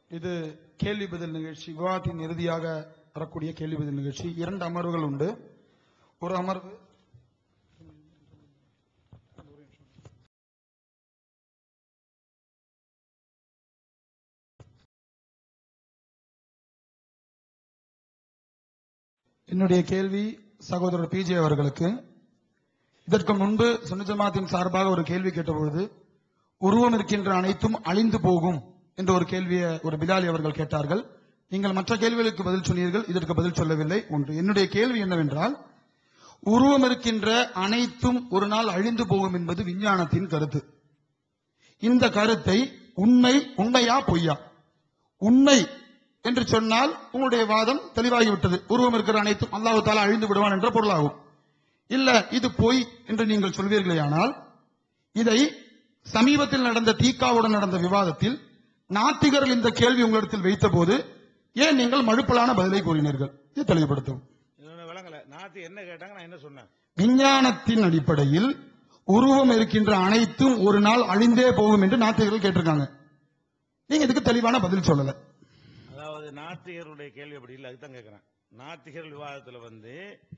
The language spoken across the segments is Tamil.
இது கேள்வி பதில் நிகழ்ச்சி விவாதத்தின் இறுதியாக வரக்கூடிய கேள்வி பதில் நிகழ்ச்சி இரண்டு அமர்வுகள் உண்டு ஒரு அமர்வு என்னுடைய கேள்வி சகோதரர் பிஜே அவர்களுக்கு இதற்கு முன்பு சுன்ன ஜமாத்தின் சார்பாக ஒரு கேள்வி கேட்டபொழுது உருவம் இருக்கின்ற அனைத்தும் அழிந்து போகும் என்ற ஒரு கேள்வியை ஒரு பிலாலி அவர்கள் கேட்டார்கள் நீங்கள் மற்ற கேள்விகளுக்கு பதில் சொன்னீர்கள் இதற்கு பதில் சொல்லவில்லை ஒன்று என்னுடைய கேள்வி என்னவென்றால் உருவம் இருக்கின்ற அனைத்தும் ஒரு நாள் அழிந்து போகும் என்பது விஞ்ஞானத்தின் கருத்து இந்த கருத்தை உண்மை உண்மையா பொய்யா உண்மை என்று சொன்னால் உங்களுடைய வாதம் தெளிவாகிவிட்டது உருவம் இருக்கிற அனைத்தும் அல்லாஹு தாலா அழிந்து விடுவான் என்ற பொருளாகும் இல்ல இது பொய் என்று நீங்கள் சொல்வீர்களேயானால் இதை சமீபத்தில் நடந்த தீக்காவுடன் நடந்த விவாதத்தில் நாத்திகர்கள் இந்த கேள்வி உங்களிடத்தில் வைத்தபோது ஏன் நீங்கள் மழுப்பலான பதிலை கூறினீர்கள் இது தெளிவுபடுத்தும் இது விளங்கல நாத்து என்ன கேட்டாங்க நான் என்ன சொன்னேன் விஞ்ஞானத்தின் அடிப்படையில் உருவம் இருக்கின்ற அனைத்தும் ஒரு நாள் அழிந்தே போகும் என்று நாத்திகர்கள் கேட்டிருக்காங்க நீங்க இதுக்கு தெளிவான பதில் சொல்லல அதாவது நாத்திகருடைய கேள்வி அப்படி இல்லை அதுதான் கேட்கிறேன் நாத்திகர் விவாதத்துல வந்து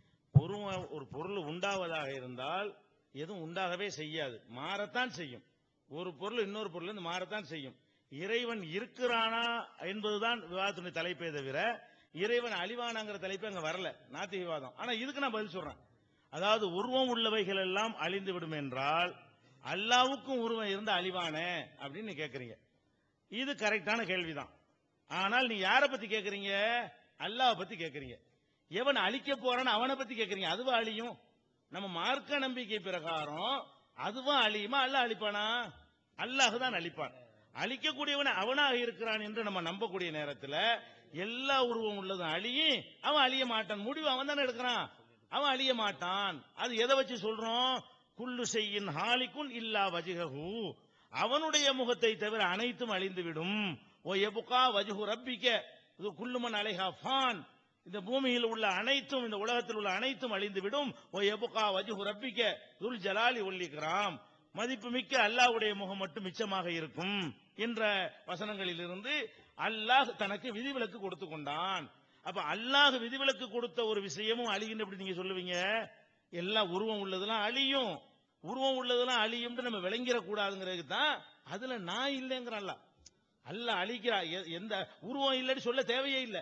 உருவம் ஒரு பொருள் உண்டாவதாக இருந்தால் எதுவும் உண்டாகவே செய்யாது மாறத்தான் செய்யும் ஒரு பொருள் இன்னொரு பொருள் இருந்து மாறத்தான் செய்யும் இறைவன் இருக்கிறானா என்பதுதான் விவாதத்தினுடைய தலைப்பே தவிர இறைவன் அழிவானாங்கிற தலைப்பு அங்க வரல நாத்திக விவாதம் ஆனா இதுக்கு நான் பதில் சொல்றேன் அதாவது உருவம் உள்ளவைகள் எல்லாம் அழிந்து விடும் என்றால் அல்லாவுக்கும் உருவம் இருந்து அழிவானே அப்படின்னு நீ கேக்குறீங்க இது கரெக்டான கேள்விதான் ஆனால் நீ யாரை பத்தி கேக்குறீங்க அல்லாஹ் பத்தி கேக்குறீங்க எவன் அழிக்க போறான்னு அவனை பத்தி கேக்குறீங்க அதுவா அழியும் நம்ம மார்க்க நம்பிக்கை பிரகாரம் அதுவா அழியுமா அல்லாஹ் அழிப்பானா அல்லாஹ் தான் அழிப்பான் அழிக்கக்கூடியவன் அவனாக இருக்கிறான் என்று நம்ம நம்பக்கூடிய நேரத்துல எல்லா உருவம் உள்ளதும் அழியும் அவன் அழிய மாட்டான் முடிவு அவன் தானே எடுக்கிறான் அவன் அழிய மாட்டான் அது எதை வச்சு சொல்றோம் குல்லு செய்யின் ஹாலிக்குன் இல்லா வஜிகஹு அவனுடைய முகத்தை தவிர அனைத்தும் அழிந்துவிடும் ஓ எபுகா வஜுஹு ரப்பிக்க இது குல்லுமன் அலைஹா ஃபான் இந்த பூமியில் உள்ள அனைத்தும் இந்த உலகத்தில் உள்ள அனைத்தும் அழிந்துவிடும் ஓ எபுகா வஜுஹு ரப்பிக்க துல் ஜலாலி ஒல்லிக்கிறாம் மதிப்புமிக்க அல்லாஹ்வுடைய முகம் மட்டும் மிச்சமாக இருக்கும் என்ற வசனங்களிலிருந்து அல்லாஹ் தனக்கு விதிவிலக்கு கொடுத்து கொண்டான் அப்ப அல்லாஹ் விதிவிலக்கு கொடுத்த ஒரு விஷயமும் அழியும் எப்படி நீங்க சொல்லுவீங்க எல்லாம் உருவம் உள்ளதெல்லாம் அழியும் உருவம் உள்ளதெல்லாம் அழியும்னு நம்ம விளங்கிட கூடாதுங்கிறதுக்கு தான் அதுல நான் இல்லைங்கிறான்ல அல்ல அழிக்கிறா எ- எந்த உருவம் இல்லைன்னு சொல்ல தேவையே இல்லை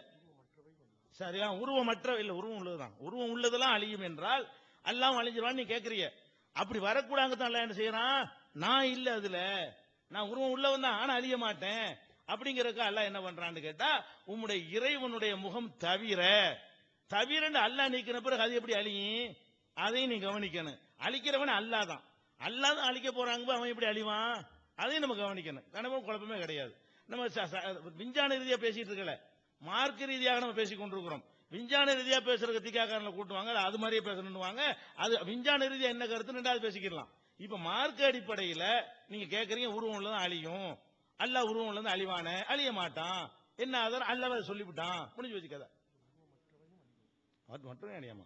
சரியா உருவமற்ற இல்ல உருவம் உள்ளதுதான் உருவம் உள்ளதெல்லாம் அழியும் என்றால் அல்லாஹ் அழிஞ்சிருவான்னு நீ கேக்குறீங்க அப்படி வரக்கூடாங்க தான் அல்லாஹ் என்ன செய்யறான் நான் இல்ல அதுல நான் உருவம் உள்ளவன் தான் ஆனா அழிய மாட்டேன் அப்படிங்கறதுக்கு அல்லாஹ் என்ன பண்றான்னு கேட்டா உம்முடைய இறைவனுடைய முகம் தவிர தவிரன்னு அல்லாஹ் நீக்கின பிறகு அது எப்படி அழியும் அதையும் நீ கவனிக்கணும் அழிக்கிறவன் அல்லாஹ் தான் அல்லாஹ் தான் அழிக்க போறாங்க அவன் எப்படி அழிவான் அதையும் நம்ம கவனிக்கணும் கனவும் குழப்பமே கிடையாது நம்ம ச- ச- விஞ்ஞான ரீதியா பேசிட்டு இருக்கல மார்க்க ரீதியாக நம்ம பேசிக் கொண்டிருக்கிறோம் விஞ்ஞான ரீதியா பேசுறதுக்கு திக்காக்காரனை கூட்டுவாங்க அது மாதிரியே பேசணுவாங்க அது விஞ்ஞான ரீதியா என்ன கருத்து ரெண்டாவது பேசிக்கலாம் இப்ப மார்க்க அடிப்படையில நீங்க கேக்குறீங்க உருவம் உள்ளதான் அழியும் அல்லாஹ் உருவம் உள்ளது அழிவான அழிய மாட்டான் என்ன ஆதாரம் அல்லாஹ் அதை சொல்லிவிட்டான் முடிஞ்சு வச்சு கதை அது மட்டும் அழியாமா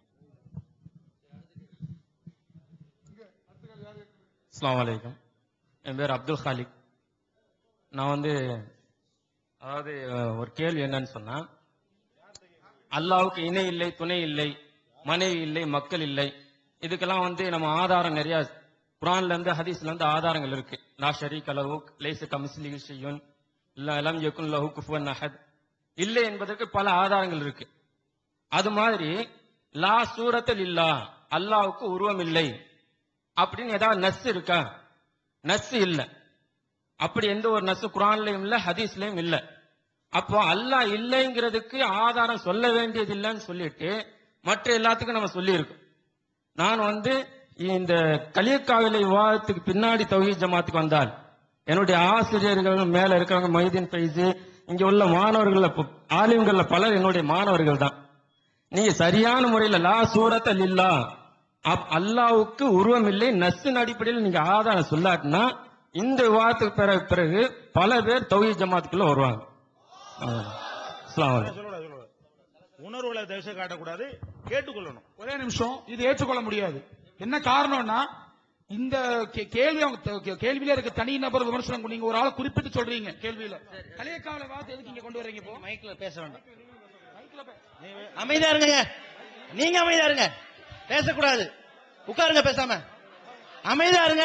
அஸ்ஸலாமு அலைக்கும் என் பேர் அப்துல் காலிக் நான் வந்து அதாவது அஹ், ஒரு கேள்வி என்னன்னு சொன்னா அல்லாவுக்கு இணை இல்லை துணை இல்லை மனைவி இல்லை மக்கள் இல்லை இதுக்கெல்லாம் வந்து நம்ம ஆதாரம் நிறைய குரான்ல இருந்து ஹதீஸ்ல இருந்து ஆதாரங்கள் இருக்கு லா ஷரீக் அலஹு லைச கமிஸ்லி ஷையுன் இல்ல அலம் யகுன் லஹு குஃபுவன் அஹத் இல்லை என்பதற்கு பல ஆதாரங்கள் இருக்கு அது மாதிரி லா சூரத்தில் இல்லா அல்லாவுக்கு உருவம் இல்லை அப்படின்னு ஏதாவது நஸ் இருக்கா நஸ் இல்ல அப்படி எந்த ஒரு நஸ் குரான்லயும் இல்ல ஹதீஸ்லயும் இல்ல அப்போ அல்லாஹ் இல்லைங்கிறதுக்கு ஆதாரம் சொல்ல வேண்டியது இல்லைன்னு சொல்லிட்டு மற்ற எல்லாத்துக்கும் நம்ம சொல்லி இருக்கோம் நான் வந்து இந்த கலியக்காவிலை விவாதத்துக்கு பின்னாடி தௌஹீத் ஜமாத்துக்கு வந்தால் என்னுடைய ஆசிரியர்கள் மேல இருக்கிறவங்க மைதீன் ஃபைஸ் இங்க உள்ள மாணவர்கள்ல ப- ஆலிம்கள்ல பலர் என்னுடைய மாணவர்கள் தான் நீங்க சரியான முறையில லா சூரத்தல் இல்லா அப் அல்லாவுக்கு உருவம் இல்லை நஸ்ஸின் அடிப்படையில் நீங்க ஆதாரம் சொல்லாட்டினா இந்த விவாதத்துக்கு பிறகு பிறகு பல பேர் தௌஹீத் ஜமாத்துக்குள்ள வருவாங்க அவ்வளவுதான். அஸ்ஸலாமு அலைக்கும். சொல்லக்கூடாது சொல்லக்கூடாது உணர்வுகளை தயவுசெய்து காட்டக்கூடாது கேட்டுக்கொள்ளணும் ஒரே நிமிஷம் இது ஏற்றுக்கொள்ள முடியாது என்ன காரணம்னா இந்த கே- கேள்வி அவங்க த- கே- கேள்வியில இருக்க தனி நபர் விமர்சனம் நீங்க ஒரு ஆளை குறிப்பிட்டு சொல்றீங்க கேள்வியில கலையக்கால வார்த்தை எதுக்கு இங்க கொண்டு வர்றீங்க இப்போ மைக்ல பேச வேண்டாம் அமைதியா இருங்க நீங்க அமைதியா இருங்க பேசக்கூடாது உட்காருங்க பேசாம அமைதியா இருங்க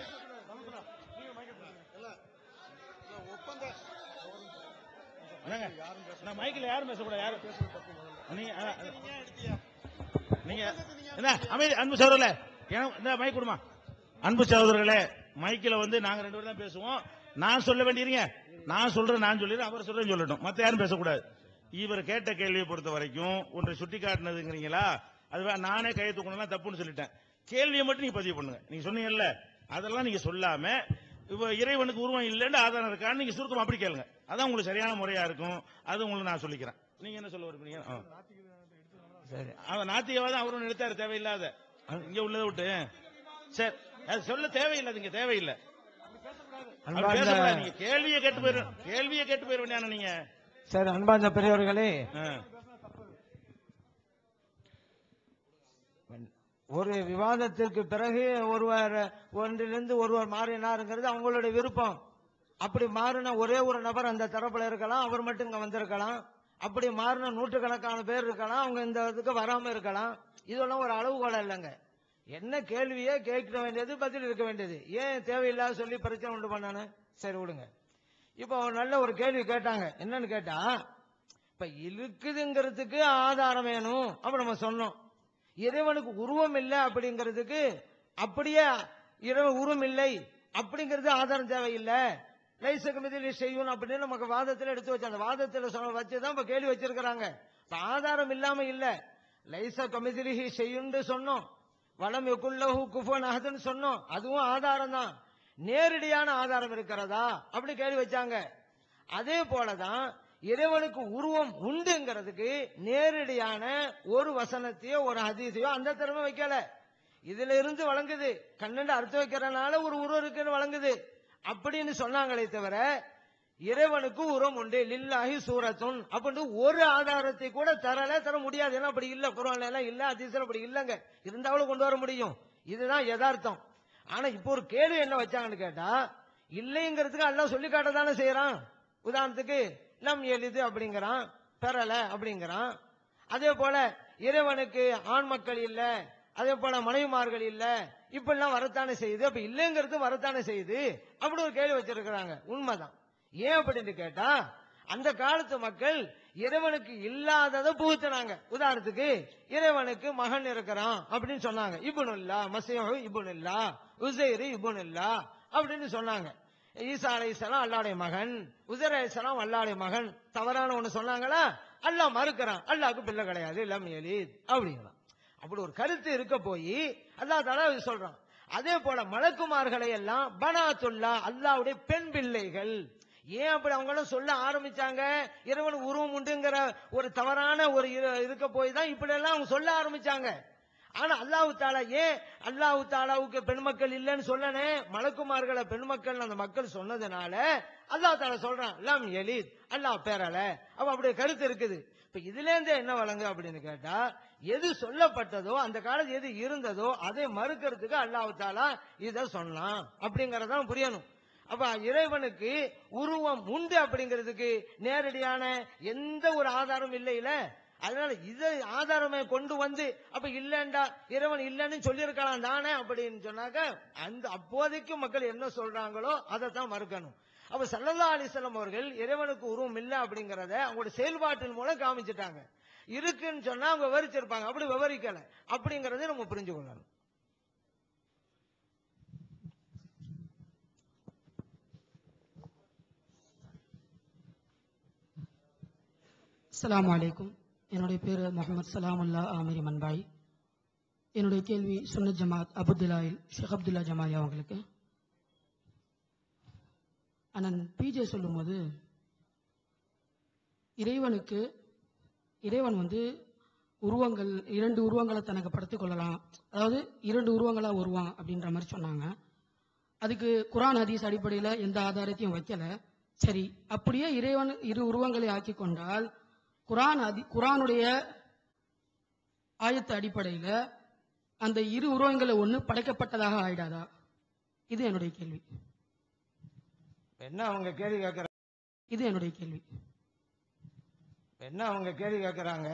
என்னங்க? நான் மைக்கில் யாரும் பேசக்கூடாது யாரும் நீங்க அ, அ, நீங்க என்ன அமைதி அன்பு சகோதரர்களே எனக்கு- இந்த மைக் கொடுமா அன்பு சகோதரர்களே மைக்கில் வந்து நாங்க ரெண்டு பேரும் தான் பேசுவோம் நான் சொல்ல வேண்டியிருங்க நான் சொல்றேன் நான் சொல்லிடுறேன் அவர் சொல்றேன் சொல்லட்டும் மத்த யாரும் பேசக்கூடாது இவர் கேட்ட கேள்வியை பொறுத்த வரைக்கும் ஒன்றை சுட்டி காட்டினதுங்கிறீங்களா அது வே- நானே கையை தூக்கணும் தப்புன்னு சொல்லிட்டேன் கேள்வியை மட்டும் நீங்க பதிவு பண்ணுங்க நீங்க சொன்னீங்கல்ல அதெல்லாம் நீங்க சொல்லாம இப்ப இறைவனுக்கு உருவம் இல்லைன்னு ஆதாரம் இருக்கான்னு நீங்க சுருக்கம் அப்படி கேளுங்க அதான் உங்களுக்கு சரியான முறையா இருக்கும் அது உங்களுக்கு நான் சொல்லிக்கிறேன் நீங்க என்ன சொல்ல விரும்புறீங்க ஆ. அவன் நாத்திகவாதம் அவரும் நிறுத்தாரு தேவையில்லாத இங்க உள்ளதை விட்டு சரி அது சொல்ல தேவையில்லை இங்க தேவையில்லை அப்படி பேசக்கூடாது. நீங்க கேள்வியை கேட்டு போயிரு கேள்வியை கேட்டு போயிட வேண்டியான நீங்க சரி அன்பார்ந்த பெரியவர்களே ஆ. ஒரு விவாதத்திற்கு பிறகு ஒருவர் ஒன்றிலிருந்து ஒருவர் மாறினாருங்கிறது அவங்களுடைய விருப்பம் அப்படி மாறின ஒரே ஒரு நபர் அந்த தரப்புல இருக்கலாம் அவர் மட்டும் இங்க வந்திருக்கலாம் அப்படி மாறின நூற்றுக்கணக்கான பேர் இருக்கலாம் அவங்க இந்த இதுக்கு வராம இருக்கலாம் இதெல்லாம் ஒரு அளவுகோல் இல்லைங்க என்ன கேள்வியே கேட்க வேண்டியது பதில் இருக்க வேண்டியது ஏன் தேவையில்லாத சொல்லி பிரச்சனை உண்டு பண்ணானு சரி விடுங்க இப்போ ஒரு நல்ல ஒரு கேள்வி கேட்டாங்க என்னன்னு கேட்டா இப்ப இருக்குதுங்கிறதுக்கு ஆதாரம் வேணும் அப்ப நம்ம சொன்னோம் இறைவனுக்கு உருவம் இல்லை அப்படிங்கிறதுக்கு அப்படியே இறைவன் உருவம் இல்லை அப்படிங்கிறது ஆதாரம் தேவையில்லை லைசக்கு மிதில் செய்யணும் அப்படின்னு நமக்கு வாதத்தில் எடுத்து வச்சு அந்த வாதத்தில் சொன்ன வச்சுதான் இப்ப கேள்வி வச்சிருக்கிறாங்க இப்ப ஆதாரம் இல்லாம இல்ல லைச கமிதிலிஹி செய்யுன்னு சொன்னோம் வளம் எக்குள்ளஹு குஃபன் அஹதுன்னு சொன்னோம் அதுவும் ஆதாரம் தான் நேரடியான ஆதாரம் இருக்கிறதா அப்படி கேள்வி வச்சாங்க அதே போலதான் இறைவனுக்கு உருவம் உண்டுங்கிறதுக்கு நேரடியான ஒரு வசனத்தையோ ஒரு ஹதீஸையோ அந்த திறமை வைக்கல இதுல இருந்து வழங்குது கண்ணண்டு அர்த்தம் வைக்கிறனால ஒரு உருவம் இருக்குன்னு வழங்குது அப்படின்னு சொன்னாங்களே தவிர இறைவனுக்கு உருவம் உண்டு லில்லாஹி சூரத்துன் அப்படின்னு ஒரு ஆதாரத்தை கூட தரல தர முடியாது ஏன்னா அப்படி இல்ல குரான்ல எல்லாம் இல்ல அதிசயம் அப்படி இல்லங்க இருந்தாலும் கொண்டு வர முடியும் இதுதான் யதார்த்தம் ஆனா இப்போ ஒரு கேள்வி என்ன வச்சாங்கன்னு கேட்டா இல்லைங்கிறதுக்கு அல்லாஹ் சொல்லி காட்ட தானே செய்யறான் உதாரணத்துக்கு லம் எளிது அப்படிங்கிறான் பெறல அப்படிங்கிறான் அதே போல இறைவனுக்கு ஆண் மக்கள் இல்ல அதே போல மனைவிமார்கள் இல்ல இப்படிலாம் வரத்தானே செய்யுது அப்ப இல்லைங்கிறது வரத்தானே செய்யுது அப்படி ஒரு கேள்வி வச்சிருக்கிறாங்க உண்மைதான் ஏன் அப்படின்னு கேட்டா அந்த காலத்து மக்கள் இறைவனுக்கு இல்லாததை புகுத்தினாங்க உதாரணத்துக்கு இறைவனுக்கு மகன் இருக்கிறான் அப்படின்னு சொன்னாங்க இபுனுல்லா மசீஹு இபுனுல்லா உசைரு இபுனுல்லா அப்படின்னு சொன்னாங்க ஈசா அலைஹிஸ்ஸலாம் அல்லாஹ்வுடைய மகன் உசர் அலைஹிஸ்ஸலாம் அல்லாஹ்வுடைய மகன் தவறான ஒண்ணு சொன்னாங்களா அல்லாஹ் மறுக்கிறான் அல்லாஹ்வுக்கு பிள்ளை கிடையாது லம் யலீத் அப்படிங்கிறான் அப்படி ஒரு கருத்து இருக்க போய் அல்லாஹ் தாலா இது சொல்றான் அதே போல மலக்குமார்களை எல்லாம் பனாத்துல்லா அல்லாஹ்வுடைய பெண் பிள்ளைகள் ஏன் அப்படி அவங்க எல்லாம் சொல்ல ஆரம்பிச்சாங்க இறைவன் உருவம் உண்டுங்கிற ஒரு தவறான ஒரு இரு- இருக்க போய் தான் இப்படி எல்லாம் அவங்க சொல்ல ஆரம்பிச்சாங்க ஆனா அல்லாஹ் தாலா ஏன் அல்லாஹ் தாலாவுக்கு பெண்மக்கள் இல்லைன்னு சொல்லனே மலக்குமார்களை பெண்மக்கள் அந்த மக்கள் சொன்னதுனால அல்லாஹ் தாலா சொல்றான் லம் எலித் அல்லாஹ் பேரல அப்ப அப்படி கருத்து இருக்குது இப்ப இதுல இருந்து என்ன வழங்கு அப்படின்னு கேட்டா எது சொல்லப்பட்டதோ அந்த காலத்து எது இருந்ததோ அதை மறுக்கிறதுக்கு அல்லாஹ் தாலா இத சொன்னான் அப்படிங்கறதான் புரியணும் அப்ப இறைவனுக்கு உருவம் உண்டு அப்படிங்கிறதுக்கு நேரடியான எந்த ஒரு ஆதாரம் இல்லையில அதனால இதை ஆதாரமே கொண்டு வந்து அப்ப இல்லண்டா இறைவன் இல்லைன்னு சொல்லியிருக்கலாம் தானே அப்படின்னு சொன்னாக்க அந்த அப்போதைக்கு மக்கள் என்ன சொல்றாங்களோ அதை தான் மறுக்கணும் அப்ப சல்லல்லா அலிஸ்லாம் அவர்கள் இறைவனுக்கு உருவம் இல்லை அப்படிங்கறத அவங்களோட செயல்பாட்டின் மூலம் காமிச்சிட்டாங்க இருக்குன்னு சொன்னா அவங்க விவரிச்சிருப்பாங்க அப்படி விவரிக்கல அப்படிங்கறதை நம்ம புரிஞ்சு கொள்ளணும் அஸ்ஸலாமு அலைக்கும் என்னுடைய பேர் முகமது சலாமுல்லா ஆமிரி மன்பாய் என்னுடைய கேள்வி சுன்னத் ஜமாத் அபுதுல்லாயில் ஷேக் அப்துல்லா ஜமாலி அவங்களுக்கு அண்ணன் பிஜே சொல்லும்போது இறைவனுக்கு இறைவன் வந்து உருவங்கள் இரண்டு உருவங்களை தனக்கு படுத்திக் கொள்ளலாம் அதாவது இரண்டு உருவங்களா வருவான் அப்படின்ற மாதிரி சொன்னாங்க அதுக்கு குரான் ஹதீஸ் அடிப்படையில் எந்த ஆதாரத்தையும் வைக்கல சரி அப்படியே இறைவன் இரு உருவங்களை ஆக்கி கொண்டால் குரான் அதி குரானுடைய ஆயத்து அடிப்படையில் அந்த இரு உருவங்களை ஒண்ணு படைக்கப்பட்டதாக ஆயிடாதா இது என்னுடைய கேள்வி என்ன அவங்க கேள்வி கேட்கறாங்க இது என்னுடைய கேள்வி என்ன அவங்க கேள்வி கேட்கறாங்க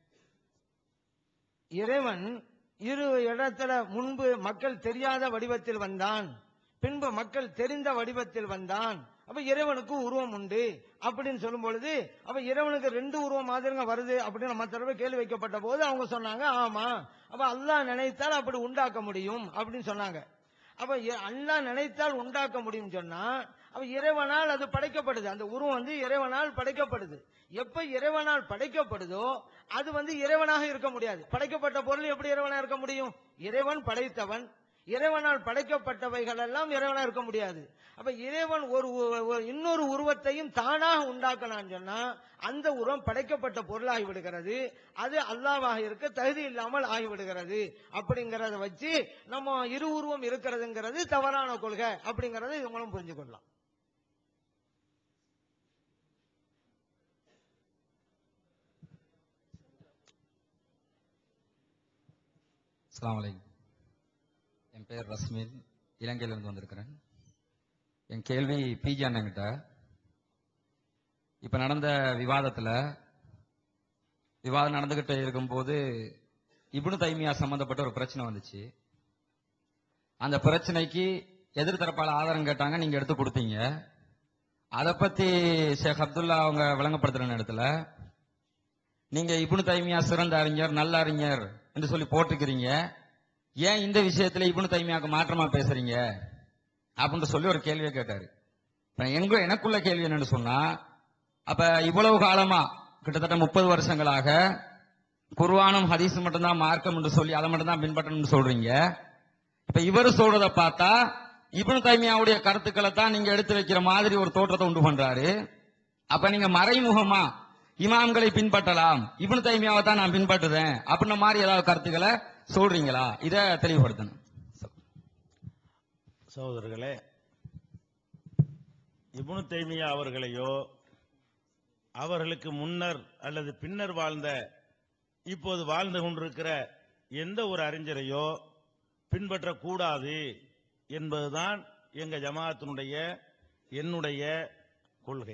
இறைவன் இரு இடத்துல முன்பு மக்கள் தெரியாத வடிவத்தில் வந்தான் பின்பு மக்கள் தெரிந்த வடிவத்தில் வந்தான் அப்ப இறைவனுக்கு உருவம் உண்டு அப்படின்னு சொல்லும் பொழுது அப்ப இறைவனுக்கு ரெண்டு உருவம் மாதிரிங்க வருது அப்படின்னு மற்ற தடவை கேள்வி வைக்கப்பட்ட போது அவங்க சொன்னாங்க ஆமா அப்ப அல்லாஹ் நினைத்தால் அப்படி உண்டாக்க முடியும் அப்படின்னு சொன்னாங்க அப்ப இ- அல்லாஹ் நினைத்தால் உண்டாக்க முடியும் சொன்னா அப்ப இறைவனால் அது படைக்கப்படுது அந்த உருவம் வந்து இறைவனால் படைக்கப்படுது எப்ப இறைவனால் படைக்கப்படுதோ அது வந்து இறைவனாக இருக்க முடியாது படைக்கப்பட்ட பொருள் எப்படி இறைவனா இருக்க முடியும் இறைவன் படைத்தவன் இறைவனால் படைக்கப்பட்டவைகள் எல்லாம் இறைவனா இருக்க முடியாது அப்ப இறைவன் ஒரு உ- ஒரு இன்னொரு உருவத்தையும் தானாக உண்டாக்கலாம்னு சொன்னா அந்த உருவம் படைக்கப்பட்ட பொருளாகி விடுகிறது அது அல்லாவாக இருக்க தகுதி இல்லாமல் ஆகிவிடுகிறது அப்படிங்கறத வச்சு நம்ம இரு உருவம் இருக்கிறதுங்கிறது தவறான கொள்கை அப்படிங்கறத இவங்களும் புரிஞ்சு கொள்ளலாம் அஸ்ஸலாமு அலைக்கும் என் பேர் ரஸ்மின் இலங்கையிலிருந்து வந்திருக்கிறேன் என் கேள்வி பிஜி அண்ணங்கிட்ட இப்ப நடந்த விவாதத்துல விவாதம் நடந்துகிட்டு இருக்கும்போது இப்னு தைமியா சம்பந்தப்பட்ட ஒரு பிரச்சனை வந்துச்சு அந்த பிரச்சனைக்கு எதிர்த்தரப்பால ஆதாரம் கேட்டாங்க நீங்க எடுத்து கொடுத்தீங்க அதை பத்தி ஷேக் அப்துல்லா அவங்க விளங்கப்படுத்துற இடத்துல நீங்க இப்னு தைமியா சிறந்த அறிஞர் நல்ல அறிஞர் என்று சொல்லி போட்டுக்கிறீங்க ஏன் இந்த விஷயத்துல இப்னு தைமியாக்கு மாற்றமா பேசுறீங்க அப்படின்னு சொல்லி ஒரு கேள்வியை கேட்டாரு இப்ப எங்க எனக்குள்ள கேள்வி என்னன்னு சொன்னா அப்ப இவ்வளவு காலமா கிட்டத்தட்ட முப்பது வருஷங்களாக குர்ஆனும் ஹதீஸ் மட்டும்தான் மார்க்கம் என்று சொல்லி அதை மட்டும்தான் பின்பற்றணும்னு சொல்றீங்க இப்ப இவர் சொல்றத பார்த்தா இப்னு தைமியாவுடைய கருத்துக்களை தான் நீங்க எடுத்து வைக்கிற மாதிரி ஒரு தோற்றத்தை உண்டு பண்றாரு அப்ப நீங்க மறைமுகமா இமாம்களை பின்பற்றலாம் இப்னு தைமியாவை தான் நான் பின்பற்றுறேன் அப்படின்ன மாதிரி ஏதாவது கருத்துக்களை சொல்றீங்களா இத தெளிவுபடுத்தணும் சகோதரர்களே இப்னு தைமியா அவர்களையோ அவர்களுக்கு முன்னர் அல்லது பின்னர் வாழ்ந்த இப்போது வாழ்ந்து கொண்டிருக்கிற எந்த ஒரு அறிஞரையோ பின்பற்றக்கூடாது என்பதுதான் எங்க ஜமாத்தினுடைய என்னுடைய கொள்கை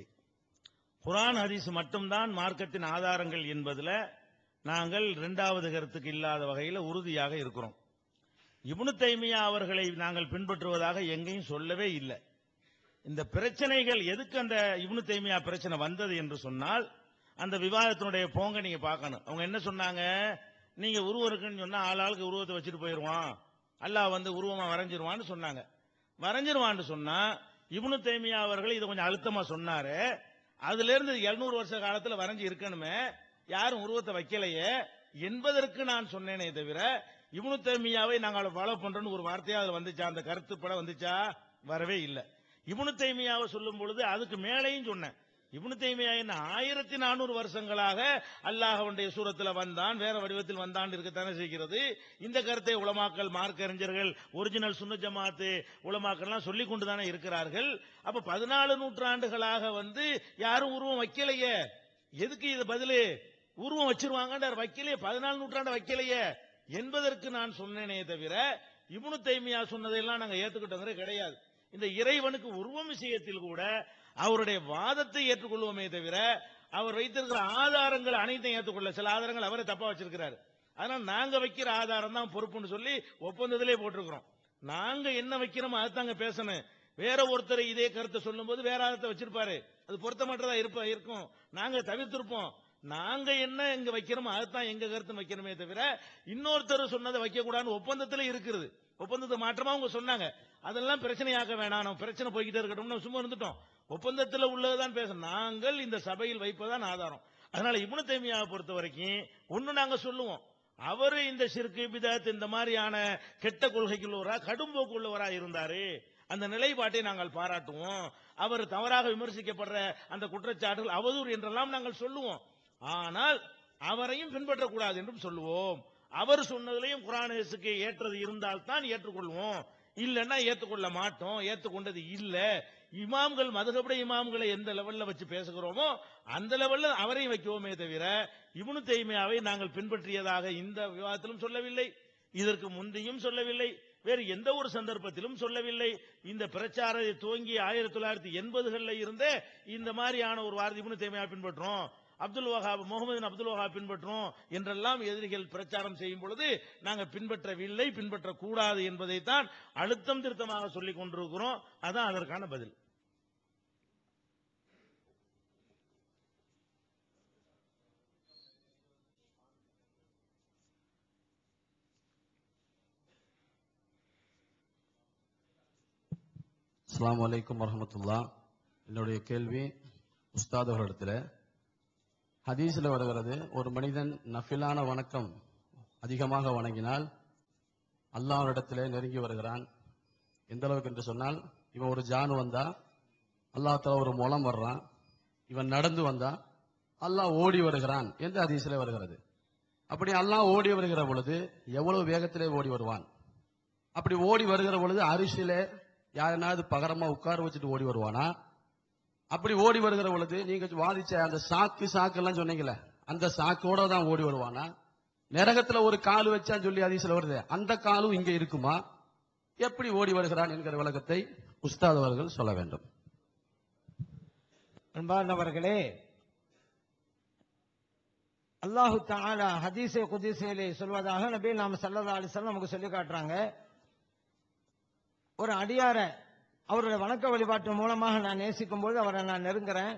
குர்ஆன் ஹதீஸ் மட்டும்தான் மார்க்கத்தின் ஆதாரங்கள் என்பதுல நாங்கள் இரண்டாவது கருத்துக்கு இல்லாத வகையில் உறுதியாக இருக்கிறோம் இப்னு தைமியா அவர்களை நாங்கள் பின்பற்றுவதாக எங்கேயும் சொல்லவே இல்லை இந்த பிரச்சனைகள் எதுக்கு அந்த இப்னு தைமியா பிரச்சனை வந்தது என்று சொன்னால் அந்த விவாதத்தினுடைய போங்க நீங்க பார்க்கணும் அவங்க என்ன சொன்னாங்க நீங்க உருவம் இருக்குன்னு சொன்னா ஆள் ஆளுக்கு உருவத்தை வச்சுட்டு போயிருவான் அல்லாஹ் வந்து உருவமா வரைஞ்சிருவான்னு சொன்னாங்க வரைஞ்சிருவான்னு சொன்னா இப்னு தைமியா அவர்கள் இதை கொஞ்சம் அழுத்தமா சொன்னாரு அதுல இருந்து 700 வருஷ காலத்துல வரைஞ்சு இருக்கணுமே யாரும் உருவத்தை வைக்கலையே என்பதற்கு நான் சொன்னேனே தவிர இப்னு தைமியாவை நாங்கள் ஃபாலோ பண்றோம்னு ஒரு வார்த்தையா அதுல வந்துச்சா அந்த கருத்து படம் வந்துச்சா வரவே இல்லை இப்னு தைமியாவை சொல்லும் பொழுது அதுக்கு மேலேயும் சொன்னேன் இப்னு தைமியா என்ன ஆயிரத்தி நானூறு வருஷங்களாக அல்லாஹ்வுடைய சூரத்துல வந்தான் வேற வடிவத்தில் வந்தான் இருக்கத்தானே செய்கிறது இந்த கருத்தை உலமாக்கல் மார்க்க அறிஞர்கள் ஒரிஜினல் சுன்ன ஜமாத்து உலமாக்கள்லாம் சொல்லி கொண்டு தானே இருக்கிறார்கள் அப்ப பதினாலு நூற்றாண்டுகளாக வந்து யாரும் உருவம் வைக்கலையே எதுக்கு இது பதிலு உருவம் வச்சிருவாங்கன்ற வைக்கலையே பதினாலு நூற்றாண்டு வைக்கலையே என்பதற்கு நான் சொன்னேனே தவிர இப்னு தைமியா சொன்னதையெல்லாம் நாங்க ஏத்துக்கிட்டோங்கிற கிடையாது இந்த இறைவனுக்கு உருவம் விஷயத்தில் கூட அவருடைய வாதத்தை ஏற்றுக்கொள்வோமே தவிர அவர் வைத்திருக்கிற ஆதாரங்கள் அனைத்தையும் ஏற்றுக்கொள்ள சில ஆதாரங்கள் அவரே தப்பா வச்சிருக்கிறாரு அதனால நாங்க வைக்கிற ஆதாரம் தான் பொறுப்புன்னு சொல்லி ஒப்பந்தத்திலே போட்டிருக்கிறோம் நாங்க என்ன வைக்கிறோமோ அதுதாங்க பேசணும் வேற ஒருத்தர் இதே கருத்தை சொல்லும்போது வேற ஆதாரத்தை வச்சிருப்பாரு அது பொருத்தமற்றதா இருப்ப இருக்கும் நாங்க தவிர்த்திருப்போம் நாங்க என்ன எங்க வைக்கிறோமோ அதுதான் எங்க கருத்து வைக்கிறோமே தவிர இன்னொருத்தர் சொன்னதை வைக்க கூடாதுன்னு ஒப்பந்தத்துல இருக்குது ஒப்பந்தத்தை மாற்றமா அவங்க சொன்னாங்க அதெல்லாம் பிரச்சனையாக்க வேணாம் நம்ம பிரச்சனை போய்கிட்டே இருக்கட்டும்னு சும்மா இருந்துட்டோம் ஒப்பந்தத்துல உள்ளதுதான் பேசணும் நாங்கள் இந்த சபையில் வைப்பதான் ஆதாரம் அதனால இப்னு தைமியாவை பொறுத்த வரைக்கும் ஒண்ணு நாங்க சொல்லுவோம் அவரு இந்த சிறுக்கு பிதாத் இந்த மாதிரியான கெட்ட கொள்கைக்கு உள்ளவரா கடும் போக்கு உள்ளவரா இருந்தாரு அந்த நிலைப்பாட்டை நாங்கள் பாராட்டுவோம் அவர் தவறாக விமர்சிக்கப்படுற அந்த குற்றச்சாட்டுகள் அவதூறு என்றெல்லாம் நாங்கள் சொல்லுவோம் ஆனால் அவரையும் பின்பற்றக்கூடாது என்றும் சொல்லுவோம் அவர் சொன்னதுலையும் குரானேசுக்கு ஏற்றது இருந்தால் தான் ஏற்றுக்கொள்வோம் இல்லைன்னா ஏற்றுக்கொள்ள மாட்டோம் ஏற்றுக்கொண்டது இல்ல இமாம்கள் மதுகபட இமாம்களை எந்த லெவல்ல வச்சு பேசுகிறோமோ அந்த லெவல்ல அவரையும் வைக்குவோமே தவிர இப்னு தைமியாவை நாங்கள் பின்பற்றியதாக இந்த விவாதத்திலும் சொல்லவில்லை இதற்கு முந்தையும் சொல்லவில்லை வேறு எந்த ஒரு சந்தர்ப்பத்திலும் சொல்லவில்லை இந்த பிரச்சாரத்தை துவங்கி ஆயிரத்தி தொள்ளாயிரத்தி எண்பதுகளில் இருந்தே இந்த மாதிரியான ஒரு வார்த்தை இப்னு தேமையா பின்பற்றோம் அப்துல் வஹாப் முகமது பின் அப்துல் வஹாப் பின்பற்றோம் என்றெல்லாம் எதிரிகள் பிரச்சாரம் செய்யும் பொழுது நாங்கள் பின்பற்றவில்லை பின்பற்றக்கூடாது என்பதைத்தான் அழுத்தம் திருத்தமாக சொல்லிக் கொண்டிருக்கிறோம் அதான் அதற்கான பதில் அஸ்ஸலாமு அலைக்கும் வரஹமத்துல்லா என்னுடைய கேள்வி உஸ்தாத் அவர்களிடத்தில் ஹதீஸில் வருகிறது ஒரு மனிதன் நஃபிலான வணக்கம் அதிகமாக வணங்கினால் அல்லாஹ்விடத்திலே நெருங்கி வருகிறான் எந்த அளவுக்கு என்று சொன்னால் இவன் ஒரு ஜானு வந்தா அல்லாஹ்தால ஒரு முலம் வர்றான் இவன் நடந்து வந்தா அல்லாஹ் ஓடி வருகிறான் என்று ஹதீஸில் வருகிறது அப்படி அல்லாஹ் ஓடி வருகிற பொழுது எவ்வளவு வேகத்திலே ஓடி வருவான் அப்படி ஓடி வருகிற பொழுது அரிசியிலே யாருனாவது பகரமா உட்கார வச்சுட்டு ஓடி வருவானா அப்படி ஓடி வருகிற பொழுது நீங்க வாதிச்ச அந்த சாக்கு சாக்கு எல்லாம் சொன்னீங்களே அந்த சாக்கோட தான் ஓடி வருவானா நரகத்துல ஒரு கால் வச்சான்னு சொல்லி அதிசல வருது அந்த காலும் இங்க இருக்குமா எப்படி ஓடி வருகிறான் என்கிற விளக்கத்தை உஸ்தாத் அவர்கள் சொல்ல வேண்டும் அன்பார்ந்தவர்களே அல்லாஹு தஆலா ஹதீஸே குதிசையிலே சொல்வதாக நபி நாம சல்லல்லாஹு அலைஹி வஸல்லம் நமக்கு சொல்லி காட்டுறாங்க ஒரு அடியார அவருடைய வணக்க வழிபாட்டு மூலமாக நான் நேசிக்கும் போது அவரை நான் நெருங்குறேன்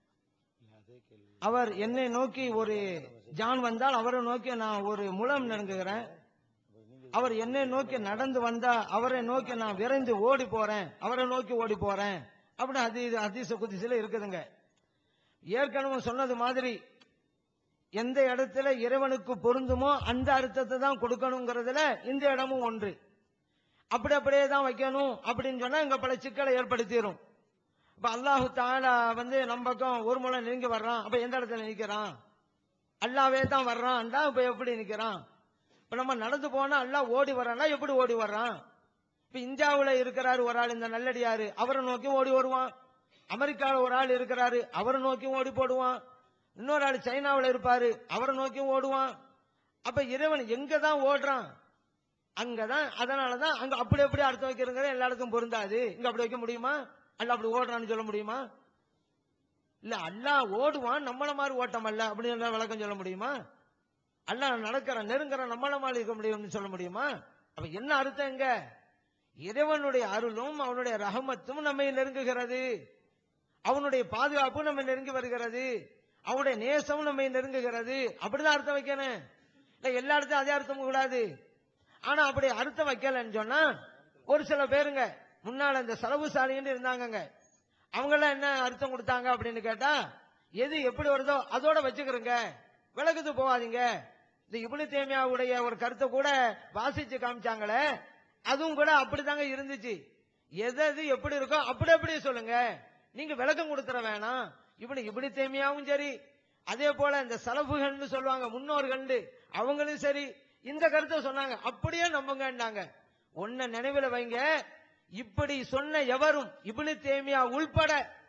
அவர் என்னை நோக்கி ஒரு ஜான் வந்தால் அவரை நோக்கி நான் ஒரு முலம் நெருங்குகிறேன் அவர் என்னை நோக்கி நடந்து வந்தா அவரை நோக்கி நான் விரைந்து ஓடி போறேன் அவரை நோக்கி ஓடி போறேன் அப்படி ஹதீஸ் ஹதீஸ குதிசில இருக்குதுங்க ஏற்கனவே சொன்னது மாதிரி எந்த இடத்துல இறைவனுக்கு பொருந்துமோ அந்த அர்த்தத்தை தான் கொடுக்கணுங்கிறதுல இந்த இடமும் ஒன்று அப்படி அப்படியே தான் வைக்கணும் அப்படின்னு சொன்னா இங்க பல சிக்கலை ஏற்படுத்திடும் இப்ப அல்லாஹு தாலா வந்து நம்ம பக்கம் ஒரு முறை நெருங்கி வர்றான் அப்ப எந்த இடத்துல நிக்கிறான் அல்லாவே தான் வர்றான் இப்ப எப்படி நிக்கிறான் இப்ப நம்ம நடந்து போனா அல்லாஹ் ஓடி வர்றான்னா எப்படி ஓடி வர்றான் இப்ப இந்தியாவுல இருக்கிறாரு ஒரு ஆள் இந்த நல்லடியாரு அவரை நோக்கி ஓடி வருவான் அமெரிக்காவில் ஒரு ஆள் இருக்கிறாரு அவரை நோக்கி ஓடி போடுவான் இன்னொரு ஆள் சைனாவில் இருப்பாரு அவரை நோக்கி ஓடுவான் அப்ப இறைவன் எங்க தான் ஓடுறான் அங்கதான் அதனாலதான் அங்க அப்படி எப்படி அர்த்தம் வைக்கிறங்கிற எல்லா இடத்துக்கும் பொருந்தாது இங்க அப்படி வைக்க முடியுமா அல்ல அப்படி ஓடுறான்னு சொல்ல முடியுமா இல்ல அல்லாஹ் ஓடுவான் நம்மள மாதிரி ஓட்டம் அல்ல அப்படின்னு விளக்கம் சொல்ல முடியுமா அல்லாஹ் நடக்கிறான் நெருங்குறான் நம்மள மாதிரி இருக்க முடியும்னு சொல்ல முடியுமா அப்ப என்ன அர்த்தம் இங்க இறைவனுடைய அருளும் அவனுடைய ரஹமத்தும் நம்மை நெருங்குகிறது அவனுடைய பாதுகாப்பு நம்ம நெருங்கி வருகிறது அவனுடைய நேசம் நம்மை நெருங்குகிறது அப்படிதான் அர்த்தம் வைக்கணும் இல்ல எல்லா இடத்தையும் அதே அர்த்தம் கூடாது ஆனா அப்படி அர்த்தம் வைக்கலன்னு சொன்னா ஒரு சில பேருங்க முன்னால இந்த செலவு சாலின்னு இருந்தாங்கங்க அவங்க எல்லாம் என்ன அர்த்தம் கொடுத்தாங்க அப்படின்னு கேட்டா எது எப்படி வருதோ அதோட வச்சுக்கிறோங்க விளக்குது போகாதீங்க இந்த இபுனு தேமியாவுடைய ஒரு கருத்தை கூட வாசிச்சு காமிச்சாங்களே அதுவும் கூட அப்படிதாங்க இருந்துச்சு எது எது எப்படி இருக்கோ அப்படி அப்படியே சொல்லுங்க நீங்க விளக்கம் கொடுத்துற வேணாம் இப்படி இப்படி தேமியாவும் சரி அதே போல இந்த செலவுகள்னு சொல்லுவாங்க முன்னோர்கள் அவங்களும் சரி இந்த கருத்தை சொன்னாங்க அப்படியே நம்புங்கன்னாங்க ஒன்ன நினைவில் வைங்க இப்படி சொன்ன எவரும் இப்னு தேமியா உள்பட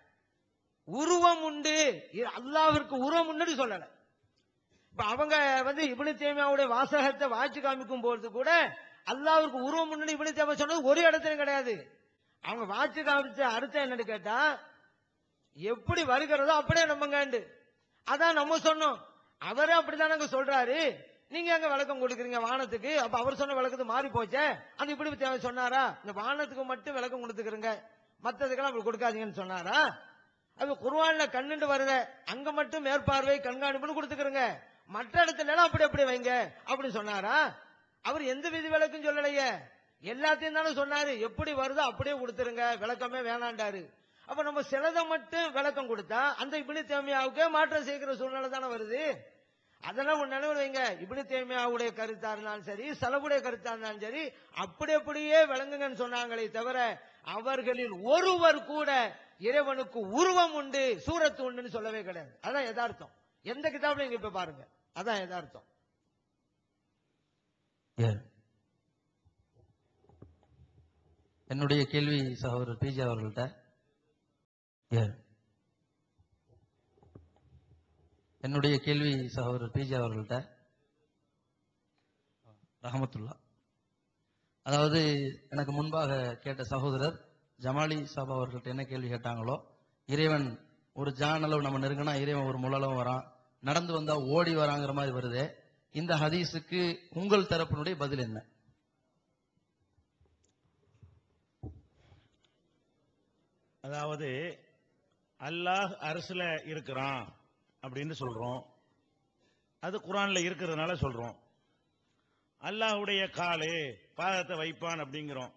உருவம் உண்டு இது அல்லாஹ்விற்கு உருவம் உண்டு சொல்லல இப்ப அவங்க வந்து இப்னு தேமியாவுடைய வாசகத்தை வாட்சி காமிக்கும் போது கூட அல்லாஹ்விற்கு உருவம் உண்டு இப்னு தேமியா சொன்னது ஒரு இடத்துலயும் கிடையாது அவங்க வாட்சி காமிச்ச அர்த்தம் என்னன்னு கேட்டா எப்படி வருகிறதோ அப்படியே நம்புங்கண்டு அதான் நம்ம சொன்னோம் அவரே அப்படிதானங்க சொல்றாரு நீங்க எங்க விளக்கம் கொடுக்குறீங்க வானத்துக்கு அப்ப அவர் சொன்ன விளக்கத்து மாறி போச்சே அது இப்படி தேவை சொன்னாரா இந்த வானத்துக்கு மட்டும் விளக்கம் கொடுத்துக்கிறீங்க மத்ததுக்கெல்லாம் அப்படி கொடுக்காதீங்கன்னு சொன்னாரா அது குர்ஆன்ல கண்ணுண்டு வருத அங்க மட்டும் மேற்பார்வை கண்காணிப்புன்னு கொடுத்துக்கிறீங்க மற்ற இடத்துல எல்லாம் அப்படி அப்படி வைங்க அப்படின்னு சொன்னாரா அவர் எந்த விதி விளக்கும் சொல்லலையே எல்லாத்தையும் தானே சொன்னாரு எப்படி வருதோ அப்படியே கொடுத்துருங்க விளக்கமே வேணாண்டாரு அப்ப நம்ம சிலதை மட்டும் விளக்கம் கொடுத்தா அந்த இப்படி தேமையாவுக்கே மாற்றம் செய்கிற சூழ்நிலை தானே வருது அதெல்லாம் ஒரு நினைவு வைங்க இப்படி தேமையாவுடைய கருத்தா இருந்தாலும் சரி செலவுடைய கருத்தா இருந்தாலும் சரி அப்படி அப்படியே விளங்குங்கன்னு சொன்னாங்களே தவிர அவர்களில் ஒருவர் கூட இறைவனுக்கு உருவம் உண்டு சூரத்து உண்டுன்னு சொல்லவே கிடையாது அதான் யதார்த்தம் எந்த கிதாப்ல நீங்க இப்ப பாருங்க அதான் யதார்த்தம் என்னுடைய கேள்வி சகோதரர் பிஜே அவர்கள்ட்ட ஏழு என்னுடைய கேள்வி சகோதரர் பிஜே அவர்கள்ட்ட ரஹமத்துல்லா அதாவது எனக்கு முன்பாக கேட்ட சகோதரர் ஜமாலி சாபா அவர்கள்ட்ட என்ன கேள்வி கேட்டாங்களோ இறைவன் ஒரு ஜான் அளவு நம்ம நெருங்கினா இறைவன் ஒரு முழளவு வரான் நடந்து வந்தா ஓடி வராங்கிற மாதிரி வருதே இந்த ஹதீஸுக்கு உங்கள் தரப்பினுடைய பதில் என்ன அதாவது அல்லாஹ் அரசுல இருக்கிறான் அப்படின்னு சொல்றோம் அது குரான்ல இருக்கிறதுனால சொல்றோம் அல்லாஹ்வுடைய காலு பாதத்தை வைப்பான் அப்படிங்கிறோம்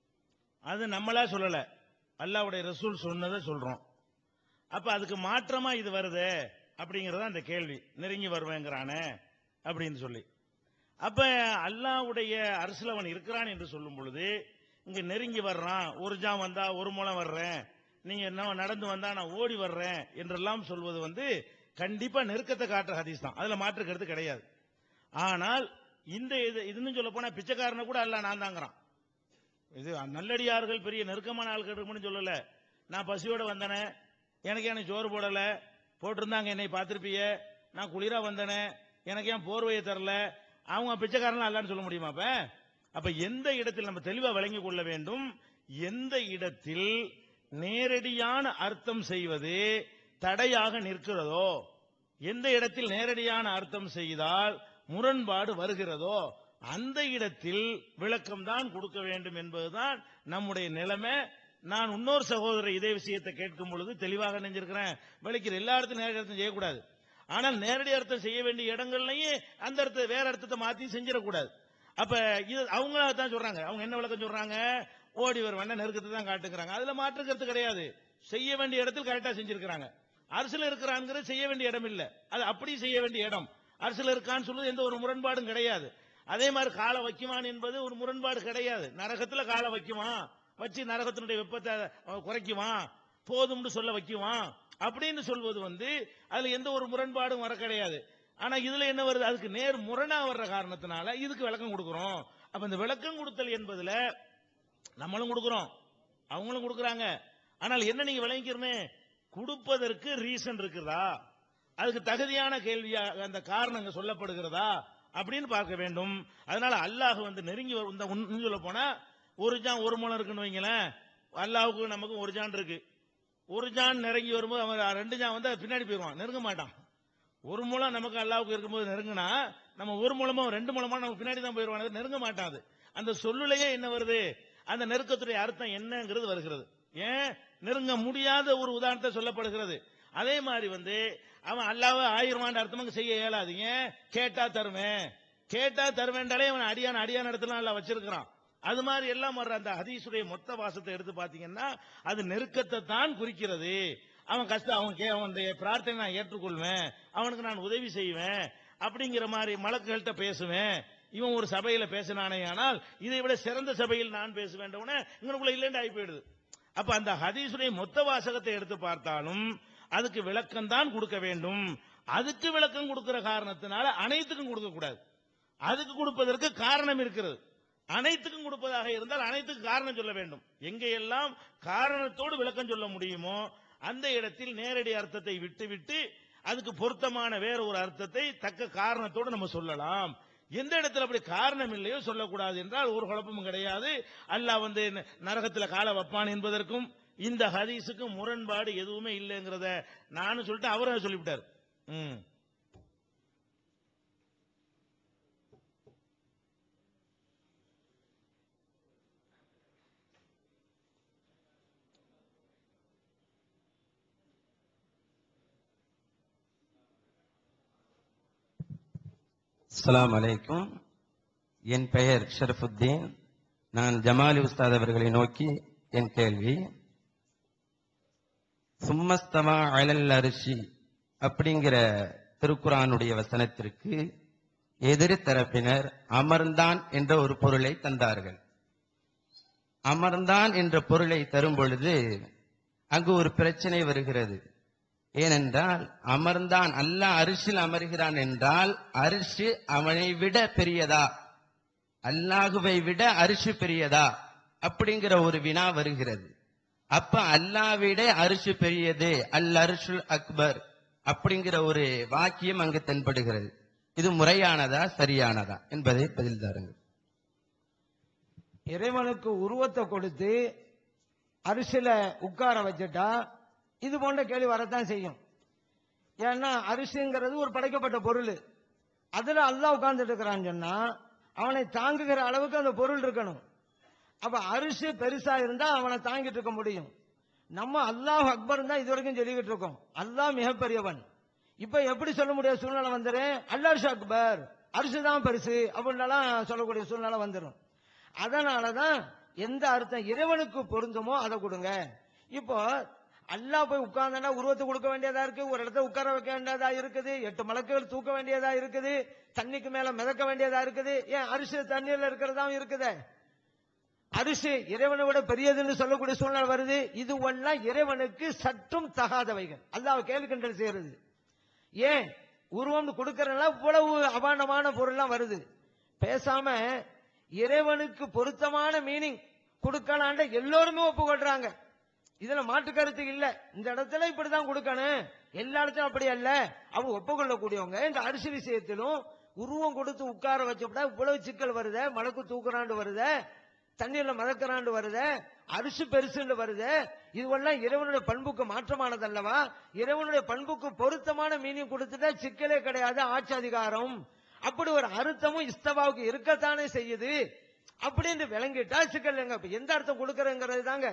அது நம்மளா சொல்லல அல்லாஹ்வுடைய ரசூல் சொன்னதை சொல்றோம் அப்ப அதுக்கு மாற்றமா இது வருதே அப்படிங்கறது அந்த கேள்வி நெருங்கி வருவேங்கிறானே அப்படின்னு சொல்லி அப்ப அல்லாஹ்வுடைய அரசுல அவன் இருக்கிறான் என்று சொல்லும் பொழுது இங்க நெருங்கி வர்றான் ஒரு ஜாம் வந்தா ஒரு முளம் வர்றேன் நீங்க என்ன நடந்து வந்தா நான் ஓடி வர்றேன் என்றெல்லாம் சொல்வது வந்து கண்டிப்பா நெருக்கத்தை காட்டுற ஹதீஸ் தான் அதுல மாற்று கருத்து கிடையாது ஆனால் இந்த இது இதுன்னு சொல்ல போனா பிச்சைக்காரனை கூட அல்ல நான் தாங்கிறான் இது நல்லடியார்கள் பெரிய நெருக்கமான ஆட்கள் இருக்கும்னு சொல்லல நான் பசியோட வந்தனே எனக்கு எனக்கு சோறு போடல போட்டிருந்தாங்க என்னை பார்த்திருப்பிய நான் குளிரா வந்தனே எனக்கு ஏன் போர்வையை தரல அவங்க பிச்சைக்காரன் அல்லான்னு சொல்ல முடியுமா அப்ப அப்ப எந்த இடத்தில் நம்ம தெளிவா விளங்கிக் கொள்ள வேண்டும் எந்த இடத்தில் நேரடியான அர்த்தம் செய்வது தடையாக நிற்கிறதோ எந்த இடத்தில் நேரடியான அர்த்தம் செய்தால் முரண்பாடு வருகிறதோ அந்த இடத்தில் விளக்கம் தான் கொடுக்க வேண்டும் என்பதுதான் நம்முடைய நிலைமை நான் இன்னொரு சகோதரர் இதே விஷயத்தை கேட்கும் பொழுது தெளிவாக நினைஞ்சிருக்கிறேன் விளக்கிற எல்லா இடத்தையும் நேரடி அர்த்தம் செய்யக்கூடாது ஆனால் நேரடி அர்த்தம் செய்ய வேண்டிய இடங்கள்லயும் அந்த அர்த்தத்தை வேற அர்த்தத்தை மாத்தி செஞ்சிடக்கூடாது அப்ப இது அவங்க தான் சொல்றாங்க அவங்க என்ன விளக்கம் சொல்றாங்க ஓடி வருவாங்க நெருக்கத்தை தான் காட்டுங்கிறாங்க அதுல மாற்று கருத்து கிடையாது செய்ய வேண்டிய இடத்தில் கரெக்டா செஞ்சிருக்கிறாங்க அரசுல இருக்கிறாங்கிறது செய்ய வேண்டிய இடம் இல்ல அது அப்படி செய்ய வேண்டிய இடம் அரசுல இருக்கான்னு சொல்றது எந்த ஒரு முரண்பாடும் கிடையாது அதே மாதிரி காலை வைக்குமான் என்பது ஒரு முரண்பாடு கிடையாது நரகத்துல காலை வைக்குமா வச்சு நரகத்தினுடைய வெப்பத்தை அஹ், குறைக்குமா போதும்னு சொல்ல வைக்குமா அப்படின்னு சொல்வது வந்து அதுல எந்த ஒரு முரண்பாடும் வர கிடையாது ஆனா இதுல என்ன வருது அதுக்கு நேர் முரணா வர்ற காரணத்தினால இதுக்கு விளக்கம் கொடுக்கிறோம் அப்ப இந்த விளக்கம் கொடுத்தல் என்பதுல நம்மளும் கொடுக்கிறோம் அவங்களும் கொடுக்கறாங்க ஆனால் என்ன நீங்க விளங்கிக்கிறனே கொடுப்பதற்கு ரீசன் இருக்குதா அதுக்கு தகுதியான கேள்வியா அந்த காரணங்க சொல்லப்படுகிறதா அப்படின்னு பார்க்க வேண்டும் அதனால அல்லாஹ் வந்து நெருங்கி வரும் இந்த உண்மை சொல்ல போனா ஒரு ஜான் ஒரு முளம் இருக்குன்னு வைங்களேன் அல்லாஹுக்கு நமக்கு ஒரு ஜான் இருக்கு ஒரு ஜான் நெருங்கி வரும்போது அவன் ரெண்டு ஜான் வந்து அது பின்னாடி போயிடுவான் நெருங்க மாட்டான் ஒரு மூலம் நமக்கு அல்லாவுக்கு இருக்கும்போது நெருங்கினா நம்ம ஒரு மூலமா ரெண்டு மூலமா நமக்கு பின்னாடி தான் போயிடுவான் அது நெருங்க மாட்டாது அந்த சொல்லுலயே என்ன வருது அந்த நெருக்கத்துடைய அர்த்தம் என்னங்கிறது வருகிறது ஏன் நெருங்க முடியாத ஒரு உதாரணத்தை சொல்லப்படுகிறது அதே மாதிரி வந்து அவன் அல்லாவ ஆயிரம் ஆண்டு அர்த்தமாக செய்ய இயலாது ஏன் கேட்டா தருவேன் கேட்டா தருவேன்டாலே அவன் அடியான அடியான இடத்துல அல்ல வச்சிருக்கிறான் அது மாதிரி எல்லாம் வர்ற அந்த ஹதீஸுடைய மொத்த வாசத்தை எடுத்து பாத்தீங்கன்னா அது நெருக்கத்தை தான் குறிக்கிறது அவன் கஷ்டம் அவன் கே அவனுடைய பிரார்த்தனை நான் ஏற்றுக்கொள்வேன் அவனுக்கு நான் உதவி செய்வேன் அப்படிங்கிற மாதிரி மலக்குகள்கிட்ட பேசுவேன் இவன் ஒரு சபையில பேசினானே ஆனால் இதை விட சிறந்த சபையில் நான் பேசுவேன்றவன இவனுக்குள்ள இல்லைன்னு ஆகி போயிடுது அப்ப அந்த ஹதீஸுடைய மொத்த வாசகத்தை எடுத்து பார்த்தாலும் அதுக்கு விளக்கம் தான் கொடுக்க வேண்டும் அதுக்கு விளக்கம் கொடுக்கிற காரணத்தினால அனைத்துக்கும் கொடுக்க கூடாது அதுக்கு கொடுப்பதற்கு காரணம் இருக்கிறது அனைத்துக்கும் கொடுப்பதாக இருந்தால் அனைத்துக்கும் காரணம் சொல்ல வேண்டும் எங்கெல்லாம் காரணத்தோடு விளக்கம் சொல்ல முடியுமோ அந்த இடத்தில் நேரடி அர்த்தத்தை விட்டுவிட்டு அதுக்கு பொருத்தமான வேற ஒரு அர்த்தத்தை தக்க காரணத்தோடு நம்ம சொல்லலாம் எந்த இடத்துல அப்படி காரணம் இல்லையோ சொல்லக்கூடாது என்றால் ஒரு குழப்பமும் கிடையாது அல்லாஹ் வந்து ந- நரகத்துல கால வைப்பான் என்பதற்கும் இந்த ஹதீஸுக்கும் முரண்பாடு எதுவுமே இல்லைங்கிறத நானும் சொல்லிட்டு அவரும் அதை சொல்லிவிட்டார் ம் அஸ்ஸலாமு அலைக்கும் என் பெயர் ஷரஃபுத்தீன் நான் ஜமாலி உஸ்தாத் அவர்களை நோக்கி என் கேள்வி சும்மஸ்தமா அலல் அரிசி அப்படிங்கிற திருக்குரானுடைய வசனத்திற்கு எதிர் தரப்பினர் அமர்ந்தான் என்ற ஒரு பொருளை தந்தார்கள் அமர்ந்தான் என்ற பொருளை தரும் பொழுது அங்கு ஒரு பிரச்சனை வருகிறது ஏனென்றால் அமர்ந்தான் அல்லாஹ் அரிசில் அமர்கிறான் என்றால் அரிசி அவனை விட பெரியதா அல்லாஹுவை விட அரிசி பெரியதா அப்படிங்கிற ஒரு வினா வருகிறது அப்ப அல்லாவிட அரிசி பெரியது அல் அரிசுல் அக்பர் அப்படிங்கிற ஒரு வாக்கியம் அங்கு தென்படுகிறது இது முறையானதா சரியானதா என்பதை பதில் தாருங்கள் இறைவனுக்கு உருவத்தை கொடுத்து அரிசில உட்கார வச்சுட்டா இது போன்ற கேள்வி வரத்தான் செய்யும் ஏன்னா அரிசிங்கிறது ஒரு படைக்கப்பட்ட பொருள் அதுல அல்லாஹ் உட்கார்ந்துட்டு இருக்கிறான்னு சொன்னா அவனை தாங்குகிற அளவுக்கு அந்த பொருள் இருக்கணும் அப்ப அரிசி பெருசா இருந்தா அவனை தாங்கிட்டு இருக்க முடியும் நம்ம அல்லாஹ் அக்பர் தான் இது வரைக்கும் சொல்லிக்கிட்டு இருக்கோம் அல்லாஹ் மிகப்பெரியவன் இப்ப எப்படி சொல்ல முடியாத சூழ்நிலை வந்துடும் அல்லாஹ் அக்பர் அரிசி தான் பெருசு அப்படின்னலாம் சொல்லக்கூடிய சூழ்நிலை வந்துடும் அதனாலதான் எந்த அர்த்தம் இறைவனுக்கு பொருந்துமோ அதை கொடுங்க இப்போ அல்லாஹ் போய் உட்கார்ந்தா உருவத்தை கொடுக்க வேண்டியதா இருக்கு ஒரு இடத்துல உட்கார வைக்க வேண்டியதா இருக்குது எட்டு மலக்குகள் தூக்க வேண்டியதா இருக்குது தண்ணிக்கு மேல மிதக்க வேண்டியதா இருக்குது ஏன் அரிசி தண்ணீர்ல இருக்கிறதாவும் இருக்குதே அரிசி இறைவனை விட பெரியதுன்னு சொல்லக்கூடிய சூழ்நிலை வருது இதுவெல்லாம் இறைவனுக்கு சற்றும் தகாதவைகள் அல்லாஹ் கேள்வி கண்டல் செய்யறது ஏன் உருவம் கொடுக்கறதுனால இவ்வளவு அபாண்டமான பொருள்லாம் வருது பேசாம இறைவனுக்கு பொருத்தமான மீனிங் கொடுக்கலாண்ட எல்லோருமே ஒப்புக்கொள்றாங்க இதுல மாற்று கருத்து இல்ல இந்த இடத்துல இப்படிதான் கொடுக்கணும் எல்லா இடத்துலயும் அப்படி அல்ல அவங்க ஒப்புக்கொள்ளக்கூடியவங்க இந்த அரிசி விஷயத்திலும் உருவம் கொடுத்து உட்கார வச்சப்படா இவ்வளவு சிக்கல் வருத மலக்கு தூக்குறாண்டு வருத தண்ணீர்ல மதக்கிறாண்டு வருத அரிசி பெருசுன்னு வருது இதுவெல்லாம் இறைவனுடைய பண்புக்கு மாற்றமானது அல்லவா இறைவனுடைய பண்புக்கு பொருத்தமான மீனிங் கொடுத்துட்டா சிக்கலே கிடையாது ஆட்சி அதிகாரம் அப்படி ஒரு அர்த்தமும் இஸ்தவாவுக்கு இருக்கத்தானே செய்யுது அப்படின்னு விளங்கிட்டா சிக்கல் எங்க இப்ப எந்த அர்த்தம் கொடுக்கறங்கிறது தாங்க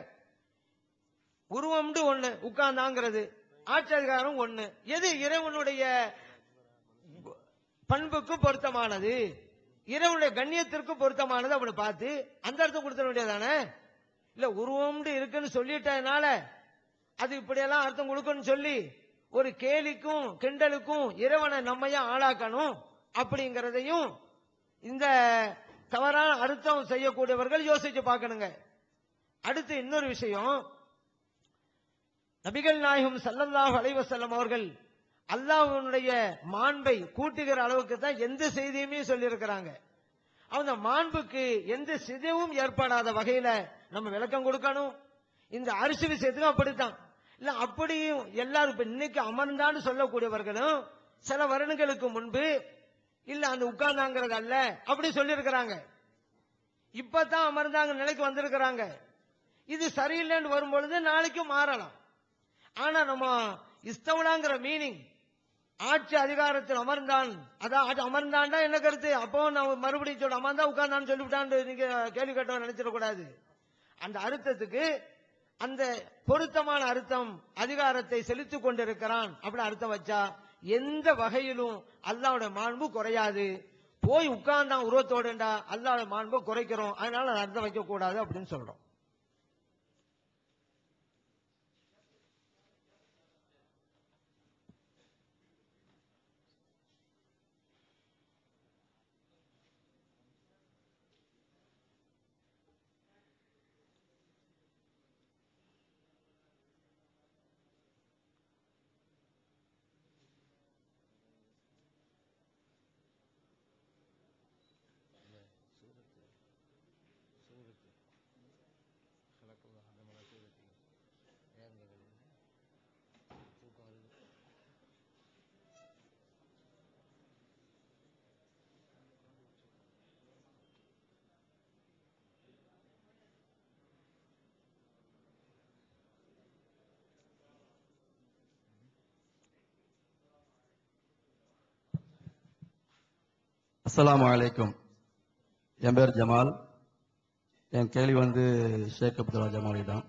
உருவம்னு ஒண்ணு உட்கார்ந்தாங்கிறது ஆட்சி அதிகாரம் ஒண்ணு எது இறைவனுடைய பண்புக்கு பொருத்தமானது இறைவனுடைய கண்ணியத்திற்கு பொருத்தமானது அப்படி பார்த்து அந்த அர்த்தம் கொடுத்துட வேண்டியதானே இல்ல உருவம்னு இருக்குன்னு சொல்லிட்டதுனால அது இப்படியெல்லாம் அர்த்தம் கொடுக்கணும்னு சொல்லி ஒரு கேலிக்கும் கிண்டலுக்கும் இறைவனை நம்மையா ஆளாக்கணும் அப்படிங்கறதையும் இந்த தவறான அர்த்தம் செய்யக்கூடியவர்கள் யோசிச்சு பார்க்கணுங்க அடுத்து இன்னொரு விஷயம் நபிகள் நாயகம் ஸல்லல்லாஹு அலைஹி வஸல்லம் அவர்கள் அல்லாஹ்வுடைய மாண்பை கூட்டுகிற அளவுக்கு தான் எந்த செய்தியுமே சொல்லியிருக்கிறாங்க அந்த மாண்புக்கு எந்த சிதைவும் ஏற்படாத வகையில நம்ம விளக்கம் கொடுக்கணும் இந்த அரிசி விஷயத்துக்கும் அப்படித்தான் இல்ல அப்படியும் எல்லாரும் இப்ப இன்னைக்கு அமர்ந்தான்னு சொல்லக்கூடியவர்களும் சில வருடங்களுக்கு முன்பு இல்ல அந்த உட்கார்ந்தாங்கிறது அல்ல அப்படி சொல்லியிருக்கிறாங்க இப்பதான் அமர்ந்தாங்க நிலைக்கு வந்திருக்கிறாங்க இது சரியில்லைன்னு வரும்பொழுது நாளைக்கு மாறலாம் ஆனா நம்ம இஸ்தவலாங்கிற மீனிங் ஆட்சி அதிகாரத்தில் அமர்ந்தான் அதான் அது அமர்ந்தான்டா என்ன கருத்து அப்போ நான் மறுபடியும் சொல்ல அமர்ந்தா உட்கார்ந்தான்னு சொல்லிவிட்டான்னு நீங்க கேள்வி கேட்டவன் நினைச்சிடக்கூடாது அந்த அர்த்தத்துக்கு அந்த பொருத்தமான அர்த்தம் அதிகாரத்தை செலுத்திக் கொண்டிருக்கிறான் அப்படி அர்த்தம் வச்சா எந்த வகையிலும் அல்லாவுடைய மாண்பு குறையாது போய் உட்கார்ந்தான் உருவத்தோடுண்டா அல்லாவுடைய மாண்பு குறைக்கிறோம் அதனால அதை அர்த்தம் வைக்க கூடாது அப்படின்னு சொல்றோம் அஸ்ஸலாமு அலைக்கும் என் பேர் ஜமால் என் கேள்வி வந்து ஷேக் அப்துல்லா ஜமாலி தான்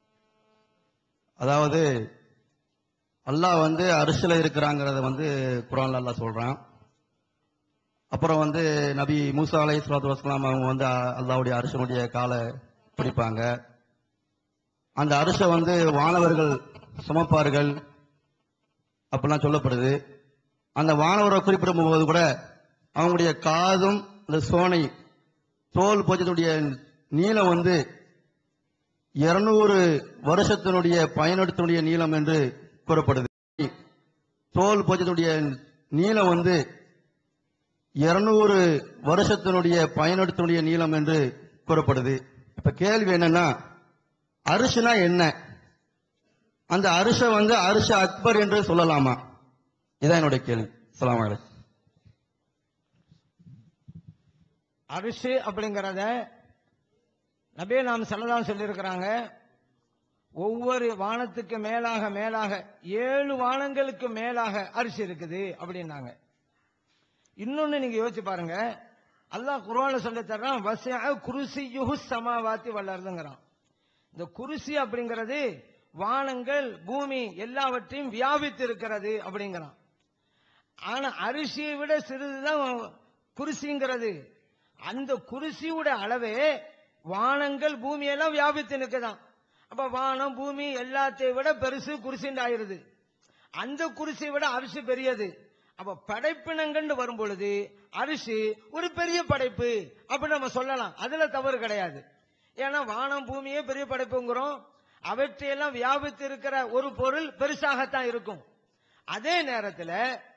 அதாவது அல்லாஹ் வந்து அரிசில இருக்கிறாங்கிறத வந்து குரான்ல அல்லாஹ் சொல்றான் அப்புறம் வந்து நபி மூசா அலை சலாத்து வஸ்லாம் அவங்க வந்து அ- அல்லாஹ்வுடைய அரிசனுடைய காலை பிடிப்பாங்க அந்த அரிசை வந்து வானவர்கள் சுமப்பார்கள் அப்படிலாம் சொல்லப்படுது அந்த வானவரை குறிப்பிடும் போது கூட அவங்களுடைய காதும் இந்த சோனை தோல் போச்சத்துடைய நீளம் வந்து இருநூறு வருஷத்தினுடைய பயனெடுத்தினுடைய நீளம் என்று கூறப்படுது தோல் போச்சத்துடைய நீளம் வந்து இருநூறு வருஷத்தினுடைய பயனெடுத்தினுடைய நீளம் என்று கூறப்படுது இப்ப கேள்வி என்னன்னா அரிசினா என்ன அந்த அரிச வந்து அரிச அக்பர் என்று சொல்லலாமா இதான் என்னுடைய கேள்வி அஸ்ஸலாமு அலைக்கும் அரிசி அப்படிங்கறத நபே நாம் சல்லதான் சொல்லியிருக்கிறாங்க ஒவ்வொரு வானத்துக்கு மேலாக மேலாக ஏழு வானங்களுக்கு மேலாக அரிசி இருக்குது அப்படின்னாங்க இன்னொன்னு நீங்க யோசிச்சு பாருங்க அல்லாஹ் குர்ஆன்ல சொல்லி தர்றான் வசிஅ குருசியுஹு சமாவாத்தி வல்லர்துங்கிறான் இந்த குருசி அப்படிங்கிறது வானங்கள் பூமி எல்லாவற்றையும் வியாபித்து இருக்கிறது அப்படிங்கிறான் ஆனா அரிசியை விட சிறிதுதான் குருசிங்கிறது அந்த குருசியோட அளவே வானங்கள் பூமியெல்லாம் வியாபித்து நிற்குதான் அப்ப வானம் பூமி எல்லாத்தையும் விட பெருசு குருசின்னு ஆயிருது அந்த குருசியை விட அரிசி பெரியது அப்ப படைப்பினங்கன்னு வரும் பொழுது அரிசி ஒரு பெரிய படைப்பு அப்படின்னு நம்ம சொல்லலாம் அதுல தவறு கிடையாது ஏன்னா வானம் பூமியே பெரிய படைப்புங்கிறோம் அவற்றையெல்லாம் வியாபித்து இருக்கிற ஒரு பொருள் பெருசாகத்தான் இருக்கும் அதே நேரத்தில்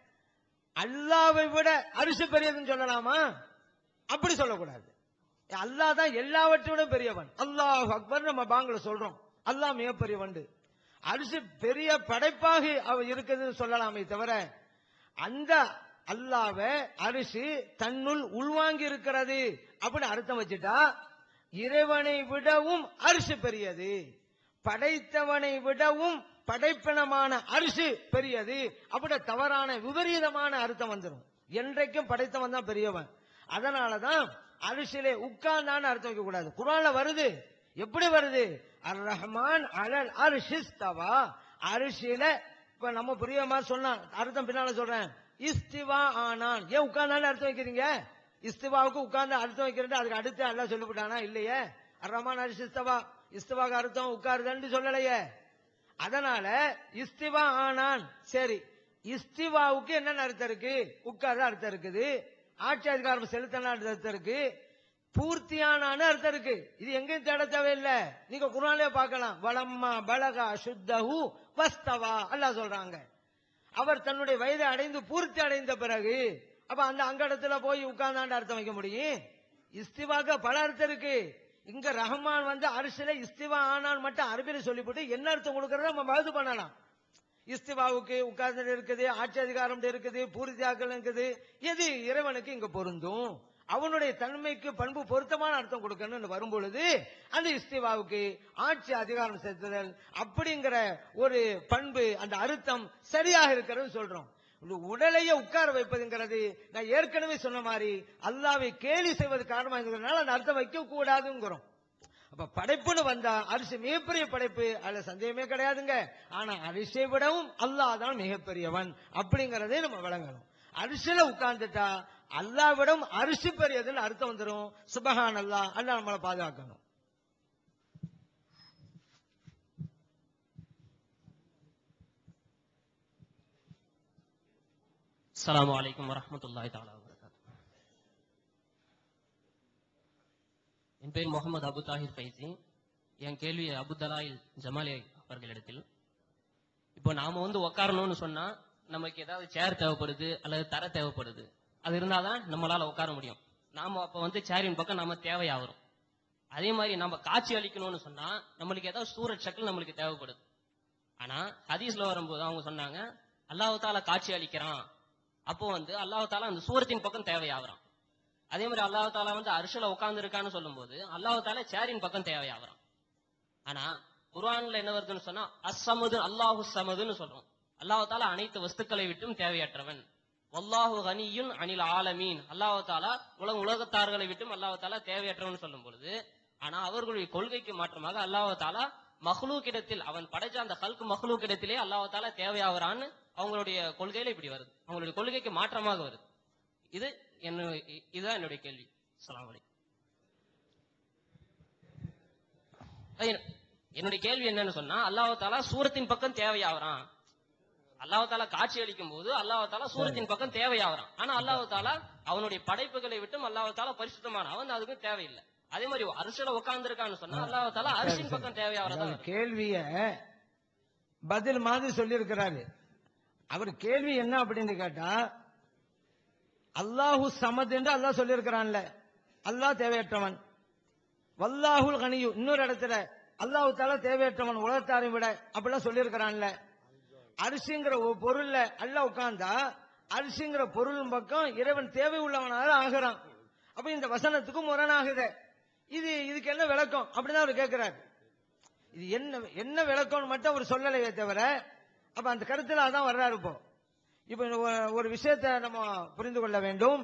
அல்லாவை விட அரிசி பெரியதுன்னு சொல்லலாமா அப்படி சொல்லக்கூடாது அல்லாஹ் தான் எல்லாவற்றை விட பெரியவன் அல்லாஹ் அக்பர் நம்ம பாங்கல சொல்றோம் அல்லாஹ் மிகப்பெரியவன் அரிசி பெரிய படைப்பாக அவ இருக்குதுன்னு சொல்லலாமே தவிர அந்த அல்லாவ அரிசி தன்னுள் உள்வாங்கி இருக்கிறது அப்படின்னு அர்த்தம் வச்சுட்டா இறைவனை விடவும் அரிசி பெரியது படைத்தவனை விடவும் படைப்பினமான அரிசி பெரியது அப்படி தவறான விபரீதமான அர்த்தம் வந்துடும் என்றைக்கும் படைத்தவன் தான் பெரியவன் அதனாலதான் அரிசியிலே உட்கார்ந்தான்னு அர்த்தம் வைக்க கூடாது குரான்ல வருது எப்படி வருது அர் ரஹ்மான் அலல் அரிசிஸ்தவா அரிசியில இப்ப நம்ம புரியுமா சொன்னா அர்த்தம் பின்னால சொல்றேன் இஸ்திவா ஆனான் ஏன் உட்கார்ந்தாலும் அர்த்தம் வைக்கிறீங்க இஸ்திவாவுக்கு உட்கார்ந்து அர்த்தம் வைக்கிறேன் அதுக்கு அடுத்து அல்லாஹ் சொல்லிவிட்டானா இல்லையே அர் ரஹ்மான் அரிசிஸ்தவா இஸ்திவாக்கு அர்த்தம் உட்காருதன்னு சொல்லலையே அதனால இஸ்திவா ஆனான் சரி இஸ்திவாவுக்கு என்னென்ன அர்த்தம் இருக்கு உட்கார்த அர்த்தம் இருக்குது ஆட்சி அதிகாரம் செலுத்தன அர்த்தம் இருக்கு பூர்த்தியானான்னு அர்த்தம் இருக்கு இது எங்கேயும் தேட தேவையில்லை நீங்க குரானே பார்க்கலாம் வளம்மா பலகா சுத்தஹு வஸ்தவா அல்லாஹ் சொல்றாங்க அவர் தன்னுடைய வயதை அடைந்து பூர்த்தி அடைந்த பிறகு அப்ப அந்த அங்கடத்துல போய் உட்கார்ந்தாண்டு அர்த்தம் வைக்க முடியும் இஸ்திவாக்க பல அர்த்தம் இருக்கு இங்க ரஹ்மான் வந்து அரிசில இஸ்திவா ஆனான் மட்டும் அரபியில சொல்லிவிட்டு என்ன அர்த்தம் கொடுக்கறத நம்ம மகது பண்ணலாம் இஸ்திவாவுக்கு உட்கார்ந்து இருக்குது ஆட்சி அதிகாரம் இருக்குது பூர்த்தியாக்கள் இருக்குது எது இறைவனுக்கு இங்க பொருந்தும் அவனுடைய தன்மைக்கு பண்பு பொருத்தமான அர்த்தம் கொடுக்கணும்னு வரும்பொழுது அந்த இஸ்திவாவுக்கு ஆட்சி அதிகாரம் செலுத்துதல் அப்படிங்கிற ஒரு பண்பு அந்த அர்த்தம் சரியாக இருக்கிறது சொல்றோம் ஒரு உடலையே உட்கார வைப்பதுங்கிறது நான் ஏற்கனவே சொன்ன மாதிரி அல்லாவை கேலி செய்வது காரணமா இருக்கிறதுனால அந்த அர்த்தம் வைக்க கூடாதுங்கிறோம் அப்ப படைப்புன்னு வந்தா அரிசி மிகப்பெரிய படைப்பு அதுல சந்தேகமே கிடையாதுங்க ஆனா அரிசியை விடவும் அல்லாஹ் தான் மிகப்பெரியவன் அப்படிங்கறதே நம்ம விளங்கணும் அரிசியில உட்கார்ந்துட்டா அல்லாவிடம் அரிசி பெரியதுன்னு அர்த்தம் வந்துடும் சுபஹான் அல்லாஹ் அல்லாஹ் நம்மளை பாதுகாக்கணும் அஸ்ஸலாமு அலைக்கும் வரஹ்மத்துல்லாஹி தஆலா வபரகாத்துஹு என் பேர் முகமது அபு தாஹிர் ஃபைசி என் கேள்வி அபு தலாயில் ஜமாலி அவர்களிடத்தில் இப்போ நாம வந்து உட்காரணும்னு சொன்னா நமக்கு ஏதாவது சேர் தேவைப்படுது அல்லது தர தேவைப்படுது அது இருந்தாதான் நம்மளால உட்கார முடியும் நாம அப்ப வந்து சேரின் பக்கம் நம்ம தேவையாகிறோம் அதே மாதிரி நம்ம காட்சி அளிக்கணும்னு சொன்னா நம்மளுக்கு ஏதாவது சூரத் ஷக்கில் நம்மளுக்கு தேவைப்படுது ஆனா ஹதீஸ்ல வரும்போது அவங்க சொன்னாங்க அல்லாஹ் தாலா காட்சி அளிக்கிறான் அப்போ வந்து அல்லாஹ் தாலா அந்த சூரத்தின் பக்கம் தேவையாகிறான் அதே மாதிரி அல்லாஹ் தாலா வந்து அரிசில உட்கார்ந்து இருக்கான்னு சொல்லும்போது அல்லாஹ் தாலா சேரின் பக்கம் தேவையாகிறான் ஆனா குர்ஆன்ல என்ன வருதுன்னு சொன்னா அஸ்ஸமது அல்லாஹு சமதுன்னு சொல்றோம் அல்லாஹ் தாலா அனைத்து வஸ்துக்களை விட்டும் தேவையற்றவன் வல்லாஹு கனியுன் அனில் ஆலமீன் அல்லாஹ் தாலா உலக உலகத்தார்களை விட்டும் அல்லாஹ் தாலா தேவையற்றவன் சொல்லும் பொழுது ஆனா அவர்களுடைய கொள்கைக்கு மாற்றமாக அல்லாஹ் தாலா மஹ்லூக்கிடத்தில் அவன் படைச்ச அந்த ஹல்கு மஹ்லூக்கிடத்திலே அல்லாஹ் தாலா தேவையாகிறான்னு அவங்களுடைய கொள்கையில இப்படி வருது அவங்களுடைய கொள்கைக்கு மாற்றமாக வருது இது என்ன இதுதான் என்னுடைய கேள்வி அஸ்ஸலாமு அலைக்கும் அது என்ன- என்னுடைய கேள்வி என்னன்னு சொன்னா அல்லாஹ் தாலா சூரத்தின் பக்கம் தேவையாகிறான் அல்லாஹ் தாலா காட்சி அளிக்கும் போது அல்லாஹ் தாலா சூரத்தின் பக்கம் தேவையாகிறான் ஆனா அல்லாஹ் தாலா அவனுடைய படைப்புகளை விட்டும் அல்லாஹ் தாலா பரிசுத்தமான அவன் அதுக்கு தேவையில்லை அதே மாதிரி அரிசில உட்கார்ந்து இருக்கான்னு சொன்னா அல்லாஹ் தாலா அரிசின் பக்கம் தேவையாகிறதா அதாவது கேள்விய பதில் மாதிரி சொல்லியிருக்கிறாரு அவர் கேள்வி என்ன அப்படின்னு கேட்டா அல்லாஹு சமத் என்று அல்லாஹ் சொல்லியிருக்கிறான்ல அல்லாஹ் தேவையற்றவன் வல்லாஹுல் கனியு இன்னொரு இடத்துல அல்லாஹு தாலா தேவையற்றவன் உலகத்தாரை விட அப்படிலாம் சொல்லியிருக்கிறான்ல அரிசிங்கிற ஒரு பொருள்ல அல்லாஹ் உட்கார்ந்தா அரிசிங்கிற பொருள் பக்கம் இறைவன் தேவை உள்ளவனாக ஆகிறான் அப்ப இந்த வசனத்துக்கு முரணாகுது இது இதுக்கு என்ன விளக்கம் அப்படிதான் அவர் கேட்கிறாரு இது என்ன என்ன விளக்கம்னு மட்டும் அவர் சொல்லலையே தவிர அப்ப அந்த கருத்துல அதான் வர்றாரு இப்போ இப்ப இந்த ஒரு- ஒரு விஷயத்தை நம்ம புரிந்து கொள்ள வேண்டும்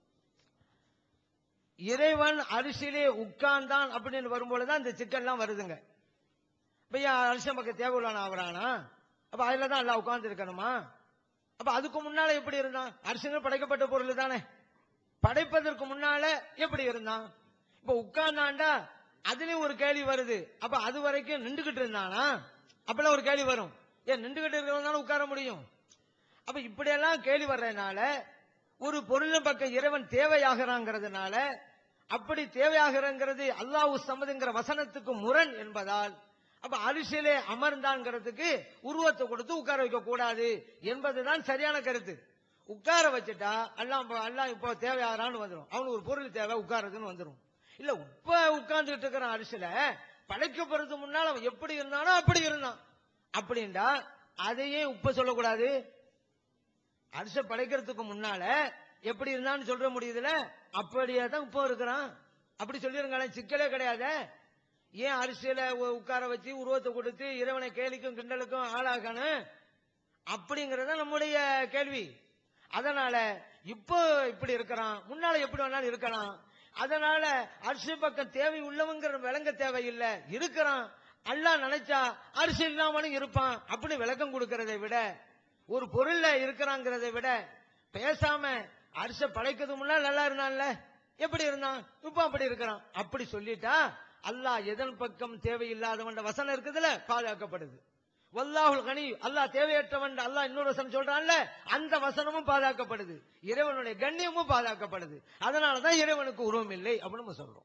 இறைவன் அரிசியிலே உட்கார்ந்தான் அப்படின்னு வரும்பொழுதுதான் இந்த சிக்கல்லாம் வருதுங்க இப்ப ஏன் அரிசன் பக்கம் தேவையுள்ளான ஆகுறானா அப்ப அதுல தான் எல்லாம் உட்கார்ந்து இருக்கணுமா அப்ப அதுக்கு முன்னால எப்படி இருந்தான் அரிசங்கள் படைக்கப்பட்ட பொருள் தானே படைப்பதற்கு முன்னால எப்படி இருந்தான் இப்ப உட்கார்ந்தாண்டா அதுலயும் ஒரு கேள்வி வருது அப்ப அது வரைக்கும் நின்றுகிட்டு இருந்தானா அப்பெல்லாம் ஒரு கேள்வி வரும் ஏன் நின்றுகிட்டு இருக்கிறவனால உட்கார முடியும் அப்ப இப்படியெல்லாம் கேள்வி வர்றதுனால ஒரு பொருளின் பக்கம் இறைவன் தேவையாகிறாங்கிறதுனால அப்படி தேவையாகிறங்கிறது அல்லாஹ் சம்மதுங்கிற வசனத்துக்கு முரண் என்பதால் அப்ப அரிசியிலே அமர்ந்தாங்கிறதுக்கு உருவத்தை கொடுத்து உட்கார வைக்க கூடாது என்பதுதான் சரியான கருத்து உட்கார வச்சுட்டா அல்லாம் அல்லாம் இப்போ தேவையாகிறான்னு வந்துடும் அவனுக்கு ஒரு பொருள் தேவை உட்காருதுன்னு வந்துடும் இல்ல இப்ப உட்கார்ந்துட்டு இருக்கிற அரிசியில படைக்கப்படுறது முன்னால் அவன் எப்படி இருந்தானோ அப்படி இருந்தான் அப்படின்டா அதையே உப்ப சொல்லக்கூடாது அரிசை படைக்கிறதுக்கு முன்னால எப்படி இருந்தான்னு சொல்ற முடியுதுல அப்படியே தான் உப்ப இருக்கிறான் அப்படி சொல்லிருங்களேன் சிக்கலே கிடையாது ஏன் அரிசியில உ- உட்கார வச்சு உருவத்தை கொடுத்து இறைவனை கேலிக்கும் கிண்டலுக்கும் ஆளாகணும் அப்படிங்கறத நம்முடைய கேள்வி அதனால இப்போ இப்படி இருக்கிறான் முன்னால எப்படி வேணாலும் இருக்கலாம் அதனால அரிசி பக்கம் தேவை உள்ளவங்கிற விளங்க தேவையில்லை இருக்கிறான் அல்லாஹ் நினைச்சா அரிசி இல்லாமலும் இருப்பான் அப்படின்னு விளக்கம் கொடுக்கறதை விட ஒரு பொருள்ல இருக்கிறாங்கிறதை விட பேசாம அரிச படைக்கிறது முன்னால நல்லா இருந்தான்ல எப்படி இருந்தான் இப்ப அப்படி இருக்கிறான் அப்படி சொல்லிட்டா அல்லாஹ் எதன் பக்கம் தேவையில்லாதவன் வசனம் இருக்குதுல பாதுகாக்கப்படுது வல்லாஹுல் கனி அல்லாஹ் தேவையற்றவன் அல்லாஹ் இன்னொரு வசனம் சொல்றான்ல அந்த வசனமும் பாதுகாக்கப்படுது இறைவனுடைய கண்ணியமும் பாதுகாக்கப்படுது அதனாலதான் இறைவனுக்கு உருவம் இல்லை அப்படின்னு நம்ம சொல்றோம்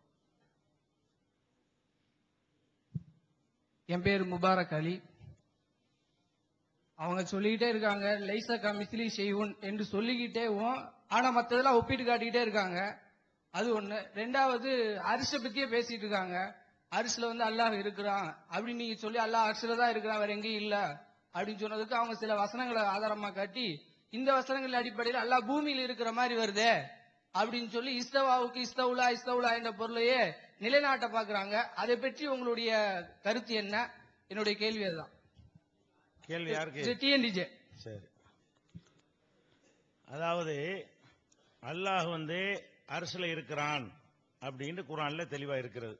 என் பேர் முபாரக் அலி அவங்க சொல்லிக்கிட்டே இருக்காங்க லைசா கமிஸ்லி செய்வோன் என்று சொல்லிக்கிட்டேவும் ஆனா மத்ததெல்லாம் ஒப்பிட்டு காட்டிக்கிட்டே இருக்காங்க அது ஒண்ணு ரெண்டாவது அரிசை பத்தியே பேசிட்டு இருக்காங்க அரிசில வந்து அல்லாஹ் இருக்கிறான் அப்படின்னு நீங்க சொல்லி அல்லாஹ் அரிசில தான் இருக்கிறான் வேற எங்கேயும் இல்ல அப்படின்னு சொன்னதுக்கு அவங்க சில வசனங்களை ஆதாரமா காட்டி இந்த வசனங்கள் அடிப்படையில் அல்லாஹ் பூமியில் இருக்கிற மாதிரி வருதே அப்படின்னு சொல்லி இஸ்தவாவுக்கு இஸ்தவுலா இஸ்தவுலா என்ற பொருளையே நிலைநாட்ட பாக்குறாங்க அதை பற்றி உங்களுடைய கருத்து என்ன என்னுடைய கேள்வி அதுதான் கேள்வி யாருக்கு டிஎன்டிஜே சரி அதாவது அல்லாஹ் வந்து அரசுல இருக்கிறான் அப்படின்னு குரான்ல தெளிவா இருக்கிறது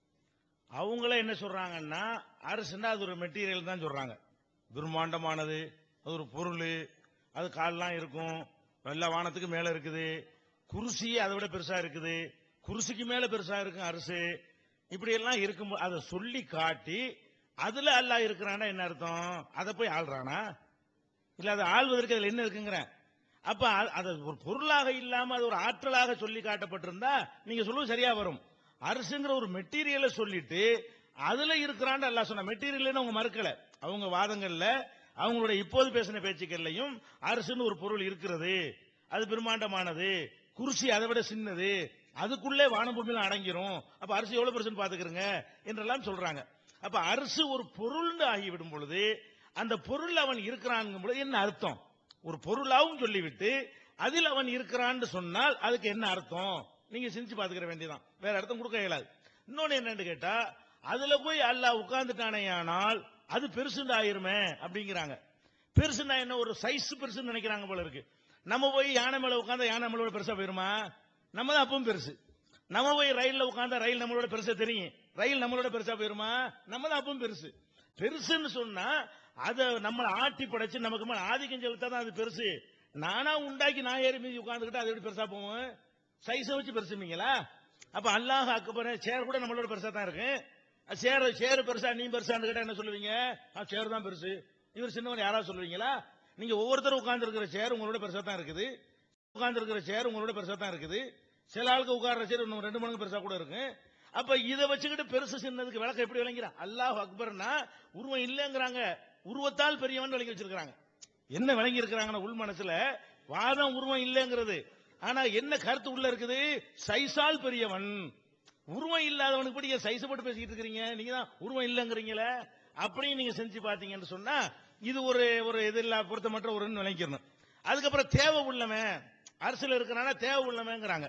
அவங்கள என்ன சொல்றாங்கன்னா அரசுன்னா அது ஒரு மெட்டீரியல் தான் சொல்றாங்க துர்மாண்டமானது அது ஒரு பொருள் அது கால்லாம் இருக்கும் எல்லா வானத்துக்கு மேல இருக்குது குருசி அதை விட பெருசா இருக்குது குருசிக்கு மேல பெருசா இருக்கும் அரசு இப்படி எல்லாம் இருக்கும் அதை சொல்லி காட்டி அதுல அல்லாஹ் இருக்கிறானா என்ன அர்த்தம் அதை போய் ஆள்றானா இல்ல அதை ஆள்வதற்கு அதுல என்ன இருக்குங்கிறேன் அப்ப அ- அது ஒரு பொருளாக இல்லாம அது ஒரு ஆற்றலாக சொல்லி காட்டப்பட்டிருந்தா நீங்க சொல்லுவது சரியா வரும் அரசுங்கிற ஒரு மெட்டீரியலை சொல்லிட்டு அதுல இருக்கிறான்னு அல்லாஹ் சொன்ன மெட்டீரியல் அவங்க மறுக்கல அவங்க வாதங்கள்ல அவங்களுடைய இப்போது பேசின பேச்சுக்கள்லையும் அரசுன்னு ஒரு பொருள் இருக்கிறது அது பிரம்மாண்டமானது குருசி அதை விட சின்னது அதுக்குள்ளே வானபூமியில அடங்கிரும் அப்ப அரிசி எவ்வளவு பெருசுன்னு பாத்துக்கிறங்க என்றெல்லாம் சொல்றாங்க அப்ப அரசு ஒரு பொருள்னு ஆகிவிடும் பொழுது அந்த பொருள் அவன் இருக்கிறான் பொழுது என்ன அர்த்தம் ஒரு பொருளாவும் சொல்லிவிட்டு அதில் அவன் இருக்கிறான்னு சொன்னால் அதுக்கு என்ன அர்த்தம் நீங்க சிந்திச்சு பாத்துக்கிற வேண்டியதான் வேற அர்த்தம் கொடுக்க இயலாது இன்னொன்னு என்னன்னு கேட்டா அதுல போய் அல்லாஹ் உட்கார்ந்துட்டானேயானால் அது பெருசுண்டு ஆயிருமே அப்படிங்கிறாங்க பெருசுன்னா என்ன ஒரு சைஸ் பெருசுன்னு நினைக்கிறாங்க போல இருக்கு நம்ம போய் யானை மேல உட்கார்ந்தா யானை நம்மளோட பெருசா போயிருமா நம்ம தான் அப்பவும் பெருசு நம்ம போய் ரயில்ல உட்கார்ந்தா ரயில் நம்மளோட பெருசா தெரியும் ரயில் நம்மளோட பெருசா போயிருமா நம்ம தான் அப்பவும் பெருசு பெருசுன்னு சொன்னா அத நம்மளை ஆட்டி படைச்சு நமக்கு மேல ஆதிக்கம் செலுத்தா தான் அது பெருசு நானா உண்டாக்கி நான் ஏறி மீதி உட்கார்ந்துக்கிட்டு அது எப்படி பெருசா போவோம் சைஸை வச்சு பெருசுமீங்களா அப்ப அல்லாஹ் அக்பர் சேர் கூட நம்மளோட பெருசா தான் இருக்கு சேர் சேர் பெருசா நீ பெருசான்னு கேட்டா என்ன சொல்லுவீங்க சேர் தான் பெருசு இவர் சின்னவன் யாராவது சொல்லுவீங்களா நீங்க ஒவ்வொருத்தரும் உட்கார்ந்து இருக்கிற சேர் உங்களோட பெருசா தான் இருக்குது உட்கார்ந்து இருக்கிற சேர் உங்களோட பெருசா தான் இருக்குது சில ஆளுக்கு உட்கார்ற சேர் இன்னும் ரெண்டு மடங்கு பெருசா கூட இருக்கு அப்ப இதை வச்சுக்கிட்டு பெருசு சின்னதுக்கு விளக்கம் எப்படி விளங்கிறான் அல்லாஹ் அக்பர்னா உருவம் இல்லைங்கிறாங்க உருவத்தால் பெரியவன் விளங்கி வச்சிருக்காங்க என்ன விளங்கி இருக்கிறாங்கன்னா உள் மனசுல வாதம் உருவம் இல்லைங்கிறது ஆனா என்ன கருத்து உள்ள இருக்குது சைஸால் பெரியவன் உருவம் இல்லாதவனுக்கு படி சைஸ் போட்டு பேசிக்கிட்டு இருக்கிறீங்க நீங்க தான் உருவம் இல்லைங்கிறீங்களே அப்படியும் நீங்க செஞ்சு பாத்தீங்கன்னு சொன்னா இது ஒரு ஒரு எதிரில்லா பொருத்தமற்ற ஒரு விளங்கிக்கணும் அதுக்கப்புறம் தேவை உள்ளவன் அரசுல இருக்கிறானா தேவை உள்ளவங்கிறாங்க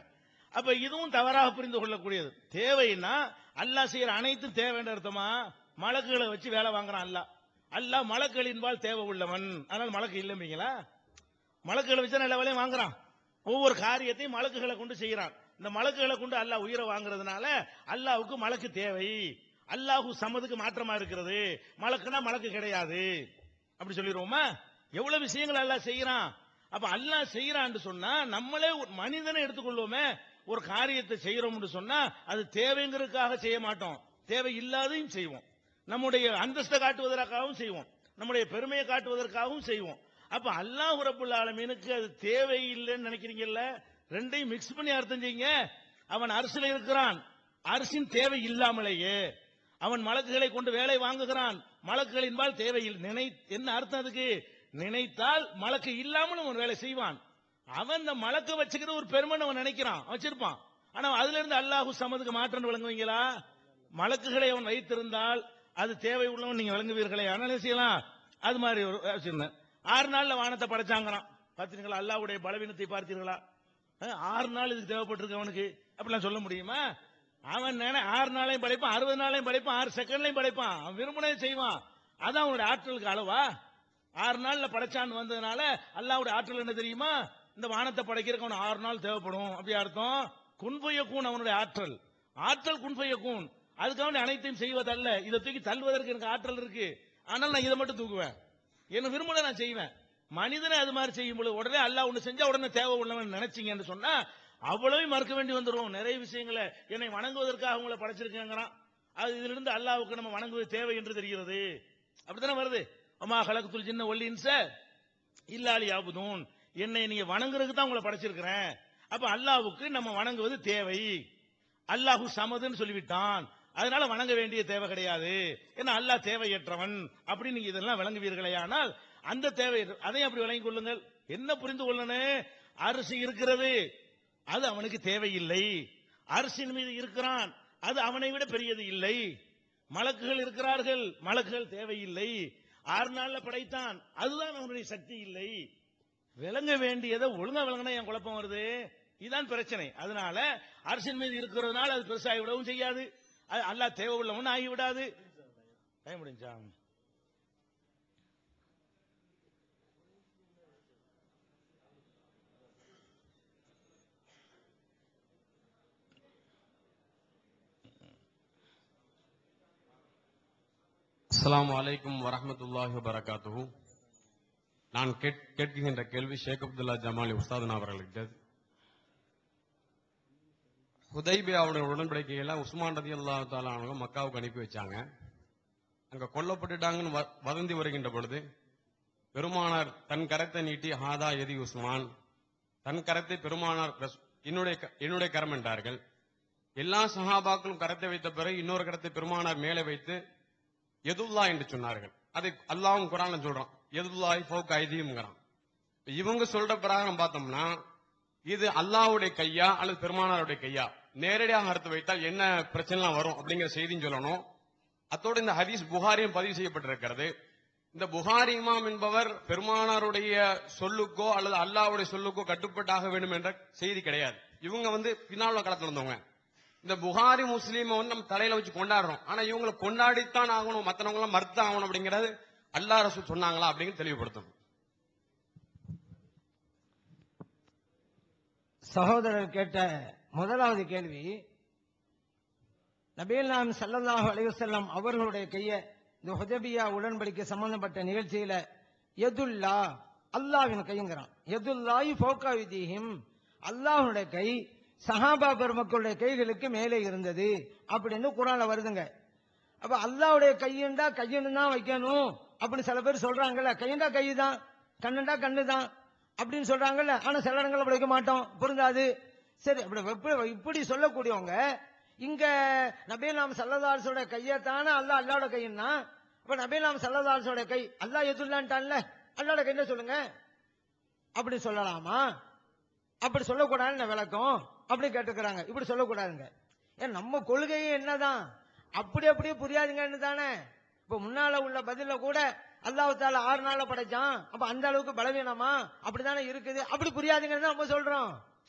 அப்ப இதுவும் தவறாக புரிந்து கொள்ளக்கூடியது தேவைன்னா அல்லாஹ் செய்யற அனைத்தும் தேவைன்ற அர்த்தமா மலக்குகளை வச்சு வேலை வாங்குறான் அல்லாஹ் அல்லாஹ் மலக்களின்பால் தேவை உள்ளவன் அதனால மலக்கு இல்லைம்பீங்களா மலக்குகளை வச்சு நல்ல வேலையும் வாங்குறான் ஒவ்வொரு காரியத்தையும் மலக்குகளை கொண்டு செய்யறான் இந்த மலக்குகளை கொண்டு அல்லாஹ் உயிரை வாங்குறதுனால அல்லாஹ்வுக்கு மலக்கு தேவை அல்லாஹு சமதுக்கு மாற்றமா இருக்கிறது மலக்குனா மலக்கு கிடையாது அப்படி சொல்லிடுவோமா எவ்வளவு விஷயங்கள் அல்லாஹ் செய்யறான் அப்ப அல்லாஹ் செய்யறான்னு சொன்னா நம்மளே ஒரு மனிதனை எடுத்துக்கொள்வோமே ஒரு காரியத்தை செய்யறோம்னு சொன்னா அது தேவைங்கிறதுக்காக செய்ய மாட்டோம் தேவை இல்லாதையும் செய்வோம் நம்முடைய அந்தஸ்தை காட்டுவதற்காகவும் செய்வோம் நம்முடைய பெருமையை காட்டுவதற்காகவும் செய்வோம் அப்ப அல்லாஹ் ரப்புல் ஆலமீனுக்கு அது தேவையில்லைன்னு நினைக்கிறீங்கல்ல ரெண்டையும் மிக்ஸ் பண்ணி அர்த்தம் செய்யுங்க அவன் அரசுல இருக்கிறான் அரசின் தேவை இல்லாமலேயே அவன் மலக்குகளை கொண்டு வேலை வாங்குகிறான் மலக்குகளின்பால் தேவையில் நினை என்ன அர்த்தம் அதுக்கு நினைத்தால் மலக்கு இல்லாமலும் அவன் வேலை செய்வான் அவன் இந்த மலக்க வச்சுக்கிற ஒரு பெருமன் அவன் நினைக்கிறான் வச்சிருப்பான் ஆனா அதுல இருந்து அல்லாஹு சமதுக்கு மாற்றம் விளங்குவீங்களா மலக்குகளை அவன் வைத்திருந்தால் அது தேவை உள்ளவன் நீங்க விளங்குவீர்களே ஆனால் என்ன செய்யலாம் அது மாதிரி ஒரு வச்சிருந்தேன் ஆறு நாள்ல வானத்தை படைச்சாங்கறான் பார்த்தீங்களா அல்லாஹ்வுடைய பலவீனத்தை பார்த்தீர்களா அஹ், ஆறு நாள் இதுக்கு தேவைப்பட்டிருக்கு அவனுக்கு அப்படிலாம் சொல்ல முடியுமா அவன் நினை ஆறு நாளையும் படைப்பான் அறுபது நாளையும் படைப்பான் ஆறு செகண்ட்லையும் படைப்பான் அவன் விரும்பினதை செய்வான் அதான் அவனுடைய ஆற்றலுக்கு அளவா ஆறு நாள்ல படைச்சான்னு வந்ததுனால அல்லாஹ்வுடைய ஆற்றல் என்ன தெரியுமா இந்த வானத்தை படைக்கிறதுக்கு அவன் ஆறு நாள் தேவைப்படும் அப்படி அர்த்தம் குன்பைய கூன் அவனுடைய ஆற்றல் ஆற்றல் குன்பைய கூன் அதுக்காக அனைத்தையும் செய்வதல்ல இதை தூக்கி தள்ளுவதற்கு எனக்கு ஆற்றல் இருக்கு ஆனால் நான் இதை மட்டும் தூக்குவேன் என்ன விரும்பல நான் செய்வேன் மனிதனை அது மாதிரி செய்யும் பொழுது உடனே அல்லாஹ் ஒண்ணு செஞ்சா உடனே தேவை உள்ளவன் நினைச்சீங்கன்னு சொன்னா அவ்வளவையும் மறுக்க வேண்டி வந்துரும் நிறைய விஷயங்களை என்னை வணங்குவதற்காக உங்களை படைச்சிருக்கேங்கிறான் அது இதுல இருந்து அல்லாஹ்வுக்கு நம்ம வணங்குவது தேவை என்று தெரிகிறது அப்படித்தானே வருது அம்மா கலக்குத்துல் சின்ன ஒல்லின்ச இல்லாலி ஆபுதூன் என்னை நீங்க வணங்குறதுக்கு தான் உங்களை படைச்சிருக்கிறேன் அப்ப அல்லாஹ்வுக்கு நம்ம வணங்குவது தேவை அல்லாஹு சமதுன்னு சொல்லிவிட்டான் அதனால வணங்க வேண்டிய தேவை கிடையாது ஏன்னா அல்லாஹ் தேவையற்றவன் அப்படி நீங்க இதெல்லாம் விளங்குவீர்களே ஆனால் அந்த தேவை அதையும் அப்படி விளங்கிக் கொள்ளுங்கள் என்ன புரிந்து கொள்ளணும் அரிசி இருக்கிறது அது அவனுக்கு தேவையில்லை அரசின் மீது இருக்கிறான் அது அவனை விட பெரியது இல்லை மலக்குகள் இருக்கிறார்கள் மலக்குகள் தேவையில்லை ஆறு நாள்ல படைத்தான் அதுதான் அவனுடைய சக்தி இல்லை விளங்க வேண்டியதை ஒழுங்கா விளங்கினா என் குழப்பம் வருது இதுதான் பிரச்சனை அதனால அரசின் மீது இருக்கிறதுனால அது பெருசாகி விடவும் செய்யாது அது அல்லாஹ் தேவை உள்ளவன் ஆகி விடாது டைம் முடிஞ்சா அஸ்ஸலாமு அலைக்கும் வரஹ்மத்துல்லாஹி வபரகாத்துஹு நான் கேட்- கேட்கின்ற கேள்வி ஷேக் அப்துல்லா ஜமாலி உஸ்தாதன் அவர்களுக்கு ஹுதைபியாவுடைய உடன்படிக்கையில உஸ்மான் ரதி அல்லாஹ் தாலானவங்க மக்காவுக்கு அனுப்பி வச்சாங்க அங்க கொல்லப்பட்டுட்டாங்கன்னு வ- வதந்தி வருகின்ற பொழுது பெருமானார் தன் கரத்தை நீட்டி ஹாதா எதி உஸ்மான் தன் கரத்தை பெருமானார் ரஸ்- என்னுடைய க- என்னுடைய கரம் என்றார்கள் எல்லா சஹாபாக்களும் கரத்தை வைத்த பிறகு இன்னொரு கரத்தை பெருமானார் மேலே வைத்து எதுல்லா என்று சொன்னார்கள் அதை அல்லாவும் குரான்ல சொல்றான் எதுல்லாய் ஃபோக் ஐதியும்ங்கிறான் இவங்க சொல்ற பிரகாரம் பார்த்தோம்னா இது அல்லாஹ்வுடைய கையா அல்லது பெருமானாருடைய கையா நேரடியாக அறுத்து வைத்தால் என்ன பிரச்சனை வரும் அப்படிங்கிற செய்தியும் சொல்லணும் அத்தோடு இந்த ஹதீஸ் புகாரியும் பதிவு செய்யப்பட்டிருக்கிறது இந்த புகாரி இமாம் என்பவர் பெருமானாருடைய சொல்லுக்கோ அல்லது அல்லாஹ்வுடைய சொல்லுக்கோ கட்டுப்பட்டாக வேண்டும் என்ற செய்தி கிடையாது இவங்க வந்து பின்னால் காலத்துல வந்தவங்க இந்த புகாரி முஸ்லீமை வந்து நம்ம தலையில வச்சு கொண்டாடுறோம் ஆனா இவங்களை கொண்டாடித்தான் ஆகணும் மத்தவங்க எல்லாம் மறுத்து ஆகணும் அப்படிங்கறது அல்லாஹ் ரசூல் சொன்னாங்களா அப்படிங்கிறது தெளிவுபடுத்தணும் சகோதரர் கேட்ட முதலாவது கேள்வி நபீல் நாம் சல்லல்லாஹு அலைஹி வஸல்லம் அவர்களுடைய கைய இந்த ஹுதபியா உடன்படிக்கை சம்பந்தப்பட்ட நிகழ்ச்சியில எதுல்லா அல்லாஹ்வின் கைங்கிறான் எதுல்லாஹி ஃபௌகா விதிஹிம் அல்லாஹ்வுடைய கை சஹாபா பெருமக்களுடைய கைகளுக்கு மேலே இருந்தது அப்படின்னு குரான்ல வருதுங்க அப்ப அல்லாஹ்வுடைய கையுண்டா கையுன்னு தான் வைக்கணும் அப்படின்னு சில பேர் சொல்றாங்கல்ல கையுண்டா கை தான் கண்ணுண்டா கண்ணு தான் அப்படின்னு சொல்றாங்கல்ல ஆனா சில இடங்கள்ல அப்படி வைக்க மாட்டோம் பொருந்தாது சரி அப்படி வெப்ப- இப்படி சொல்லக்கூடியவங்க இங்க நபீலாம் சல்லதாசோட கையத்தானே அல்லாஹ் அல்லாவோட கைன்னா அப்ப நபீலாம் சல்லதாசோட கை அல்லாஹ் எதுல்லான்ட்டான்ல அல்லாவோட கை என்ன சொல்லுங்க அப்படி சொல்லலாமா அப்படி சொல்லக்கூடாதுன்னு விளக்கம் அப்படி கேட்டுக்கிறாங்க இப்படி சொல்லக்கூடாதுங்க ஏன் நம்ம கொள்கையே என்னதான் அப்படி அப்படியே புரியாதுங்கன்னு தானே இப்ப முன்னால உள்ள பதில கூட அல்லாஹ் தால ஆறு நாள்ல படைச்சான் அப்ப அந்த அளவுக்கு பலவீனமா அப்படித்தானே இருக்குது அப்படி புரியாதுங்கன்னு தான் நம்ம சொல்றோம்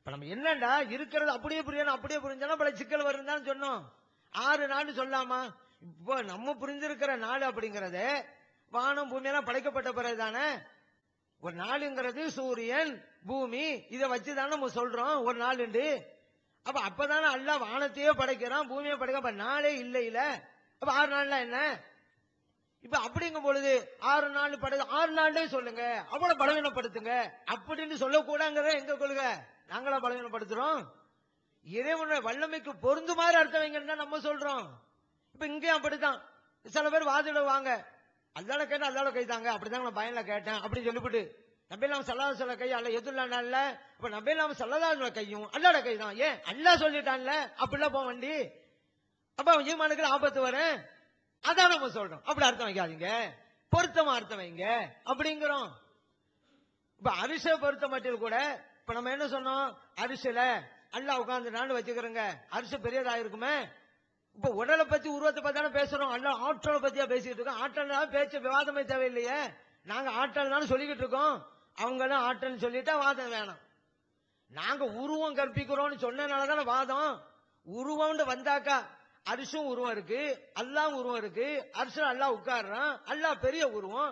இப்ப நம்ம என்னண்டா இருக்கிறது அப்படியே புரியணும் அப்படியே புரிஞ்சாலும் பல சிக்கல் வரும் தான் சொன்னோம் ஆறு நாள் சொல்லாமா இப்போ நம்ம புரிஞ்சிருக்கிற நாள் அப்படிங்கறது வானம் பூமி எல்லாம் படைக்கப்பட்ட பிறகுதானே ஒரு நாளுங்கிறது சூரியன் பூமி இதை வச்சுதானே நம்ம சொல்றோம் ஒரு நாள் உண்டு அப்ப அப்பதானே அல்லாஹ் வானத்தையே படைக்கிறான் பூமியை படைக்க அப்ப நாளே இல்லை இல்ல அப்ப ஆறு நாள்ல என்ன இப்ப அப்படிங்கும் பொழுது ஆறு நாள் படை ஆறு நாள்லயே சொல்லுங்க அவ்வளவு பலவீனப்படுத்துங்க அப்படின்னு சொல்லக்கூடாங்கிற எங்க கொள்கை நாங்களா பலவீனப்படுத்துறோம் இறைவனுடைய வல்லமைக்கு பொருந்துமாறு அர்த்தம் வைங்கன்னு தான் நம்ம சொல்றோம் இப்ப இங்கேயும் அப்படித்தான் சில பேர் வாதிடுவாங்க அல்லாட கேட்டா அல்லாட கை தாங்க அப்படிதான் நான் பயன்ல கேட்டேன் அப்படின்னு சொல்லிவிட்டு நபிலாம் சல்லா சொல்ல கை அல்ல எதுலான்ல இப்ப நபிலாம் சல்லதா கையும் அல்லாட கை தான் ஏன் அல்லா சொல்லிட்டான்ல அப்படிலாம் போ வண்டி அப்ப அவன் ஈமானுக்கு ஆபத்து வரும் அதான் நம்ம சொல்றோம் அப்படி அர்த்தம் வைக்காதீங்க பொருத்தமா அர்த்தம் வைங்க அப்படிங்கிறோம் இப்ப அரிசை பொருத்த மட்டும் கூட இப்ப நம்ம என்ன சொன்னோம் அரிசில அல்லாஹ் உட்கார்ந்து வச்சுக்கிறோங்க அரிசி பெரியதா இருக்குமே இப்ப உடலை பத்தி உருவத்தை பத்தி தானே பேசுறோம் அல்ல ஆற்றலை பத்தியா பேசிட்டு இருக்கோம் ஆற்றல் பேச்சு விவாதமே தேவையில்லையே நாங்க ஆற்றல் தானே சொல்லிக்கிட்டு இருக்கோம் அவங்க எல்லாம் ஆற்றல் சொல்லிட்டா வாதம் வேணாம் நாங்க உருவம் கற்பிக்கிறோம்னு சொன்னனால தானே வாதம் உருவம்னு வந்தாக்கா அரிசும் உருவம் இருக்கு அல்லாஹ் உருவம் இருக்கு அரிசுல அல்லாஹ் உட்கார்றான் அல்லாஹ் பெரிய உருவம்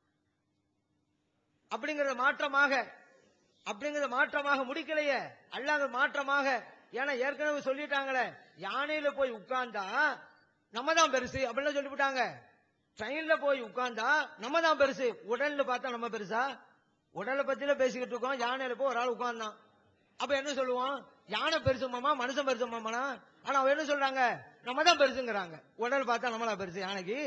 அப்படிங்கறத மாற்றமாக அப்படிங்கறத மாற்றமாக முடிக்கலையே அல்லாத மாற்றமாக ஏன்னா ஏற்கனவே சொல்லிட்டாங்களே யானையில போய் உட்கார்ந்தா நம்ம தான் பெருசு அப்படின்னு சொல்லிவிட்டாங்க ட்ரெயின்ல போய் உட்கார்ந்தா நம்ம தான் பெருசு உடல்ல பார்த்தா நம்ம பெருசா உடலை பத்தில பேசிக்கிட்டு இருக்கோம் யானையில போய் ஒரு ஆள் உட்கார்ந்தான் அப்ப என்ன சொல்லுவோம் யானை பெருசுமாமா மனுஷன் பெருசுமாமானா ஆனா அவ என்ன சொல்றாங்க நம்ம தான் பெருசுங்கிறாங்க உடல் பார்த்தா நம்மளா பெருசு யானைக்கு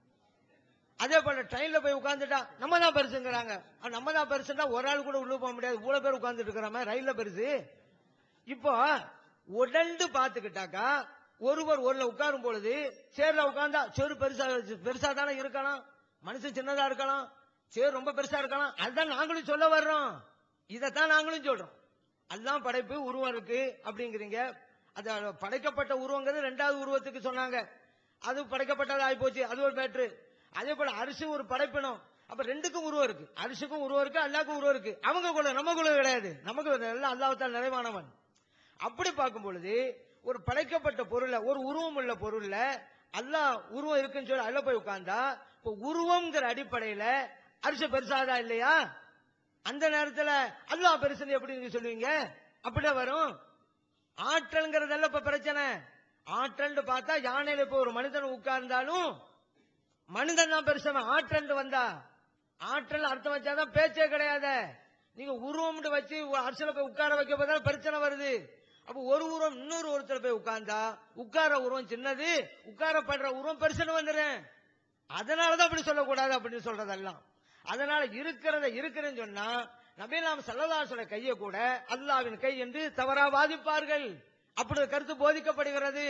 அதே போல ட்ரெயின்ல போய் உட்கார்ந்துட்டா நம்ம தான் பெருசுங்கிறாங்க ஆனா நம்ம தான் பெருசுன்னா ஒரு ஆள் கூட உள்ள போக முடியாது இவ்வளவு பேர் உட்கார்ந்துட்டு இருக்கிறாம ரயில்ல பெருசு இப்போ உடல்ந்து பாத்துக்கிட்டாக்கா ஒருவர் ஒருல உட்காரும் பொழுது சேர்ல உட்கார்ந்தா சேரு பெருசா பெருசா தானே இருக்கலாம் மனுஷன் சின்னதா இருக்கலாம் சேர் ரொம்ப பெருசா இருக்கலாம் அதுதான் நாங்களும் சொல்ல வர்றோம் இதைத்தான் நாங்களும் சொல்றோம் அதுதான் படைப்பு உருவம் இருக்கு அப்படிங்கிறீங்க அது படைக்கப்பட்ட உருவங்கிறது ரெண்டாவது உருவத்துக்கு சொன்னாங்க அது படைக்கப்பட்டது ஆகி போச்சு அது ஒரு மேட்ரு அதே போல அரிசி ஒரு படைப்பினம் அப்ப ரெண்டுக்கும் உருவம் இருக்கு அரிசிக்கும் உருவம் இருக்கு அல்லாக்கும் உருவம் இருக்கு அவங்க குல நம்ம குல கிடையாது நமக்கு எல்லாம் அல்லாஹ்தால் நிறைவானவன் அப்படி பார்க்கும் பொழுது ஒரு படைக்கப்பட்ட பொருள்ல ஒரு உருவம் உள்ள பொருள்ல அல்லாஹ் உருவம் இருக்குன்னு சொல்லி அதுல போய் உட்கார்ந்தா இப்போ உருவம்ங்கிற அடிப்படையில அரிசி பெருசாதா இல்லையா அந்த நேரத்துல அல்லாஹ் பெருசுன்னு எப்படி நீங்க சொல்லுவீங்க அப்படியே வரும் ஆற்றல்ங்கிறதெல்லாம் இப்ப பிரச்சனை ஆற்றல்னு பார்த்தா யானையில இப்போ ஒரு மனிதன் உட்கார்ந்தாலும் மனிதன் தான் பெருசவன் ஆற்றல் வந்தா ஆற்றல் அர்த்தம் வச்சாதான் பேச்சே கிடையாது நீங்க உருவம்னு வச்சு அரசியல போய் உட்கார வைக்க போதா பிரச்சனை வருது அப்ப ஒரு உருவம் இன்னொரு ஒருத்தர் போய் உட்கார்ந்தா உட்கார உருவம் சின்னது உட்காரப்படுற உருவம் பெருசுன்னு வந்துடுறேன் அதனாலதான் அப்படி சொல்லக்கூடாது அப்படின்னு சொல்றதெல்லாம் அதனால இருக்கிறத இருக்கிறேன்னு சொன்னா நபீலாம் சல்லதாசோட கையை கூட அல்லாவின் கை என்று தவறா வாதிப்பார்கள் அப்படி ஒரு கருத்து போதிக்கப்படுகிறது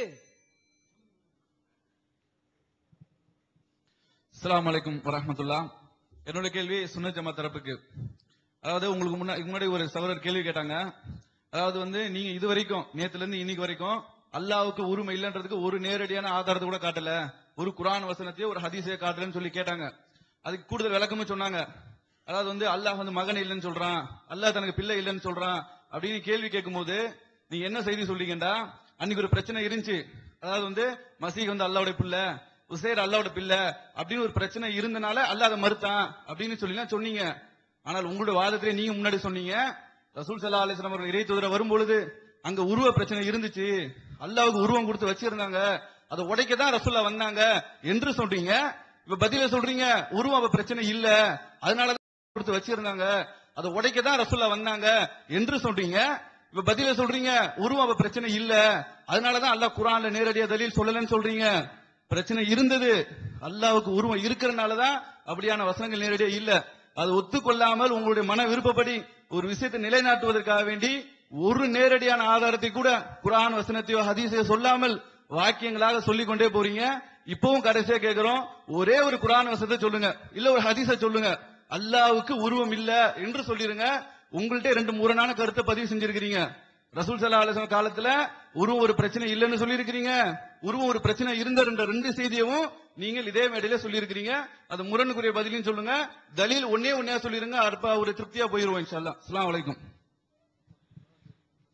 அஸ்ஸலாமு அலைக்கும் வரஹ்மத்துல்லாஹ் என்னோட கேள்வி சுன்ன ஜமா தரப்புக்கு அதாவது உங்களுக்கு முன்னா- இதுக்கு முன்னாடி ஒரு சகோதரர் கேள்வி கேட்டாங்க அதாவது வந்து நீங்க இது வரைக்கும் நேத்துல இருந்து இன்னைக்கு வரைக்கும் அல்லாஹ்வுக்கு உரிமை இல்லைன்றதுக்கு ஒரு நேரடியான ஆதாரத்தை கூட காட்டல ஒரு குர்ஆன் வசனத்தையோ ஒரு ஹதீஸையோ காட்டலன்னு சொல்லி கேட்டாங்க அதுக்கு கூடுதல் விளக்கமும் சொன்னாங்க அதாவது வந்து அல்லாஹ் வந்து மகன் இல்லைன்னு சொல்றான் அல்லாஹ் தனக்கு பிள்ளை இல்லைன்னு சொல்றான் அப்படின்னு கேள்வி கேட்கும்போது நீங்க என்ன செய்தி சொல்றீங்கடா அன்னைக்கு ஒரு பிரச்சனை இருந்துச்சு அதாவது வந்து மசீக் வந்து அல்லாவுடைய பிள்ளை உசேர் அல்லாவோட பிள்ளை அப்படின்னு ஒரு பிரச்சனை இருந்தனால அல்லாஹ் அதை மறுத்தான் அப்படின்னு சொல்லி சொன்னீங்க ஆனால் உங்களோட வாதத்திலே நீங்க முன்னாடி சொன்னீங்க ரசூல் சல்லா அலிஸ்லாம் அவர்கள் இறை தூதர வரும்பொழுது அங்க உருவ பிரச்சனை இருந்துச்சு அல்லாவுக்கு உருவம் கொடுத்து வச்சிருந்தாங்க அதை உடைக்க தான் ரசூல்லா வந்தாங்க என்று சொல்றீங்க இப்ப பதில சொல்றீங்க உருவம் அப்ப பிரச்சனை இல்ல அதனால கொடுத்து வச்சிருந்தாங்க அதை உடைக்க தான் ரசூல்லா வந்தாங்க என்று சொல்றீங்க இப்ப பதில சொல்றீங்க உருவம் அப்ப பிரச்சனை இல்ல அதனாலதான் அல்லாஹ் குரான்ல நேரடியா தலீல் சொல்லலன்னு சொல்றீங்க பிரச்சனை இருந்தது அல்லாஹ்வுக்கு உருவம் இருக்கிறனாலதான் அப்படியான வசனங்கள் நேரடியா இல்ல அது ஒத்துக்கொள்ளாமல் உங்களுடைய மன விருப்பப்படி ஒரு விஷயத்தை நிலைநாட்டுவதற்காக வேண்டி ஒரு நேரடியான ஆதாரத்தை கூட குரான் வசனத்தையோ ஹதீஸையோ சொல்லாமல் வாக்கியங்களாக சொல்லிக் கொண்டே போறீங்க இப்பவும் கடைசியா கேக்குறோம் ஒரே ஒரு குரான் வசனத்தை சொல்லுங்க இல்ல ஒரு ஹதீஸை சொல்லுங்க அல்லாஹ்வுக்கு உருவம் இல்ல என்று சொல்லிருங்க உங்கள்ட்ட ரெண்டு முரணான கருத்தை பதிவு செஞ்சிருக்கிறீங்க ரசூல் சல்லா அலிஸ்லாம் காலத்துல உருவம் ஒரு பிரச்சனை இல்லைன்னு சொல்லியிருக்கிறீங்க உருவம் ஒரு பிரச்சனை இருந்த ரெண்டு ரெண்டு செய்தியவும் நீங்கள் இதே மேடையில சொல்லியிருக்கிறீங்க அது முரணுக்குரிய பதிலையும் சொல்லுங்க தலீல் ஒன்னே ஒன்னே சொல்லிருங்க அற்ப ஒரு திருப்தியா போயிருவோம் இன்ஷா அல்லாஹ் அஸ்ஸலாமு அலைக்கும்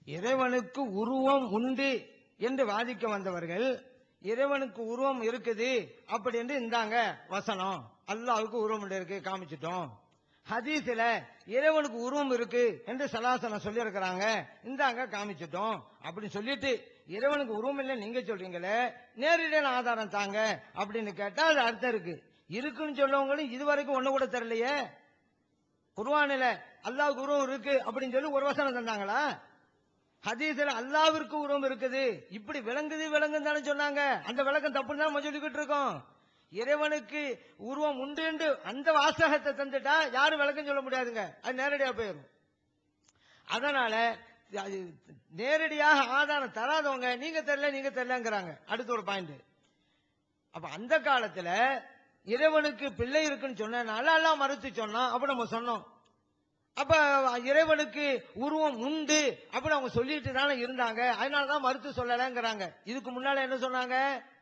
இறைவனுக்கு உருவம் உண்டு என்று வாதிக்க வந்தவர்கள் இறைவனுக்கு உருவம் இருக்குது அப்படி என்று இந்தாங்க வசனம் அல்லாஹ்வுக்கு உருவம் உண்டு இருக்கு காமிச்சிட்டோம் ஹதீஸ்ல இறைவனுக்கு உருவம் இருக்கு என்று சலாசனம் சொல்லி இருக்கிறாங்க இந்தாங்க காமிச்சிட்டோம் அப்படின்னு சொல்லிட்டு இறைவனுக்கு உருவம் இல்லை நீங்க சொல்றீங்களே நேரடியான ஆதாரம் தாங்க அப்படின்னு கேட்டா அது அர்த்தம் இருக்கு இருக்குன்னு சொல்லவங்களும் இதுவரைக்கும் ஒண்ணு கூட தெரியலையே குர்ஆனில அல்லாஹ்வுக்கு உருவம் இருக்கு அப்படின்னு சொல்லி ஒரு வசனம் தந்தாங்களா ஹதீஸ்ல அல்லாவிற்கு உருவம் இருக்குது இப்படி விளங்குது விளங்குன்னு தானே சொன்னாங்க அந்த விளக்கம் தப்புன்னு தான் நம்ம சொல்லிக்கிட்டு இருக்கோம் இறைவனுக்கு உருவம் உண்டு என்று அந்த வாசகத்தை தந்துட்டா யாரும் விளக்கம் சொல்ல முடியாதுங்க அது நேரடியா போயிடும் அதனால அது நேரடியாக ஆதாரம் தராதவங்க நீங்க தெரியல நீங்க தெரியலங்கிறாங்க அடுத்த ஒரு பாயிண்ட் அப்ப அந்த காலத்துல இறைவனுக்கு பிள்ளை இருக்குன்னு சொன்னனால எல்லாம் மறுத்து சொன்னான் அப்ப நம்ம சொன்னோம் அப்ப இறைவனுக்கு உருவம் உண்டு அப்படின்னு அவங்க சொல்லிட்டு தானே இருந்தாங்க அதனாலதான் மறுத்து சொல்லலைங்கிறாங்க இதுக்கு முன்னால என்ன சொன்னாங்க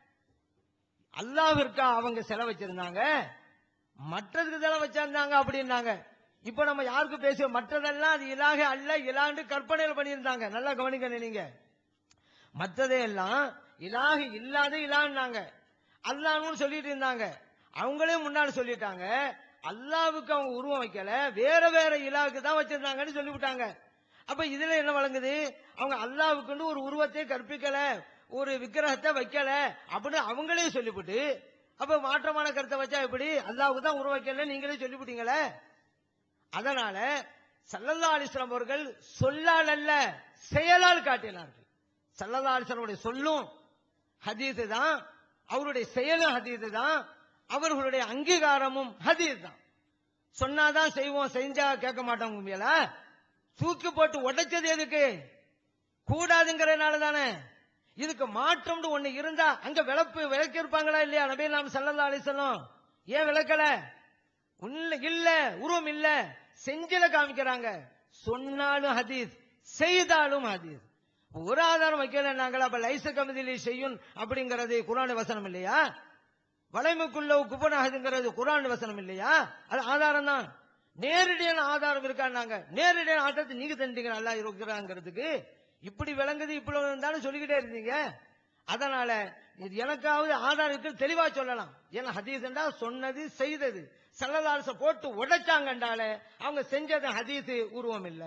அல்லாவிற்கா அவங்க செலவு வச்சிருந்தாங்க மற்றதுக்கு செலவு வச்சிருந்தாங்க அப்படின்னாங்க இப்ப நம்ம யாருக்கு பேச மற்றதெல்லாம் அது இலாக அல்ல இலாண்டு கற்பனையில் பண்ணியிருந்தாங்க நல்லா கவனிக்கணும் நீங்க மற்றதே எல்லாம் இலாக இல்லாத இலான்னாங்க அல்லான்னு சொல்லிட்டு இருந்தாங்க அவங்களே முன்னாடி சொல்லிட்டாங்க அல்லாவுக்கு அவங்க உருவம் வைக்கல வேற வேற இலாவுக்கு தான் வச்சிருந்தாங்கன்னு சொல்லிவிட்டாங்க அப்ப இதுல என்ன வழங்குது அவங்க அல்லாவுக்குன்னு ஒரு உருவத்தை கற்பிக்கல ஒரு விக்கிரகத்தை வைக்கல அப்படின்னு அவங்களே சொல்லிவிட்டு அப்ப மாற்றமான கருத்தை வச்சா எப்படி அல்லாவுக்கு தான் உருவம் வைக்கல நீங்களே சொல்லிவிட்டீங்களே அதனால சல்லல்லா அலிஸ்லாம் அவர்கள் சொல்லால் அல்ல செயலால் காட்டினார்கள் சல்லல்லா அலிஸ்லாமுடைய சொல்லும் ஹதீஸ் தான் அவருடைய செயலும் ஹதீஸ் தான் அவர்களுடைய அங்கீகாரமும் ஹதீஸ் தான் சொன்னாதான் செய்வோம் செஞ்சா கேட்க மாட்டோம் உண்மையில தூக்கி போட்டு உடைச்சது எதுக்கு கூடாதுங்கிறதுனால தானே இதுக்கு மாற்றம்னு ஒண்ணு இருந்தா அங்க விளப்பு விளக்கி இருப்பாங்களா இல்லையா நபி நாம் சல்லல்லா அலிசல்லம் ஏன் விளக்கல உள்ள இல்ல உருவம் இல்ல செஞ்சல காமிக்கிறாங்க சொன்னாலும் ஹதீஸ் செய்தாலும் ஹதீஸ் ஒரு ஆதாரம் வைக்கல நாங்கள் அப்ப லைச கமிதியிலே செய்யும் அப்படிங்கறது குரான் வசனம் இல்லையா வளைமுக்குள்ள குப்பனாகுதுங்கிறது குரான் வசனம் இல்லையா அது ஆதாரம் தான் நேரடியான ஆதாரம் இருக்கான்னாங்க நேரடியான ஆதாரத்தை நீங்க தந்தீங்க நல்லா இருக்கிறாங்கிறதுக்கு இப்படி விளங்குது இப்படி இருந்தாலும் சொல்லிக்கிட்டே இருந்தீங்க அதனால இது எனக்காவது ஆதாரம் இருக்கு தெளிவா சொல்லலாம் ஏன்னா ஹதீஸ் சொன்னது செய்தது சல்லதாரச போட்டு உடைச்சாங்கன்றாலே அவங்க செஞ்சது ஹதீஸ் உருவம் இல்ல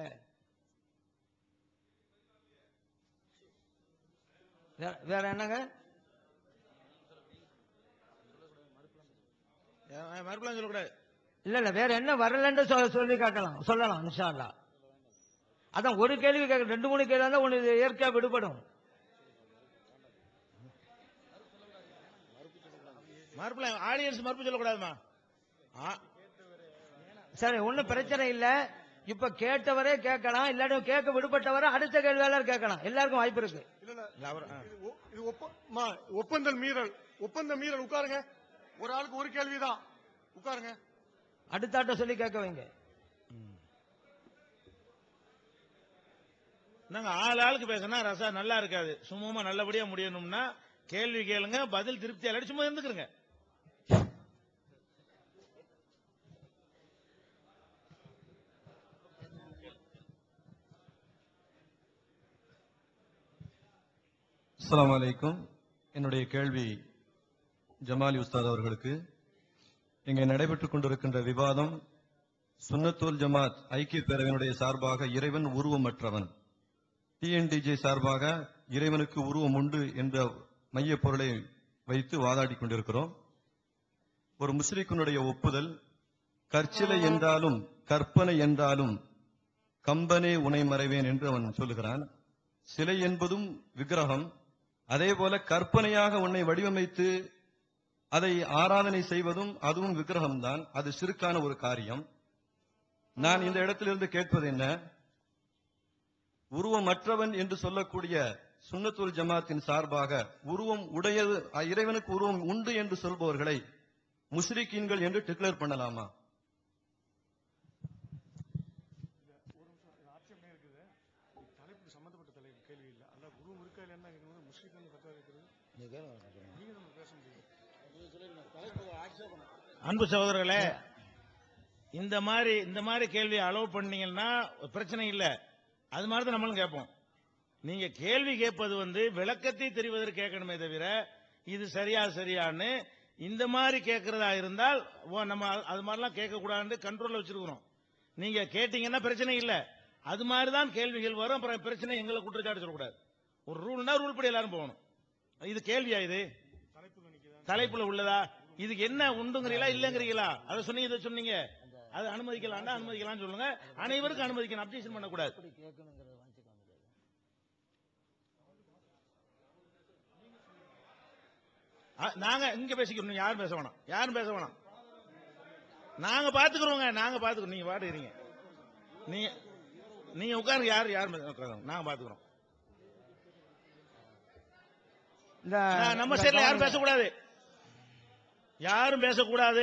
வேற- வேற என்னங்க மறுபடியும் சொல்லக்கூடாது இல்ல இல்ல வேற என்ன வரலன்னு சொ- சொல்லி காட்டலாம் சொல்லலாம் இன்ஷா அல்லாஹ் அதான் ஒரு கேள்வி கேட்க ரெண்டு மூணு கேள்வி தான் ஒண்ணு இயற்கையா விடுபடும் மறுபடியும் ஆடியன்ஸ் மறுப்பு சொல்லக்கூடாதுமா ஆ- சரி ஒண்ணும் பிரச்சனை இல்ல இப்ப கேட்டவரே கேட்கலாம் இல்லாட்டி கேட்க விடுபட்டவரை அடுத்த கேள்வியாளர் கேட்கலாம் எல்லாருக்கும் வாய்ப்பு இருக்கு இல்ல, அவர் ஆ. இது ஒ- இது ஒப்ப- மா, ஒப்பந்தல் மீறல் ஒப்பந்த மீறல் உட்காருங்க ஒரு ஆளுக்கு ஒரு கேள்விதான் உட்காருங்க அடுத்த ஆட்ட சொல்லி கேட்க வைங்க நாங்க ஆள் ஆளுக்கு பேசினா ரசா நல்லா இருக்காது சுமூகமா நல்லபடியா முடியணும்னா கேள்வி கேளுங்க பதில் திருப்தி அல்லாட்டி சும்மா இருந்துக்கிறங்க அஸ்ஸலாமு அலைக்கும் என்னுடைய கேள்வி ஜமாலி உஸ்தாத் அவர்களுக்கு இங்கே நடைபெற்றுக் கொண்டிருக்கின்ற விவாதம் சுன்னத்துல் ஜமாத் ஐக்கிய பேரவையினுடைய சார்பாக இறைவன் உருவமற்றவன் டிஎன்டிஜே சார்பாக இறைவனுக்கு உருவம் உண்டு என்ற மைய பொருளை வைத்து வாதாடி கொண்டிருக்கிறோம் ஒரு முஸ்லிக்கினுடைய ஒப்புதல் கற்சிலை என்றாலும் கற்பனை என்றாலும் கம்பனே உனை மறைவேன் என்று அவன் சொல்லுகிறான் சிலை என்பதும் விக்கிரகம் அதே போல கற்பனையாக உன்னை வடிவமைத்து அதை ஆராதனை செய்வதும் அதுவும் விக்கிரகம்தான் அது சிறுக்கான ஒரு காரியம் நான் இந்த இடத்திலிருந்து கேட்பது என்ன உருவமற்றவன் என்று சொல்லக்கூடிய சுன்னத்துல் ஜமாத்தின் சார்பாக உருவம் உடையது இறைவனுக்கு உருவம் உண்டு என்று சொல்பவர்களை முஸ்ரிக்கீன்கள் என்று டிக்ளேர் பண்ணலாமா தலைப்பு சம்பந்தப்பட்ட தலைப்பு கேள்வி இல்ல அல்ல குரு இருக்கா இல்லைன்னா கேட்கணும் முஸ்லிம் பத்தா இருக்கிறது நீங்க நம்ம பேச முடியும் அன்பு சகோதரர்களே இந்த மாதிரி இந்த மாதிரி கேள்வி அலோவ் பண்ணீங்கன்னா பிரச்சனை இல்ல அது மாதிரி தான் நம்மளும் கேட்போம் நீங்க கேள்வி கேட்பது வந்து விளக்கத்தை தெரிவதற்கு கேட்கணுமே தவிர இது சரியா சரியான்னு இந்த மாதிரி கேட்கறதா இருந்தால் ஓ, நம்ம அது- அது மாதிரிலாம் கேட்கக்கூடாதுன்னு கண்ட்ரோல்ல வச்சிருக்கிறோம் நீங்க கேட்டீங்கன்னா பிரச்சனை இல்ல அது மாதிரி தான் கேள்விகள் வரும் அப்புறம் பிரச்சனை எங்களை குற்றச்சாட்டு சொல்லக்கூடாது ஒரு ரூல்னா ரூல் படி எல்லாரும் போகணும் இது கேள்வியா இது தலைப்புல உள்ளதா இதுக்கு என்ன உண்டுங்கிறீங்களா இல்லங்கிறீங்களா அதை சொன்னீங்க இதை சொன்னீங்க அது அனுமதிக்கலாம்னா அனுமதிக்கலாம் சொல்லுங்க அனைவருக்கும் அனுமதிக்கணும் அப்ஜெக்ஷன் பண்ணக்கூடாது அ, நாங்க இங்க பேசிக்கிறோம் யாரும் பேச வேணாம் யாரும் பேச வேணாம் நாங்க பாத்துக்கிறோங்க நாங்க பாத்துக்கிறோம் நீங்க பாட்டு இருங்க நீங்க நீங்க உட்காருங்க யாரு யாரும் பேச- உட்காருங்க நாங்க பாத்துக்கிறோம் இந்த நான் நம்ம இந்த சைடுல யாரும் கவர்மெண்ட் பேசக்கூடாது யாரும் பேசக்கூடாது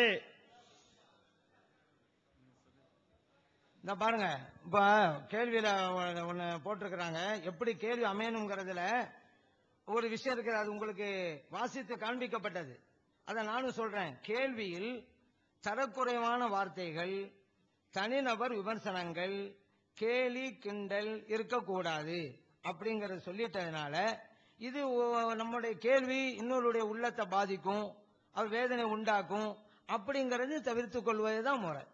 இந்த பாருங்க இப்ப கேள்வியில ஒ- ஒண்ணு போட்டிருக்கிறாங்க எப்படி கேள்வி அமையணுங்கிறதுல ஒரு விஷயம் இருக்குது அது உங்களுக்கு வாசித்து காண்பிக்கப்பட்டது அதை நானும் சொல்றேன் கேள்வியில் தரக்குறைவான வார்த்தைகள் தனிநபர் விமர்சனங்கள் கேலி கிண்டல் இருக்கக்கூடாது அப்படிங்கறத சொல்லிட்டதுனால இது ஒ- நம்முடைய கேள்வி இன்னொருடைய உள்ளத்தை பாதிக்கும் அவர் வேதனை உண்டாக்கும் அப்படிங்கறது தவிர்த்துக் கொள்வதுதான் முறை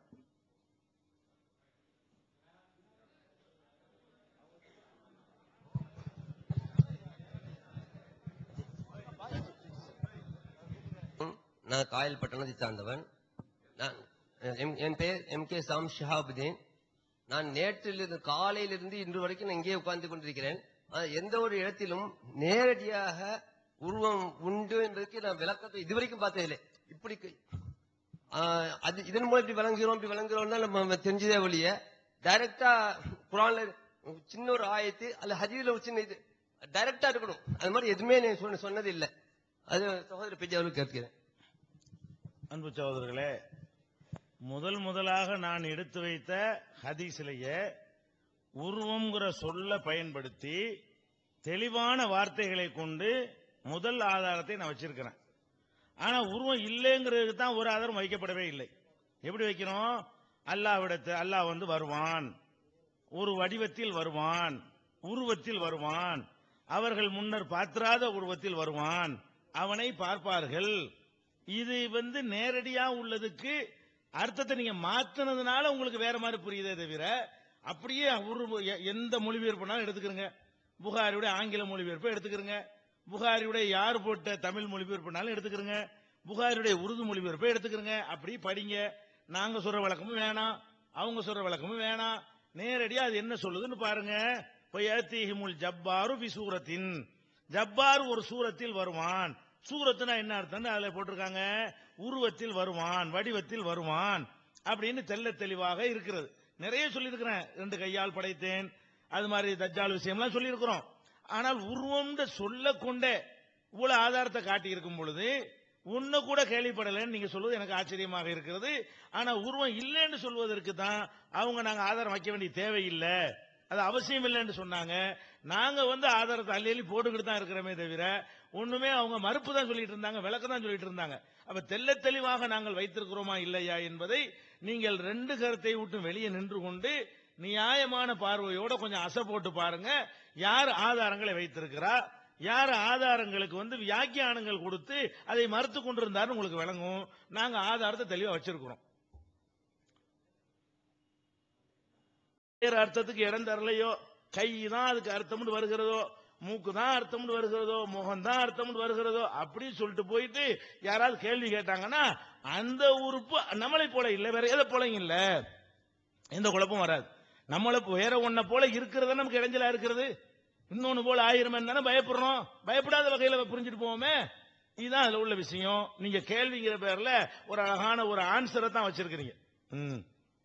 நான் காயல் பட்டணத்தை சார்ந்தவன் நான் எம்- என் பெயர் எம் கே சாம் ஷிஹாபுதீன் நான் நேற்றிலிருந்து காலையிலிருந்து இன்று வரைக்கும் நான் இங்கே உட்கார்ந்து கொண்டிருக்கிறேன் ஆனால் எந்த ஒரு இடத்திலும் நேரடியாக உருவம் உண்டு என்பதற்கு நான் விளக்கத்தை இதுவரைக்கும் பார்த்ததில்லை இப்படி க- ஆஹ், அது இதன் மூலம் இப்படி விளங்குகிறோம் இப்படி விளங்குகிறோம் தான் நம்ம தெரிஞ்சதே ஒழிய டைரக்டா குரான்ல சின்ன ஒரு ஆயத்து அல்ல ஹதீஸ்ல ஒரு சின்ன இது டைரக்டா இருக்கணும் அது மாதிரி எதுவுமே நான் சொன்ன- சொன்னது இல்லை அது சகோதர பெஜாவுக்கு கேட்கிறேன் அன்பு சகோதரர்களே முதல் முதலாக நான் எடுத்து வைத்த ஹதீஸிலேயே உருவம்ங்கிற சொல்ல பயன்படுத்தி தெளிவான வார்த்தைகளை கொண்டு முதல் ஆதாரத்தை நான் வச்சிருக்கிறேன் ஆனா உருவம் இல்லைங்கிறதுக்கு தான் ஒரு ஆதாரம் வைக்கப்படவே இல்லை எப்படி வைக்கிறோம் அல்லாவிடத்து அல்லாஹ் வந்து வருவான் ஒரு வடிவத்தில் வருவான் உருவத்தில் வருவான் அவர்கள் முன்னர் பார்த்திராத உருவத்தில் வருவான் அவனை பார்ப்பார்கள் இது வந்து நேரடியா உள்ளதுக்கு அர்த்தத்தை நீங்க மாத்துனதுனால உங்களுக்கு வேற மாதிரி புரியுதே தவிர அப்படியே உருவ எ- எந்த மொழிபெயர்ப்புனாலும் எடுத்துக்கிறங்க புகாரியுடைய ஆங்கில மொழிபெயர்ப்பு எடுத்துக்கிறங்க புகாரியுடைய யார் போட்ட தமிழ் மொழிபெயர்ப்புனாலும் எடுத்துக்கிறங்க புகாரியுடைய உருது மொழிபெயர்ப்பை எடுத்துக்கிறங்க அப்படி படிங்க நாங்க சொல்ற விளக்கமும் வேணாம் அவங்க சொல்ற விளக்கமும் வேணாம் நேரடியா அது என்ன சொல்லுதுன்னு பாருங்க பொய்யாத்திஹிமுல் ஜப்பாரு பி சூரத்தின் ஜப்பார் ஒரு சூரத்தில் வருவான் சூரத்துனா என்ன அர்த்தம்னு அதுல போட்டிருக்காங்க உருவத்தில் வருவான் வடிவத்தில் வருவான் அப்படின்னு தெள்ள தெளிவாக இருக்கிறது நிறைய சொல்லியிருக்கிறேன் ரெண்டு கையால் படைத்தேன் அது மாதிரி தஜ்ஜால் விஷயம்லாம் சொல்லியிருக்கிறோம் ஆனால் உருவம்ன்ற சொல்ல கொண்டே இவ்வளவு ஆதாரத்தை காட்டி இருக்கும் பொழுது ஒண்ணு கூட கேள்விப்படலைன்னு நீங்க சொல்வது எனக்கு ஆச்சரியமாக இருக்கிறது ஆனா உருவம் இல்லைன்னு சொல்வதற்கு தான் அவங்க நாங்க ஆதாரம் வைக்க வேண்டிய தேவையில்லை அது அவசியம் இல்லைன்னு சொன்னாங்க நாங்க வந்து ஆதாரத்தை அள்ளி அள்ளி போட்டுக்கிட்டு தான் இருக்கிறோமே தவிர ஒண்ணுமே அவங்க மறுப்பு தான் சொல்லிட்டு இருந்தாங்க விளக்கம் தான் சொல்லிட்டு இருந்தாங்க அப்ப தெள்ள தெளிவாக நாங்கள் வைத்திருக்கிறோமா இல்லையா என்பதை நீங்கள் ரெண்டு கருத்தை விட்டு வெளியே நின்று கொண்டு நியாயமான பார்வையோட கொஞ்சம் அசை போட்டு பாருங்க யார் ஆதாரங்களை வைத்திருக்கிறா யார் ஆதாரங்களுக்கு வந்து வியாக்கியானங்கள் கொடுத்து அதை மறுத்து கொண்டிருந்தாருன்னு உங்களுக்கு விளங்கும் நாங்க ஆதாரத்தை தெளிவா வச்சிருக்கிறோம் வேறு அர்த்தத்துக்கு இடம் தரலையோ கை தான் அதுக்கு அர்த்தம்னு வருகிறதோ மூக்கு தான் அர்த்தம்னு வருகிறதோ முகம் தான் அர்த்தம்னு வருகிறதோ அப்படின்னு சொல்லிட்டு போயிட்டு யாராவது கேள்வி கேட்டாங்கன்னா அந்த உறுப்பு நம்மளை போல இல்ல வேற எதை போலயும் இல்ல எந்த குழப்பம் வராது நம்மளை வேற ஒன்ன போல இருக்கிறது நமக்கு இடைஞ்சலா இருக்கிறது இன்னொன்னு போல ஆயிரம் தானே பயப்படுறோம் பயப்படாத வகையில புரிஞ்சுட்டு போவோமே இதுதான் அதுல உள்ள விஷயம் நீங்க கேள்விங்கிற பேர்ல ஒரு அழகான ஒரு ஆன்சரை தான் வச்சிருக்கிறீங்க ம்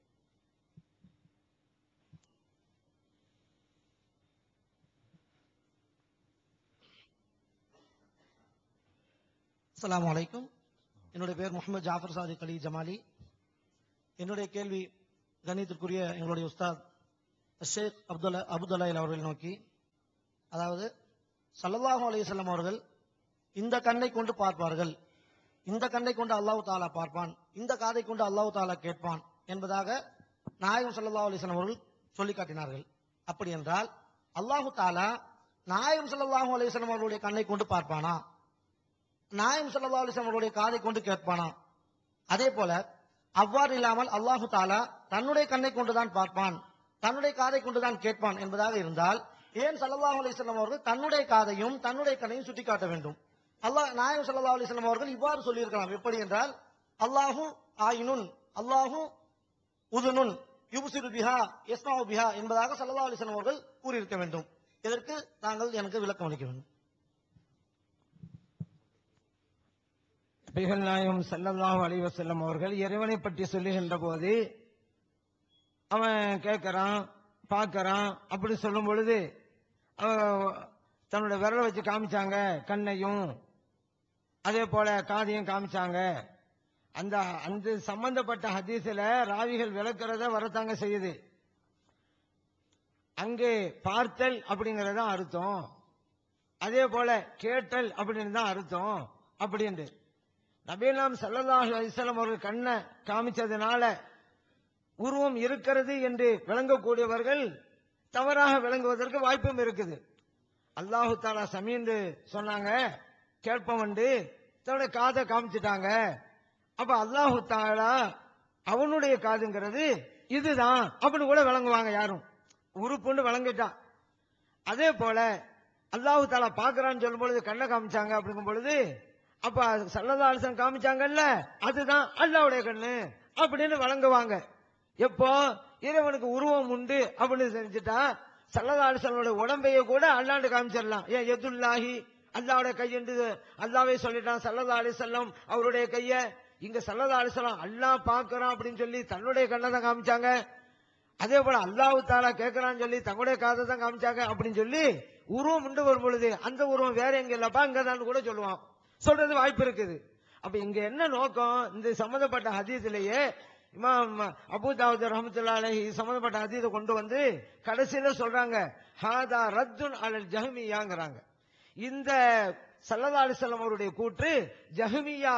அஸ்ஸலாமு அலைக்கும் என்னுடைய பேர் முகமது ஜாஃபர் சாதிக் அலி ஜமாலி என்னுடைய கேள்வி கணிதத்திற்குரிய எங்களுடைய உஸ்தாத் ஷேக் அப்துல்லா அபுதுல்லாயில் அவர்கள் நோக்கி அதாவது சல்லல்லாஹு அலைஹி அவர்கள் இந்த கண்ணை கொண்டு பார்ப்பார்கள் இந்த கண்ணை கொண்டு அல்லாஹ் தாலா பார்ப்பான் இந்த காதை கொண்டு அல்லாஹ் தாலா கேட்பான் என்பதாக நாயகம் ஸல்லல்லாஹு அலைஹி வஸல்லம் அவர்கள் சொல்லி காட்டினார்கள் அப்படி என்றால் அல்லாஹு தாலா நாயம் ஸல்லல்லாஹு அலைஹி வஸல்லம் அவர்களுடைய கண்ணை கொண்டு பார்ப்பானா நாயம் ஸல்லல்லாஹு அலைஹி வஸல்லம் அவர்களுடைய காதை கொண்டு கேட்பானா அதே போல அவ்வாறு இல்லாமல் அல்லாஹு தாலா தன்னுடைய கண்ணை கொண்டுதான் பார்ப்பான் தன்னுடைய காதை கொண்டுதான் கேட்பான் என்பதாக இருந்தால் ஏன் ஸல்லல்லாஹு அலைஹி வஸல்லம் அவர்கள் தன்னுடைய காதையும் தன்னுடைய கண்ணையும் சுட்டிக்காட்ட வேண்டும் அல்லாஹ் நாயம் ஸல்லல்லாஹு அலைஹி வஸல்லம் அவர்கள் இவ்வாறு சொல்லியிருக்கலாம் எப்படி என்றால் அல்லாஹு ஆயினுன் அல்லாஹு உதுனுன் யுப்சிரு பிஹா யஸ்மாவு பிஹா என்பதாக ஸல்லல்லாஹு அலைஹி வஸல்லம் அவர்கள் கூறியிருக்க வேண்டும் இதற்கு தாங்கள் எனக்கு விளக்கம் அளிக்க வேண்டும் நபிகள் நாயகம் ஸல்லல்லாஹு அலைஹி வஸல்லம் அவர்கள் இறைவனை பற்றி சொல்லுகின்ற போது அவன் கேட்கறான் பார்க்கறான் அப்படி சொல்லும் பொழுது அவன் தன்னோட விரலை வச்சு காமிச்சாங்க கண்ணையும் அதே போல காதையும் காமிச்சாங்க அந்த அந்த சம்பந்தப்பட்ட ஹதீஸ்ல ராவிகள் விளக்குறத வரத்தாங்க செய்யுது அங்கே பார்த்தல் அப்படிங்கறது தான் அர்த்தம் அதே போல கேட்டல் அப்படின்னு தான் அர்த்தம் அப்படின்ட்டு நபீலாம் சல்லல்லாஹு அலிஸ்லாம் அவர்கள் கண்ணை காமிச்சதுனால உருவம் இருக்கிறது என்று விளங்கக்கூடியவர்கள் தவறாக விளங்குவதற்கு வாய்ப்பும் இருக்குது அல்லாஹு தாலா சமீந்து சொன்னாங்க கேட்பவண்டு தன்னுடைய காதை காமிச்சிட்டாங்க அப்ப அல்லாஹு தாலா அவனுடைய காதுங்கிறது இதுதான் அப்படின்னு கூட விளங்குவாங்க யாரும் உறுப்புன்னு விளங்கிட்டான் அதே போல அல்லாஹு தாலா பாக்குறான்னு சொல்லும் பொழுது கண்ணை காமிச்சாங்க அப்படிங்கும் பொழுது அப்ப சல்லதா அலிசன் காமிச்சாங்கல்ல அதுதான் அல்லாவுடைய கண்ணு அப்படின்னு வழங்குவாங்க எப்போ இறைவனுக்கு உருவம் உண்டு அப்படின்னு செஞ்சுட்டா சல்லதா அலிசனோட உடம்பையே கூட அல்லாண்டு காமிச்சிடலாம் ஏன் எதுல்லாஹி அல்லாவுடைய கையென்று அல்லாவே சொல்லிட்டான் சல்லதா அலிசல்லம் அவருடைய கைய இங்க சல்லதா அலிசல்லாம் அல்லாஹ் பாக்குறான் அப்படின்னு சொல்லி தன்னுடைய கண்ணை தான் காமிச்சாங்க அதே போல அல்லாஹு தாலா கேட்கறான்னு சொல்லி தங்களுடைய காதை தான் காமிச்சாங்க அப்படின்னு சொல்லி உருவம் உண்டு வரும் பொழுது அந்த உருவம் வேற எங்க இல்லப்பா இங்கதான் கூட சொல்லுவான் சொல்றது வாய்ப்பு இருக்குது அப்ப இங்க என்ன நோக்கம் இந்த சம்பந்தப்பட்ட ஹதீஸ்லயே இமாம் அபு தாவூத் ரஹமத்துல்லா அலைஹி சம்பந்தப்பட்ட ஹதீஸை கொண்டு வந்து கடைசியில சொல்றாங்க ஹாதா ரத்துன் அலல் ஜஹ்மியாங்கிறாங்க இந்த சல்லல்லா அலிசல்லம் அவருடைய கூற்று ஜஹ்மியா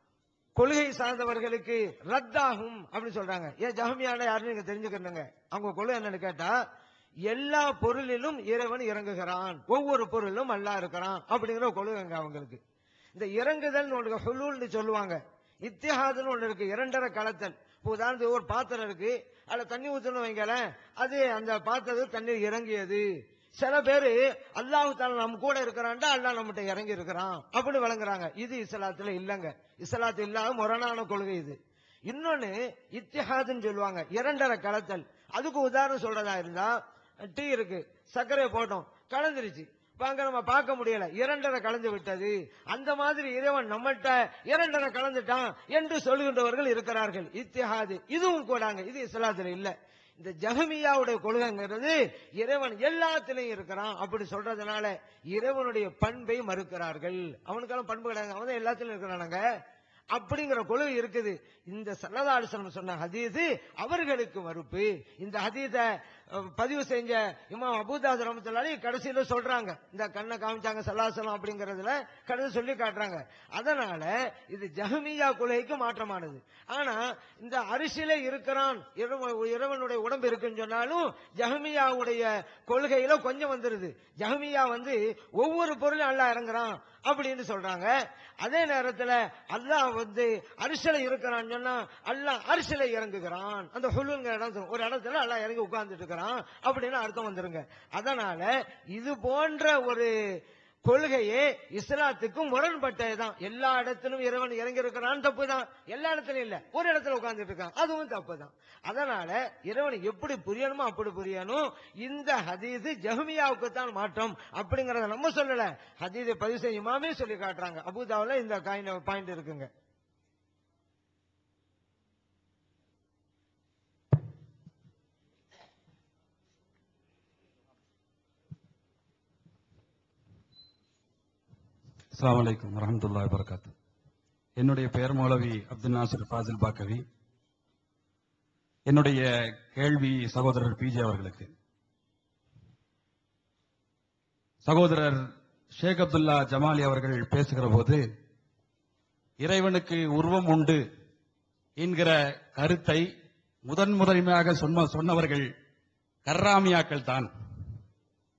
கொள்கை சார்ந்தவர்களுக்கு ரத்தாகும் அப்படின்னு சொல்றாங்க ஏன் ஜஹமியான யாருன்னு நீங்க தெரிஞ்சுக்கணுங்க அவங்க கொள்கை என்னன்னு கேட்டா எல்லா பொருளிலும் இறைவன் இறங்குகிறான் ஒவ்வொரு பொருளும் அல்லா இருக்கிறான் அப்படிங்கிற கொள்கைங்க அவங்களுக்கு இந்த இறங்குதல் ஒன்று ஹுலூல்னு சொல்லுவாங்க இத்திஹாதுன்னு ஒன்று இருக்கு இரண்டரை கலத்தல் இப்போ உதாரணத்துக்கு ஒரு பாத்திரம் இருக்கு அதுல தண்ணி ஊத்தணும் வைங்களேன் அது அந்த பாத்திரத்துக்கு தண்ணீர் இறங்கியது சில பேரு அல்லாஹு தாலா நம்ம கூட இருக்கிறான்டா அல்லாஹ் நம்மகிட்ட இறங்கி இருக்கிறான் அப்படின்னு விளங்குறாங்க இது இஸ்லாத்துல இல்லங்க இஸ்லாத்து இல்லாத முரணான கொள்கை இது இன்னொன்னு இத்திஹாதுன்னு சொல்லுவாங்க இரண்டரை கலத்தல் அதுக்கு உதாரணம் சொல்றதா இருந்தா டீ இருக்கு சர்க்கரை போட்டோம் கலந்துருச்சு பாங்க நம்ம பார்க்க முடியல இரண்டரை கலந்து விட்டது அந்த மாதிரி இறைவன் நம்மகிட்ட இரண்டரை கலந்துட்டான் என்று சொல்லுகின்றவர்கள் இருக்கிறார்கள் இத்திஹாது இதுவும் கூடாங்க இது இஸ்லாத்துல இல்ல இந்த ஜஹமியாவுடைய கொள்கைங்கிறது இறைவன் எல்லாத்திலையும் இருக்கிறான் அப்படி சொல்றதுனால இறைவனுடைய பண்பை மறுக்கிறார்கள் அவனுக்கெல்லாம் பண்பு கிடையாது அவன் தான் எல்லாத்திலும் இருக்கிறானுங்க அப்படிங்கிற கொள்கை இருக்குது இந்த சல்லதாலிசனம் சொன்ன ஹதீது அவர்களுக்கு மறுப்பு இந்த ஹதீத பதிவு செஞ்ச இமாம் அபுதாஸ் ரமத்துல்லாலி கடைசியில சொல்றாங்க இந்த கண்ணை காமிச்சாங்க சல்லாசலம் அப்படிங்கறதுல கடைசி சொல்லி காட்டுறாங்க அதனால இது ஜஹமியா கொள்கைக்கு மாற்றமானது ஆனா இந்த அரிசியில இருக்கிறான் இறைவ- இறைவனுடைய உடம்பு இருக்குன்னு சொன்னாலும் ஜஹமியாவுடைய கொள்கையில கொஞ்சம் வந்துருது ஜஹமியா வந்து ஒவ்வொரு பொருளும் அல்லாஹ் இறங்குறான் அப்படின்னு சொல்றாங்க அதே நேரத்துல அல்லாஹ் வந்து அரிசில இருக்கிறான்னு சொன்னா அல்லாஹ் அரிசில இறங்குகிறான் அந்த ஹுல்லுங்கிற இடம் சொல்லும். ஒரு இடத்துல அல்லாஹ் இறங்கி உட்கார்ந்துட்டு இருக்கிறான் அப்படின்னு அர்த்தம் வந்துருங்க அதனால இது போன்ற ஒரு கொள்கையே இஸ்லாத்துக்கும் முரண்பட்டதுதான் எல்லா இடத்திலும் இறைவன் இறங்கி இருக்கிறான் தப்பு தான் எல்லா இடத்துலயும் இல்ல ஒரு இடத்துல உட்கார்ந்துட்டு இருக்கான் அதுவும் தப்பு தான் அதனால இறைவன் எப்படி புரியணுமோ அப்படி புரியணும் இந்த ஹதீது ஜஹ்மியாவுக்கு தான் மாற்றம் அப்படிங்கறத நம்ம சொல்லல ஹதீதை பதிவு செய்ய இமாமே சொல்லி காட்டுறாங்க அபுதாவுல இந்த பாயிண்ட் இருக்குங்க அஸ்ஸலாமு அலைக்கும் வரஹ்மத்துல்லாஹி வபரகாத்து என்னுடைய பெயர் மௌலவி அப்துல் நாசிர் ஃபாசில் பாக்கவி என்னுடைய கேள்வி சகோதரர் பிஜே அவர்களுக்கு சகோதரர் ஷேக் அப்துல்லா ஜமாலி அவர்கள் பேசுகிற போது இறைவனுக்கு உருவம் உண்டு என்கிற கருத்தை முதன் முதன்மையாக சொன்ன சொன்னவர்கள் கர்ராமியாக்கள் தான்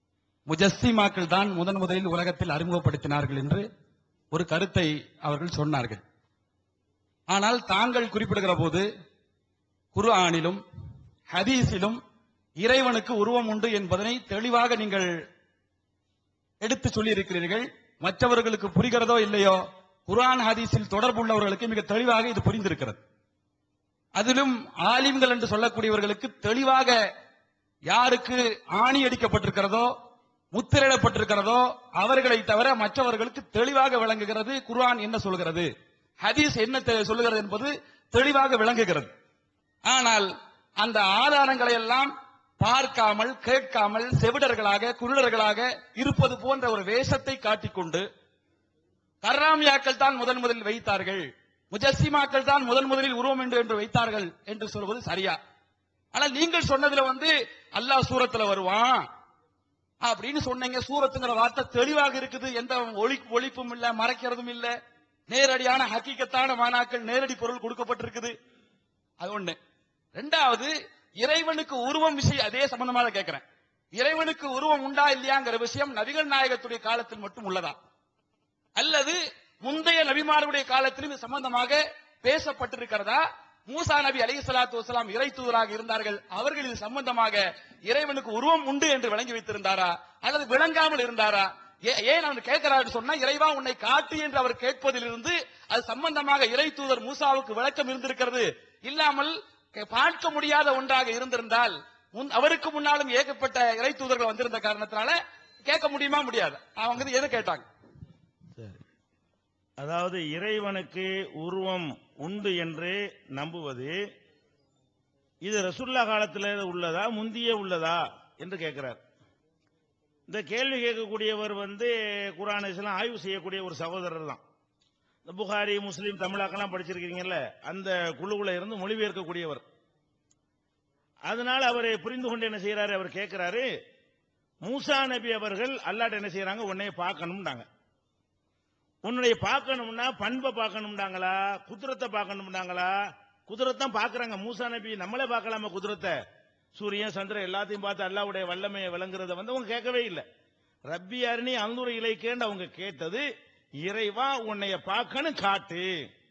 முஜஸ்ஸிமாக்கள் தான் முதன் முதலில் உலகத்தில் அறிமுகப்படுத்தினார்கள் என்று ஒரு கருத்தை அவர்கள் சொன்னார்கள் ஆனால் தாங்கள் குறிப்பிடுகிற போது குர்ஆனிலும் ஹதீஸிலும் இறைவனுக்கு உருவம் உண்டு என்பதனை தெளிவாக நீங்கள் எடுத்து சொல்லி இருக்கிறீர்கள் மற்றவர்களுக்கு புரிகிறதோ இல்லையோ குர்ஆன் ஹதீஸில் தொடர்புள்ளவர்களுக்கு மிக தெளிவாக இது புரிந்திருக்கிறது அதிலும் ஆலிம்கள் என்று சொல்லக்கூடியவர்களுக்கு தெளிவாக யாருக்கு ஆணி அடிக்கப்பட்டிருக்கிறதோ முத்திரையிடப்பட்டிருக்கிறதோ அவர்களை தவிர மற்றவர்களுக்கு தெளிவாக விளங்குகிறது குர்ஆன் என்ன சொல்கிறது ஹதீஸ் என்ன தெ- சொல்லுகிறது என்பது தெளிவாக விளங்குகிறது ஆனால் அந்த ஆதாரங்களை எல்லாம் பார்க்காமல் கேட்காமல் செவிடர்களாக குருடர்களாக இருப்பது போன்ற ஒரு வேஷத்தை காட்டிக்கொண்டு கர்ராமியாக்கள் தான் முதன் முதலில் வைத்தார்கள் முஜஸ்ஸிமாக்கள் தான் முதன் முதலில் உருவம் என்று என்று வைத்தார்கள் என்று சொல்வது சரியா ஆனால் நீங்கள் சொன்னதுல வந்து அல்லாஹ் சூரத்துல வருவான் அப்படின்னு சொன்னீங்க சூரத்துங்கிற வார்த்தை தெளிவாக இருக்குது எந்த ஒளி ஒழிப்பும் இல்ல மறைக்கிறதும் இல்ல நேரடியான ஹக்கீக்கத்தான மானாக்கள் நேரடி பொருள் கொடுக்கப்பட்டிருக்குது அது ஒண்ணு ரெண்டாவது இறைவனுக்கு உருவம் விஷயம் அதே சம்பந்தமாக கேட்கிறேன் இறைவனுக்கு உருவம் உண்டா இல்லையாங்கிற விஷயம் நபிகள் நாயகத்துடைய காலத்தில் மட்டும் உள்ளதா அல்லது முந்தைய நபிமார்களுடைய காலத்திலும் இது சம்பந்தமாக பேசப்பட்டிருக்கிறதா மூசா நபி அலி சலாத்து வசலாம் இறை தூதராக இருந்தார்கள் அவர்கள் இது சம்பந்தமாக இறைவனுக்கு உருவம் உண்டு என்று விளங்கி வைத்திருந்தாரா அல்லது விளங்காமல் இருந்தாரா ஏ- ஏன் அவர் கேட்கிறாரு சொன்னா இறைவா உன்னை காட்டு என்று அவர் கேட்பதிலிருந்து அது சம்பந்தமாக இறை தூதர் மூசாவுக்கு விளக்கம் இருந்திருக்கிறது இல்லாமல் கே- பார்க்க முடியாத ஒன்றாக இருந்திருந்தால் முன்- அவருக்கு முன்னாலும் ஏகப்பட்ட இறை தூதர்கள் வந்திருந்த காரணத்தினால கேட்க முடியுமா முடியாது அவங்க வந்து எதை கேட்டாங்க அதாவது இறைவனுக்கு உருவம் உண்டு என்று நம்புவது இது ரசுல்லா காலத்தில் உள்ளதா முந்தியே உள்ளதா என்று கேட்கிறார் இந்த கேள்வி கேட்கக்கூடியவர் வந்து குரான் இஸ்லாம் ஆய்வு செய்யக்கூடிய ஒரு சகோதரர் தான் இந்த புகாரி முஸ்லீம் தமிழாக்கெல்லாம் படிச்சிருக்கீங்கல்ல அந்த குழுவுல இருந்து மொழிபெயர்க்கக்கூடியவர் அதனால அவர் புரிந்து கொண்டு என்ன செய்யறாரு அவர் கேட்கிறாரு மூசா நபி அவர்கள் அல்லாட்ட என்ன செய்யறாங்க உன்னைய பார்க்கணும்னாங்க உன்னுடைய பார்க்கணும்னா பண்பை பார்க்கணும்னாங்களா குதிரத்தை பார்க்கணும்னாங்களா குதிரத்தான் பார்க்கறாங்க மூசா நபி நம்மளே பார்க்கலாமா குதிரத்தை சூரியன் சந்திரன் எல்லாத்தையும் பார்த்து அல்லாவுடைய வல்லமையை விளங்குறத வந்து அவங்க கேட்கவே இல்லை ரப்பி அருணி அங்குற இலைக்கேண்டு அவங்க கேட்டது இறைவா உன்னைய பார்க்கணும் காட்டு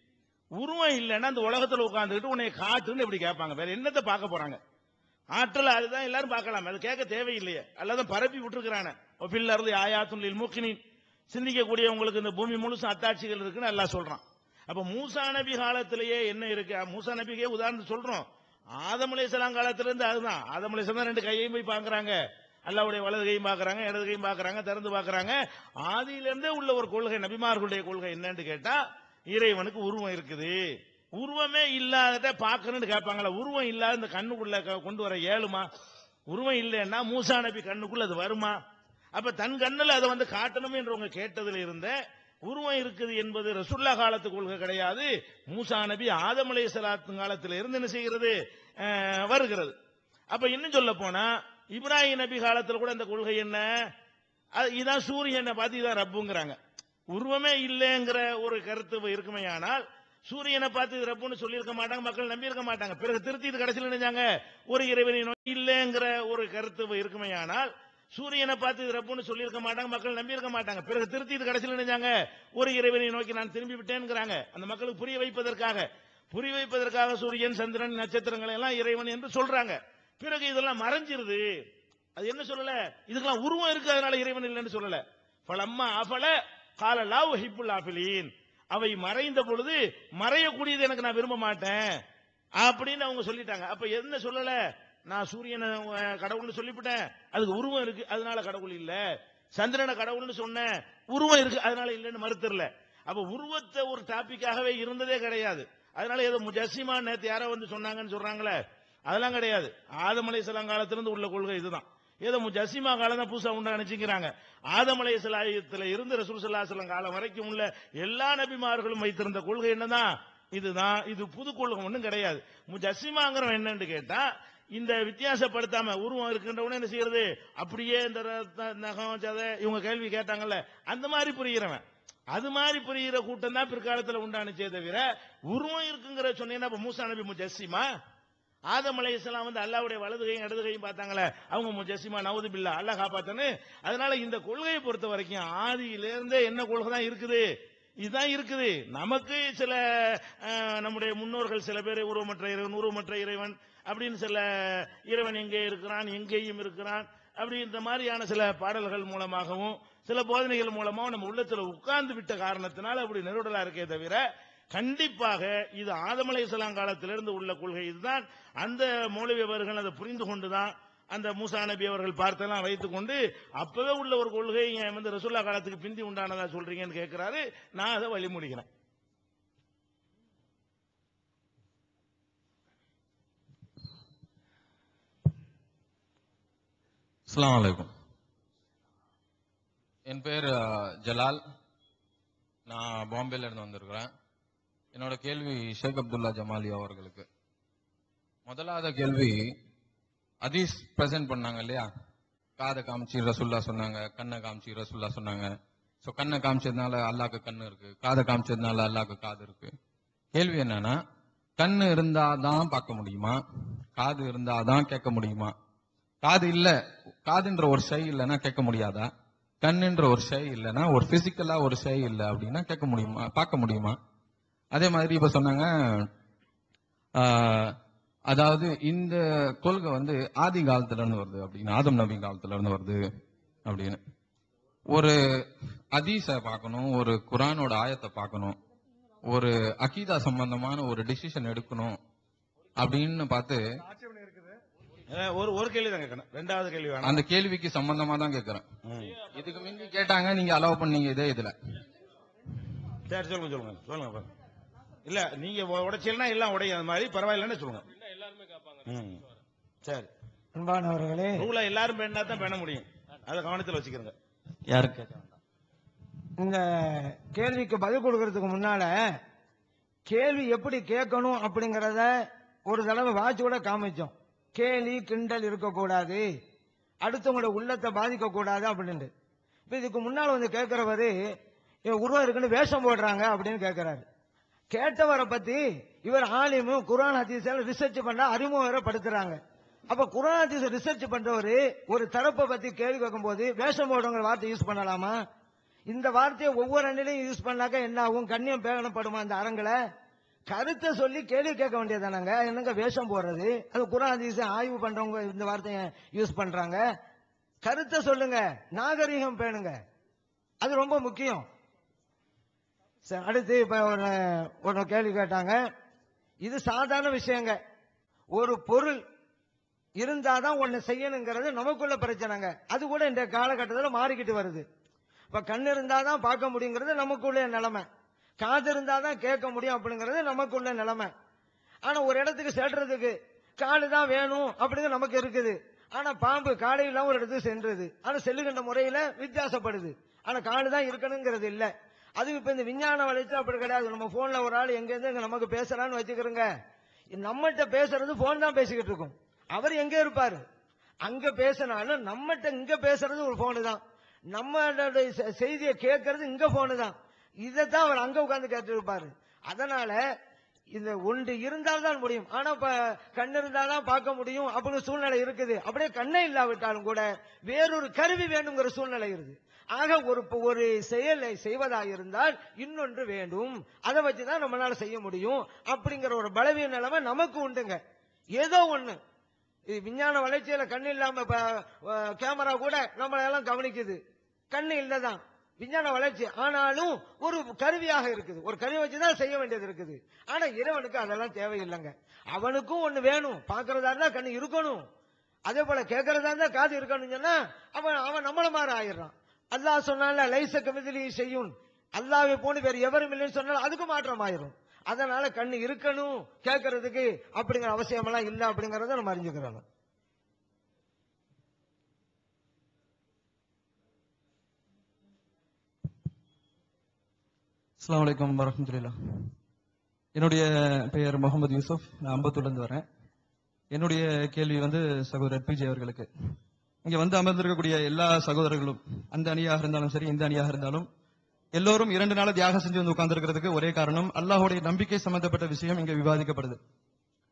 உருவம் இல்லைன்னா அந்த உலகத்துல உட்கார்ந்துக்கிட்டு உன்னை காட்டுன்னு இப்படி கேட்பாங்க வேற என்னத்தை பார்க்க போறாங்க ஆற்றல் அதுதான் எல்லாரும் பார்க்கலாம் அது கேட்க தேவையில்லையே அல்லாதான் பரப்பி விட்டுருக்கிறான ஒப்பில்ல இருந்து ஆயாத்துள்ளில் மூக்கினின் சிந்திக்கக்கூடிய உங்களுக்கு இந்த பூமி முழுசும் அத்தாட்சிகள் இருக்குன்னு எல்லாம் சொல்றான் அப்ப மூசா நபி காலத்திலேயே என்ன இருக்கு மூசா நபிக்கே உதாரணம் சொல்றோம் ஆதமலேசலாம் காலத்துல இருந்து அதுதான் ஆதமலேசம் தான் ரெண்டு கையையும் போய் பாக்குறாங்க அல்லாவுடைய வலது கையும் பாக்குறாங்க இடது கையும் பாக்குறாங்க திறந்து பாக்குறாங்க ஆதியில இருந்தே உள்ள ஒரு கொள்கை நபிமார்களுடைய கொள்கை என்னன்னு கேட்டா இறைவனுக்கு உருவம் இருக்குது உருவமே இல்லாதத பார்க்கணும்னு கேட்பாங்களா உருவம் இல்லாத இந்த கண்ணுக்குள்ள க- கொண்டு வர ஏழுமா உருவம் இல்லைன்னா மூசா நபி கண்ணுக்குள்ள அது வருமா அப்ப தன் கண்ணுல அதை வந்து காட்டணும் என்றவங்க கேட்டதுல இருந்த உருவம் இருக்குது என்பது ரசுல்லா காலத்து கொள்கை கிடையாது மூசா நபி ஆதம் அலை சலாத்து காலத்துல இருந்து என்ன செய்கிறது அஹ், வருகிறது அப்ப இன்னும் சொல்ல போனா இப்ராஹிம் நபி காலத்துல கூட இந்த கொள்கை என்ன அது இதான் சூரியனை பார்த்து இதான் ரப்புங்கிறாங்க உருவமே இல்லைங்கிற ஒரு கருத்து இருக்குமே ஆனால் சூரியனை பார்த்து இது ரப்புன்னு சொல்லியிருக்க மாட்டாங்க மக்கள் நம்பி இருக்க மாட்டாங்க பிறகு திருத்தி இது கடைசியில் நினைச்சாங்க ஒரு இறைவனை நோக்கி இல்லைங்கிற ஒரு கருத்து இருக்குமே ஆனால் சூரியனை பார்த்து இது ரப்புன்னு சொல்லியிருக்க மாட்டாங்க மக்கள் நம்பி இருக்க மாட்டாங்க பிறகு திருத்தி இது கடைசியில் நினைச்சாங்க ஒரு இறைவனை நோக்கி நான் திரும்பி விட்டேன்ங்கிறாங்க அந்த மக்களுக்கு புரிய வைப்பதற்காக புரிய வைப்பதற்காக சூரியன் சந்திரன் நட்சத்திரங்களை எல்லாம் இறைவன் என்று சொல்றாங்க பிறகு இதெல்லாம் மறைஞ்சிருது அது என்ன சொல்லல இதுக்கெல்லாம் உருவம் இருக்கு அதனால இறைவன் இல்லைன்னு சொல்லல பலம்மா அஃபல கால லாவ் ஹிப்புல் ஆஃபிலீன் அவை மறைந்த பொழுது மறையக்கூடியது எனக்கு நான் விரும்ப மாட்டேன் அப்படின்னு அவங்க சொல்லிட்டாங்க அப்ப என்ன சொல்லல நான் சூரியனை அஹ், கடவுள்னு சொல்லிவிட்டேன் அதுக்கு உருவம் இருக்கு அதனால கடவுள் இல்ல சந்திரனை கடவுள்னு சொன்னேன் உருவம் இருக்கு அதனால இல்லைன்னு மறுத்தரல அப்ப உருவத்தை ஒரு டாபிக்காகவே இருந்ததே கிடையாது அதனால ஏதோ முஜஸ்ஸிமா நேத்து யாரோ வந்து சொன்னாங்கன்னு சொல்றாங்களே அதெல்லாம் கிடையாது ஆதம் அலைஹிஸ்ஸலாம் காலத்திலிருந்து உள்ள கொள்கை இதுதான் ஏதோ முஜஸ்ஸிமா காலம் தான் புதுசா உண்டா நினைச்சுக்கிறாங்க ஆதம் அலைஹிஸ்ஸலாத்துல இருந்து ரசூல் ஸல்லல்லாஹு அலைஹி வஸல்லம் காலம் வரைக்கும் உள்ள எல்லா நபிமார்களும் வைத்திருந்த கொள்கை என்னதான் இதுதான் இது புது கொள்கை ஒண்ணும் கிடையாது முஜஸ்ஸிமாங்கிறவன் என்னன்னு கேட்டா இந்த வித்தியாசப்படுத்தாம உருவம் இருக்கின்றவன என்ன செய்யறது அப்படியே இந்த ரத்த- நகம் சதை இவங்க கேள்வி கேட்டாங்கல்ல அந்த மாதிரி புரிகிறவன் அது மாதிரி புரிகிற கூட்டம் தான் பிற்காலத்துல உண்டானுச்சே தவிர உருவம் இருக்குங்கிற சொன்னீங்கன்னா அப்ப மூசா நபி முஜஸ்ஸிமா ஆதம் அலைஹிஸ்ஸலாம் வந்து அல்லாஹ்வுடைய வலது கையும் இடது கையும் பார்த்தாங்களே அவங்க முஜஸ்ஸிமா நவுது பில்லா அல்லாஹ் காப்பாத்தனு அதனால இந்த கொள்கையை பொறுத்த வரைக்கும் ஆதியிலிருந்தே என்ன கொள்கை தான் இருக்குது இதுதான் இருக்குது நமக்கு சில அஹ், நம்முடைய முன்னோர்கள் சில பேர் உருவமற்ற இறைவன் உருவமற்ற இறைவன் அப்படின்னு சில இறைவன் எங்கே இருக்கிறான் எங்கேயும் இருக்கிறான் அப்படி இந்த மாதிரியான சில பாடல்கள் மூலமாகவும் சில போதனைகள் மூலமாகவும் நம்ம உள்ளத்துல உட்கார்ந்து விட்ட காரணத்தினால அப்படி நெருடலா இருக்கே தவிர கண்டிப்பாக இது ஆதம் அலைஹிஸ்ஸலாம் காலத்திலிருந்து உள்ள கொள்கை இதுதான் அந்த மௌலவி அவர்கள் அதை புரிந்து கொண்டுதான் அந்த மூசா நபி அவர்கள் பார்த்தெல்லாம் வைத்துக்கொண்டு அப்பவே உள்ள ஒரு கொள்கை ஏன் வந்து ரசூல்லா காலத்துக்கு பிந்தி உண்டானதா சொல்றீங்கன்னு கேட்கிறாரு நான் அதை வழிமொழிகிறேன் அஸ்ஸலாமு அலைக்கும் என் பேர் அஹ், ஜலால் நான் பாம்பேல இருந்து வந்திருக்கிறேன் என்னோட கேள்வி ஷேக் அப்துல்லா ஜமாலி அவர்களுக்கு முதலாவது கேள்வி அதீஸ் பிரசன்ட் பண்ணாங்க இல்லையா காதை காமிச்சு ரசுல்லா சொன்னாங்க கண்ணை காமிச்சு ரசுல்லா சொன்னாங்க ஸோ கண்ணை காமிச்சதுனால அல்லாக்கு கண்ணு இருக்கு காதை காமிச்சதுனால அல்லாக்கு காது இருக்கு கேள்வி என்னன்னா கண்ணு இருந்தாதான் பார்க்க முடியுமா காது இருந்தாதான் கேட்க முடியுமா காது இல்ல காதுன்ற ஒரு ஷை இல்லைன்னா கேட்க முடியாதா கண்ணுன்ற ஒரு ஷை இல்லைன்னா ஒரு பிசிக்கலா ஒரு ஷை இல்ல அப்படின்னா கேட்க முடியுமா பார்க்க முடியுமா அதே மாதிரி இப்ப சொன்னாங்க ஆஹ், அதாவது இந்த கொள்கை வந்து ஆதி காலத்துல இருந்து வருது அப்படின்னு ஆதம் நபி காலத்துல இருந்து வருது அப்படின்னு ஒரு அதீஸ பார்க்கணும் ஒரு குரானோட ஆயத்தை பார்க்கணும் ஒரு அகீதா சம்பந்தமான ஒரு டிசிஷன் எடுக்கணும் அப்படின்னு பார்த்து அஹ், ஒரு ஒரு கேள்வி தான் கேட்கணும் ரெண்டாவது கேள்வி வேணாம் அந்த கேள்விக்கு சம்பந்தமா தான் கேட்கிறேன் இதுக்கு முந்தி கேட்டாங்க நீங்க அலோவ் பண்ணீங்க இதே இதுல சரி சொல்லுங்க சொல்லுங்க சொல்லுங்க பாருங்க. இல்ல நீங்க உடைச்சல்னா எல்லாம் உடையும் அந்த மாதிரி பரவாயில்லன்னு சொல்லுங்க ம். சரி அன்பானவர்களே ரூலை எல்லாரும் பண்ணா தான் பண்ண முடியும் அதை கவனத்தில் வச்சுக்கிறங்க யாரு கேட்க இந்த கேள்விக்கு பதில் கொடுக்கறதுக்கு முன்னால கேள்வி எப்படி கேட்கணும் அப்படிங்கறத ஒரு தடவை வாட்சி கூட காமிச்சோம் கேலி கிண்டல் இருக்கக்கூடாது அடுத்தவங்களோட உள்ளத்தை பாதிக்க கூடாது அப்படின்ட்டு இப்ப இதுக்கு முன்னால வந்து கேட்கிறவரு இவன் உருவம் இருக்குன்னு வேஷம் போடுறாங்க அப்படின்னு கேட்கிறாரு கேட்டவரை பத்தி இவர் ஆலிமும் குரான் ஹதீஸால ரிசர்ச் பண்ண அறிமுகம் வேற படுத்துறாங்க அப்ப குரான் ஹதீஸ் ரிசர்ச் பண்றவரு ஒரு தரப்பை பத்தி கேள்வி கேட்கும்போது வேஷம் போடுறவங்க வார்த்தை யூஸ் பண்ணலாமா இந்த வார்த்தையை ஒவ்வொரு அண்ணிலையும் யூஸ் பண்ணாக்க என்ன ஆகும் கண்ணியம் பேகனப்படுமா அந்த அரங்குல கருத்தை சொல்லி கேள்வி கேட்க வேண்டியதானங்க என்னங்க வேஷம் போடுறது அது குரான் ஹதீஸ் ஆய்வு பண்றவங்க இந்த வார்த்தையை யூஸ் பண்றாங்க கருத்தை சொல்லுங்க நாகரிகம் பேணுங்க அது ரொம்ப முக்கியம் சரி, அடுத்து இப்ப ஒரு ஒரு கேள்வி கேட்டாங்க இது சாதாரண விஷயங்க ஒரு பொருள் இருந்தாதான் ஒண்ணு செய்யணுங்கிறது நமக்குள்ள பிரச்சனைங்க அது கூட இந்த காலகட்டத்தில் மாறிக்கிட்டு வருது இப்ப கண் இருந்தாதான் பார்க்க முடியுங்கிறது நமக்குள்ள நிலைமை காது இருந்தாதான் கேட்க முடியும் அப்படிங்கிறது நமக்குள்ள நிலைமை ஆனா ஒரு இடத்துக்கு செல்றதுக்கு காடு தான் வேணும் அப்படிங்கிறது நமக்கு இருக்குது ஆனா பாம்பு காடை இல்லாம ஒரு இடத்துக்கு சென்றது ஆனா செல்லுகின்ற முறையில வித்தியாசப்படுது ஆனா காடு தான் இருக்கணுங்கிறது இல்ல அது இப்ப இந்த விஞ்ஞான வளர்ச்சி அப்படி கிடையாது நம்ம போன்ல ஒரு ஆள் எங்க இருந்து இங்க நமக்கு பேசுறான்னு வச்சுக்கிறோங்க நம்மகிட்ட பேசுறது போன் தான் பேசிக்கிட்டு இருக்கும் அவர் எங்க இருப்பாரு அங்க பேசினாலும் நம்மகிட்ட இங்க பேசுறது ஒரு போனு தான் நம்மளுடைய செ- செய்தியை கேட்கறது இங்க போனு தான் இதைத்தான் அவர் அங்க உட்கார்ந்து கேட்டு இருப்பாரு அதனால இந்த ஒன்று இருந்தால் தான் முடியும் ஆனா இப்ப கண் இருந்தாதான் பார்க்க முடியும் அப்படின்னு சூழ்நிலை இருக்குது அப்படியே கண்ணே இல்லாவிட்டாலும் கூட வேறொரு கருவி வேணுங்கிற சூழ்நிலை இருக்குது ஆக ஒரு ஒரு செயலை செய்வதாக இருந்தால் இன்னொன்று வேண்டும் அதை வச்சுதான் நம்மளால செய்ய முடியும் அப்படிங்கிற ஒரு பலவீன நிலைமை நமக்கு உண்டுங்க ஏதோ ஒண்ணு இது விஞ்ஞான வளர்ச்சியில கண்ணு இல்லாம இப்ப, அஹ், கேமரா கூட நம்மளை எல்லாம் கவனிக்குது கண்ணு இல்லதான் விஞ்ஞான வளர்ச்சி ஆனாலும் ஒரு கருவியாக இருக்குது ஒரு கருவி வச்சுதான் செய்ய வேண்டியது இருக்குது ஆனா இறைவனுக்கு அதெல்லாம் தேவையில்லைங்க அவனுக்கும் ஒண்ணு வேணும் பாக்குறதா இருந்தா கண்ணு இருக்கணும் அதே போல கேட்கறதா இருந்தா காது இருக்கணும் சொன்னா அவன் அவன் நம்மள மாதிரி ஆயிடுறான் அல்லாஹ் சொன்னால லைச கமிதிலி செய்யும் அல்லாவை போன்னு வேற எவரும் இல்லைன்னு சொன்னால் அதுக்கு மாற்றம் ஆயிரும் அதனால கண்ணு இருக்கணும் கேட்கறதுக்கு அப்படிங்கிற அவசியம் எல்லாம் இல்ல அப்படிங்கறத நம்ம அறிஞ்சுக்கிறோம் அஸ்லாம் வலைக்கம் வரமத்துல்லா என்னுடைய பெயர் முகமது யூசுப் நான் அம்பத்தூர்லேருந்து வரேன் என்னுடைய கேள்வி வந்து சகோதரர் பிஜே அவர்களுக்கு இங்க வந்து அமர்ந்திருக்கக்கூடிய எல்லா சகோதரர்களும் அந்த அணியாக இருந்தாலும் சரி இந்த அணியாக இருந்தாலும் எல்லோரும் இரண்டு நாள் தியாகம் செஞ்சு வந்து உட்கார்ந்திருக்கிறதுக்கு ஒரே காரணம் அல்லாஹ்வுடைய நம்பிக்கை சம்பந்தப்பட்ட விஷயம் இங்க விவாதிக்கப்படுது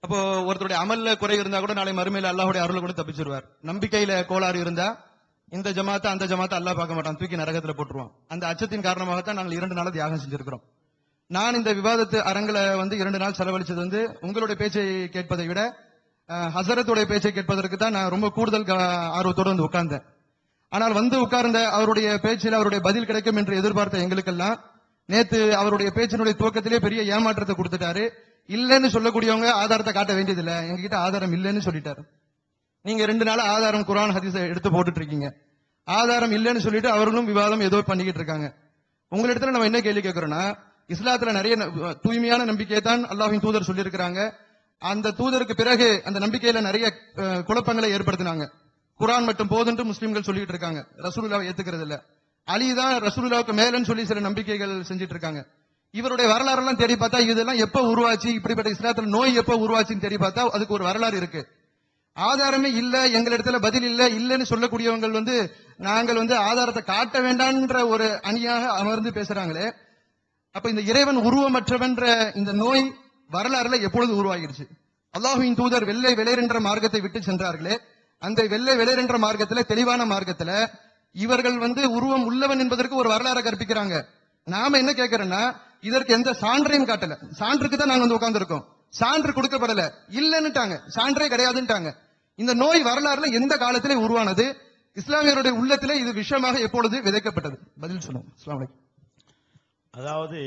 அப்போ ஒருத்தருடைய அமல்ல குறை இருந்தா கூட நாளை மறுமையில அல்லாஹ்வுடைய அருளை கூட தப்பிச்சிருவார் நம்பிக்கையில கோளாறு இருந்தா இந்த ஜமாத்தை அந்த ஜமாத்தை அல்லாஹ் பார்க்க மாட்டான் தூக்கி நரகத்துல போட்டுருவான் அந்த அச்சத்தின் காரணமாகத்தான் நாங்கள் இரண்டு நாள் தியாகம் செஞ்சிருக்கிறோம் நான் இந்த விவாதத்து அரங்கில வந்து இரண்டு நாள் செலவழிச்சது வந்து உங்களுடைய பேச்சை கேட்பதை விட அஹ், ஹசரத்துடைய பேச்சை கேட்பதற்கு தான் நான் ரொம்ப கூடுதல் க- ஆர்வத்தோடு வந்து உட்கார்ந்தேன் ஆனால் வந்து உட்கார்ந்த அவருடைய பேச்சில் அவருடைய பதில் கிடைக்கும் என்று எதிர்பார்த்த எங்களுக்கெல்லாம் நேத்து அவருடைய பேச்சினுடைய துவக்கத்திலே பெரிய ஏமாற்றத்தை கொடுத்துட்டாரு இல்லைன்னு சொல்லக்கூடியவங்க ஆதாரத்தை காட்ட வேண்டியதில்லை எங்ககிட்ட ஆதாரம் இல்லைன்னு சொல்லிட்டாரு நீங்க ரெண்டு நாள் ஆதாரம் குரான் ஹதீஸை எடுத்து போட்டுட்டு இருக்கீங்க ஆதாரம் இல்லைன்னு சொல்லிட்டு அவர்களும் விவாதம் ஏதோ பண்ணிக்கிட்டு இருக்காங்க உங்களிடத்துல நம்ம என்ன கேள்வி கேட்கிறோம்னா இஸ்லாத்துல நிறைய ந- தூய்மையான நம்பிக்கையை தான் அல்லாஹ்வின் தூதர் சொல்லியிருக்கிறாங்க அந்த தூதருக்கு பிறகு அந்த நம்பிக்கையில நிறைய அஹ், குழப்பங்களை ஏற்படுத்தினாங்க குரான் மட்டும் போதுன்ட்டு முஸ்லிம்கள் சொல்லிட்டு இருக்காங்க ரசூலுல்லாவை ஏத்துக்கிறது இல்ல அலி தான் ரசூலுல்லாவுக்கு மேலன்னு சொல்லி சில நம்பிக்கைகள் செஞ்சுட்டு இருக்காங்க இவருடைய வரலாறு எல்லாம் தேடி பார்த்தா இதெல்லாம் எப்ப உருவாச்சு இப்படிப்பட்ட இஸ்லாத்துல நோய் எப்ப உருவாச்சுன்னு தேடி பார்த்தா அதுக்கு ஒரு வரலாறு இருக்கு ஆதாரமே இல்ல எங்களிடத்துல பதில் இல்ல இல்லன்னு சொல்லக்கூடியவங்க வந்து நாங்கள் வந்து ஆதாரத்தை காட்ட வேண்டாம்ன்ற ஒரு அணியாக அமர்ந்து பேசுறாங்களே அப்ப இந்த இறைவன் உருவமற்றவன்ற இந்த நோய் வரலாறுல எப்பொழுது உருவாகிடுச்சு அல்லாஹுவின் தூதர் வெள்ளை வெளிரென்ற மார்க்கத்தை விட்டு சென்றார்களே அந்த வெள்ளை வெளிரென்ற மார்க்கத்துல தெளிவான மார்க்கத்துல இவர்கள் வந்து உருவம் உள்ளவன் என்பதற்கு ஒரு வரலாறை கற்பிக்கிறாங்க நாம என்ன கேட்கிறோம்னா இதற்கு எந்த சான்றையும் காட்டல சான்றுக்கு தான் நாங்க வந்து உட்கார்ந்திருக்கோம் சான்று கொடுக்கப்படல இல்லன்னுட்டாங்க சான்றே கிடையாதுன்ட்டாங்க இந்த நோய் வரலாறுல எந்த காலத்திலே உருவானது இஸ்லாமியருடைய உள்ளத்திலே இது விஷயமாக எப்பொழுது விதைக்கப்பட்டது பதில் சொல்லுங்க அஸ்ஸலாமு அலைக்கும் அதாவது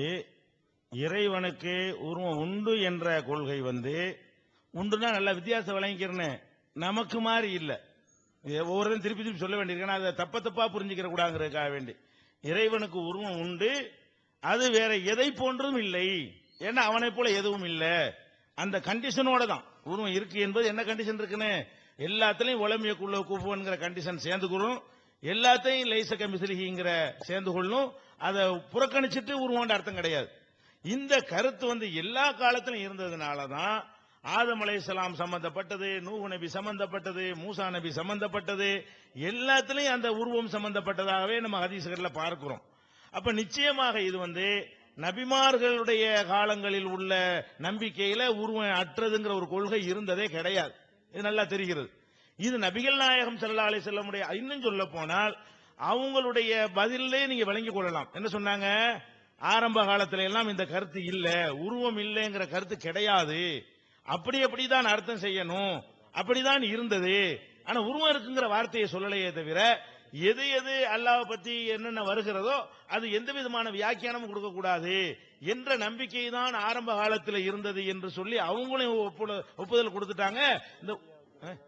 இறைவனுக்கு உருவம் உண்டு என்ற கொள்கை வந்து உண்டுன்னா நல்ல வித்தியாசம் விளங்கிக்கிறேன்னு நமக்கு மாதிரி இல்ல இது ஒவ்வொருத்தரும் திருப்பி திருப்பி சொல்ல வேண்டியிருக்கு அதை தப்ப தப்பா புரிஞ்சுக்கிற கூடாங்கிறதுக்காக வேண்டி இறைவனுக்கு உருவம் உண்டு அது வேற எதை போன்றும் இல்லை ஏன்னா அவனை போல எதுவும் இல்லை அந்த கண்டிஷனோட தான் உருவம் இருக்கு என்பது என்ன கண்டிஷன் இருக்குன்னு எல்லாத்துலயும் உளமியக்குள்ள குஃபுங்கிற கண்டிஷன் சேர்ந்துக்கிறோம் எல்லாத்தையும் லைச கமிசிலிங்கிற சேர்ந்து கொள்ளும் அதை புறக்கணிச்சிட்டு உருவாண்ட அர்த்தம் கிடையாது இந்த கருத்து வந்து எல்லா காலத்திலும் இருந்ததுனால தான் ஆதம் அலைஹிஸ்ஸலாம் சம்பந்தப்பட்டது நூஹ் நபி சம்பந்தப்பட்டது மூசா நபி சம்பந்தப்பட்டது எல்லாத்துலயும் அந்த உருவம் சம்பந்தப்பட்டதாகவே நம்ம ஹதீசுகள்ல பார்க்கிறோம் அப்ப நிச்சயமாக இது வந்து நபிமார்களுடைய காலங்களில் உள்ள நம்பிக்கையில உருவம் அற்றதுங்கிற ஒரு கொள்கை இருந்ததே கிடையாது இது நல்லா தெரிகிறது இது நபிகள் நாயகம் ஸல்லல்லாஹு அலைஹி வஸல்லமுடைய இன்னும் சொல்ல போனால் அவங்களுடைய பதிலே நீங்க விளங்கிக் கொள்ளலாம் என்ன சொன்னாங்க ஆரம்ப காலத்துல எல்லாம் இந்த கருத்து இல்ல உருவம் இல்லைங்கிற கருத்து கிடையாது அப்படி அப்படிதான் அர்த்தம் செய்யணும் அப்படிதான் இருந்தது ஆனா உருவம் இருக்குங்கிற வார்த்தையை சொல்லலையே தவிர எது எது அல்லாஹ் பத்தி என்னென்ன வருகிறதோ அது எந்த விதமான வியாக்கியானமும் கொடுக்க கூடாது என்ற நம்பிக்கை தான் ஆரம்ப காலத்தில் இருந்தது என்று சொல்லி அவங்களும் ஒப்புத- ஒப்புதல் கொடுத்துட்டாங்க இந்த அஹ்?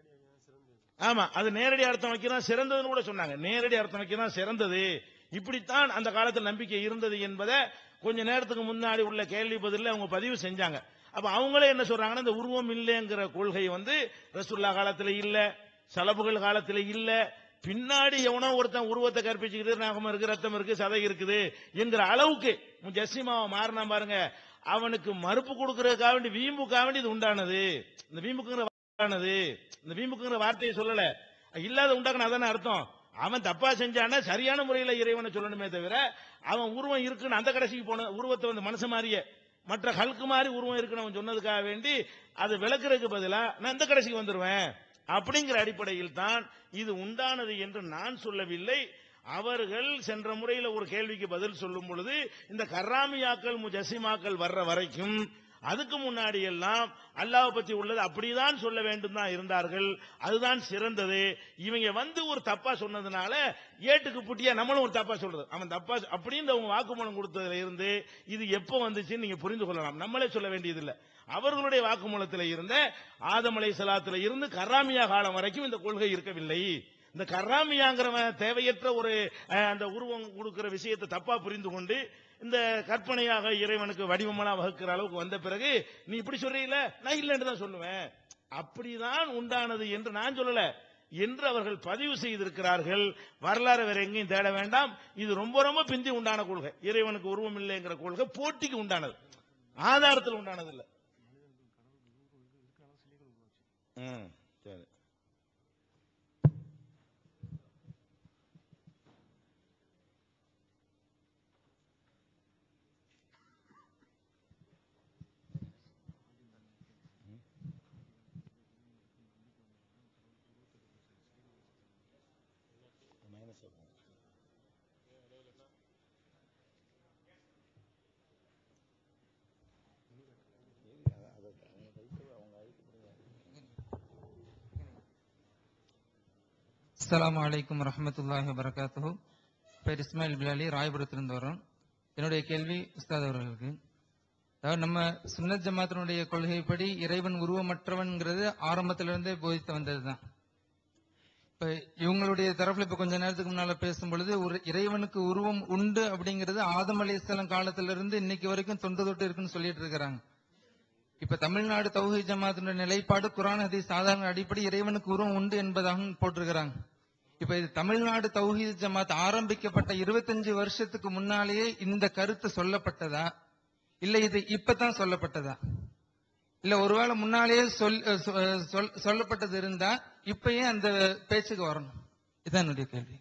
ஆமா அது நேரடி அர்த்தம் வைக்கிறதா சிறந்ததுன்னு கூட சொன்னாங்க நேரடி அர்த்தம் வைக்கிறதா சிறந்தது இப்படித்தான் அந்த காலத்தில் நம்பிக்கை இருந்தது என்பதை கொஞ்ச நேரத்துக்கு முன்னாடி உள்ள கேள்வி பதில்ல அவங்க பதிவு செஞ்சாங்க அப்ப அவங்களே என்ன சொல்றாங்கன்னா இந்த உருவம் இல்லைங்கிற கொள்கை வந்து ரசூல்லா காலத்துல இல்ல சலபுகள் காலத்துல இல்ல பின்னாடி எவனோ ஒருத்தன் உருவத்தை கற்பிச்சுக்கிட்டு நாகம் இருக்கு ரத்தம் இருக்கு சதை இருக்குது என்கிற அளவுக்கு ஜஸ்ஸிமாவை மாறினா பாருங்க அவனுக்கு மறுப்பு கொடுக்கறதுக்காக வேண்டி வீம்புக்காக வேண்டி இது உண்டானது இந்த வீம்புக்குங்கிற உண்டானது இந்த வீம்புக்குங்கிற வார்த்தையை சொல்லல இல்லாத உண்டாக்குன அதானே அர்த்தம் அவன் தப்பா செஞ்சானா சரியான முறையில இறைவனை சொல்லணுமே தவிர அவன் உருவம் இருக்குன்னு அந்த கடைசிக்கு போன உருவத்தை வந்து மனசு மாதிரியே மற்ற ஹல்கு மாதிரி உருவம் இருக்குன்னு அவன் சொன்னதுக்காக வேண்டி அது விளக்குறதுக்கு பதிலா நான் இந்த கடைசிக்கு வந்துருவேன் அப்படிங்கிற அடிப்படையில் தான் இது உண்டானது என்று நான் சொல்லவில்லை அவர்கள் சென்ற முறையில் ஒரு கேள்விக்கு பதில் சொல்லும் பொழுது இந்த கர்ராமியாக்கள் முஜசிமாக்கள் வர்ற வரைக்கும் அதுக்கு முன்னாடி எல்லாம் அல்லாஹ் பத்தி உள்ளது அப்படிதான் சொல்ல வேண்டும் தான் இருந்தார்கள் அதுதான் சிறந்தது இவங்க வந்து ஒரு தப்பா சொன்னதுனால ஏட்டுக்கு புட்டியா நம்மளும் ஒரு தப்பா சொல்றது அவன் தப்பா அப்படின்னு அவங்க வாக்குமூலம் கொடுத்ததுல இருந்து இது எப்போ வந்துச்சுன்னு நீங்க புரிந்து கொள்ளலாம் நம்மளே சொல்ல வேண்டியதில்லை அவர்களுடைய வாக்குமூலத்தில் இருந்த ஆதம் அலை சலாத்துல இருந்து கர்ராமியா காலம் வரைக்கும் இந்த கொள்கை இருக்கவில்லை இந்த கர்ராமியாங்கிறவன் தேவையற்ற ஒரு அஹ், அந்த உருவம் கொடுக்கிற விஷயத்தை தப்பா புரிந்து கொண்டு இந்த கற்பனையாக இறைவனுக்கு வடிவமெல்லாம் வகுக்கிற அளவுக்கு வந்த பிறகு நீ இப்படி சொல்றீல நான் இல்லைன்னு தான் சொல்லுவேன் அப்படிதான் உண்டானது என்று நான் சொல்லல என்று அவர்கள் பதிவு செய்திருக்கிறார்கள் வரலாறு வேற எங்கேயும் தேட வேண்டாம் இது ரொம்ப ரொம்ப பிந்தி உண்டான கொள்கை இறைவனுக்கு உருவம் இல்லைங்கிற கொள்கை போட்டிக்கு உண்டானது ஆதாரத்தில் உண்டானது இல்ல ம், சரி அஸ்ஸலாமு அலைக்கும் வரஹ்மத்துல்லாஹி வபரகாத்துஹு பேர் இஸ்மாயில் பிலாலி ராயபுரத்திலிருந்து வரோம் என்னுடைய கேள்வி உஸ்தாத் அவர்களுக்கு அதாவது நம்ம சுன்னத் ஜமாத்தினுடைய கொள்கைப்படி இறைவன் உருவமற்றவன்ங்கிறது ஆரம்பத்திலிருந்தே போதித்து வந்ததுதான் இப்ப இவங்களுடைய தரப்புல இப்ப கொஞ்ச நேரத்துக்கு முன்னால பேசும் பொழுது ஒரு இறைவனுக்கு உருவம் உண்டு அப்படிங்கிறது ஆதம் அலிஸ்லாம் காலத்திலிருந்து இன்னைக்கு வரைக்கும் தொண்டு தொட்டு இருக்குன்னு சொல்லிட்டு இருக்கிறாங்க இப்ப தமிழ்நாடு தௌஹி ஜமாத்தினுடைய நிலைப்பாடு குரான் ஹதீஸ் சாதாரண அடிப்படை இறைவனுக்கு உருவம் உண்டு என்பதாக போட்டிருக்கிறாங்க இப்ப இது தமிழ்நாடு தௌஹீத் ஜமாத் ஆரம்பிக்கப்பட்ட இருபத்தஞ்சு வருஷத்துக்கு முன்னாலேயே இந்த கருத்து சொல்லப்பட்டதா இல்ல இது இப்பதான் சொல்லப்பட்டதா இல்ல ஒருவேளை முன்னாலேயே சொல் அஹ் சொ- அஹ் சொல்- சொல்லப்பட்டது இருந்தா இப்ப ஏன் அந்த பேச்சுக்கு வரணும் இதான் என்னுடைய கேள்வி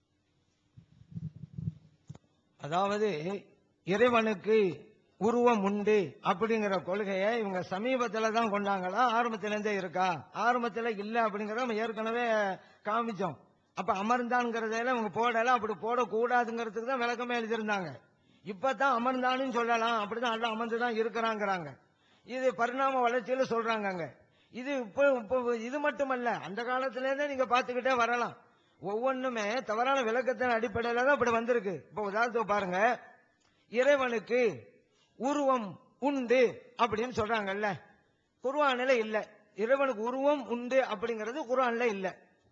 அதாவது இறைவனுக்கு உருவம் உண்டு அப்படிங்கிற கொள்கையை இவங்க சமீபத்துல தான் கொண்டாங்களா ஆரம்பத்துல இருந்தே இருக்கா ஆரம்பத்துல இல்ல அப்படிங்கறத நம்ம ஏற்கனவே காமிச்சோம் அப்ப அமர்ந்தான்ங்கிறதையில இவங்க போடல அப்படி போடக்கூடாதுங்கிறதுக்கு தான் விளக்கமே எழுதியிருந்தாங்க இப்பதான் அமர்ந்தான்னு சொல்லலாம் அப்படிதான் எல்லாம் அமர்ந்துதான் இருக்கிறாங்கிறாங்க இது பரிணாம வளர்ச்சியில சொல்றாங்கங்க இது இப்போ இப்போ இது மட்டுமல்ல அந்த காலத்துல இருந்தே நீங்க பாத்துக்கிட்டே வரலாம் ஒவ்வொன்றுமே தவறான விளக்கத்தின் அடிப்படையில தான் இப்படி வந்திருக்கு இப்போ உதாரணத்துக்கு பாருங்க இறைவனுக்கு உருவம் உண்டு அப்படின்னு சொல்றாங்கல்ல குர்ஆன்ல இல்ல இறைவனுக்கு உருவம் உண்டு அப்படிங்கிறது குர்ஆன்ல இல்ல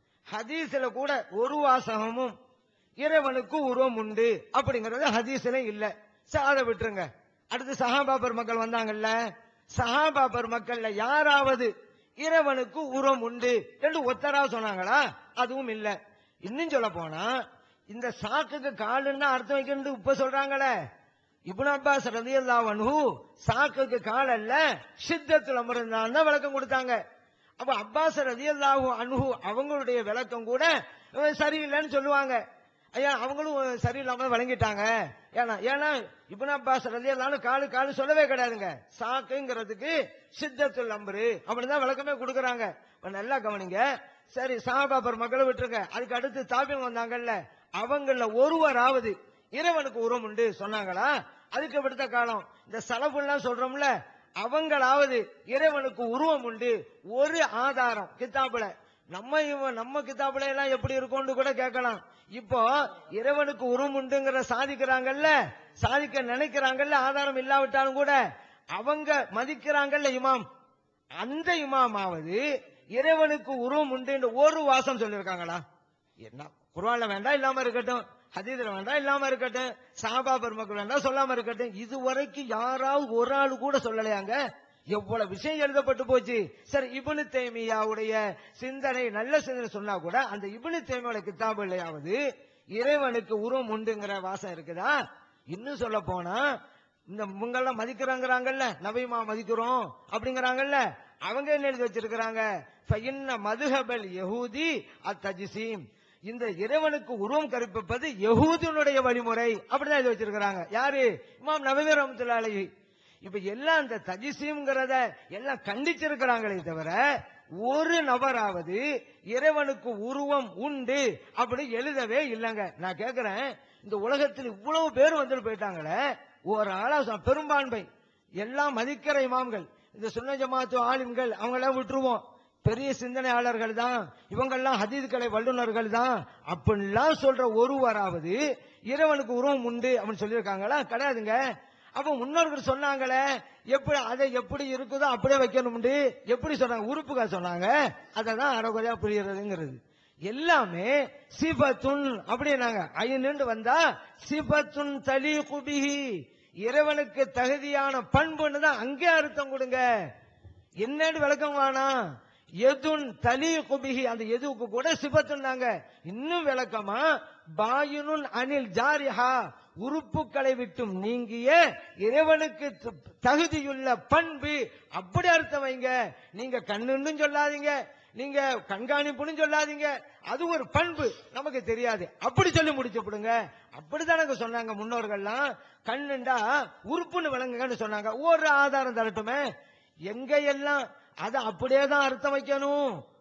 ஹதீஸ்ல கூட ஒரு வாசகமும் இறைவனுக்கு உருவம் உண்டு அப்படிங்கிறது ஹதீஸ்ல இல்ல சரி, அதை விட்டுருங்க அடுத்து சஹாபா பெருமக்கள் வந்தாங்கல்ல சஹாபா பெருமக்கள்ல யாராவது இறைவனுக்கு உருவம் உண்டு என்று ஒத்தரா சொன்னாங்களா அதுவும் இல்ல இன்னும் சொல்ல போனா இந்த சாக்குக்கு காலுன்னா அர்த்தம் வைக்கிறது இப்ப சொல்றாங்களே இப்னு அப்பாஸ் ரலியல்லாஹு அன்ஹு சாக்குக்கு கால் அல்ல சித்தத்துல அமர்ந்தான் தான் விளக்கம் கொடுத்தாங்க அப்ப அப்பாஸ் ரலியல்லாஹு அன்ஹு அவங்களுடைய விளக்கம் கூட அஹ், சரியில்லைன்னு சொல்லுவாங்க ஐயா அவங்களும் சரியில்லாம வழங்கிட்டாங்க ஏன்னா ஏன்னா இப்னு அப்பாஸ் ரலியல்லாஹு காலு காலு சொல்லவே கிடையாதுங்க சாக்குங்கிறதுக்கு சித்தத்துல் அம்பரு அப்படிதான் விளக்கமே கொடுக்கறாங்க இப்ப நல்லா கவனிங்க சரி சாபாபர் மக்களை விட்டுருங்க அதுக்கு அடுத்து தாபியம் வந்தாங்கல்ல அவங்கள ஒருவராவது இறைவனுக்கு உரம் உண்டு சொன்னாங்களா அதுக்கு விடுத்த காலம் இந்த செலவுலாம் சொல்றோம்ல அவங்களாவது இறைவனுக்கு உருவம் உண்டு ஒரு ஆதாரம் கித்தாப்புல நம்ம இவன் நம்ம கித்தாப்புல எல்லாம் எப்படி இருக்கும்னு கூட கேட்கலாம் இப்போ இறைவனுக்கு உருவம் உண்டுங்கிற சாதிக்கிறாங்கல்ல சாதிக்க நினைக்கிறாங்கல்ல ஆதாரம் இல்லாவிட்டாலும் கூட அவங்க மதிக்கிறாங்கல்ல இமாம் அந்த இமாமாவது இறைவனுக்கு உருவம் உண்டு ஒரு வாசம் சொல்லியிருக்காங்களா என்ன குர்ஆன்ல வேண்டாம் இல்லாம இருக்கட்டும் ஹதீஸ்ல வேண்டாம் இல்லாம இருக்கட்டும் சாபா பெருமக்கள் வேண்டாம் சொல்லாம இருக்கட்டும் இதுவரைக்கும் யாராவது ஒரு ஆள் கூட சொல்லலையாங்க எவ்வளவு விஷயம் எழுதப்பட்டு போச்சு சரி இப்னு தேமியாவுடைய சிந்தனை நல்ல சிந்தனை சொன்னா கூட அந்த இப்னு தேமியோட கிதாபுலையாவது இறைவனுக்கு உருவம் உண்டுங்கிற வாசம் இருக்குதா இன்னும் சொல்ல போனா இந்த இவங்கெல்லாம் மதிக்கிறாங்கிறாங்கல்ல நபிமா மதிக்கிறோம் அப்படிங்கிறாங்கல்ல அவங்க என்ன எழுதி வச்சிருக்கிறாங்க ஃபைன்ன மதுஹபல் யஹூதி அத்தஜிசீம் இந்த இறைவனுக்கு உருவம் கற்பிப்பது யஹூதினுடைய வழிமுறை அப்படிதான் எழுதி வச்சிருக்கிறாங்க யாரு இமாம் நபி ரஹ்மத்துல்லாஹி அலைஹி இப்ப எல்லாம் இந்த தஜிசீம்ங்கிறத எல்லாம் கண்டிச்சிருக்கிறாங்களே தவிர ஒரு நபராவது இறைவனுக்கு உருவம் உண்டு அப்படி எழுதவே இல்லைங்க நான் கேக்குறேன் இந்த உலகத்தில் இவ்வளவு பேர் வந்துட்டு போயிட்டாங்களே ஒரு ஆளா சொ- பெரும்பான்மை எல்லாம் மதிக்கிற இமாம்கள் இந்த சுன்ன ஜமாத்து ஆலிம்கள் அவங்களாம் விட்டுருவோம் பெரிய சிந்தனையாளர்கள் தான் இவங்கெல்லாம் ஹதீதுக்கலை வல்லுநர்கள் தான் அப்படிலாம் சொல்ற ஒருவராவது இறைவனுக்கு உருவம் உண்டு அப்படின்னு சொல்லியிருக்காங்களா கிடையாதுங்க அப்ப முன்னோர்கள் சொன்னாங்களே எப்படி அதை எப்படி இருக்குதோ அப்படியே வைக்கணும்னு எப்படி சொன்னாங்க உறுப்புகள் சொன்னாங்க அதை தான் அறகுறையா புரியுறதுங்கிறது எல்லாமே சிபத்துன் அப்படின்னாங்க ஐயன்னு வந்தா சிபத்துன் தலி குபிஹி இறைவனுக்கு தகுதியான பண்புன்னு தான் அங்கே அர்த்தம் கொடுங்க என்னன்னு விளக்கம் வேணாம் எதுன் தலி குபிஹி அந்த எதுவுக்கு கூட சிபத்துன்னாங்க இன்னும் விளக்கமா பாயுனுன் அனில் ஜாரிஹா உறுப்புகளை விட்டும் நீங்கிய இறைவனுக்கு த- தகுதியுள்ள பண்பு அப்படி அர்த்தம் வைங்க நீங்க கண்ணுன்னு சொல்லாதீங்க நீங்க கண்காணிப்புன்னு சொல்லாதீங்க அது ஒரு பண்பு நமக்கு தெரியாது அப்படி சொல்லி முடிச்சு விடுங்க அப்படிதானங்க சொன்னாங்க முன்னோர்கள்லாம் கண்ணுண்டா உறுப்புன்னு விளங்குங்கன்னு சொன்னாங்க ஒரு ஆதாரம் தரட்டுமே எங்க எல்லாம் அதை அப்படியே தான் அர்த்தம் வைக்கணும்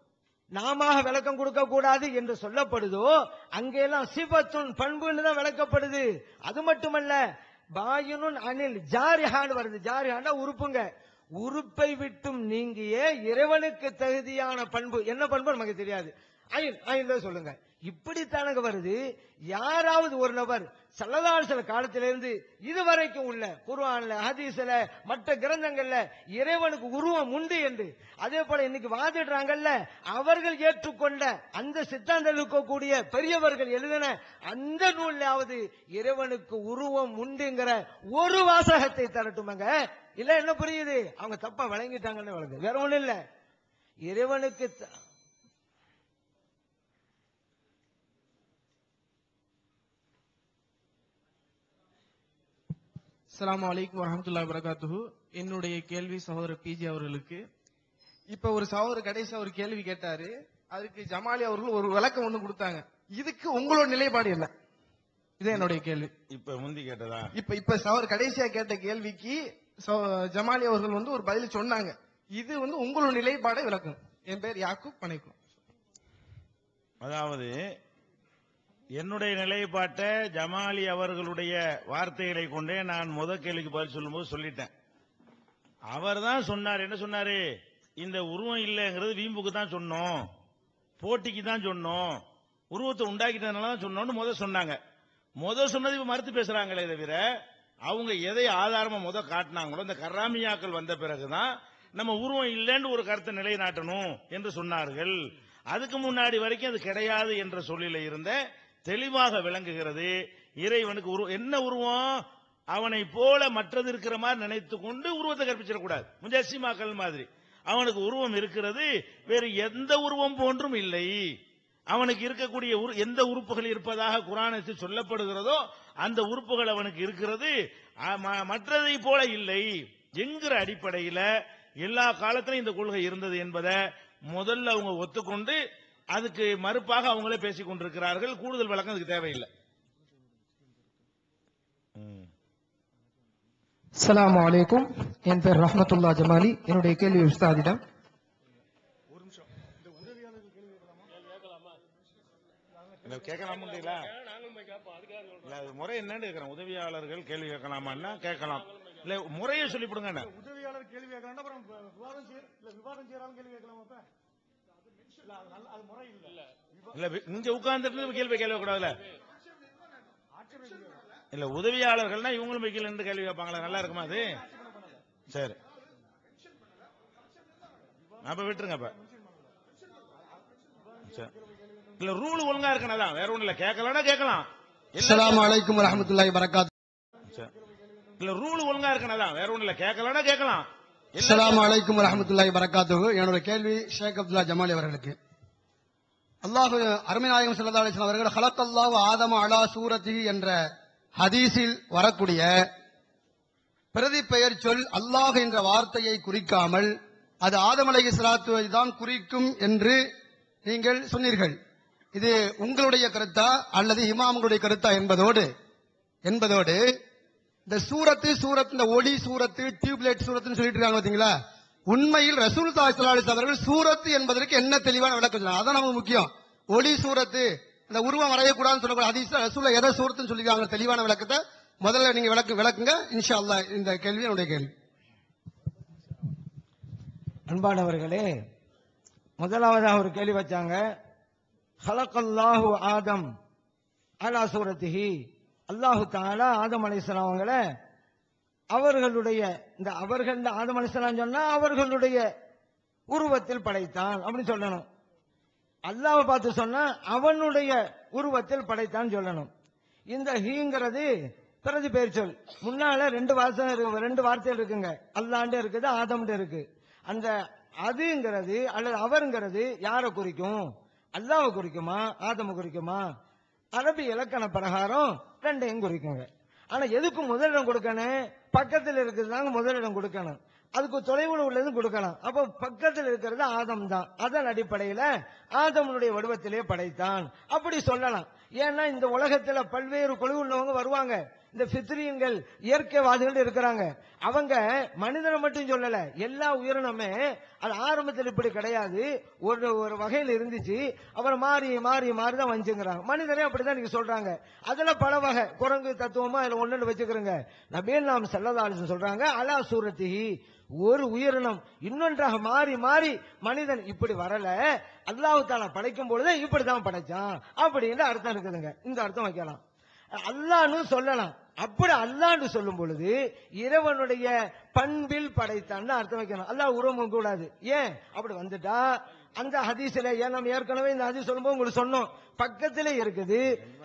நாம விளக்கம் கொடுக்க கூடாது என்று சொல்லப்படுதோ அங்கெல்லாம் சிபத்துன் பண்புன்னு தான் விளக்கப்படுது அது மட்டுமல்ல பாயுனுன் அனில் ஜாரிஹான் வருது ஜாரிஹான்னா உறுப்புங்க உறுப்பை விட்டும் நீங்கிய இறைவனுக்கு தகுதியான பண்பு என்ன பண்பு நமக்கு தெரியாது ஐன் ஐன் தான் சொல்லுங்க இப்படித்தானங்க வருது யாராவது ஒரு நபர் சல்லதால் சில காலத்திலிருந்து இதுவரைக்கும் உள்ள குர்ஆன்ல ஹதீஸ்ல மற்ற கிரந்தங்கள்ல இறைவனுக்கு உருவம் உண்டு என்று அதே போல இன்னைக்கு வாதிடுறாங்கல்ல அவர்கள் ஏற்றுக்கொண்ட அந்த சித்தாந்தம் இருக்கக்கூடிய பெரியவர்கள் எழுதின அந்த நூல்லாவது இறைவனுக்கு உருவம் உண்டுங்கிற ஒரு வாசகத்தை தரட்டுமாங்க இல்ல என்ன புரியுது அவங்க தப்பா வழங்கிட்டாங்கன்னு வழங்கு வேற ஒண்ணும் இல்ல இறைவனுக்கு த- அஸ்ஸலாமு அலைக்கும் வரஹ்மத்துல்லாஹி வரகாத்துஹு என்னுடைய கேள்வி சகோதரர் பிஜி அவர்களுக்கு இப்ப ஒரு சகோதரர் கடைசி ஒரு கேள்வி கேட்டாரு அதுக்கு ஜமாலி அவர்கள் ஒரு விளக்கம் ஒண்ணு கொடுத்தாங்க இதுக்கு உங்களோட நிலைப்பாடு என்ன இது என்னுடைய கேள்வி இப்ப முந்தி கேட்டதா இப்ப இப்ப சகோதரர் கடைசியா கேட்ட கேள்விக்கு சகோ- ஜமாலி அவர்கள் வந்து ஒரு பதில் சொன்னாங்க இது வந்து உங்களோட நிலைப்பாடை விளக்கும் என் பேர் யாக்கூப் பனைக்கும் அதாவது என்னுடைய நிலைப்பாட்டை ஜமாலி அவர்களுடைய வார்த்தைகளை கொண்டே நான் முத கேள்விக்கு பதில் சொல்லும்போது சொல்லிட்டேன் அவர் தான் சொன்னார் என்ன சொன்னாரு இந்த உருவம் இல்லைங்கிறது வீம்புக்கு தான் சொன்னோம் போட்டிக்கு தான் சொன்னோம் உருவத்தை உண்டாக்கிட்டதுனால தான் சொன்னோம்னு முத சொன்னாங்க முத சொன்னது இப்ப மறுத்து பேசுறாங்களே தவிர அவங்க எதை ஆதாரமா முத காட்டினாங்களோ இந்த கராமியாக்கள் வந்த பிறகுதான் நம்ம உருவம் இல்லைன்னு ஒரு கருத்தை நிலைநாட்டணும் என்று சொன்னார்கள் அதுக்கு முன்னாடி வரைக்கும் அது கிடையாது என்ற சொல்லில இருந்த தெளிவாக விளங்குகிறது இறைவனுக்கு உருவம் என்ன உருவம் அவனை போல மற்றது இருக்கிற மாதிரி நினைத்து கொண்டு உருவத்தை கற்பிச்சிடக்கூடாது முஜசிமாக்கள் மாதிரி அவனுக்கு உருவம் இருக்கிறது வேறு எந்த உருவம் போன்றும் இல்லை அவனுக்கு இருக்கக்கூடிய உரு- எந்த உறுப்புகள் இருப்பதாக குரானத்தில் சொல்லப்படுகிறதோ அந்த உறுப்புகள் அவனுக்கு இருக்கிறது ஆ- ம- மற்றதை போல இல்லை என்கிற அடிப்படையில எல்லா காலத்திலும் இந்த கொள்கை இருந்தது என்பதை முதல்ல அவங்க ஒத்துக்கொண்டு அதுக்கு மறுப்பாக அவங்களே பேசிக் கொண்டிருக்கிறார்கள் கூடுதல் விளக்கம் அதுக்கு தேவையில்லை அஸ்ஸலாமு அலைக்கும் என் பேர் ரஹ்மத்துல்லா ஜமாலி என்னுடைய கேள்வி உஸ்தாதிடம் இல்ல, கேட்கலாமா இல்லைங்களா இல்ல, அது முறை என்னன்னு கேட்கிறேன் உதவியாளர்கள் கேள்வி கேட்கலாமான்னா கேட்கலாம் இல்ல முறையை சொல்லிவிடுங்க என்ன உதவியாளர் கேள்வி கேட்கலாம் அப்புறம் விவாதம் செய்ய இல்ல விவாதம் செய்யறாலும் கேள்வி கேட்கலாமா அப்ப இல்ல அது நல்ல அது முறை இல்ல இல்ல வி- இங்க உட்கார்ந்துட்டு கேள்வி கேள்வி கூடாதுல இல்ல உதவியாளர்கள்னா இவங்களும் வைக்கல இருந்து கேள்வி கேட்பாங்களா நல்லா இருக்குமா அது சரி அப்ப விட்டுருங்க அப்ப சரி. இல்ல ரூல் ஒழுங்கா இருக்கணும் அதான் வேற ஒண்ணும் இல்ல கேட்கலன்னா கேட்கலாம் அஸ்ஸலாமு அலைக்கும் வரஹ்மத்துல்லாஹி வரகாத்து சரி. இல்ல ரூல் ஒழுங்கா இருக்கணும் அதான் வேற ஒண்ணும் இல்ல கேட்கலன்னா கேட்கலாம் அஸ்ஸலாமு அலைக்கும் வரஹ்மத்துல்லாஹி வரகாத்துஹு என்னோட கேள்வி ஷேக் அப்துல்லா ஜமாலி அவர்களுக்கு அல்லாஹ் அருமைநாயகம் ஸல்லல்லாஹு அலைஹி வஸல்லம் அவர்கள் ஹலக்கல்லாஹு ஆதம அலா சூரத்திஹி என்ற ஹதீஸில் வரக்கூடிய பிரதி பெயர் சொல் அல்லாஹ் என்ற வார்த்தையை குறிக்காமல் அது ஆதம் அலைஹிஸ்ஸலாத்துவை தான் குறிக்கும் என்று நீங்கள் சொன்னீர்கள் இது உங்களுடைய கருத்தா அல்லது இமாம்களுடைய கருத்தா என்பதோடு என்பதோடு இந்த சூரத்து சூரத் இந்த ஒளி சூரத்து டியூப்லைட் சூரத்துன்னு சொல்லிட்டு இருக்காங்க பாத்தீங்களா உண்மையில் ரசூல் தாஸ் அவர்கள் சூரத்து என்பதற்கு என்ன தெளிவான விளக்கம் சொன்னாங்க அதான் நமக்கு முக்கியம் ஒளி சூரத்து இந்த உருவம் வரையக்கூடாதுன்னு சொல்லக்கூடிய ஹதீஸ்ல ரசூல எதை சூரத்துன்னு சொல்லிருக்காங்க தெளிவான விளக்கத்தை முதல்ல நீங்க விளக்கு விளக்குங்க இன்ஷா அல்லாஹ் இந்த கேள்வி என்னுடைய கேள்வி அன்பானவர்களே முதலாவதாக ஒரு கேள்வி வச்சாங்க ஹலக்கல்லாஹு ஆதம் அலா சூரத்திஹி அல்லாஹு தாலா ஆதம் அலைஹிஸ்ஸலாம் அவங்கள அவர்களுடைய இந்த அவர்கள் இந்த ஆதம் அலைஹிஸ்ஸலாம் சொன்னா அவர்களுடைய உருவத்தில் படைத்தான் அப்படின்னு சொல்லணும் அல்லாஹ் பார்த்து சொன்னா அவனுடைய உருவத்தில் படைத்தான் சொல்லணும் இந்த ஹீங்கிறது பிறகு பேர் சொல் முன்னால ரெண்டு வார்த்தை இருக்கு ரெண்டு வார்த்தைகள் இருக்குங்க அல்லாண்டு இருக்குது ஆதம்ண்டு இருக்கு அந்த அதுங்கிறது அல்லது அவருங்கிறது யாரை குறிக்கும் அல்லாவை குறிக்குமா ஆதம குறிக்குமா அரபி இலக்கண பிரகாரம் ரெண்டையும் குறிக்குங்க ஆனா எதுக்கு முதலிடம் கொடுக்கணும் பக்கத்தில் இருக்கிறதாங்க முதலிடம் கொடுக்கணும் அதுக்கு தொலைவில் உள்ளது கொடுக்கலாம் அப்போ பக்கத்தில் இருக்கிறது ஆதம் தான் அதன் அடிப்படையில ஆதமனுடைய வடிவத்திலே படைத்தான் அப்படி சொல்லலாம் ஏன்னா இந்த உலகத்துல பல்வேறு கொழு உள்ளவங்க வருவாங்க இந்த பித்ரியங்கள் இயற்கைவாதிகள் இருக்கிறாங்க அவங்க மனிதனை மட்டும் சொல்லல எல்லா உயிரினமே அது ஆரம்பத்தில் இப்படி கிடையாது ஒரு ஒரு வகையில் இருந்துச்சு அப்புறம் மாறி மாறி மாறி தான் வந்துங்கிறாங்க மனிதனே அப்படிதான் நீங்க சொல்றாங்க அதுல பல வகை குரங்கு தத்துவமா அதுல ஒண்ணு வச்சுக்கிறோங்க நபீல் நாம் செல்லதாலிசன் சொல்றாங்க அலா சூரத்திஹி ஒரு உயிரினம் இன்னொன்றாக மாறி மாறி மனிதன் இப்படி வரல அல்லாஹ் தாலா படைக்கும் பொழுது இப்படிதான் படைச்சான் அப்படின்னு அர்த்தம் இருக்குதுங்க இந்த அர்த்தம் வைக்கலாம் அல்லான்னு சொல்லலாம் அப்படி அல்லான்னு சொல்லும் பொழுது இறைவனுடைய பண்பில் படைத்தான்னு அர்த்தம் வைக்கணும் அல்லாஹ் உருவம் கூடாது ஏன் அப்படி வந்துட்டா அந்த ஹதீஸ்ல ஏன் நம்ம ஏற்கனவே இந்த ஹதீஸ் சொல்லும்போது உங்களுக்கு சொன்னோம் பக்கத்திலே இருக்குது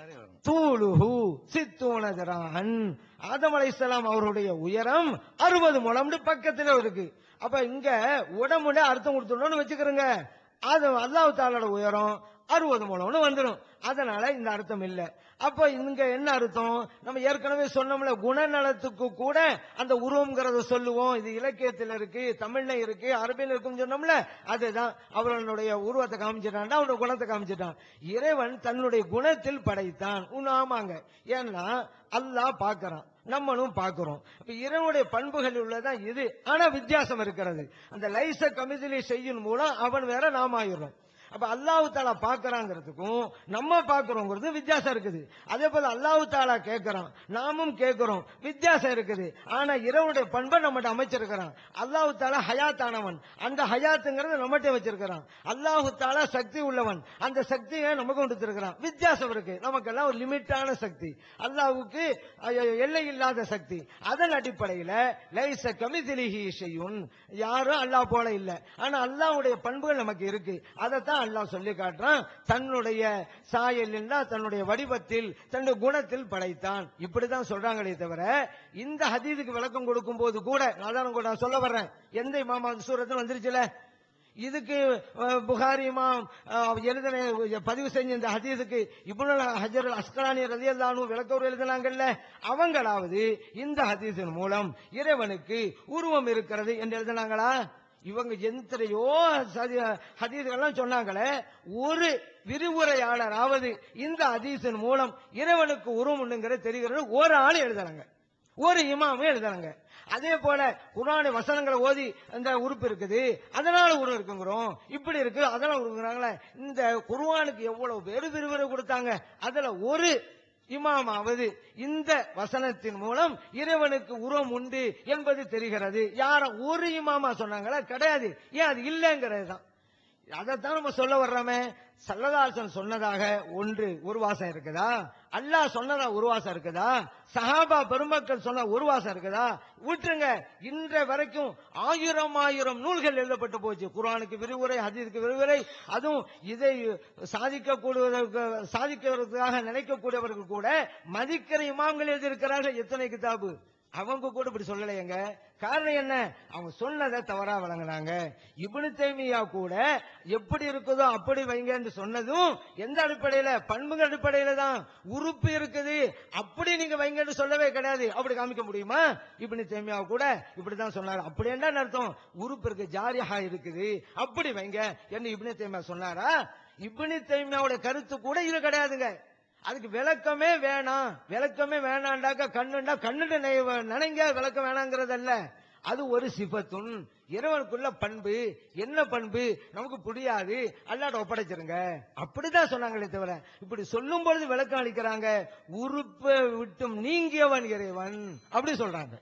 தூளுஹு சித்தூனதரான் ஆதம் அலைஹிஸ்ஸலாம் அவருடைய உயரம் அறுபது முழம்னு பக்கத்துல இருக்கு அப்ப இங்க உடம்புல அர்த்தம் கொடுத்துடணும்னு வச்சுக்கிறோங்க அது அல்லாஹ் தாலோட உயரம் அறுபது முழம்னு வந்துடும் அதனால இந்த அர்த்தம் இல்ல அப்ப இங்க என்ன அர்த்தம் நம்ம ஏற்கனவே சொன்னோம்ல குணநலத்துக்கு கூட அந்த உருவம்ங்கிறத சொல்லுவோம் இது இலக்கியத்தில் இருக்கு தமிழ்ல இருக்கு அரபியில் இருக்குன்னு சொன்னோம்ல அதுதான் அவர்களுடைய உருவத்தை காமிச்சிட்டான் அவருடைய குணத்தை காமிச்சிட்டான் இறைவன் தன்னுடைய குணத்தில் படைத்தான் உன் ஆமாங்க ஏன்னா அல்லாஹ் பார்க்கறான் நம்மளும் பார்க்கிறோம் இப்ப இறைவனுடைய பண்புகள் உள்ளதான் இது ஆனா வித்தியாசம் இருக்கிறது அந்த லைச கமிதிலை செய்யும் மூலம் அவன் வேற நாம் ஆயிடுறோம் அப்ப அல்லாஹு தாலா பாக்குறாங்கிறதுக்கும் நம்ம பாக்குறோங்கிறது வித்தியாசம் இருக்குது அதே போல அல்லாஹு தாலா கேட்கிறான் நாமும் கேட்கிறோம் வித்தியாசம் இருக்குது ஆனா இரவுடைய பண்பை நம்மகிட்ட அமைச்சிருக்கிறான் அல்லாஹு தாலா ஹயாத்தானவன் அந்த ஹயாத்துங்கிறத நம்மகிட்ட வச்சிருக்கிறான் அல்லாஹு தாலா சக்தி உள்ளவன் அந்த சக்தியை நமக்கு கொடுத்திருக்கிறான் வித்தியாசம் இருக்கு நமக்கெல்லாம் ஒரு லிமிட்டான சக்தி அல்லாஹ்வுக்கு அஹ், எல்லை இல்லாத சக்தி அதன் அடிப்படையில லைச கமிதிலிஹி செய்யும் யாரும் அல்லாஹ் போல இல்ல ஆனா அல்லாஹ்வுடைய பண்புகள் நமக்கு இருக்கு அதைத்தான் அல்லாஹ் சொல்லி காட்டுறான் தன்னுடைய சாயலில் தன்னுடைய வடிவத்தில் தன்னுடைய குணத்தில் படைத்தான் இப்படிதான் சொல்றாங்களே தவிர இந்த ஹதீதுக்கு விளக்கம் கொடுக்கும் போது கூட நான் தான் கூட சொல்ல வர்றேன் எந்த இமாமா சூரத்தில் வந்துருச்சுல இதுக்கு அஹ், புகாரி இமாம் அஹ், எழுதின பதிவு செஞ்ச இந்த ஹதீஸுக்கு இப்னுல் ஹஜர் அஸ்கலானி ரலியல்லாஹு விளக்கவர் எழுதினாங்கல்ல அவங்களாவது இந்த ஹதீஸின் மூலம் இறைவனுக்கு உருவம் இருக்கிறது என்று எழுதினாங்களா இவங்க எத்தனையோ ஹதீஸ்கள்லாம் சொன்னாங்களே ஒரு விரிவுரையாளராவது இந்த ஹதீஸின் மூலம் இறைவனுக்கு உருவம் உண்டுங்கிறது தெரிகிறது ஒரு ஆள் எழுதுறாங்க ஒரு இமாமும் எழுதுறாங்க அதே போல குரானை வசனங்களை ஓதி அந்த உறுப்பு இருக்குது அதனால உருவம் இருக்குங்கிறோம் இப்படி இருக்கு அதனால உருவுங்கிறாங்களே இந்த குர்ஆனுக்கு எவ்வளவு பேரு விரிவுரை கொடுத்தாங்க அதுல ஒரு இமாமாவது இந்த வசனத்தின் மூலம் இறைவனுக்கு உருவம் உண்டு என்பது தெரிகிறது யார ஒரு இமாமா சொன்னாங்களா கிடையாது ஏன் அது இல்லைங்கிறது தான் அதைத்தான் நம்ம சொல்ல வர்றோமே சல்லதாசன் சொன்னதாக ஒன்று ஒரு வாசம் இருக்குதா அல்லாஹ் சொன்னதா ஒரு வாசம் இருக்குதா சஹாபா பெருமக்கள் சொன்ன ஒரு வாசம் இருக்குதா விட்டுருங்க இன்ற வரைக்கும் ஆயிரம் ஆயிரம் நூல்கள் எழுதப்பட்டு போச்சு குர்ஆனுக்கு விரிவுரை ஹதீஸுக்கு விரிவுரை அதுவும் இதை சாதிக்கக்கூடியவர்களுக்கு சாதிக்கிறதுக்காக நினைக்கக்கூடியவர்கள் கூட மதிக்கிற இமாம்கள் எழுதியிருக்கிறார்கள் எத்தனை கிதாபு அவங்க கூட இப்படி சொல்லலையேங்க காரணம் என்ன அவங்க சொன்னதை தவறா வழங்கினாங்க இப்னு தைமியா கூட எப்படி இருக்குதோ அப்படி வைங்கன்னு சொன்னதும் எந்த அடிப்படையில பண்புகள் அடிப்படையில தான் உறுப்பு இருக்குது அப்படி நீங்க வைங்கன்னு சொல்லவே கிடையாது அப்படி காமிக்க முடியுமா இப்னு தைமியா கூட இப்படிதான் சொன்னாரு அப்படி என்ன அர்த்தம் உறுப்பு இருக்கு ஜாரியா இருக்குது அப்படி வைங்க என்ன இப்னு தைமியா சொன்னாரா இப்னு தைமியாவோட கருத்து கூட இது கிடையாதுங்க அதுக்கு விளக்கமே வேணாம் விளக்கமே வேணாண்டாக்க கண்ணுண்டா கண்ணுட நினைங்க விளக்கம் வேணாங்கிறதல்ல அது ஒரு சிபத்துன் இறைவனுக்குள்ள பண்பு என்ன பண்பு நமக்கு புரியாது அல்லாட ஒப்படைச்சிருங்க அப்படிதான் சொன்னாங்களே தவிர இப்படி சொல்லும் பொழுது விளக்கம் அளிக்கிறாங்க உறுப்பை விட்டும் நீங்கியவன் இறைவன் அப்படி சொல்றாங்க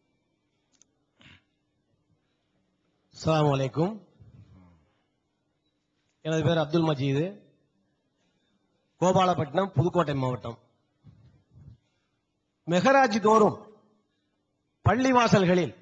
அஸ்ஸலாமு அலைக்கும் எனது பேர் அப்துல் மஜீது கோபாலப்பட்டினம் புதுக்கோட்டை மாவட்டம் மெகராஜ் தோறும் பள்ளிவாசல்களில்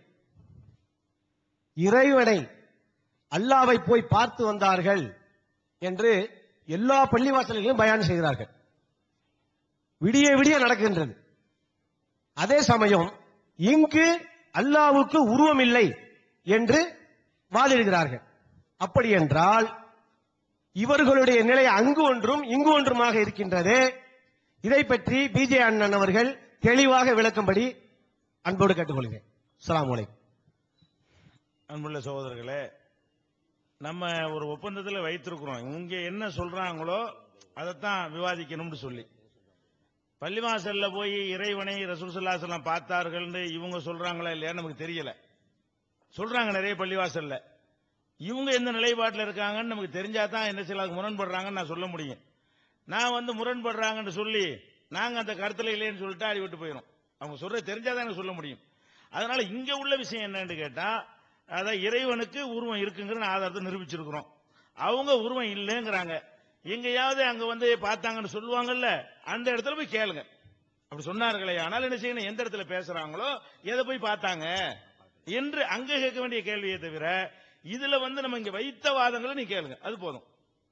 இறைவனை அல்லாவை போய் பார்த்து வந்தார்கள் என்று எல்லா பள்ளிவாசல்களிலும் பயான் செய்கிறார்கள் விடிய விடிய நடக்கின்றது அதே சமயம் இங்கு அல்லாவுக்கு உருவம் இல்லை என்று வாதிடுகிறார்கள் அப்படி என்றால் இவர்களுடைய நிலை அங்கு ஒன்றும் இங்கு ஒன்றுமாக இருக்கின்றது இதை பற்றி பிஜே அண்ணன் அவர்கள் தெளிவாக விளக்கும்படி அன்போடு கேட்டுக்கொள்கிறேன் அஸ்ஸலாமு அலைக்கும் அன்புள்ள சகோதரர்களே நம்ம ஒரு ஒப்பந்தத்தில் வைத்திருக்கிறோம் இங்க என்ன சொல்றாங்களோ அதைத்தான் விவாதிக்கணும்னு சொல்லி பள்ளிவாசல்ல போய் இறைவனை ரசூல் ஸல்லல்லாஹு பார்த்தார்கள்னு இவங்க சொல்றாங்களா இல்லையா நமக்கு தெரியல சொல்றாங்க நிறைய பள்ளிவாசல்ல இவங்க எந்த நிலைப்பாட்டில் இருக்காங்கன்னு நமக்கு தெரிஞ்சா தான் என்ன சில முரண்படுறாங்கன்னு நான் சொல்ல முடியும் நான் வந்து முரண்படுறாங்கன்னு சொல்லி நாங்க அந்த கருத்துல இல்லைன்னு சொல்லிட்டு அடி விட்டு போயிடும் அவங்க சொல்றது தெரிஞ்சாதான் எனக்கு சொல்ல முடியும் அதனால இங்க உள்ள விஷயம் என்னன்னு கேட்டா அதான் இறைவனுக்கு உருவம் இருக்குங்கிற ஆதாரத்தை நிரூபிச்சிருக்கிறோம் அவங்க உருவம் இல்லைங்கிறாங்க எங்கேயாவது அங்க வந்து பார்த்தாங்கன்னு சொல்லுவாங்கல்ல அந்த இடத்துல போய் கேளுங்க அப்படி சொன்னார்களே ஆனால் என்ன செய்யணும் எந்த இடத்துல பேசுறாங்களோ எதை போய் பார்த்தாங்க என்று அங்க கேட்க வேண்டிய கேள்வியை தவிர இதுல வந்து நம்ம இங்க வைத்த வாதங்களை நீ கேளுங்க அது போதும்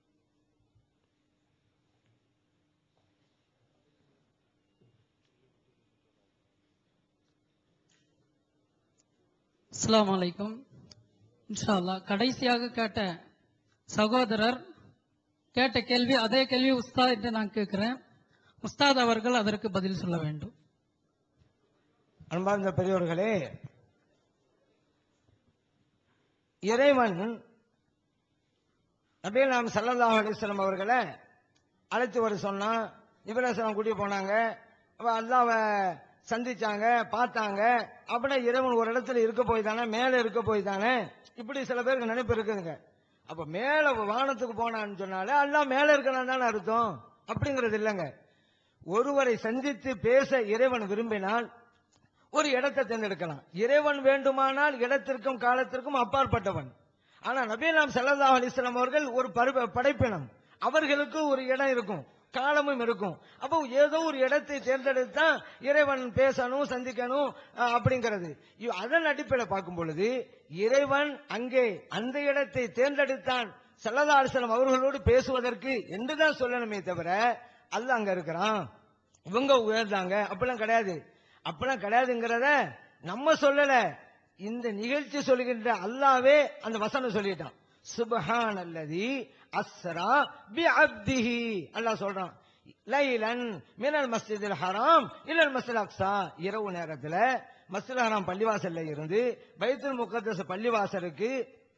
அஸ்ஸலாமு அலைக்கும் இன்ஷா அல்லாஹ் கடைசியாக கேட்ட சகோதரர் கேட்ட கேள்வி அதே கேள்வி உஸ்தாத் என்று நான் கேட்கிறேன் உஸ்தாத் அவர்கள் அதற்கு பதில் சொல்ல வேண்டும் அன்பார்ந்த பெரியவர்களே இறைவன் நபீல் நாம் சல்லல்லாஹு அலிஸ்லாம் அவர்களை அழைத்து வர சொன்னா இப்ராஹிம் கூட்டி போனாங்க அப்ப அல்லாஹ்வை சந்திச்சாங்க பார்த்தாங்க அப்படின்னா இறைவன் ஒரு இடத்துல இருக்க போய் தானே மேல இருக்க போய் தானே இப்படி சில பேருக்கு நினைப்பு இருக்குதுங்க அப்ப மேல வானத்துக்கு போனான்னு சொன்னாலே அல்லாஹ் மேல இருக்கிறான் தானே அர்த்தம் அப்படிங்கிறது இல்லைங்க ஒருவரை சந்தித்து பேச இறைவன் விரும்பினால் ஒரு இடத்தை தேர்ந்தெடுக்கலாம் இறைவன் வேண்டுமானால் இடத்திற்கும் காலத்திற்கும் அப்பாற்பட்டவன் ஆனா நபீலாம் சல்லல்லாஹு அலிஸ்லாம் அவர்கள் ஒரு பரு- படைப்பினம் அவர்களுக்கு ஒரு இடம் இருக்கும் காலமும் இருக்கும் அப்போ ஏதோ ஒரு இடத்தை தேர்ந்தெடுத்தா இறைவன் பேசணும் சந்திக்கணும் அஹ், அப்படிங்கிறது இ- அதன் அடிப்படையில் பார்க்கும் பொழுது இறைவன் அங்கே அந்த இடத்தை தேர்ந்தெடுத்தான் சல்லல்லா அலிஸ்லாம் அவர்களோடு பேசுவதற்கு என்றுதான் சொல்லணுமே தவிர அல்ல அங்க இருக்கிறான் இவங்க உயர்ந்தாங்க அப்படிலாம் கிடையாது அப்படிலாம் கிடையாதுங்கிறத நம்ம சொல்லல இந்த நிகழ்ச்சி சொல்லுகின்ற அல்லாவே அந்த வசனம் சொல்லிட்டான் சுபஹான் அல்லதி அஸ்ரா பி அப்திஹி அல்லாஹ் சொல்றான் லைலன் மினல் மஸ்ஜிதில் ஹராம் இல்லல் மஸ்ஜித் அக்ஸா இரவு நேரத்துல மஸ்ஜித் ஹராம் பள்ளிவாசல்ல இருந்து பைத்துல் முகத்தஸ் பள்ளிவாசலுக்கு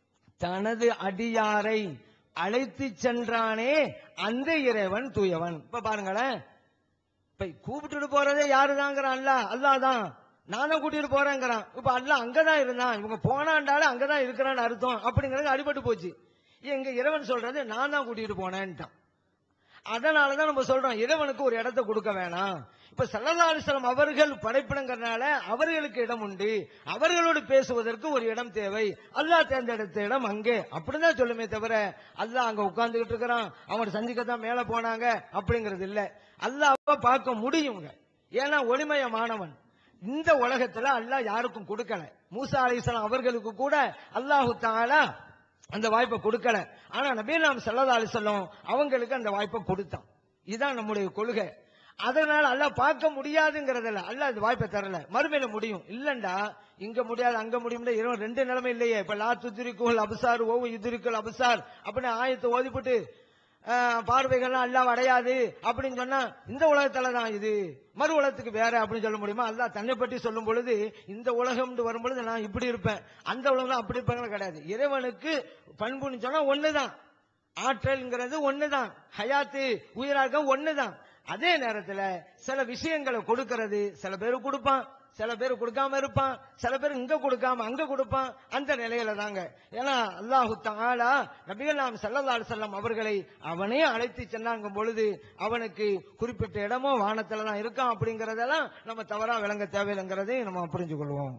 தனது அடியாரை அழைத்து சென்றானே அந்த இறைவன் தூயவன் இப்ப பாருங்களேன் இப்ப கூப்பிட்டுட்டு போறதே யாருதாங்கிறான் அல்ல அல்லாதான் நானும் கூட்டிட்டு போறேங்கிறான் இப்ப அல்ல அங்கதான் இருந்தான் இவங்க போனாண்டால அங்கதான் இருக்கிறான்னு அர்த்தம் அப்படிங்கறது அடிபட்டு போச்சு எங்க இறைவன் சொல்றது நான் தான் கூட்டிட்டு போனேன்ட்டான் அதனாலதான் நம்ம சொல்றோம் இறைவனுக்கு ஒரு இடத்தை கொடுக்க வேணாம் இப்ப சல்லல்லாஹு அவர்கள் படைப்பிடங்கிறனால அவர்களுக்கு இடம் உண்டு அவர்களோடு பேசுவதற்கு ஒரு இடம் தேவை அல்லாஹ் தேர்ந்தெடுத்த இடம் அங்கே அப்படிதான் சொல்லுமே தவிர அல்லாஹ் அங்க உட்கார்ந்துகிட்டு இருக்கிறான் அவனை சந்திக்கத்தான் மேல போனாங்க அப்படிங்கிறது இல்ல அல்லாஹ்வை பார்க்க முடியுங்க ஏன்னா ஒளிமயமானவன் இந்த உலகத்துல அல்லாஹ் யாருக்கும் கொடுக்கல மூசா அலிஸ்லாம் அவர்களுக்கு கூட அல்லாஹு தாலா அந்த வாய்ப்பை கொடுக்கல ஆனா நபீலாம் சல்லா அலிசல்லம் அவங்களுக்கு அந்த வாய்ப்பை கொடுத்தான் இதுதான் நம்முடைய கொள்கை அதனால அல்லாஹ் பார்க்க முடியாதுங்கிறதில்ல அல்லாஹ் அந்த வாய்ப்பை தரல மறுமையில முடியும் இல்லண்டா இங்க முடியாது அங்க முடியும்னா இரவு ரெண்டு நிலைமை இல்லையே இப்ப லா துதிரிக்குள் அபுசார் ஓவு இதுரிக்குள் அபுசார் அப்படின்னு ஆயத்தை ஓதிப்புட்டு ஆஹ், பார்வைகள்லாம் அல்லாஹ் அடையாது அப்படின்னு சொன்னா இந்த உலகத்துல தான் இது மறு உலகத்துக்கு வேற அப்படின்னு சொல்ல முடியுமா அல்லாஹ் தன்னை பற்றி சொல்லும் பொழுது இந்த உலகம் வரும் பொழுது நான் இப்படி இருப்பேன் அந்த உலகம் அப்படி இருப்பேன் கிடையாது இறைவனுக்கு பண்புன்னு சொன்னா ஒண்ணுதான் ஆற்றல்ங்கிறது ஒண்ணுதான் ஹயாத்து உயிராக ஒண்ணுதான் அதே நேரத்துல சில விஷயங்களை கொடுக்கிறது சில பேர் கொடுப்பான் சில பேர் கொடுக்காம இருப்பான் சில பேர் இங்க கொடுக்காம அங்க கொடுப்பான் அந்த நிலையில தாங்க ஏன்னா அல்லாஹு தாலா நபிகலாம் ஸல்லல்லாஹு அலைஹி வஸல்லம் அவர்களை அவனே அழைத்து சென்னாங்கும் பொழுது அவனுக்கு குறிப்பிட்ட இடமும் வானத்துல தான் இருக்கான் அப்படிங்கறதெல்லாம் நம்ம தவறா விளங்க தேவையில்லைங்கிறதையும் நம்ம புரிஞ்சு கொள்வோம்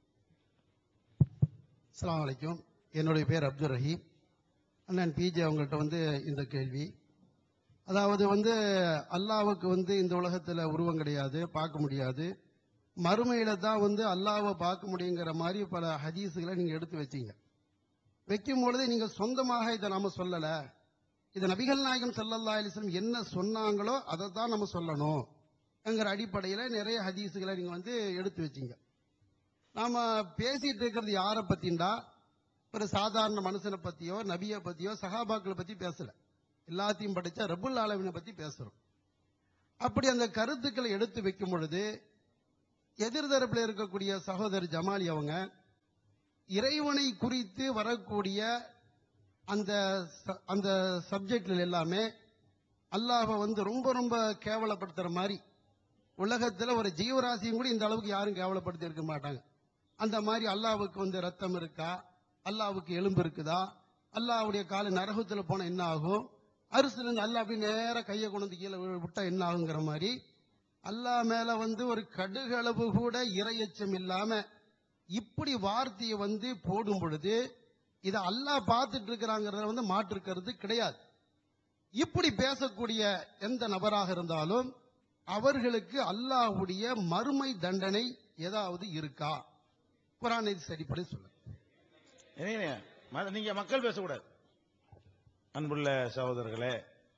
அஸ்ஸலாமு அலைக்கும் என்னுடைய பேர் அப்துல் ரஹீம் அண்ணன் பிஜே அவங்கள்ட்ட வந்து இந்த கேள்வி அதாவது வந்து அல்லாவுக்கு வந்து இந்த உலகத்துல உருவம் கிடையாது பார்க்க முடியாது மறுமையில தான் வந்து அல்லாவை பார்க்க முடியுங்கிற மாதிரி பல ஹதீஸுகளை நீங்க எடுத்து வச்சீங்க வைக்கும் பொழுது நீங்க சொந்தமாக இதை நாம சொல்லல இது நபிகள் நாயகம் ஸல்லல்லாஹு அலைஹி வஸல்லம் என்ன சொன்னாங்களோ அதை தான் நம்ம சொல்லணும் என்கிற அடிப்படையில நிறைய ஹதீஸுகளை நீங்க வந்து எடுத்து வச்சீங்க நாம பேசிட்டு இருக்கிறது யாரை பத்தின்டா ஒரு சாதாரண மனுஷனை பத்தியோ நபியை பத்தியோ சஹாபாக்களை பத்தி பேசல எல்லாத்தையும் படிச்ச ரபுல் ஆலமினை பத்தி பேசுறோம் அப்படி அந்த கருத்துக்களை எடுத்து வைக்கும் பொழுது எதிர்தரப்பில் இருக்கக்கூடிய சகோதரர் ஜமாலி அவங்க இறைவனை குறித்து வரக்கூடிய அந்த ச- அந்த சப்ஜெக்ட்ல எல்லாமே அல்லாஹ்வை வந்து ரொம்ப ரொம்ப கேவலப்படுத்துற மாதிரி உலகத்துல ஒரு ஜீவராசியும் கூட இந்த அளவுக்கு யாரும் கேவலப்படுத்தி இருக்க மாட்டாங்க அந்த மாதிரி அல்லாவுக்கு வந்து ரத்தம் இருக்கா அல்லாவுக்கு எலும்பு இருக்குதா அல்லாவுடைய கால நரகத்துல போனா என்ன ஆகும் அரிசில இருந்து அல்லா அப்படி நேரா கையை கொண்டு வந்து கீழே வி- விட்டா என்ன ஆகுங்கிற மாதிரி அல்லாஹ் மேல வந்து ஒரு கடுகளவு கூட இரையச்சம் இல்லாம இப்படி வார்த்தையை வந்து போடும் பொழுது இதை அல்லாஹ் பார்த்துட்டு இருக்கிறாங்கிறத வந்து மாற்றுக்கிறது கிடையாது இப்படி பேசக்கூடிய எந்த நபராக இருந்தாலும் அவர்களுக்கு அல்லாஹ்வுடைய மறுமை தண்டனை ஏதாவது இருக்கா குரான் இது சரிப்படி சொல்லுங்க என்னங்க, மத- நீங்க மக்கள் பேசக்கூடாது அன்புள்ள சகோதரர்களே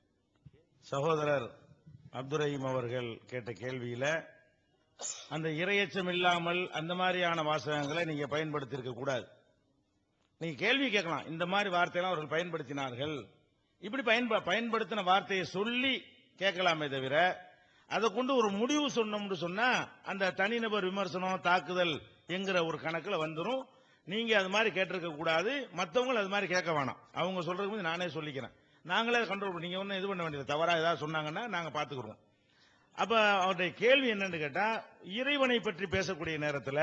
சகோதரர் அப்துரஹீம் அவர்கள் கேட்ட கேள்வியில அந்த இரையச்சம் இல்லாமல் அந்த மாதிரியான வாசகங்களை நீங்க பயன்படுத்தி இருக்க கூடாது நீங்க கேள்வி கேட்கலாம் இந்த மாதிரி வார்த்தையெல்லாம் அவர்கள் பயன்படுத்தினார்கள் இப்படி பயன்ப பயன்படுத்தின வார்த்தையை சொல்லி கேட்கலாமே தவிர அதை கொண்டு ஒரு முடிவு சொன்னோம்னு சொன்னா அந்த தனிநபர் விமர்சனம் தாக்குதல் என்கிற ஒரு கணக்குல வந்துரும் நீங்க அது மாதிரி கேட்டிருக்க கூடாது மத்தவங்க அது மாதிரி கேட்க வேணாம் அவங்க சொல்றதுக்கு முந்தி நானே சொல்லிக்கிறேன் நாங்களே கண்ட்ரோல் நீங்க ஒன்றும் இது பண்ண வேண்டியது தவறா ஏதாவது சொன்னாங்கன்னா நாங்க பாத்துக்கிறோம் அப்ப அவருடைய கேள்வி என்னன்னு கேட்டா இறைவனை பற்றி பேசக்கூடிய நேரத்துல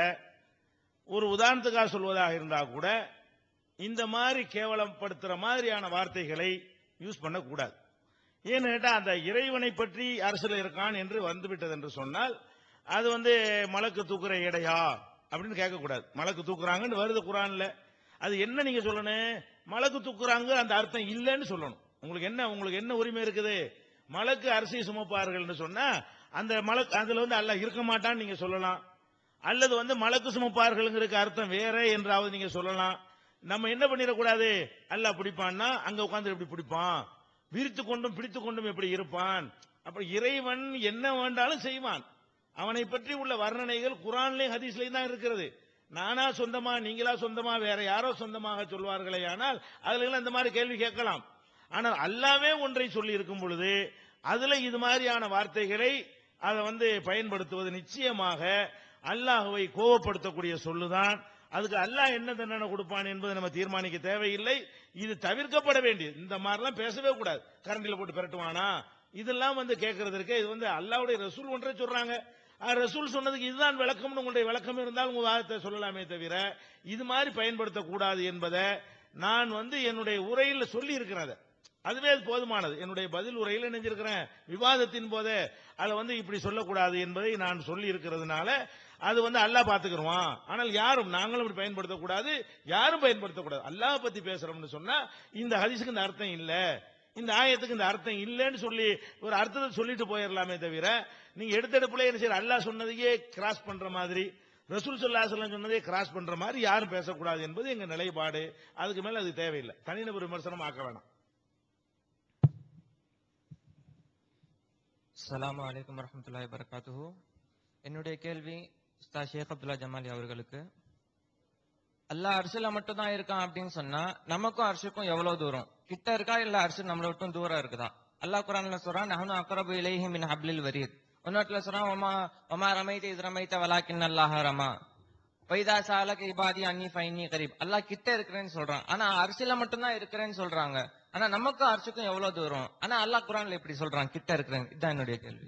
ஒரு உதாரணத்துக்காக சொல்வதாக இருந்தா கூட இந்த மாதிரி கேவலப்படுத்துற மாதிரியான வார்த்தைகளை யூஸ் பண்ணக்கூடாது ஏன்னு கேட்டா அந்த இறைவனை பற்றி அரசியல் இருக்கான் என்று வந்துவிட்டது என்று சொன்னால் அது வந்து மலக்கு தூக்குற எடையா அப்படின்னு கேட்கக்கூடாது மலக்கு தூக்குறாங்கன்னு வருது குரான்ல அது என்ன நீங்க சொல்லணும் மலக்கு தூக்குறாங்க அந்த அர்த்தம் இல்லைன்னு சொல்லணும் உங்களுக்கு என்ன உங்களுக்கு என்ன உரிமை இருக்குது மலக்கு அரிசி சுமப்பார்கள்னு சொன்னா அந்த மலக்கு அதுல வந்து அல்லாஹ் இருக்க மாட்டான்னு நீங்க சொல்லலாம் அல்லது வந்து மலக்கு சுமப்பார்கள்ங்கிறதுக்கு அர்த்தம் வேற என்றாவது நீங்க சொல்லலாம் நம்ம என்ன பண்ணிடக்கூடாது அல்லாஹ் பிடிப்பான்னா அங்க உட்கார்ந்து எப்படி பிடிப்பான் விரித்து கொண்டும் பிடித்து கொண்டும் எப்படி இருப்பான் அப்ப இறைவன் என்ன வேண்டாலும் செய்வான் அவனை பற்றி உள்ள வர்ணனைகள் குரான்லயும் ஹதீஸ்லயும் தான் இருக்கிறது நானா சொந்தமா நீங்களா சொந்தமா வேற யாரோ சொந்தமாக சொல்வார்களே ஆனால் அதுல எல்லாம் இந்த மாதிரி கேள்வி கேட்கலாம் ஆனால் அல்லாவே ஒன்றை சொல்லி இருக்கும் பொழுது அதுல இது மாதிரியான வார்த்தைகளை அதை வந்து பயன்படுத்துவது நிச்சயமாக அல்லாஹுவை கோவப்படுத்தக்கூடிய சொல்லுதான் அதுக்கு அல்லாஹ் என்ன தண்டனை கொடுப்பான் என்பதை நம்ம தீர்மானிக்க தேவையில்லை இது தவிர்க்கப்பட வேண்டியது இந்த மாதிரிலாம் பேசவே கூடாது கரண்டில போட்டு பெரட்டுவானா இதெல்லாம் வந்து கேட்கறதற்கு இது வந்து அல்லாஹ்வுடைய ரசூல் ஒன்றை சொல்றாங்க அஹ் ரசூல் சொன்னதுக்கு இதுதான் விளக்கம்னு உங்களுடைய விளக்கம் இருந்தால் உங்க வாதத்தை சொல்லலாமே தவிர இது மாதிரி பயன்படுத்தக்கூடாது என்பதை நான் வந்து என்னுடைய உரையில் சொல்லி இருக்கிறேன் அதை. அதுவே அது போதுமானது என்னுடைய பதில் உரையில் நினைஞ்சிருக்கிறேன் விவாதத்தின் போதே அதை வந்து இப்படி சொல்லக்கூடாது என்பதை நான் சொல்லி இருக்கிறதுனால அது வந்து அல்லாஹ் பாத்துக்கிடுவான் ஆனால் யாரும் நாங்களும் இப்படி பயன்படுத்தக்கூடாது யாரும் பயன்படுத்தக்கூடாது அல்லாஹ் பத்தி பேசுறோம்னு சொன்னா இந்த ஹதீஸுக்கு இந்த அர்த்தம் இல்ல இந்த ஆயத்துக்கு இந்த அர்த்தம் இல்லைன்னு சொல்லி ஒரு அர்த்தத்தை சொல்லிட்டு போயிடலாமே தவிர நீங்க எடுத்தெடுப்புல என்ன செய்யற அல்லாஹ் சொன்னதையே கிராஸ் பண்ற மாதிரி ரசூல் ஸல்லல்லாஹு அலைஹி வஸல்லம் சொன்னதே கிராஸ் பண்ற மாதிரி யாரும் பேசக்கூடாது என்பது எங்க நிலைப்பாடு அதுக்கு மேல அது தேவையில்லை தனிநபர் விமர்சனம் ஆக்க வேணாம் அஸ்ஸலாமு அலைக்கும் வரஹ்மத்துல்லாஹி வபரகாத்துஹு என்னுடைய கேள்வி உஸ்தாத் ஷேக் அப்துல்லா ஜமாலி அவர்களுக்கு அல்லாஹ் அரிசில மட்டும் தான் இருக்கான் அப்படின்னு சொன்னா நமக்கும் அரிசுக்கும் எவ்வளவு தூரம் கிட்ட இருக்கா இல்ல அரிசி நம்மள விட்டும் தூரம் இருக்குதா அல்லாஹ் குரான்ல சொல்றான் நஹனு அக்ரபு இலைஹி மின் ஹப்லில் வரீத் இன்னொருத்துல சொல்றான் ஒமா ஒமா ரமைத்த இது ரமைத்த வலாக்கின் அல்லாஹ் ரமா வைதா சாலக இபாதி அன்னி ஃபைனி கரீப் அல்லாஹ் கிட்ட இருக்கிறேன்னு சொல்றான் ஆனா அரிசில மட்டும் தான் இருக்கிறேன்னு சொல்றாங்க ஆனா நமக்கும் அரிசிக்கும் எவ்வளவு தூரம் ஆனா அல்லாஹ் குரான்ல இப்படி சொல்றான் கிட்ட இருக்கிறேன் இதுதான் என்னுடைய கேள்வி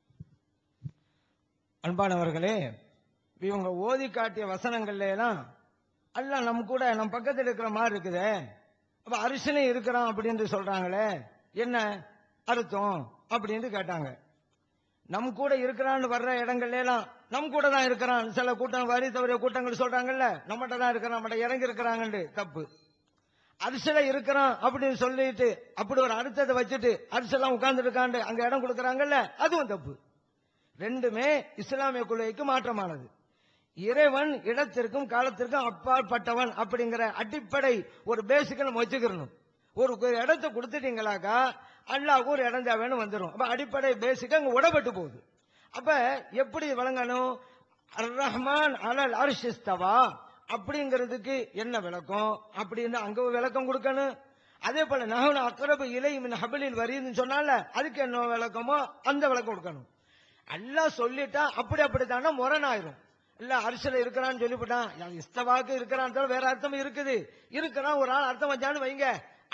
அன்பானவர்களே இவங்க ஓதி காட்டிய வசனங்கள்ல எல்லாம் அல்லாஹ் நம்ம கூட நம்ம பக்கத்துல இருக்கிற மாதிரி இருக்குதே அப்ப அரிசனே இருக்கிறான் அப்படின்னு சொல்றாங்களே என்ன அர்த்தம் அப்படின்னு கேட்டாங்க நம் கூட இருக்கிறான்னு வர்ற இடங்கள்ல எல்லாம் நம் கூட தான் இருக்கிறான் சில கூட்டம் வரி தவறிய கூட்டங்கள் சொல்றாங்கல்ல நம்மகிட்ட தான் இருக்கிறான் நம்மகிட்ட இறங்கி இருக்கிறாங்கன்னு தப்பு அரிசல இருக்கிறான் அப்படின்னு சொல்லிட்டு அப்படி ஒரு அர்த்தத்தை வச்சுட்டு அரிசெல்லாம் உட்கார்ந்து இருக்காண்டு அங்க இடம் கொடுக்கறாங்கல்ல அதுவும் தப்பு ரெண்டுமே இஸ்லாமிய கொள்கைக்கு மாற்றமானது இறைவன் இடத்திற்கும் காலத்திற்கும் அப்பாற்பட்டவன் அப்படிங்கிற அடிப்படை ஒரு பேசிக்க நம்ம வச்சுக்கிறணும் ஒரு ஒரு இடத்தை கொடுத்துட்டீங்களாக்கா அல்லாஹ்க்கு ஒரு இடம் தேவைன்னு வந்துடும் அப்ப அடிப்படை பேசிக்க அங்க உடப்பட்டு போகுது அப்ப எப்படி வழங்கணும் அர் ரஹ்மான் அலல் அர்ஷிஸ்தவா அப்படிங்கிறதுக்கு என்ன விளக்கம் அப்படின்னு அங்க ஒரு விளக்கம் கொடுக்கணும் அதே போல நகன அக்கரபு இலை மின் ஹபலில் வரின்னு சொன்னால அதுக்கு என்ன விளக்கமோ அந்த விளக்கம் கொடுக்கணும் அல்லாஹ் சொல்லிட்டா அப்படி அப்படித்தானா முரணாயிரும் இல்ல அரிசில இருக்கிறான்னு சொல்லிவிட்டான் இஸ்தவாக்கு இருக்கிறான் வேற அர்த்தம் இருக்குது இருக்கிறான் ஒரு ஆள் அர்த்தம் வச்சான்னு வைங்க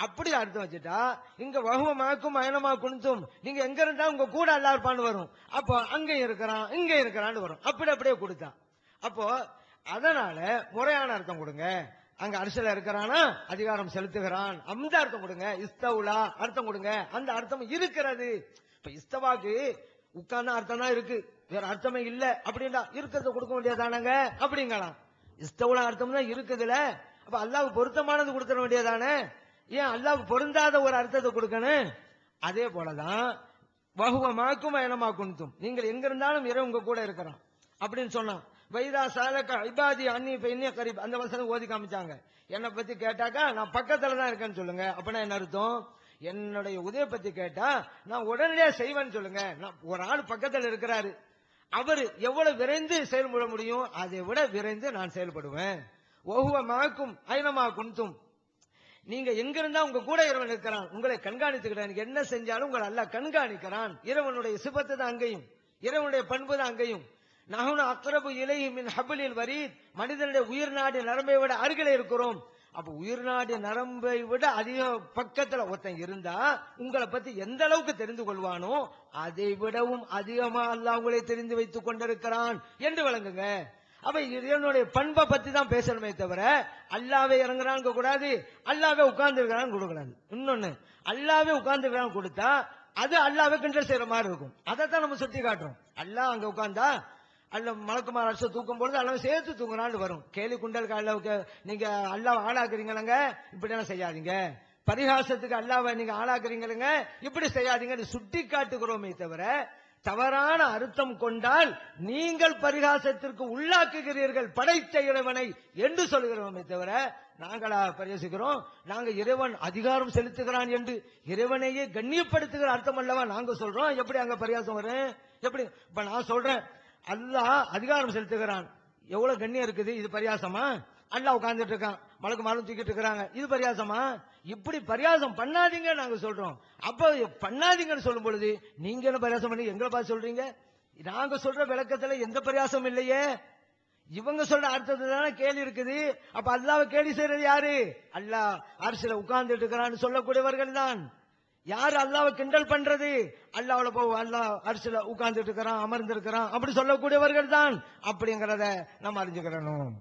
அப்படி அர்த்தம் வச்சுட்டா இங்க வகுவமாக்கும் அயனமா குணித்தும் நீங்க எங்க இருந்தா உங்க கூட அல்லா இருப்பான்னு வரும் அப்போ அங்க இருக்கிறான் இங்க இருக்கிறான்னு வரும் அப்படி அப்படியே கொடுத்தா அப்போ அதனால முறையான அர்த்தம் கொடுங்க அங்க அரசியல இருக்கிறானா அதிகாரம் செலுத்துகிறான் அந்த அர்த்தம் கொடுங்க இஸ்தவுலா அர்த்தம் கொடுங்க அந்த அர்த்தம் இருக்கிறது இப்ப இஸ்தவாக்கு உட்கார்ந்த அர்த்தம் தான் இருக்கு வேற அர்த்தமே இல்ல அப்படின்னா இருக்கிறத கொடுக்க வேண்டியதானங்க அப்படிங்கலாம் இஸ்தவுலா அர்த்தம் தான் இருக்குதுல அப்ப அல்லாவுக்கு பொருத்தமானது கொடுக்க வேண்டியதானே ஏன் அல்லாவுக்கு பொருந்தாத ஒரு அர்த்தத்தை கொடுக்கணும் அதே போலதான் வகுவமாக்கும் பயணமாக்கும் நீங்கள் எங்க இருந்தாலும் இறை உங்க கூட இருக்கிறான் அப்படின்னு சொன்னான் வைதா சாலக்க ஐபாதி அன்னி இப்ப இன்னிய கரீப் அந்த வசனம் ஓதி காமிச்சாங்க என்னை பத்தி கேட்டாக்கா நான் பக்கத்துல தான் இருக்கேன்னு சொல்லுங்க அப்படின்னா என்ன அர்த்தம் என்னுடைய உதய பத்தி கேட்டா நான் உடனடியா செய்வேன்னு சொல்லுங்க நான் ஒரு ஆள் பக்கத்துல இருக்கிறாரு அவர் எவ்வளவு விரைந்து செயல்பட முடியும் அதை விட விரைந்து நான் செயல்படுவேன் ஒவ்வொரு மாக்கும் ஐனமா குன்தும் நீங்க எங்க இருந்தா உங்க கூட இறைவன் இருக்கிறான் உங்களை கண்காணித்துக்கிறான் நீங்க என்ன செஞ்சாலும் உங்களை அல்லாஹ் கண்காணிக்கிறான் இறைவனுடைய சிபத்து தான் அங்கேயும் இறைவனுடைய பண்பு தான் அங்கேயும் நகுன அக்ரபு இலைஹி மின் ஹபலில் வரீத் மனிதனுடைய உயிர் நாடி நரம்பை விட அருகில இருக்கிறோம் அப்ப உயிர் நாடி நரம்பை விட அதிக பக்கத்துல ஒருத்தன் இருந்தா உங்களை பத்தி எந்த அளவுக்கு தெரிந்து கொள்வானோ அதை விடவும் அதிகமா அல்லாஹ் உங்களை தெரிந்து வைத்துக் கொண்டிருக்கிறான் என்று விளங்குங்க அப்ப இறைவனுடைய பண்பை பத்தி தான் பேசணுமே தவிர அல்லாவே இறங்குறான்னு கூடாது அல்லாவே உட்கார்ந்து இருக்கிறான்னு கொடுக்கூடாது இன்னொன்னு அல்லாவே உட்கார்ந்து இருக்கிறான்னு கொடுத்தா அது அல்லாவே கிண்டல் செய்யற மாதிரி இருக்கும் அதை தான் நம்ம சுட்டி காட்டுறோம் அல்லாஹ் அங்க உட்கார்ந்தா அல்ல மலக்குமார் அரசு தூக்கும் பொழுது அல்லாஹ் சேர்த்து தூங்குறான்னு வரும் கேலி குண்டலுக்கு அல்லாவுக்கு நீங்க அல்லாஹ் ஆளாக்குறீங்களங்க இப்படி எல்லாம் செய்யாதீங்க பரிகாசத்துக்கு அல்லாவை நீங்க ஆளாக்குறீங்களுங்க இப்படி செய்யாதீங்கன்னு சுட்டி காட்டுகிறோமே தவிர தவறான அர்த்தம் கொண்டால் நீங்கள் பரிகாசத்திற்கு உள்ளாக்குகிறீர்கள் படைத்த இறைவனை என்று சொல்கிறோமே தவிர நாங்களா பரிகசிக்கிறோம் நாங்க இறைவன் அதிகாரம் செலுத்துகிறான் என்று இறைவனையே கண்ணியப்படுத்துகிற அர்த்தம் அல்லவா நாங்க சொல்றோம் எப்படி அங்க பரிகாசம் வரும் எப்படி இப்ப நான் சொல்றேன் அல்லாஹ் அதிகாரம் செலுத்துகிறான் எவ்வளவு கண்ணியம் இருக்குது இது பரியாசமா அல்லாஹ் உட்கார்ந்துட்டு இருக்கான் மலக்கு மரம் தூக்கிட்டு இருக்கிறாங்க இது பரியாசமா இப்படி பரியாசம் பண்ணாதீங்க நாங்க சொல்றோம் அப்ப பண்ணாதீங்கன்னு சொல்லும் பொழுது நீங்க என்ன பரியாசம் பண்ணி எங்களை பார்த்து சொல்றீங்க நாங்க சொல்ற விளக்கத்துல எந்த பரியாசம் இல்லையே இவங்க சொல்ற அர்த்தத்துல தானே கேள்வி இருக்குது அப்ப அல்லாவை கேள்வி செய்யறது யாரு அல்லாஹ் அரசியல உட்கார்ந்துட்டு இருக்கிறான்னு சொல்லக்கூடியவர்கள் தான் யார் அல்லாவை கிண்டல் பண்றது அல்லாவுல போ அல்லாஹ் அரசியல உட்கார்ந்துட்டு இருக்கிறான் அமர்ந்து இருக்கிறான் அப்படி சொல்லக்கூடியவர்கள் தான் அப்படிங்கறத நம்ம அறிஞ்சுக்கிறணும்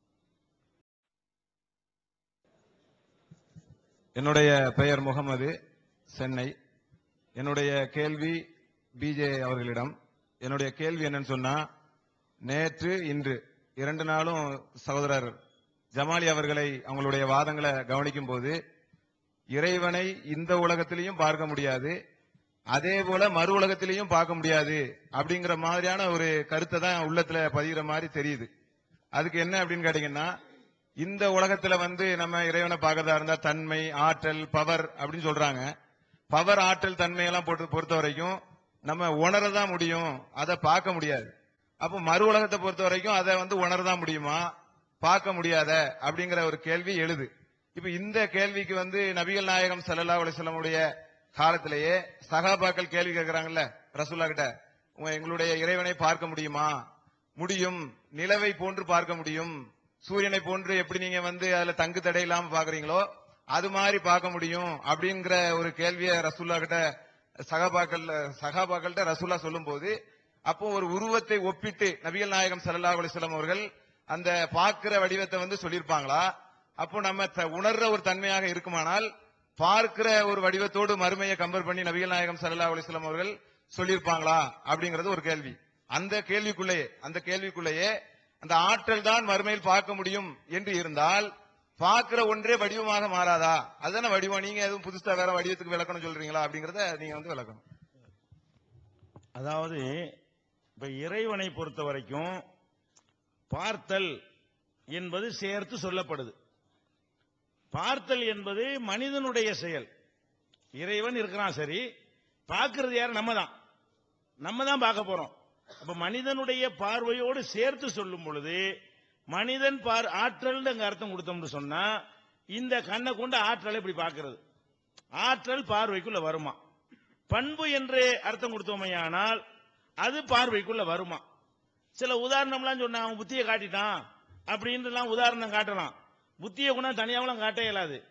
என்னுடைய பெயர் முகமது சென்னை என்னுடைய கேள்வி பிஜே அவர்களிடம் என்னுடைய கேள்வி என்னன்னு சொன்னா நேற்று இன்று இரண்டு நாளும் சகோதரர் ஜமாலி அவர்களை அவங்களுடைய வாதங்களை கவனிக்கும் போது இறைவனை இந்த உலகத்திலையும் பார்க்க முடியாது அதே போல மறு உலகத்திலையும் பார்க்க முடியாது அப்படிங்கிற மாதிரியான ஒரு கருத்தை தான் உள்ளத்துல பதிகிற மாதிரி தெரியுது அதுக்கு என்ன அப்படின்னு கேட்டீங்கன்னா இந்த உலகத்துல வந்து நம்ம இறைவனை பார்க்கறதா இருந்தா தன்மை ஆற்றல் பவர் அப்படின்னு சொல்றாங்க பவர் ஆற்றல் தன்மை எல்லாம் பொறுத்த பொறுத்த வரைக்கும் நம்ம உணரதான் முடியும் அதை பார்க்க முடியாது அப்போ மறு உலகத்தை பொறுத்த வரைக்கும் அதை வந்து உணரதான் முடியுமா பார்க்க முடியாத அப்படிங்கிற ஒரு கேள்வி எழுது இப்ப இந்த கேள்விக்கு வந்து நபிகள் நாயகம் ஸல்லல்லாஹு அலைஹி வஸல்லமுடைய காலத்திலேயே சகாபாக்கள் கேள்வி கேட்கறாங்கல்ல ரசூல்லா கிட்ட உங்க- எங்களுடைய இறைவனை பார்க்க முடியுமா முடியும் நிலவை போன்று பார்க்க முடியும் சூரியனை போன்று எப்படி நீங்க வந்து அதுல தங்கு தடை இல்லாம பாக்குறீங்களோ அது மாதிரி பார்க்க முடியும் அப்படிங்கிற ஒரு கேள்வியை ரசூல்லா கிட்ட சகாபாக்கள் சகாபாக்கள்கிட்ட ரசூல்லா சொல்லும் போது அப்போ ஒரு உருவத்தை ஒப்பிட்டு நபிகள் நாயகம் ஸல்லல்லாஹு அலைஹி வஸல்லம் அவர்கள் அந்த பார்க்கிற வடிவத்தை வந்து சொல்லியிருப்பாங்களா அப்போ நம்ம த- உணர்ற ஒரு தன்மையாக இருக்குமானால் பார்க்கிற ஒரு வடிவத்தோடு மறுமையை கம்பேர் பண்ணி நபிகள் நாயகம் ஸல்லல்லாஹு அலைஹி வஸல்லம் அவர்கள் சொல்லியிருப்பாங்களா அப்படிங்கிறது ஒரு கேள்வி அந்த கேள்விக்குள்ளேயே அந்த கேள்விக்குள்ளேயே அந்த ஆற்றல் தான் மறுமையில் பார்க்க முடியும் என்று இருந்தால் பார்க்கிற ஒன்றே வடிவமாக மாறாதா அதுதானே வடிவம் நீங்க எதுவும் புதுசா வேற வடிவத்துக்கு விளக்கணும் சொல்றீங்களா அப்படிங்கறத நீங்க வந்து விளக்கணும் அதாவது இப்ப இறைவனை பொறுத்த வரைக்கும் பார்த்தல் என்பது சேர்த்து சொல்லப்படுது பார்த்தல் என்பது மனிதனுடைய செயல் இறைவன் இருக்கிறான் சரி பார்க்கிறது யார் நம்ம தான் நம்ம தான் பார்க்க போறோம் அப்ப மனிதனுடைய பார்வையோடு சேர்த்து சொல்லும் பொழுது மனிதன் பார் ஆற்றல் அங்க அர்த்தம் கொடுத்தோம்னு சொன்னா இந்த கண்ணை கொண்டு ஆற்றலை இப்படி பார்க்கிறது ஆற்றல் பார்வைக்குள்ள வருமா பண்பு என்று அர்த்தம் கொடுத்தோமையானால் அது பார்வைக்குள்ள வருமா சில உதாரணம்லாம் சொன்னா அவன் புத்தியை காட்டிட்டான் அப்படின்ட்டுலாம் உதாரணம் காட்டலாம் புத்தியை கூட தனியாவெல்லாம் காட்ட இயலாது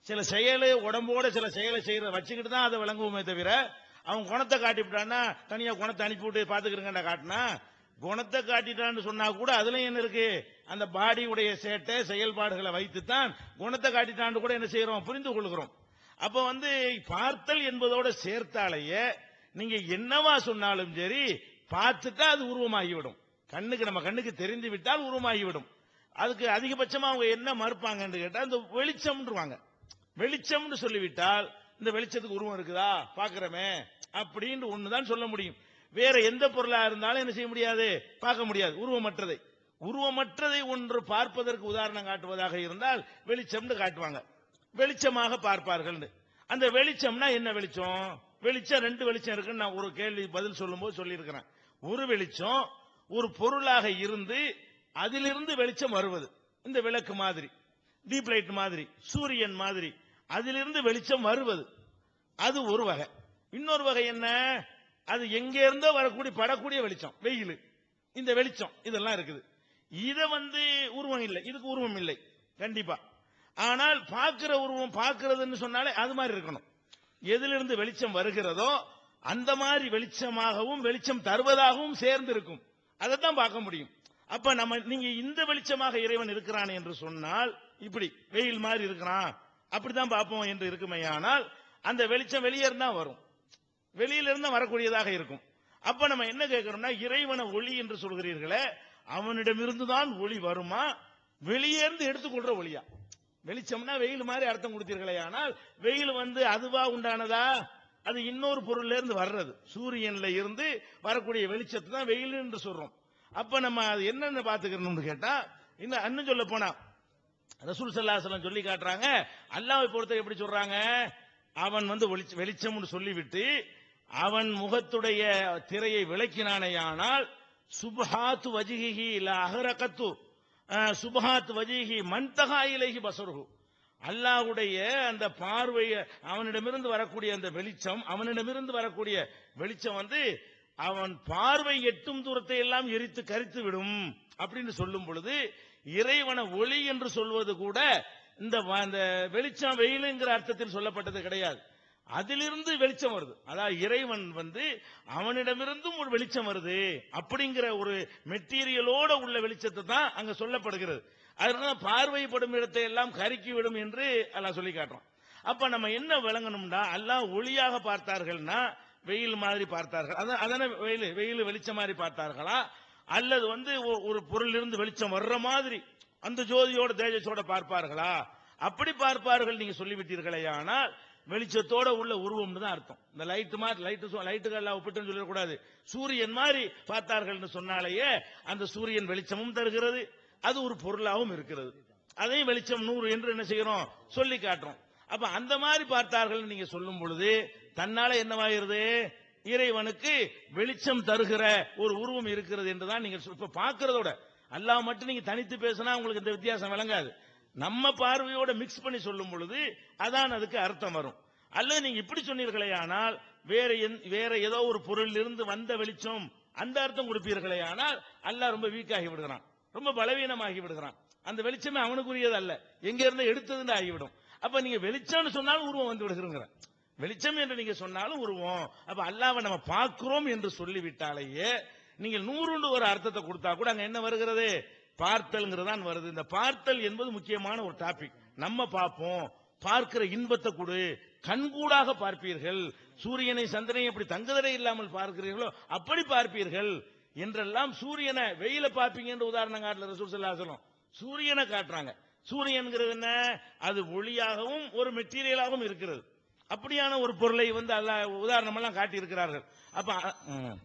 சில செயலை உடம்போட சில செயலை செய்யற வச்சுக்கிட்டு தான் அதை விளங்குவோமே தவிர அவன் குணத்தை காட்டிவிட்டான்னா தனியா குணத்தை அனுப்பிவிட்டு பாத்துக்கிறங்கடா காட்டினா குணத்தை காட்டிட்டான்னு சொன்னா கூட அதுல என்ன இருக்கு அந்த பாடியுடைய சேட்டை செயல்பாடுகளை வைத்துத்தான் குணத்தை காட்டிட்டான்னு கூட என்ன செய்யறோம் புரிந்து கொள்கிறோம் அப்ப வந்து பார்த்தல் என்பதோட சேர்த்தாலேயே நீங்க என்னவா சொன்னாலும் சரி பார்த்துட்டா அது உருவமாகிவிடும் கண்ணுக்கு நம்ம கண்ணுக்கு தெரிந்து விட்டால் உருவமாகிவிடும் அதுக்கு அதிகபட்சமா அவங்க என்ன மறுப்பாங்கன்னு கேட்டா இந்த வெளிச்சம்ன்றுவாங்க வெளிச்சம்னு சொல்லிவிட்டால் இந்த வெளிச்சத்துக்கு உருவம் இருக்குதா பாக்குறமே அப்படின்னு ஒண்ணுதான் சொல்ல முடியும் வேற எந்த பொருளா இருந்தாலும் என்ன செய்ய முடியாது பார்க்க முடியாது உருவமற்றதை உருவமற்றதை ஒன்று பார்ப்பதற்கு உதாரணம் காட்டுவதாக இருந்தால் வெளிச்சம்னு காட்டுவாங்க வெளிச்சமாக பார்ப்பார்கள் அந்த வெளிச்சம்னா என்ன வெளிச்சம் வெளிச்சம் ரெண்டு வெளிச்சம் இருக்குன்னு நான் ஒரு கேள்வி பதில் சொல்லும்போது சொல்லியிருக்கிறேன் ஒரு வெளிச்சம் ஒரு பொருளாக இருந்து அதிலிருந்து வெளிச்சம் வருவது இந்த விளக்கு மாதிரி டீப் லைட் மாதிரி சூரியன் மாதிரி அதிலிருந்து வெளிச்சம் வருவது அது ஒரு வகை இன்னொரு வகை என்ன அது எங்க இருந்தோ வரக்கூடிய படக்கூடிய வெளிச்சம் வெயில் இந்த வெளிச்சம் இதெல்லாம் இருக்குது இத வந்து உருவம் இல்லை இதுக்கு உருவம் இல்லை கண்டிப்பா ஆனால் பார்க்கிற உருவம் பார்க்கிறதுன்னு சொன்னாலே அது மாதிரி இருக்கணும் எதிலிருந்து வெளிச்சம் வருகிறதோ அந்த மாதிரி வெளிச்சமாகவும் வெளிச்சம் தருவதாகவும் சேர்ந்து இருக்கும் அதைத்தான் பார்க்க முடியும் அப்ப நம்ம நீங்க இந்த வெளிச்சமாக இறைவன் இருக்கிறான் என்று சொன்னால் இப்படி வெயில் மாதிரி இருக்கிறான் அப்படித்தான் பார்ப்போம் என்று இருக்குமையானால் அந்த வெளிச்சம் வெளியே இருந்தா வரும் வெளியில இருந்தா வரக்கூடியதாக இருக்கும் அப்ப நம்ம என்ன கேட்கிறோம்னா இறைவன ஒளி என்று சொல்கிறீர்களே அவனிடமிருந்து தான் ஒளி வருமா வெளியே இருந்து எடுத்துக்கொள்ற ஒளியா வெளிச்சம்னா வெயில் மாதிரி அர்த்தம் கொடுத்தீர்களே ஆனால் வெயில் வந்து அதுவா உண்டானதா அது இன்னொரு பொருள்ல இருந்து வர்றது சூரியன்ல இருந்து வரக்கூடிய வெளிச்சத்தை தான் வெயில் என்று சொல்றோம் அப்ப நம்ம அது என்னன்னு பாத்துக்கணும்னு கேட்டா இன்னும் இன்னும் சொல்ல போனா ரசூல் சல்லாஹலம் சொல்லி காட்டுறாங்க அல்லாவை பொறுத்த எப்படி சொல்றாங்க அவன் வந்து வெளிச்ச- வெளிச்சம்னு சொல்லிவிட்டு அவன் முகத்துடைய திரையை விளக்கினானேயானால் சுபஹாத்து வஜிஹி இல்ல அகரகத்து அஹ், சுபஹாத் வஜிஹி மன்தகா இலகி பசருகு அல்லாஹ்வுடைய அந்த பார்வைய அவனிடமிருந்து வரக்கூடிய அந்த வெளிச்சம் அவனிடமிருந்து வரக்கூடிய வெளிச்சம் வந்து அவன் பார்வை எட்டும் தூரத்தை எல்லாம் எரித்து கரித்து விடும் அப்படின்னு சொல்லும் பொழுது இறைவன ஒளி என்று சொல்வது கூட இந்த வ- இந்த வெளிச்சம் வெயிலுங்கிற அர்த்தத்தில் சொல்லப்பட்டது கிடையாது அதிலிருந்து வெளிச்சம் வருது அதாவது இறைவன் வந்து அவனிடமிருந்தும் ஒரு வெளிச்சம் வருது அப்படிங்கிற ஒரு மெட்டீரியலோட உள்ள வெளிச்சத்தை தான் அங்க சொல்லப்படுகிறது அதனால பார்வைப்படும் இடத்தை எல்லாம் கருக்கி விடும் என்று அல்லாஹ் சொல்லி காட்டுறோம் அப்ப நம்ம என்ன விளங்கணும்னா அல்லாஹ் ஒளியாக பார்த்தார்கள்னா வெயில் மாதிரி பார்த்தார்கள் அதான் அதானே வெயில் வெயில் வெளிச்சம் மாதிரி பார்த்தார்களா அல்லது வந்து ஒ- ஒரு பொருளிலிருந்து வெளிச்சம் வர்ற மாதிரி அந்த ஜோதியோட தேஜஸோட பார்ப்பார்களா அப்படி பார்ப்பார்கள் நீங்க சொல்லிவிட்டீர்களே ஆனால் வெளிச்சத்தோட உள்ள உருவம்னு தான் அர்த்தம் இந்த லைட் மாதிரி லைட்டு லைட்டுகள் ஒப்பிட்டுன்னு சொல்லக்கூடாது சூரியன் மாதிரி பார்த்தார்கள்னு சொன்னாலேயே அந்த சூரியன் வெளிச்சமும் தருகிறது அது ஒரு பொருளாகவும் இருக்கிறது அதையும் வெளிச்சம் நூறு என்று என்ன செய்கிறோம் சொல்லி காட்டுறோம் அப்ப அந்த மாதிரி பார்த்தார்கள் நீங்க சொல்லும் பொழுது தன்னால என்னவாகிறது இறைவனுக்கு வெளிச்சம் தருகிற ஒரு உருவம் இருக்கிறது என்றுதான் நீங்க சொல்- இப்ப பார்க்கிறதோட அல்லாஹ் மட்டும் நீங்க தனித்து பேசினா உங்களுக்கு இந்த வித்தியாசம் விளங்காது நம்ம பார்வையோட மிக்ஸ் பண்ணி சொல்லும் பொழுது அதான் அதுக்கு அர்த்தம் வரும் அல்லது நீங்க இப்படி சொன்னீர்களே ஆனால் வேற எந்- வேற ஏதோ ஒரு பொருளில் இருந்து வந்த வெளிச்சம் அந்த அர்த்தம் கொடுப்பீர்களே ஆனால் அல்லாஹ் ரொம்ப வீக் ஆகி விடுகிறான் ரொம்ப பலவீனமாகி விடுகிறான் அந்த வெளிச்சமே அவனுக்குரியது அல்ல எங்க இருந்து எடுத்ததுன்னு ஆகிவிடும் அப்ப நீங்க வெளிச்சம்னு சொன்னாலும் உருவம் வந்து விடுகிறோங்கிற வெளிச்சம் என்று நீங்க சொன்னாலும் உருவம் அப்ப அல்லாவை நம்ம பார்க்கிறோம் என்று சொல்லிவிட்டாலேயே நீங்கள் நூறுண்டு ஒரு அர்த்தத்தை கொடுத்தா கூட அங்க என்ன வருகிறது பார்த்தல்ங்கிறது தான் வருது இந்த பார்த்தல் என்பது முக்கியமான ஒரு டாபிக் நம்ம பார்ப்போம் பார்க்கிற இன்பத்தை கொடு கண்கூடாக பார்ப்பீர்கள் சூரியனை சந்திரனை எப்படி தங்குதடை இல்லாமல் பார்க்கிறீர்களோ அப்படி பார்ப்பீர்கள் என்றெல்லாம் சூரியனை வெயில பார்ப்பீங்க என்று உதாரணம் காட்டல ரசூல் ஸல்லல்லாஹு அலைஹி வஸல்லம் சூரியனை காட்டுறாங்க சூரியன்கிறது என்ன அது ஒளியாகவும் ஒரு மெட்டீரியலாகவும் இருக்கிறது அப்படியான ஒரு பொருளை வந்து அல்லாஹ் உதாரணமெல்லாம் காட்டி இருக்கிறார்கள் அப்ப அ- ம்.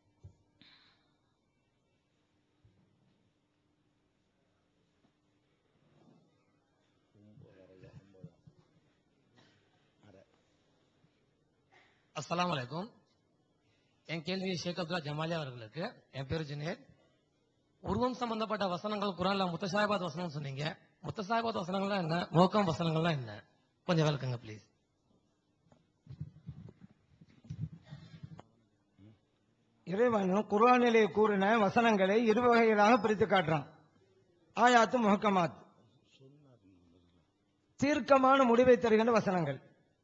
அஸ்ஸலாமு அலைக்கும் என் கேள்வி ஷேக் அப்துல்லா ஜமாலி அவர்களுக்கு என் பேர் ஜுனேத் உருவம் சம்பந்தப்பட்ட வசனங்கள் குரான்ல முத்தசாபாத் வசனம் சொன்னீங்க முத்தசாபாத் வசனங்கள்லாம் என்ன நோக்கம் வசனங்கள்லாம் என்ன கொஞ்சம் விளக்குங்க ப்ளீஸ் இறைவன் குர்ஆனிலே கூறின வசனங்களை இரு வகைகளாக பிரித்து காட்டுறான் ஆயாத்து முஹக்கமாத் தீர்க்கமான முடிவை தருகின்ற வசனங்கள்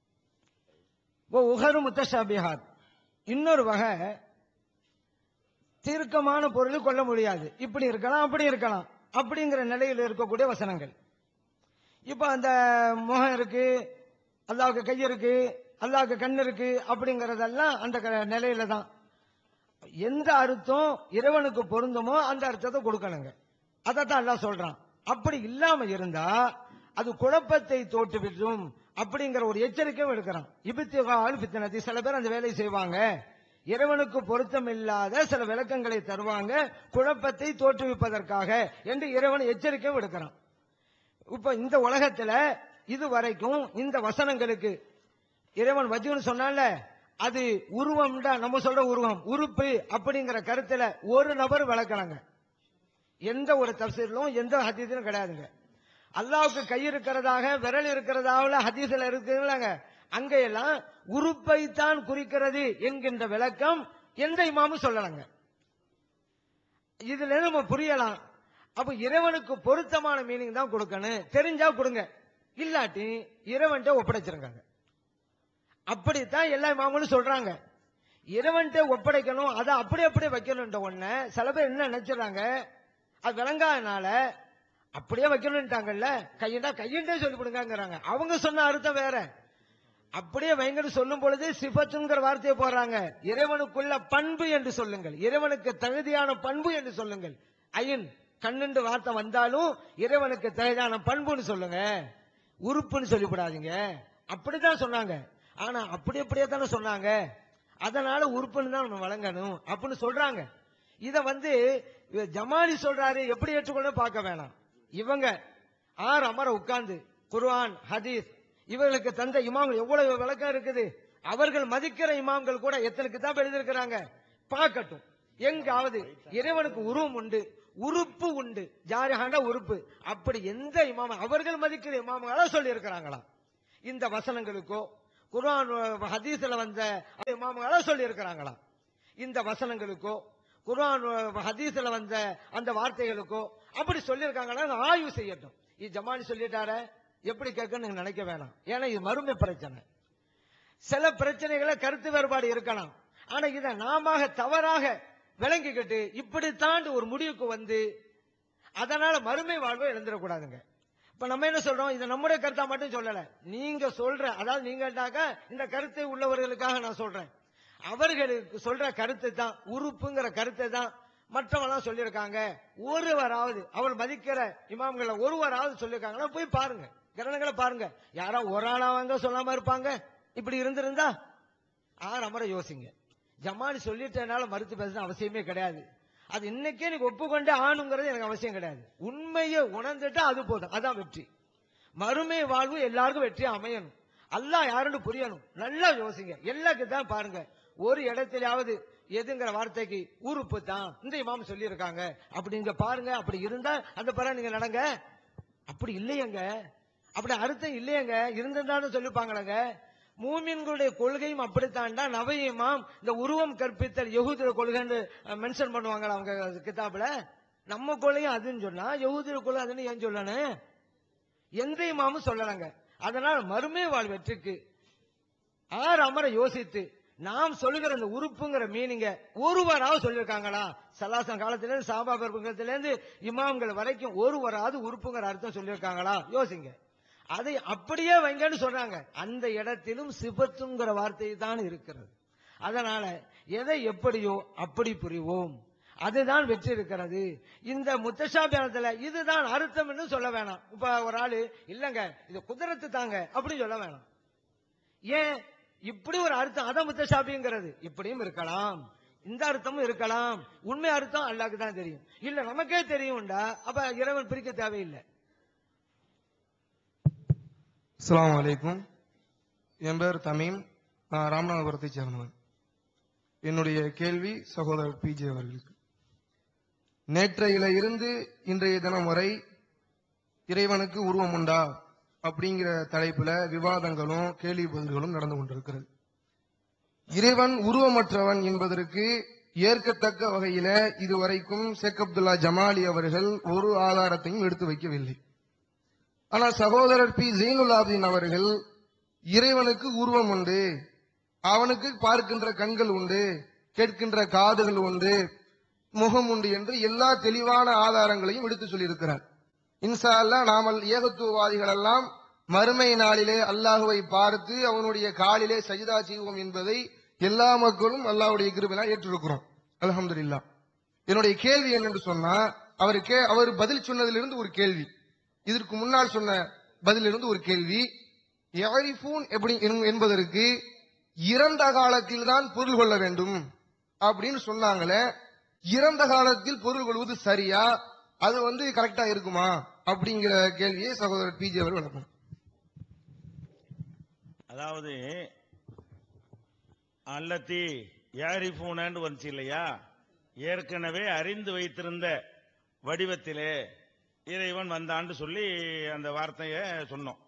ஓ உகரு முத்தஷாபிஹாத் இன்னொரு வகை தீர்க்கமான பொருள் கொள்ள முடியாது இப்படி இருக்கலாம் அப்படி இருக்கலாம் அப்படிங்கிற நிலையில் இருக்கக்கூடிய வசனங்கள் இப்ப அந்த முகம் இருக்கு அல்லாவுக்கு கை இருக்கு அல்லாவுக்கு கண் இருக்கு அப்படிங்கறதெல்லாம் அந்த க- நிலையில தான் எந்த அர்த்தம் இறைவனுக்கு பொருந்துமோ அந்த அர்த்தத்தை கொடுக்கணுங்க அதைத்தான் அல்லாஹ் சொல்றான் அப்படி இல்லாம இருந்தா அது குழப்பத்தை தோற்றுவிடும் அப்படிங்கிற ஒரு எச்சரிக்கையும் எடுக்கிறான் இபித்திகால் பித்தனத்தி சில பேர் அந்த வேலையை செய்வாங்க இறைவனுக்கு பொருத்தம் இல்லாத சில விளக்கங்களை தருவாங்க குழப்பத்தை தோற்றுவிப்பதற்காக என்று இறைவன் எச்சரிக்கையும் எடுக்கிறான் இப்ப இந்த உலகத்துல இது வரைக்கும் இந்த வசனங்களுக்கு இறைவன் வஜ்னு சொன்னால அது உருவம்டா நம்ம சொல்ற உருவம் உறுப்பு அப்படிங்கிற கருத்துல ஒரு நபர் விளக்கறாங்க எந்த ஒரு தப்சீரிலும் எந்த ஹதீஸிலும் கிடையாதுங்க அல்லாவுக்கு கை இருக்கிறதாக விரல் இருக்கிறதாக ஹதீஸ்ல இருக்குங்களாங்க அங்கெல்லாம் உறுப்பை தான் குறிக்கிறது என்கின்ற விளக்கம் எந்த இமாமும் சொல்லலாங்க இதுல நம்ம புரியலாம் அப்ப இறைவனுக்கு பொருத்தமான மீனிங் தான் கொடுக்கணும் தெரிஞ்சா கொடுங்க இல்லாட்டி இறைவன்ட்ட ஒப்படைச்சிருங்க அப்படித்தான் எல்லா இமாமங்களும் சொல்றாங்க இறைவன்ட்ட ஒப்படைக்கணும் அதை அப்படி அப்படியே வைக்கணும்ன்ற ஒண்ணு சில பேர் என்ன நினைச்சிடறாங்க அது விளங்காதனால அப்படியே வைக்கணும்ட்டாங்கல்ல கையிண்டா கையிண்டே சொல்லி கொடுங்கிறாங்க அவங்க சொன்ன அர்த்தம் வேற அப்படியே வைங்கன்னு சொல்லும் பொழுது சிபத்துங்கிற வார்த்தையை போடுறாங்க இறைவனுக்குள்ள பண்பு என்று சொல்லுங்கள் இறைவனுக்கு தகுதியான பண்பு என்று சொல்லுங்கள் ஐயன் கண்ணுண்டு வார்த்தை வந்தாலும் இறைவனுக்கு தகுதியான பண்புன்னு சொல்லுங்க உறுப்புன்னு சொல்லிவிடாதீங்க அப்படிதான் சொன்னாங்க ஆனா அப்படி அப்படியே தானே சொன்னாங்க அதனால உறுப்புன்னு தான் நம்ம வழங்கணும் அப்படின்னு சொல்றாங்க இத வந்து இவ ஜமாலி சொல்றாரு எப்படி ஏற்றுக்கொள்ள பார்க்க வேணாம் இவங்க ஆறு அமர உட்கார்ந்து குர்ஆன் ஹதீஸ் இவர்களுக்கு தந்த இமாம்கள் எவ்வளவு விளக்கம் இருக்குது அவர்கள் மதிக்கிற இமாம்கள் கூட எத்தனை கிதாப் எழுதியிருக்கிறாங்க பார்க்கட்டும் எங்காவது இறைவனுக்கு உருவம் உண்டு உறுப்பு உண்டு ஜாரிஹாண்டா உறுப்பு அப்படி எந்த இமாம் அவர்கள் மதிக்கிற இமாம்களா சொல்லி இருக்கிறாங்களா இந்த வசனங்களுக்கோ குர்ஆன் ஹதீஸ்ல வந்த இமாம்களா சொல்லி இருக்கிறாங்களா இந்த வசனங்களுக்கோ குர்ஆன் ஹதீஸ்ல வந்த அந்த வார்த்தைகளுக்கோ அப்படி சொல்லியிருக்காங்களா ஆய்வு செய்யட்டும் இது ஜமானி சொல்லிட்டார எப்படி கேட்கன்னு நீங்க நினைக்க வேணாம் ஏன்னா இது மறுமை பிரச்சனை சில பிரச்சனைகளை கருத்து வேறுபாடு இருக்கலாம் ஆனா இதை நாம தவறாக விளங்கிக்கிட்டு இப்படித்தான் ஒரு முடிவுக்கு வந்து அதனால மறுமை வாழ்வை இழந்துடக்கூடாதுங்க இப்ப நம்ம என்ன சொல்றோம் இது நம்முடைய கருத்தா மட்டும் சொல்லல நீங்க சொல்ற அதாவது நீங்கட்டாக்க இந்த கருத்தை உள்ளவர்களுக்காக நான் சொல்றேன் அவர்களுக்கு சொல்ற கருத்து தான் உறுப்புங்கிற கருத்தை தான் மற்றவெல்லாம் சொல்லியிருக்காங்க ஒருவராவது அவர் மதிக்கிற இமாம்களை ஒருவராவது சொல்லியிருக்காங்கன்னா போய் பாருங்க கிரணங்களை பாருங்க யாரோ ஒரு ஆளாவங்க சொல்லாம இருப்பாங்க இப்படி இருந்திருந்தா ஆறு அமர யோசிங்க ஜமாலி சொல்லிட்டனால மறுத்து பேச அவசியமே கிடையாது அது இன்னைக்கே நீங்க ஒப்புக்கொண்டு ஆணுங்கிறது எனக்கு அவசியம் கிடையாது உண்மையை உணர்ந்துட்டா அது போதும் அதான் வெற்றி மறுமை வாழ்வு எல்லாருக்கும் வெற்றி அமையணும் அல்லாஹ் யாருன்னு புரியணும் நல்லா யோசிங்க எல்லாருக்கும் தான் பாருங்க ஒரு இடத்திலாவது எதுங்கிற வார்த்தைக்கு உறுப்பு தான் இந்த இமாம் சொல்லி இருக்காங்க அப்படி நீங்க பாருங்க அப்படி இருந்தா அந்த பிறகு நீங்க நடங்க அப்படி இல்லையங்க அப்படி அர்த்தம் இல்லையங்க இருந்திருந்தாலும் சொல்லிப்பாங்களங்க மூமின்களுடைய கொள்கையும் அப்படித்தான்டா நவ இமாம் இந்த உருவம் கற்பித்தல் யகுதிர கொள்கைன்னு மென்ஷன் பண்ணுவாங்க அவங்க கிதாபுல நம்ம கொள்கையும் அதுன்னு சொன்னா யகுதிர கொள்கை அதுன்னு ஏன் சொல்லணும் எந்த இமாமும் சொல்லலாங்க அதனால மறுமை வாழ் வெற்றிக்கு ஆறு அமர யோசித்து நாம் சொல்லுகிற இந்த உறுப்புங்கிற மீனிங்க ஒருவராவது சொல்லியிருக்காங்களா சலாசம் காலத்துல இருந்து சாபா பெருமங்கத்துல இருந்து இமாம்கள் வரைக்கும் ஒருவராவது உறுப்புங்கிற அர்த்தம் சொல்லியிருக்காங்களா யோசிங்க அதை அப்படியே வைங்கன்னு சொல்றாங்க அந்த இடத்திலும் சிபத்துங்கிற வார்த்தை தான் இருக்கிறது அதனால எதை எப்படியோ அப்படி புரிவோம் அதுதான் வெற்றி இருக்கிறது இந்த முத்தசாபியானத்துல இதுதான் அர்த்தம் சொல்ல வேணாம் இப்ப ஒரு ஆளு இல்லங்க இது குதிரத்து தாங்க அப்படின்னு சொல்ல வேணாம் ஏன் இப்படி ஒரு அர்த்தம் அதான் முத்தசாபிங்கிறது இப்படியும் இருக்கலாம் இந்த அர்த்தமும் இருக்கலாம் உண்மை அர்த்தம் அல்லாக்கு தான் தெரியும் இல்ல நமக்கே தெரியும்டா அப்ப இறைவன் பிரிக்க தேவையில்லை அஸ்ஸலாமு அலைக்கும் என் பேர் தமீம் நான் ராமநாதபுரத்தை சேர்ந்தவன் என்னுடைய கேள்வி சகோதரர் பிஜே அவர்களுக்கு நேற்றையில இருந்து இன்றைய தினம் வரை இறைவனுக்கு உருவம் உண்டா அப்படிங்கிற தலைப்புல விவாதங்களும் கேள்வி பதில்களும் நடந்து கொண்டிருக்கிறது இறைவன் உருவமற்றவன் என்பதற்கு ஏற்கத்தக்க வகையில இதுவரைக்கும் ஷேக் அப்துல்லா ஜமாலி அவர்கள் ஒரு ஆதாரத்தையும் எடுத்து வைக்கவில்லை ஆனால் சகோதரர் பி ஜெயினுலாதீன் அவர்கள் இறைவனுக்கு உருவம் உண்டு அவனுக்கு பார்க்கின்ற கண்கள் உண்டு கேட்கின்ற காதுகள் உண்டு முகம் உண்டு என்று எல்லா தெளிவான ஆதாரங்களையும் எடுத்து சொல்லியிருக்கிறார் இன்சா அல்லாஹ் நாமல் ஏகத்துவவாதிகள் எல்லாம் மறுமை நாளிலே அல்லாஹுவை பார்த்து அவனுடைய காலிலே சஜிதா செய்வோம் என்பதை எல்லா மக்களும் அல்லாஹ்வுடைய கிருபினால் ஏற்றிருக்கிறோம் அல்ஹம்துலில்லாஹ் என்னுடைய கேள்வி என்னன்னு சொன்னா அவர் கே அவர் பதில் சொன்னதிலிருந்து ஒரு கேள்வி இதற்கு முன்னால் சொன்ன பதிலிருந்து ஒரு கேள்வி யரிஃபூன் எப்படி என்- என்பதற்கு இறந்த காலத்தில் தான் பொருள் கொள்ள வேண்டும் அப்படின்னு சொன்னாங்களே இறந்த காலத்தில் பொருள் கொள்வது சரியா அது வந்து கரெக்டா இருக்குமா அப்படிங்கிற கேள்வியை சகோதரர் பிஜி அவர் விளக்கம் அதாவது அல்லத்தி யாரிஃபூனன்னு வந்துச்சு இல்லையா ஏற்கனவே அறிந்து வைத்திருந்த வடிவத்திலே இறைவன் வந்தான்னு சொல்லி அந்த வார்த்தையை சொன்னோம்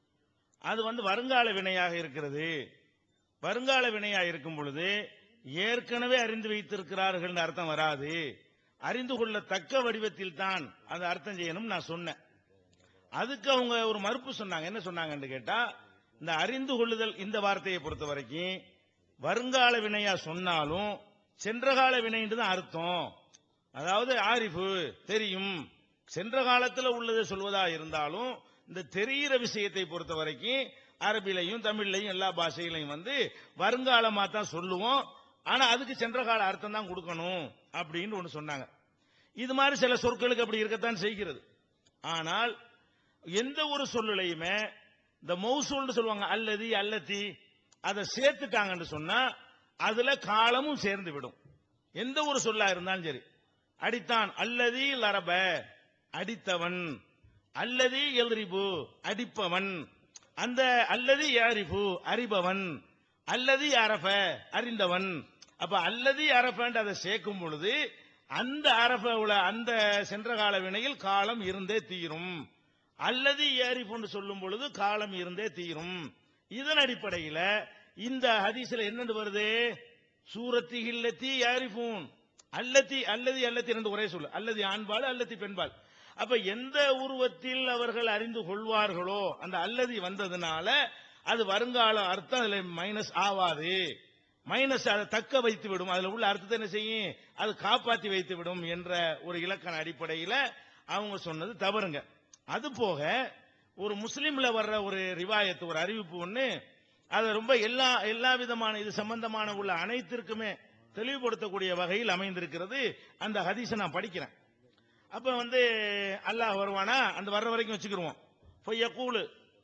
அது வந்து வருங்கால வினையாக இருக்கிறது வருங்கால வினையாக இருக்கும் பொழுது ஏற்கனவே அறிந்து வைத்திருக்கிறார்கள் அர்த்தம் வராது அறிந்து கொள்ளத்தக்க வடிவத்தில் தான் அந்த அர்த்தம் செய்யணும் நான் சொன்னேன் அதுக்கு அவங்க ஒரு மறுப்பு சொன்னாங்க என்ன சொன்னாங்கன்னு கேட்டா இந்த அறிந்து கொள்ளுதல் இந்த வார்த்தையை பொறுத்த வரைக்கும் வருங்கால வினையா சொன்னாலும் சென்ற கால வினைன்னு தான் அர்த்தம் அதாவது ஆரிஃபு தெரியும் சென்ற காலத்துல உள்ளதை சொல்வதா இருந்தாலும் இந்த தெரிகிற விஷயத்தை பொறுத்த வரைக்கும் அரபிலையும் தமிழ்லையும் எல்லா பாஷைகளையும் வந்து வருங்காலமா தான் சொல்லுவோம் ஆனா அதுக்கு சென்ற கால அர்த்தம் தான் கொடுக்கணும் அப்படின்னு ஒண்ணு சொன்னாங்க இது மாதிரி சில சொற்களுக்கு அப்படி இருக்கத்தான் செய்கிறது ஆனால் எந்த ஒரு சொல்லுலையுமே இந்த மௌசூல்னு சொல்லுவாங்க அல்லதி அல்லத்தி அதை சேர்த்துட்டாங்கன்னு சொன்னா அதுல காலமும் சேர்ந்து விடும் எந்த ஒரு சொல்லா இருந்தாலும் சரி அடித்தான் அல்லதி லரப அடித்தவன் அல்லதி எல்ரிபு அடிப்பவன் அந்த அல்லதி யாரிபு அறிபவன் அல்லதி அரப அறிந்தவன் அப்ப அல்லதி அரபன்ற அதை சேர்க்கும் பொழுது அந்த அரப உள்ள அந்த சென்ற கால வினையில் காலம் இருந்தே தீரும் அல்லது ஏரிஃபுன்னு சொல்லும் பொழுது காலம் இருந்தே தீரும் இதன் அடிப்படையில இந்த ஹதீஸ்ல என்னன்னு வருது சூரத்தி இல்லத்தி யாரிஃபூன் அல்லத்தி அல்லதி அல்லத்தி ரெண்டு ஒரே சொல்லு அல்லது ஆண்பால் அல்லத்தி பெண்பால் அப்ப எந்த உருவத்தில் அவர்கள் அறிந்து கொள்வார்களோ அந்த அல்லதி வந்ததுனால அது வருங்கால அர்த்தம் அதுல மைனஸ் ஆவாது மைனஸ் அதை தக்க வைத்து விடும் அதுல உள்ள அர்த்தத்தை என்ன செய்யும் அது காப்பாத்தி வைத்து விடும் என்ற ஒரு இலக்கண அடிப்படையில அவங்க சொன்னது தவறுங்க அது போக ஒரு முஸ்லீம்ல வர்ற ஒரு ரிவாயத்து ஒரு அறிவிப்பு ஒண்ணு அது ரொம்ப எல்லா எல்லா விதமான இது சம்பந்தமான உள்ள அனைத்திற்குமே தெளிவுபடுத்தக்கூடிய வகையில் அமைந்திருக்கிறது அந்த ஹதீஸை நான் படிக்கிறேன் அப்ப வந்து அல்லாஹ் வருவானா அந்த வர்ற வரைக்கும் வச்சுக்கிருவோம் பொய்யக்கூழு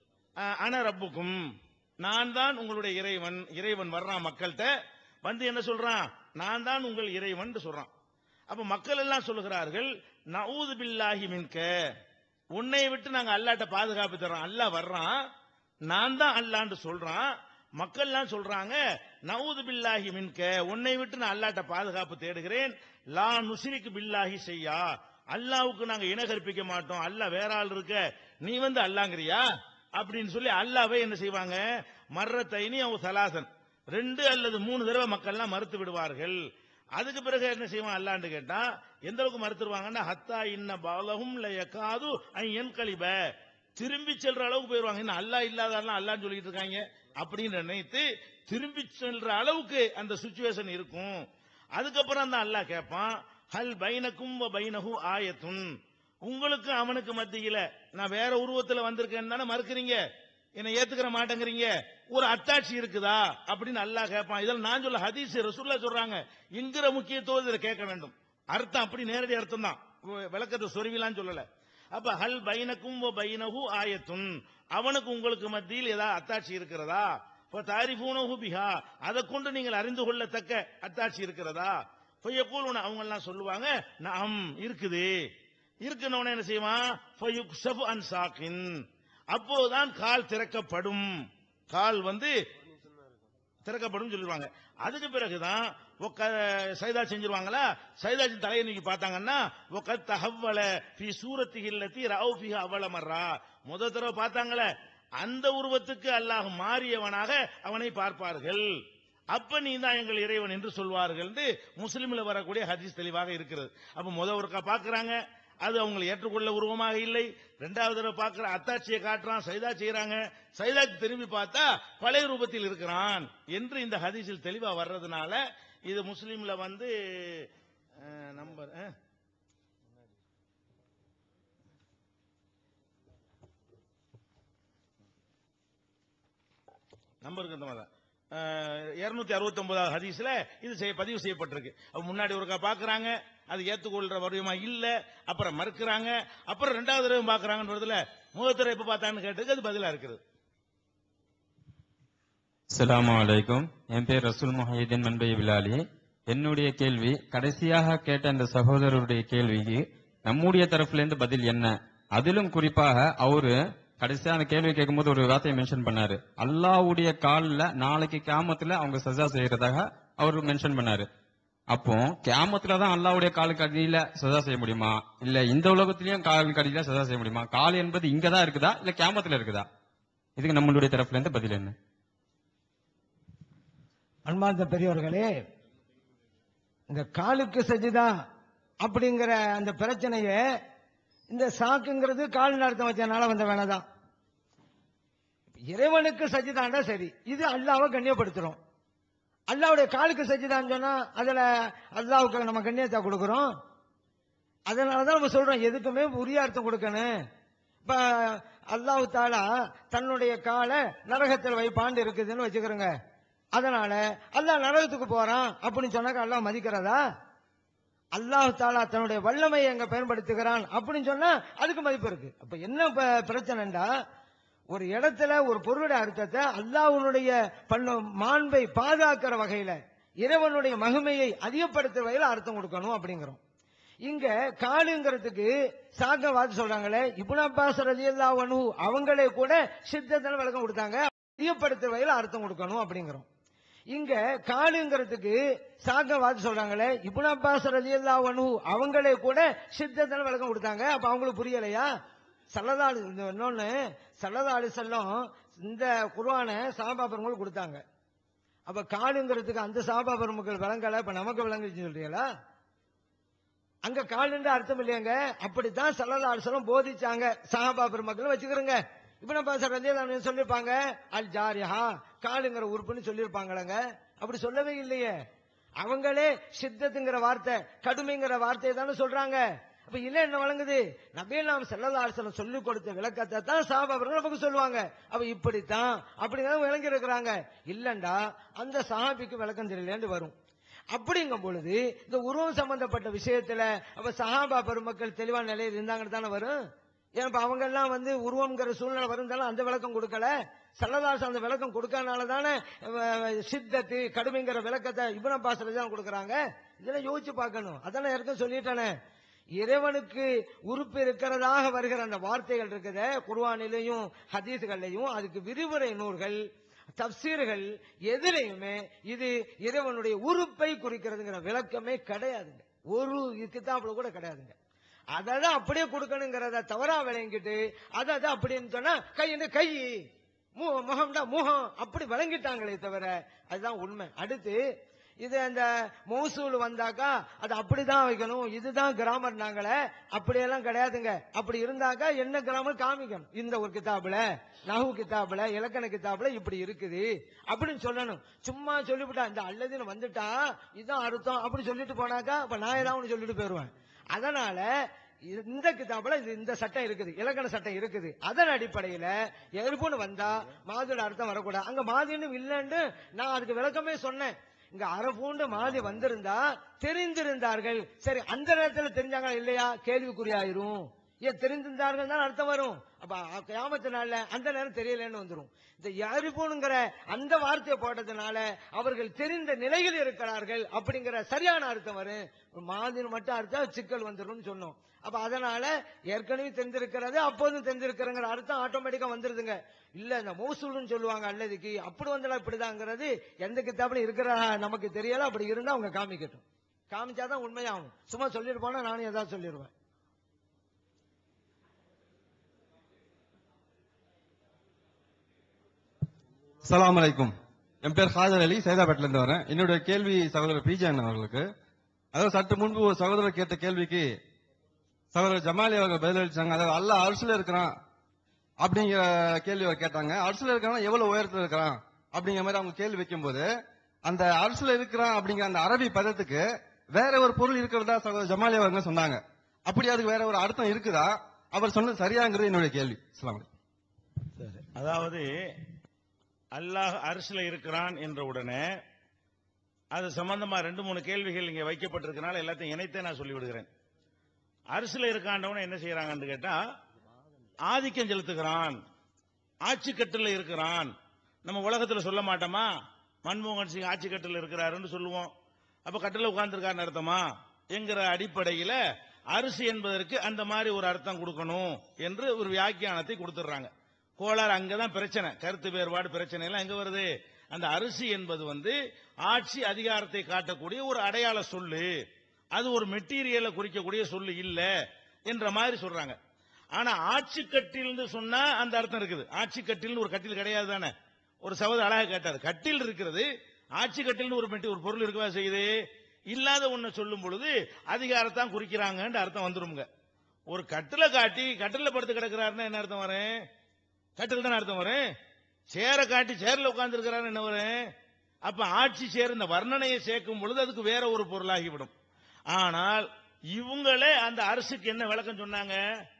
அன ரப்புக்கும் நான் தான் உங்களுடைய இறைவன் இறைவன் வர்றான் மக்கள்கிட்ட வந்து என்ன சொல்றான் நான் தான் உங்கள் இறைவன் சொல்றான் அப்ப மக்கள் எல்லாம் சொல்லுகிறார்கள் நவுது பில்லாஹி மின்க உன்னை விட்டு நாங்க அல்லாட்ட பாதுகாப்பு தர்றோம் அல்லாஹ் வர்றான் நான் தான் அல்லான்னு சொல்றான் மக்கள்லாம் சொல்றாங்க நவுது பில்லாஹி மின்க உன்னை விட்டு நான் அல்லாட்ட பாதுகாப்பு தேடுகிறேன் லா நுசிரிக்கு பில்லாஹி செய்யா அல்லாவுக்கு நாங்க இன கற்பிக்க மாட்டோம் அல்லாஹ் வேற ஆள் இருக்க நீ வந்து அல்லாங்கிறியா அப்படின்னு சொல்லி அல்லாவே என்ன செய்வாங்க மர்ற தைனி அவங்க சலாசன் ரெண்டு அல்லது மூணு தடவை மக்கள்லாம் மறுத்து விடுவார்கள் அதுக்கு பிறகு என்ன செய்வான் அல்லான்னு கேட்டா எந்த அளவுக்கு மறுத்துருவாங்கன்னா ஹத்தா இன்ன பாலகும் லயக்காது என் கழிப திரும்பி செல்ற அளவுக்கு போயிருவாங்க இன்னும் அல்லா இல்லாதான் அல்லான்னு சொல்லிட்டு இருக்காங்க அப்படின்னு நினைத்து திரும்பி செல்ற அளவுக்கு அந்த சுச்சுவேஷன் இருக்கும் அதுக்கப்புறம் அந்த அல்லாஹ் கேட்பான் ஹல் பைனக்கும் வ பைனஹு ஆயத்துன் உங்களுக்கு அவனுக்கு மத்தியில நான் வேற உருவத்துல வந்திருக்கேன்னு தானே மறுக்கிறீங்க என்னை ஏத்துக்கிற மாட்டேங்கிறீங்க ஒரு அத்தாட்சி இருக்குதா அப்படின்னு அல்லாஹ் கேட்பான் இதெல்லாம் நான் சொல்ல ஹதீஸ் ரசூல்லா சொல்றாங்க என்கிற முக்கியத்துவம் இதில் கேட்க வேண்டும் அர்த்தம் அப்படி நேரடி அர்த்தம் தான் விளக்கத்தை சொருவிலாம் சொல்லல அப்ப ஹல் பைனக்கும் வ பைனஹு ஆயத்துன் அவனுக்கு உங்களுக்கு மத்தியில் ஏதாவது அத்தாட்சி இருக்கிறதா இப்ப தாரிஃபூனஹு பிஹா அதை கொண்டு நீங்கள் அறிந்து கொள்ளத்தக்க அத்தாட்சி இருக்கிறதா பொய்யக்கூல் அவங்க எல்லாம் சொல்லுவாங்க நாம் இருக்குது இருக்குன்னு என்ன செய்வான் ஃபயுக்ஷஃபு அன் சாக்கின் அப்போதுதான் கால் திறக்கப்படும் கால் வந்து திறக்கப்படும் சொல்லிடுவாங்க அதுக்கு பிறகுதான் சைதா செஞ்சிருவாங்களா சைதாஜி தலையை நீங்க பார்த்தாங்கன்னா ஒக்க தகவல பி சூரத்தி இல்லத்தி ரவுஃபி அவள மர்றா முத தடவை பார்த்தாங்களே அந்த உருவத்துக்கு அல்லாஹ் மாறியவனாக அவனை பார்ப்பார்கள் அப்ப நீ தான் எங்கள் இறைவன் என்று சொல்வார்கள் என்று முஸ்லிம்ல வரக்கூடிய ஹதீஸ் தெளிவாக இருக்கிறது அப்ப முத ஒருக்கா பாக்குறாங்க அது அவங்களை ஏற்றுக்கொள்ள உருவமாக இல்லை ரெண்டாவது தடவை பார்க்கிற அத்தாட்சியை காட்டுறான் சைதா செய்யறாங்க சைதாக்கு திரும்பி பார்த்தா பழைய ரூபத்தில் இருக்கிறான் என்று இந்த ஹதீஸில் தெளிவா வர்றதுனால இது முஸ்லீம்ல வந்து அஹ், நம்பர் அஹ், நம்பருக்கு அந்த மாதிரி இருநூத்தி அறுபத்தி ஒன்பதாவது ஹதீஸ்ல இது செய்ய பதிவு செய்யப்பட்டிருக்கு அப்ப முன்னாடி ஒருக்கா பாக்குறாங்க அது ஏத்துக்கொள்ற வடிவமா இல்ல அப்புறம் மறுக்கிறாங்க அப்புறம் ரெண்டாவது தடவை பாக்குறாங்கன்றதுல முகத்துறை எப்ப பார்த்தான்னு கேட்டதுக்கு அது பதிலா இருக்குது அஸ்ஸலாமு அலைக்கும் என் பேர் ரசூல் முஹைதீன் மன்பை விலாலி என்னுடைய கேள்வி கடைசியாக கேட்ட அந்த சகோதரருடைய கேள்விக்கு நம்முடைய தரப்புல இருந்து பதில் என்ன அதிலும் குறிப்பாக அவரு கடைசியா அந்த கேள்வி கேட்கும்போது ஒரு வார்த்தையை மென்ஷன் பண்ணாரு அல்லாஹ்வுடைய கால்ல நாளைக்கு கியாமத்துல அவங்க சஜா செய்யறதாக அவர் மென்ஷன் பண்ணாரு அப்போ கியாமத்துல தான் அல்லாஹ்வுடைய காலுக்கு அடியில சஜா செய்ய முடியுமா இல்ல இந்த உலகத்திலயும் காலுக்கு அடியில சஜா செய்ய முடியுமா கால் என்பது இங்கதான் இருக்குதா இல்ல கியாமத்துல இருக்குதா இதுக்கு நம்மளுடைய தரப்புல இருந்து பதில் என்ன அன்பார்ந்த பெரியவர்களே இந்த காலுக்கு சஜிதா அப்படிங்கிற அந்த பிரச்சனைய இந்த சாக்குங்கிறது கால் அர்த்தம் வச்சனால வந்த வேணாதான் இறைவனுக்கு சஜிதாண்டா சரி இது அல்லாவை கண்ணியப்படுத்துறோம் அல்லாவுடைய காலுக்கு சஜிதான்னு சொன்னா அதுல அல்லாவுக்கு நம்ம கண்ணியத்தை கொடுக்கிறோம் அதனாலதான் நம்ம சொல்றோம் எதுக்குமே உரிய அர்த்தம் கொடுக்கணும் இப்ப அல்லாஹ் தாலா தன்னுடைய காலை நரகத்தில் வைப்பாண்டு இருக்குதுன்னு வச்சுக்கிறோங்க அதனால அல்லாஹ் நரகத்துக்கு போறான் அப்படின்னு சொன்னாக்க அல்லாஹ் மதிக்கிறதா அல்லாஹ் தாலா தன்னுடைய வல்லமையை எங்க பயன்படுத்துகிறான் அப்படின்னு சொன்னா அதுக்கு மதிப்பு இருக்கு அப்ப என்ன ப- பிரச்சனைண்டா ஒரு இடத்துல ஒரு பொருளுடைய அர்த்தத்தை அல்லாஹ்வுடைய பண்ண மாண்பை பாதுகாக்கிற வகையில இறைவனுடைய மகிமையை அதிகப்படுத்துற வகையில அர்த்தம் கொடுக்கணும் அப்படிங்கிறோம் இங்க காலுங்கிறதுக்கு சாக்க வாத்து சொல்றாங்களே இப்னு அப்பாஸ் ரலியல்லாஹு அன்ஹு அவங்களே கூட சித்தத்தில் விளக்கம் கொடுத்தாங்க அதிகப்படுத்துற வகையில அர்த்தம் கொடுக்கணும் அப்படிங்கிறோம் இங்க காலுங்கிறதுக்கு சாக்க வாத்து சொல்றாங்களே இப்னு அப்பாஸ் ரலியல்லாஹு அன்ஹு அவங்களே கூட சித்தத்தில் விளக்கம் கொடுத்தாங்க அப்ப அவங்களுக்கு புரியலையா சல்லதாலு இன்னொன்னு சல்லதாலு செல்லம் இந்த குர்ஆனை சாபா பெருமக்கள் கொடுத்தாங்க அப்ப காலுங்கிறதுக்கு அந்த சாபா பெருமக்கள் விளங்கல இப்ப நமக்கு விளங்குச்சுன்னு சொல்றீங்களா அங்க காலுன்ற அர்த்தம் இல்லையாங்க அப்படித்தான் சல்லல்லா அலுவலம் போதிச்சாங்க சஹாபா பெருமக்கள் வச்சுக்கிறோங்க இப்ப நம்ம ரலியல்லாஹு அன்ஹு சொல்லிருப்பாங்க அல் ஜாரிஹா காலுங்கிற உறுப்புன்னு சொல்லியிருப்பாங்களங்க அப்படி சொல்லவே இல்லையே அவங்களே சித்தத்துங்கிற வார்த்தை கடுமைங்கிற வார்த்தையை தானே சொல்றாங்க அப்ப இல்ல என்ன வழங்குது நபியல் நாம் செல்லல்லா அலுவலம் சொல்லிக் கொடுத்த விளக்கத்தை தான் சஹாபா பெருமக்கள் நமக்கு சொல்லுவாங்க அப்ப இப்படித்தான் அப்படிங்கிறத விளங்கி இருக்கிறாங்க இல்லண்டா அந்த சஹாபிக்கு விளக்கம் தெரியலேன்னு வரும் அப்படிங்கும் பொழுது இந்த உருவம் சம்பந்தப்பட்ட விஷயத்துல அப்ப சஹாபா பெருமக்கள் தெளிவான நிலையில் இருந்தாங்கன்னு தானே வரும் ஏன் இப்ப அவங்க எல்லாம் வந்து உருவம்ங்கிற சூழ்நிலை வருந்தாலும் அந்த விளக்கம் கொடுக்கல சல்லதாசம் அந்த விளக்கம் கொடுக்கறனால தானே அஹ், சித்தத்து கடுமைங்கிற விளக்கத்தை இபுன பாசல தான் கொடுக்கறாங்க இதெல்லாம் யோசிச்சு பார்க்கணும் அதானே யாருக்கும் சொல்லிட்டானே இறைவனுக்கு உறுப்பு இருக்கிறதாக வருகிற அந்த வார்த்தைகள் இருக்குதே குர்ஆனிலையும் ஹதீஸ்கள்லையும் அதுக்கு விரிவுரை நூல்கள் தப்சீர்கள் எதுலையுமே இது இறைவனுடைய உறுப்பை குறிக்கிறதுங்கிற விளக்கமே கிடையாதுங்க ஒரு கிதாப்ல கூட கிடையாதுங்க அதான் அப்படியே கொடுக்கணுங்கிறத தவறா விளங்கிட்டு அதை அதை அப்படின்னு சொன்னா கைன்னு கை மு- முகம்டா முகம் அப்படி விளங்கிட்டாங்களே தவிர அதுதான் உண்மை அடுத்து இது அந்த மௌசூல் வந்தாக்கா அது அப்படிதான் வைக்கணும் இதுதான் கிராமர் நாங்களே அப்படியெல்லாம் கிடையாதுங்க அப்படி இருந்தாக்கா என்ன கிராமர் காமிக்கணும் இந்த ஒரு கிதாபுல நகு கிதாபுல இலக்கண கிதாபுல இப்படி இருக்குது அப்படின்னு சொல்லணும் சும்மா சொல்லிவிட்டா இந்த அல்லதுன்னு வந்துட்டா இதுதான் அர்த்தம் அப்படி சொல்லிட்டு போனாக்கா அப்ப நான் ஏதாவது ஒண்ணு சொல்லிட்டு போயிருவேன் அதனால இந்த கிதாபுல இது இந்த சட்டம் இருக்குது இலக்கண சட்டம் இருக்குது அதன் அடிப்படையில எருப்புன்னு வந்தா மாதியோட அர்த்தம் வரக்கூடாது அங்க மாதின்னு இல்லைன்னு நான் அதுக்கு விளக்கமே சொன்னேன் இங்க அரபூண்டு மாதி வந்திருந்தா தெரிந்திருந்தார்கள் சரி அந்த நேரத்துல தெரிஞ்சாங்களா இல்லையா கேள்விக்குறியாயிரும் ஏன் தெரிந்திருந்தார்கள் தான் அர்த்தம் வரும் அப்ப கியாமத்து நாள்ல அந்த நேரம் தெரியலன்னு வந்துரும் இந்த யாரிபோனுங்கிற அந்த வார்த்தையை போட்டதுனால அவர்கள் தெரிந்த நிலையில் இருக்கிறார்கள் அப்படிங்கிற சரியான அர்த்தம் வரும் மாதின்னு மட்டும் அர்த்தம் சிக்கல் வந்துரும்னு சொன்னோம் அப்ப அதனால ஏற்கனவே தெரிஞ்சிருக்கிறது அப்போதும் தெரிஞ்சிருக்கிறங்கிற அர்த்தம் ஆட்டோமேட்டிக்கா வந்துருதுங்க இல்ல இந்த மோசூல்னு சொல்லுவாங்க அல்லதுக்கு அப்படி வந்தா இப்படிதாங்கிறது எந்த கித்தாப்புல இருக்கிற நமக்கு தெரியல அப்படி இருந்தா அவங்க காமிக்கட்டும் காமிச்சாதான் உண்மையாகும் சும்மா சொல்லிட்டு போனா நானும் ஏதாவது சொல்லிடுவேன் அஸ்ஸலாமு அலைக்கும் என் பேர் ஹாஜர் அலி சைதாபேட்ல இருந்து வரேன் என்னுடைய கேள்வி சகோதரர் பிஜே அண்ணன் அவர்களுக்கு அதாவது சற்று முன்பு ஒரு சகோதரர் கேட்ட கேள்விக்கு சகோதரர் ஜமாலி அவர்கள் பதிலளிச்சாங்க அதாவது அல்லாஹ் அரசுல இருக்கிறான் அப்படிங்கிற கேள்வி அவர் கேட்டாங்க அரசுல இருக்கிறான் எவ்வளவு உயரத்துல இருக்கிறான் அப்படிங்கிற மாதிரி அவங்க கேள்வி வைக்கும்போது அந்த அரசுல இருக்கிறான் அப்படிங்கிற அந்த அரபி பதத்துக்கு வேற ஒரு பொருள் இருக்கிறதா சகோதரர் ஜமாலி அவங்க சொன்னாங்க அப்படி அதுக்கு வேற ஒரு அர்த்தம் இருக்குதா அவர் சொன்னது சரியாங்கிறது என்னுடைய கேள்வி அஸ்ஸலாமு அலைக்கும். அதாவது அல்லாஹ் அரசுல இருக்கிறான் என்ற உடனே அது சம்பந்தமா ரெண்டு மூணு கேள்விகள் இங்க வைக்கப்பட்டிருக்கனால எல்லாத்தையும் இணைத்தே நான் சொல்லி விடுகிறேன் அரசுல இருக்காண்டவன என்ன செய்யறாங்கன்னு கேட்டா ஆதிக்கம் செலுத்துகிறான் ஆட்சி கட்டில் இருக்கிறான் நம்ம உலகத்துல சொல்ல மாட்டோமா மன்மோகன் சிங் ஆட்சி கட்டில் இருக்கிறாருன்னு சொல்லுவோம் அப்ப கட்டில உட்கார்ந்துருக்காருன்னு அர்த்தமா என்கிற அடிப்படையில அரிசி என்பதற்கு அந்த மாதிரி ஒரு அர்த்தம் கொடுக்கணும் என்று ஒரு வியாக்கியானத்தை கொடுத்துடுறாங்க கோளாறு அங்கதான் பிரச்சனை கருத்து வேறுபாடு பிரச்சனை எல்லாம் எங்க வருது அந்த அரிசி என்பது வந்து ஆட்சி அதிகாரத்தை காட்டக்கூடிய ஒரு அடையாள சொல்லு அது ஒரு மெட்டீரியலை குறிக்கக்கூடிய சொல்லு இல்ல என்ற மாதிரி சொல்றாங்க ஆனா ஆட்சி கட்டில்னு சொன்னா அந்த அர்த்தம் இருக்குது ஆட்சி கட்டில்னு ஒரு கட்டில் கிடையாது தானே ஒரு சகோதரர் அழகா கேட்டார் கட்டில் இருக்கிறது ஆட்சி கட்டில்னு ஒரு மெட்டி ஒரு பொருள் இருக்கவா செய்யுது இல்லாத ஒண்ணு சொல்லும் பொழுது அதிகாரத்தான் குறிக்கிறாங்கன்ற அர்த்தம் வந்துருங்க ஒரு கட்டில காட்டி கட்டில படுத்து கிடக்கிறாருன்னா என்ன அர்த்தம் வரும் கட்டில் தானே அர்த்தம் வரும் சேரை காட்டி சேர்ல உட்கார்ந்து இருக்கிறாரு என்ன வரும் அப்ப ஆட்சி சேர் இந்த வர்ணனையை சேர்க்கும் பொழுது அதுக்கு வேற ஒரு பொருளாகிவிடும் ஆனால் இவங்களே அந்த அரசுக்கு என்ன விளக்கம் சொன்னாங்க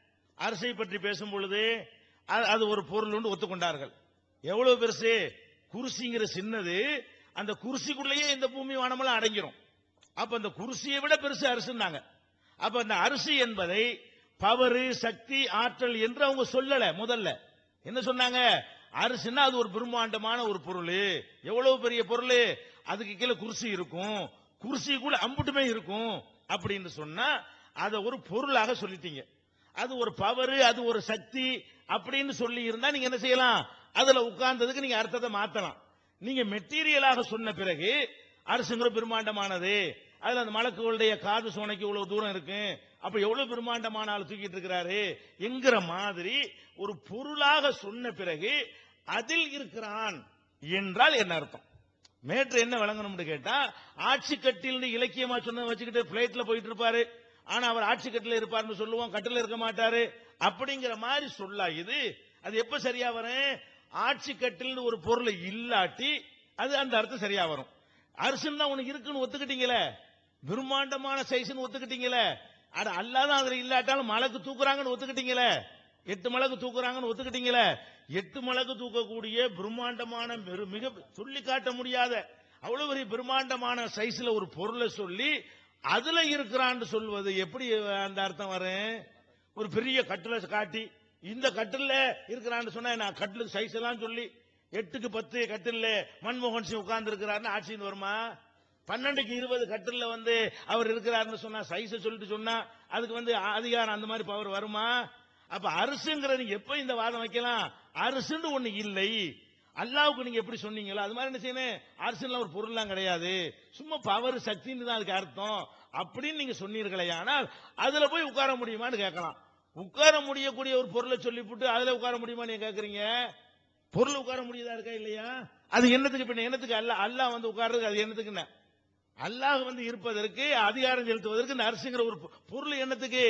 அரசை பற்றி பேசும் பொழுது அது- அது ஒரு பொருள் ஒத்துக்கொண்டார்கள் எவ்வளவு பெருசு குருசிங்கிற சின்னது அந்த குருசிக்குள்ளேயே இந்த பூமி வானமெல்லாம் அடங்கிரும் அப்ப அந்த குருசியை விட பெருசு அரசுன்னாங்க அப்ப அந்த அரிசி என்பதை பவரு சக்தி ஆற்றல் என்று அவங்க சொல்லல முதல்ல என்ன சொன்னாங்க அரிசின்னா அது ஒரு பிரம்மாண்டமான ஒரு பொருள் எவ்வளவு பெரிய பொருள் அதுக்கு கீழே குருசி இருக்கும் குருசிக்குள்ள அம்புட்டுமே இருக்கும் அப்படின்னு சொன்னா அதை ஒரு பொருளாக சொல்லிட்டீங்க அது ஒரு பவர் அது ஒரு சக்தி அப்படின்னு சொல்லி இருந்தா நீங்க என்ன செய்யலாம் அதுல உட்கார்ந்ததுக்கு நீங்க அர்த்தத்தை மாத்தலாம் நீங்க மெட்டீரியலாக சொன்ன பிறகு அரசுங்கிற பிரம்மாண்டமானது அதுல அந்த மலக்குகளுடைய காது சோனைக்கு இவ்வளவு தூரம் இருக்கு அப்ப எவ்வளவு பிரம்மாண்டமான ஆள் தூக்கிட்டு இருக்கிறாரு என்கிற மாதிரி ஒரு பொருளாக சொன்ன பிறகு அதில் இருக்கிறான் என்றால் என்ன அர்த்தம் மேற்று என்ன விளங்கணும்னு கேட்டா ஆட்சி கட்டில் இலக்கியமா சொன்ன வச்சுக்கிட்டு பிளைட்ல போயிட்டு இருப்பாரு ஆனா அவர் ஆட்சி கட்டில இருப்பாருன்னு சொல்லுவோம் கட்டில இருக்க மாட்டாரு அப்படிங்கிற மாதிரி சொல்லா இது அது எப்ப சரியா வரும் ஆட்சி கட்டில்னு ஒரு பொருள் இல்லாட்டி அது அந்த அர்த்தம் சரியா வரும் அரசுன்னு தான் உனக்கு இருக்குன்னு ஒத்துக்கிட்டீங்களே பிரம்மாண்டமான சைஸ்னு ஒத்துக்கிட்டீங்களே அட அல்லாதான் அதுல இல்லாட்டாலும் மலைக்கு தூக்குறாங்கன்னு ஒத்துக்கிட்டீங்களே எட்டு மலைக்கு தூக்குறாங்கன்னு ஒத்துக்கிட்டீங்களே எட்டு மலைக்கு தூக்கக்கூடிய பிரம்மாண்டமான மிரு- மிக சொல்லி காட்ட முடியாத அவ்வளவு பெரிய பிரம்மாண்டமான சைஸ்ல ஒரு பொருளை சொல்லி அதுல இருக்கிறான்னு சொல்வது எப்படி அந்த அர்த்தம் வரும் ஒரு பெரிய கட்டில காட்டி இந்த கட்டில்ல இருக்கிறான்னு சொன்னா நான் கட்டிலுக்கு சைஸ் எல்லாம் சொல்லி எட்டுக்கு பத்து கட்டில்ல மன்மோகன் சிங் உட்கார்ந்து இருக்கிறாருன்னு ஆட்சின்னு வருமா பன்னெண்டுக்கு இருபது கட்டில்ல வந்து அவர் இருக்கிறாருன்னு சொன்னா சைஸ சொல்லிட்டு சொன்னா அதுக்கு வந்து அதிகாரம் அந்த மாதிரி பவர் வருமா அப்ப அரசுங்கிற நீங்க எப்ப இந்த வாதம் வைக்கலாம் அரசுன்னு ஒண்ணு இல்லை அல்லாவுக்கு நீங்க எப்படி சொன்னீங்களோ அது மாதிரி என்ன செய்யணும் அரசுல ஒரு பொருள்லாம் கிடையாது சும்மா பவர் சக்தின்னு தான் அதுக்கு அர்த்தம் அப்படின்னு நீங்க சொன்னீர்களே ஆனால் அதுல போய் உட்கார முடியுமான்னு கேட்கலாம் உட்கார முடியக்கூடிய ஒரு பொருளை சொல்லிவிட்டு அதுல உட்கார முடியுமா நீங்க கேக்குறீங்க பொருள் உட்கார முடியுதா இருக்கா இல்லையா அது என்னத்துக்கு பின்ன என்னத்துக்கு அல்ல அல்லாஹ் வந்து உட்கார்றதுக்கு அது என்னத்துக்குன்னு அல்லாஹ் வந்து இருப்பதற்கு அதிகாரம் செலுத்துவதற்கு இந்த அரசுங்கிற ஒரு பொ- பொருள் என்னத்துக்கு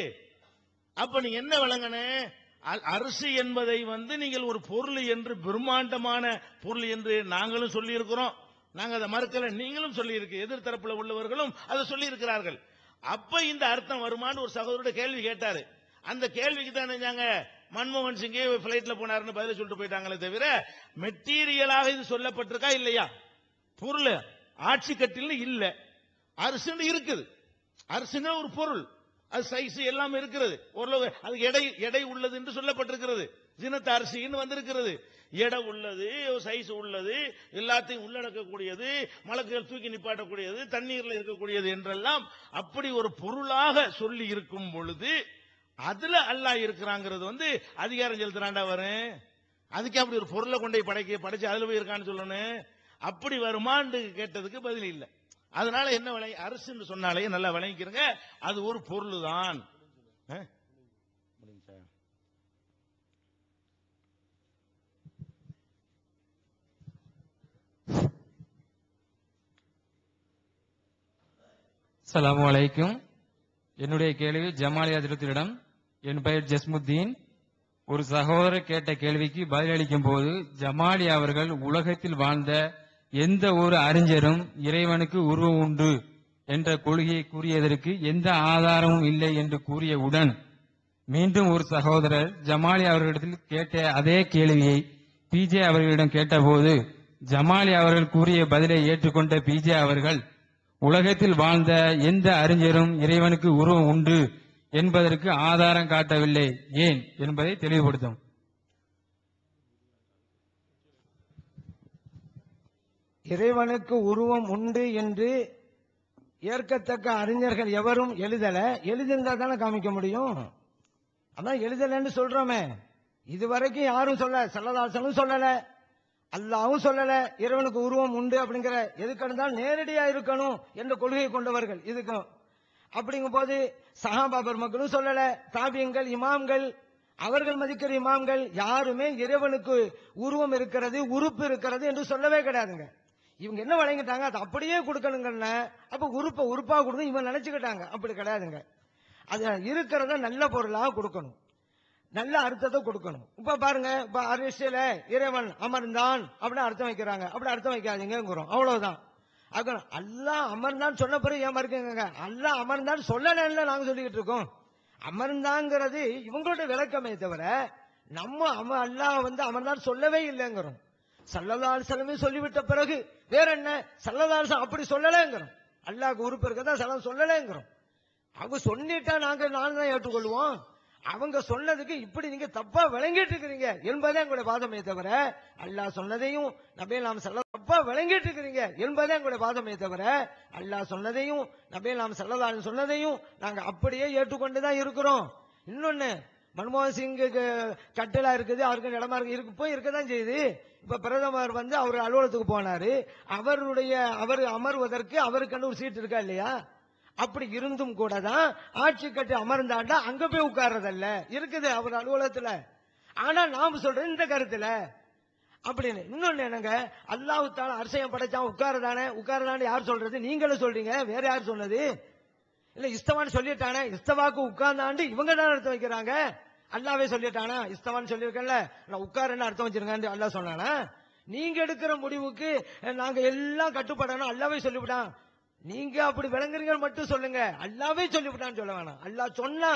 அப்ப நீங்க என்ன விளங்கனே அ- அரசு என்பதை வந்து நீங்கள் ஒரு பொருள் என்று பிரம்மாண்டமான பொருள் என்று நாங்களும் சொல்லி இருக்கிறோம் நாங்க அதை மறுக்கல நீங்களும் சொல்லி இருக்கு எதிர்த்தரப்புல உள்ளவர்களும் அதை சொல்லி இருக்கிறார்கள் அப்ப இந்த அர்த்தம் வருமான்னு ஒரு சகோதரோட கேள்வி கேட்டாரு அந்த கேள்விக்கு தான் நினைச்சாங்க மன்மோகன் சிங்கே பிளைட்ல போனாருன்னு பதில சொல்லிட்டு போயிட்டாங்களே தவிர மெட்டீரியலாக இது சொல்லப்பட்டிருக்கா இல்லையா பொருள் ஆட்சி கட்டில் இல்ல அரசுன்னு இருக்குது அரசுன்னா ஒரு பொருள் அது சைஸ் எல்லாம் இருக்கிறது ஓரளவு அதுக்கு எடை எடை உள்ளது என்று சொல்லப்பட்டிருக்கிறது ஜினத்த அரிசின்னு வந்திருக்கிறது எடை உள்ளது சைஸ் உள்ளது எல்லாத்தையும் உள்ளடக்கக்கூடியது மலக்குகள் தூக்கி நிப்பாட்டக்கூடியது தண்ணீர்ல இருக்கக்கூடியது என்றெல்லாம் அப்படி ஒரு பொருளாக சொல்லி இருக்கும் பொழுது அதுல அல்லாஹ் இருக்கிறாங்கிறது வந்து அதிகாரம் செலுத்துறாண்டா வரும் அதுக்கு அப்படி ஒரு பொருளை கொண்டு போய் படைக்க படைச்சு அதுல போய் இருக்கான்னு சொல்லணும் அப்படி வருமான்னு கேட்டதுக்கு பதில் இல்லை அதனால என்ன விளை அரசுன்னு சொன்னாலே நல்லா விளங்கிக்கிறங்க அது ஒரு பொருள் தான் அஸ்ஸலாமு அலைக்கும் என்னுடைய கேள்வி ஜமாலி அதிரத்திடம் என் பெயர் ஜஸ்முத்தீன் ஒரு சகோதரர் கேட்ட கேள்விக்கு பதிலளிக்கும் போது ஜமாலி அவர்கள் உலகத்தில் வாழ்ந்த எந்த ஒரு அறிஞரும் இறைவனுக்கு உருவம் உண்டு என்ற கொள்கையை கூறியதற்கு எந்த ஆதாரமும் இல்லை என்று கூறியவுடன் மீண்டும் ஒரு சகோதரர் ஜமாலி அவர்களிடத்தில் கேட்ட அதே கேள்வியை பிஜே அவர்களிடம் கேட்டபோது ஜமாலி அவர்கள் கூறிய பதிலை ஏற்றுக்கொண்ட பிஜே அவர்கள் உலகத்தில் வாழ்ந்த எந்த அறிஞரும் இறைவனுக்கு உருவம் உண்டு என்பதற்கு ஆதாரம் காட்டவில்லை ஏன் என்பதை தெளிவுபடுத்தும் இறைவனுக்கு உருவம் உண்டு என்று ஏற்கத்தக்க அறிஞர்கள் எவரும் எழுதல எழுதிருந்தா தானே காமிக்க முடியும் அதான் எழுதலன்னு சொல்றோமே இதுவரைக்கும் யாரும் சொல்ல சல்லதாசனும் சொல்லல அல்லாவும் சொல்லல இறைவனுக்கு உருவம் உண்டு அப்படிங்கிற எதுக்கு இருந்தாலும் நேரடியா இருக்கணும் என்ற கொள்கையை கொண்டவர்கள் இதுக்கும் அப்படிங்கும் போது சஹாபா பெருமக்களும் சொல்லல தாபியங்கள் இமாம்கள் அவர்கள் மதிக்கிற இமாம்கள் யாருமே இறைவனுக்கு உருவம் இருக்கிறது உறுப்பு இருக்கிறது என்று சொல்லவே கிடையாதுங்க இவங்க என்ன வழங்கிட்டாங்க அது அப்படியே கொடுக்கணுங்கல்ல அப்ப உறுப்பை உறுப்பா கொடுத்து இவங்க நினைச்சுக்கிட்டாங்க அப்படி கிடையாதுங்க அது இருக்கிறத நல்ல பொருளா கொடுக்கணும் நல்ல அர்த்தத்தை கொடுக்கணும் இப்ப பாருங்க இப்ப அரசியல இறைவன் அமர்ந்தான் அப்படின்னு அர்த்தம் வைக்கிறாங்க அப்படி அர்த்தம் வைக்காதீங்கிறோம் அவ்வளவுதான் அது அல்லாஹ் அமர்ந்தான் சொன்ன பிறகு ஏன் மறுக்குங்க அல்லாஹ் அமர்ந்தான் சொல்லலன்னு நாங்க சொல்லிக்கிட்டு இருக்கோம் அமர்ந்தாங்கிறது இவங்களோட விளக்கமே தவிர நம்ம அம அல்லாஹ் வந்து அமர்ந்தான் சொல்லவே இல்லைங்கிறோம் சல்லல்லாஹு செலவே சொல்லிவிட்ட பிறகு வேற என்ன சல்லல்லாஹு அப்படி சொல்லலைங்கிறோம் அல்லாஹ்க்கு உறுப்பு இருக்கதா சலம் சொல்லலைங்கிறோம் அவங்க சொல்லிட்டா நாங்க நான் தான் ஏற்றுக்கொள்வோம் அவங்க சொன்னதுக்கு இப்படி நீங்க தப்பா விளங்கிட்டு இருக்கிறீங்க என்பதே எங்களுடைய வாதமே தவிர அல்லாஹ் சொன்னதையும் நபே நாம் சொல்ல தப்பா விளங்கிட்டு இருக்கிறீங்க என்பதே எங்களுடைய வாதமே தவிர அல்லாஹ் சொன்னதையும் நபே நாம் செல்லதான்னு சொன்னதையும் நாங்க அப்படியே ஏற்றுக்கொண்டுதான் இருக்கிறோம் இன்னொன்னு மன்மோகன் சிங்குக்கு கட்டலா இருக்குது அவருக்கு இடமா இருக்கு இருக்கு போய் இருக்கதான் செய்யுது இப்ப பிரதமர் வந்து அவர் அலுவலகத்துக்கு போனாரு அவருடைய அவர் அமர்வதற்கு அவருக்கு ஒரு சீட் இருக்கா இல்லையா அப்படி இருந்தும் கூட தான் ஆட்சி கட்டி அமர்ந்தாண்டா அங்க போய் உட்கார்றதல்ல இருக்குது அவர் அலுவலகத்துல ஆனா நாம சொல்றது இந்த கருத்துல அப்படின்னு இன்னொன்னு என்னங்க அல்லாஹ் தால அரசியம் படைச்சான் உட்காரதானே உட்காரதானே யார் சொல்றது நீங்களும் சொல்றீங்க வேற யார் சொன்னது இல்ல இஸ்தவான்னு சொல்லிட்டானே இஸ்தவாக்கு உட்கார்ந்தாண்டு இவங்க தான் அர்த்தம் வைக்கிறாங்க அல்லாவே சொல்லிட்டானா இஸ்தவான்னு சொல்லியிருக்கேன்ல நான் உட்காருன்னு அர்த்தம் வச்சிருக்கேன் அல்லாஹ் சொன்னானா நீங்க எடுக்கிற முடிவுக்கு நாங்க எல்லாம் கட்டுப்படணும் அல்லாவே சொல்லிவிட்டான் நீங்க அப்படி விளங்குறீங்க மட்டும் சொல்லுங்க அல்லாவே சொல்லிவிட்டான்னு சொல்ல வேணாம் அல்லாஹ் சொன்னா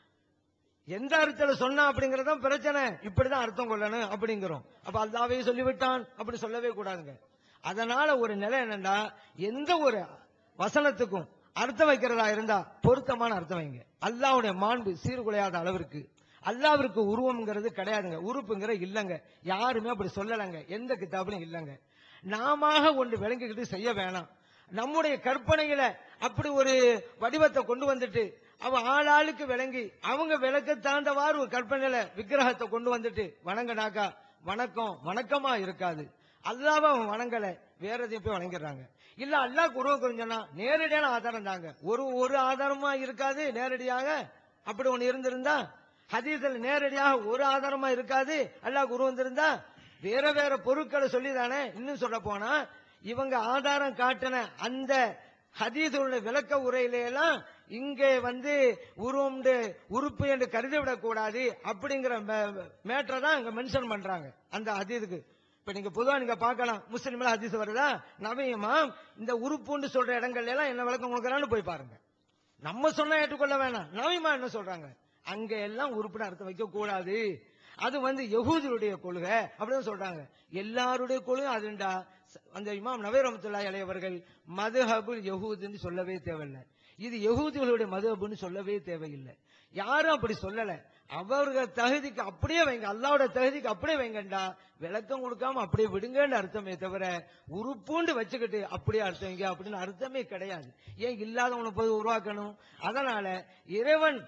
எந்த அர்த்தத்துல சொன்னா அப்படிங்கறத பிரச்சனை இப்படிதான் அர்த்தம் கொள்ளணும் அப்படிங்கிறோம் அப்ப அல்லாவே சொல்லிவிட்டான் அப்படி சொல்லவே கூடாதுங்க அதனால ஒரு நிலை என்னன்னா எந்த ஒரு வசனத்துக்கும் அர்த்தம் வைக்கிறதா இருந்தா பொருத்தமான அர்த்தம் வைங்க அல்லாவுடைய மாண்பு சீர்குலையாத அளவிற்கு அல்லாவிற்கு உருவம்ங்கிறது கிடையாதுங்க உறுப்புங்கிற இல்லங்க யாருமே அப்படி சொல்லலைங்க எந்த கிதாபிலும் இல்லங்க நாம ஒன்று விளங்கிக்கிட்டு செய்ய வேணாம் நம்முடைய கற்பனையில அப்படி ஒரு வடிவத்தை கொண்டு வந்துட்டு அவன் ஆளாளுக்கு விளங்கி அவங்க விளக்க தாழ்ந்தவாறு ஒரு கற்பனையில விக்கிரகத்தை கொண்டு வந்துட்டு வணங்கினாக்கா வணக்கம் வணக்கமா இருக்காது அல்லாவ அவன் வணங்கல வேற எதையும் போய் வணங்கிடுறாங்க இல்ல அல்லாஹ் உருவம் குறிஞ்சோன்னா நேரடியான ஆதாரம் தாங்க ஒரு ஒரு ஆதாரமா இருக்காது நேரடியாக அப்படி ஒண்ணு இருந்திருந்தா ஹதீஸில் நேரடியாக ஒரு ஆதாரமா இருக்காது அல்லாஹ் குரு வந்திருந்தா வேற வேற பொருட்களை சொல்லி தானே இன்னும் சொல்ல போனா இவங்க ஆதாரம் காட்டின அந்த ஹதீஸுடைய விளக்க உரையில எல்லாம் இங்கே வந்து உருவம் உறுப்பு என்று கருதிவிடக் கூடாது அப்படிங்கிற மேட்டரை தான் இங்க மென்ஷன் பண்றாங்க அந்த ஹதீஸுக்கு இப்ப நீங்க பொதுவா நீங்க பார்க்கலாம் முஸ்லிம்ல ஹதீஸ் வருதா நவீனமா இந்த உறுப்புன்னு சொல்ற இடங்கள்ல எல்லாம் என்ன விளக்கம் கொடுக்கறான்னு போய் பாருங்க நம்ம சொன்னா ஏற்றுக்கொள்ள வேணாம் நவீமா என்ன சொல்றாங்க அங்க எல்லாம் உறுப்பினர் அர்த்தம் வைக்க கூடாது அது வந்து யகூதியுடைய கொள்கை அப்படின்னு சொல்றாங்க எல்லாருடைய கொள்கை அதுண்டா அந்த இமாம் நவீரமத்துல்லா இளையவர்கள் மதுஹபுல் யகூதுன்னு சொல்லவே தேவையில்லை இது யகூதிகளுடைய மதுஹபுன்னு சொல்லவே தேவையில்லை யாரும் அப்படி சொல்லல அவர்கள் தகுதிக்கு அப்படியே வைங்க அல்லாவோட தகுதிக்கு அப்படியே வைங்கண்டா விளக்கம் கொடுக்காம அப்படியே விடுங்கன்னு அர்த்தமே தவிர உருப்பூண்டு வச்சுக்கிட்டு அப்படியே அர்த்தம் வைங்க அப்படின்னு அர்த்தமே கிடையாது ஏன் இல்லாதவனை போய் உருவாக்கணும் அதனால இறைவன்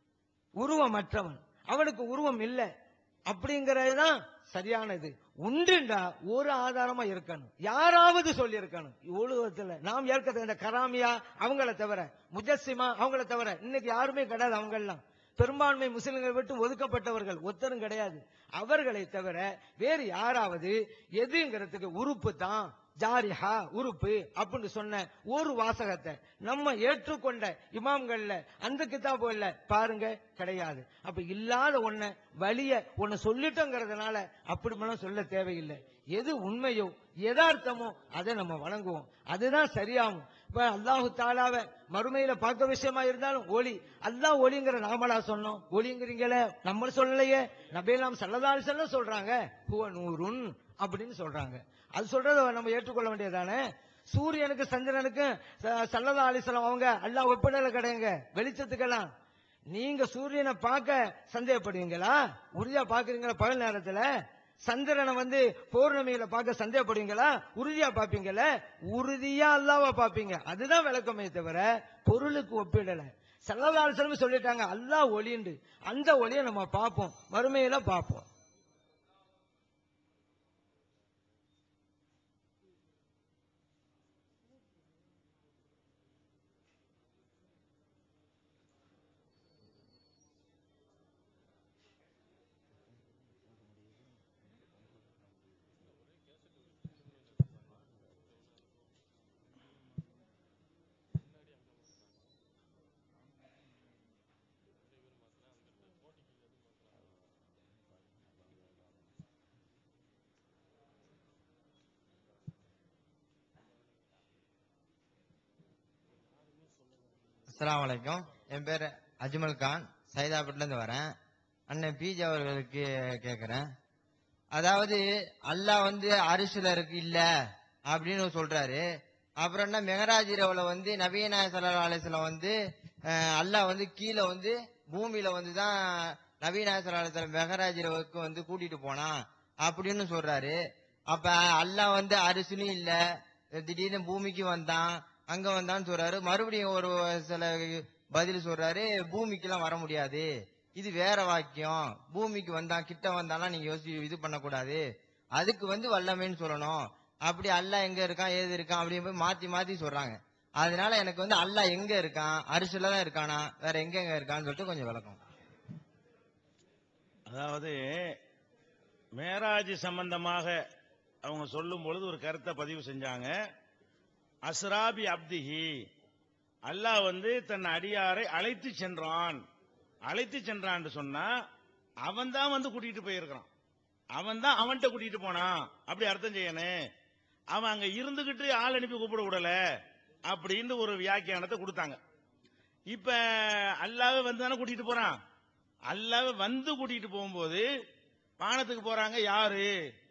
உருவமற்றவன் அவனுக்கு உருவம் இல்லை அப்படிங்கறது தான் சரியானது உண்டுண்டா ஒரு ஆதாரமா இருக்கணும் யாராவது சொல்லி இருக்கணும் உலகத்துல நாம் ஏற்க இந்த கராமியா அவங்கள தவிர முஜஸ்ஸிமா அவங்கள தவிர இன்னைக்கு யாருமே கிடையாது அவங்க எல்லாம் பெரும்பான்மை முஸ்லிம்களை விட்டு ஒதுக்கப்பட்டவர்கள் ஒத்தரும் கிடையாது அவர்களை தவிர வேறு யாராவது எதுங்கிறதுக்கு உறுப்பு தான் ஜாரிஹா உறுப்பு அப்படின்னு சொன்ன ஒரு வாசகத்தை நம்ம ஏற்றுக்கொண்ட இமாம்கள்ல அந்த கிதாபுகள்ல பாருங்க கிடையாது அப்ப இல்லாத ஒண்ண வழிய ஒண்ணு சொல்லிட்டோங்கிறதுனால அப்படி சொல்ல தேவையில்லை எது உண்மையோ யதார்த்தமோ அதை நம்ம வழங்குவோம் அதுதான் சரியாகும் இப்ப அல்லாஹு தாலாவ மறுமையில பார்க்க விஷயமா இருந்தாலும் ஒளி அல்லாஹ் ஒளிங்கிற நாமளா சொன்னோம் ஒளிங்கிறீங்களே நம்ம சொல்லலையே நபேலாம் சல்லதாலி சொல்ல சொல்றாங்க ஹுவ நூறுன் அப்படின்னு சொல்றாங்க அது சொல்றத நம்ம ஏற்றுக்கொள்ள வேண்டியதானே சூரியனுக்கு சந்திரனுக்கு ச- சல்லல்லா அலிஸ்லாம் அவங்க அல்லாஹ் ஒப்பிடல கிடையாங்க வெளிச்சத்துக்கெல்லாம் நீங்க சூரியனை பார்க்க சந்தேகப்படுவீங்களா உறுதியா பாக்குறீங்களா பகல் நேரத்துல சந்திரனை வந்து பௌர்ணமியில பார்க்க சந்தேகப்படுவீங்களா உறுதியா பாப்பீங்கல்ல உறுதியா அல்லாவ பாப்பீங்க அதுதான் விளக்கமே தவிர பொருளுக்கு ஒப்பிடல சல்லல்லாஹு சொல்லிட்டாங்க அல்லாஹ் ஒளிண்டு அந்த ஒளியை நம்ம பார்ப்போம் மறுமையில பார்ப்போம் அஸ்ஸலாமு அலைக்கும் என் பேர் அஜ்மல் கான் சைதாப்பேட்ல இருந்து வரேன் அண்ணன் பிஜே அவர்களுக்கு கேட்கிறேன் அதாவது அல்லாஹ் வந்து அரிசில இருக்கு இல்ல அப்படின்னு சொல்றாரு அப்புறம் என்ன மெகராஜ் இரவுல வந்து நவீனாய சல்லா அலிஸ்லாம் வந்து அஹ், அல்லாஹ் வந்து கீழே வந்து பூமியில வந்து தான் நவீனாய சல்லா அலிஸ்லாம் மெகராஜ் இரவுக்கு வந்து கூட்டிட்டு போனான் அப்படின்னு சொல்றாரு அப்ப அல்லாஹ் வந்து அரிசிலும் இல்ல திடீர்னு பூமிக்கு வந்தான் அங்க வந்தான்னு சொல்றாரு மறுபடியும் ஒரு சில பதில் சொல்றாரு பூமிக்கெல்லாம் வர முடியாது இது வேற வாக்கியம் பூமிக்கு வந்தான் கிட்ட வந்தாலாம் நீங்க யோசி இது பண்ணக்கூடாது அதுக்கு வந்து வல்லமைன்னு சொல்லணும் அப்படி அல்லாஹ் எங்க இருக்கான் ஏது இருக்கான் அப்படின்னு போய் மாத்தி மாத்தி சொல்றாங்க அதனால எனக்கு வந்து அல்லாஹ் எங்க இருக்கான் அரிசில தான் இருக்கானா வேற எங்க எங்க இருக்கான்னு சொல்லிட்டு கொஞ்சம் விளக்கம் அதாவது மேராஜ் சம்பந்தமாக அவங்க சொல்லும் பொழுது ஒரு கருத்தை பதிவு செஞ்சாங்க அஸ்ராபி அப்திஹி அல்லாஹ் வந்து தன் அடியாரை அழைத்து சென்றான் அழைத்து சென்றான்னு சொன்னா அவன் தான் வந்து கூட்டிட்டு போயிருக்கிறான் அவன் தான் அவன்கிட்ட கூட்டிட்டு போனான் அப்படி அர்த்தம் செய்யணும் அவன் அங்க இருந்துகிட்டு ஆள் அனுப்பி கூப்பிட விடல அப்படின்னு ஒரு வியாக்கியானத்தை கொடுத்தாங்க இப்ப அல்லாவே வந்து தானே கூட்டிட்டு போறான் அல்லாவே வந்து கூட்டிட்டு போகும்போது வானத்துக்கு போறாங்க யாரு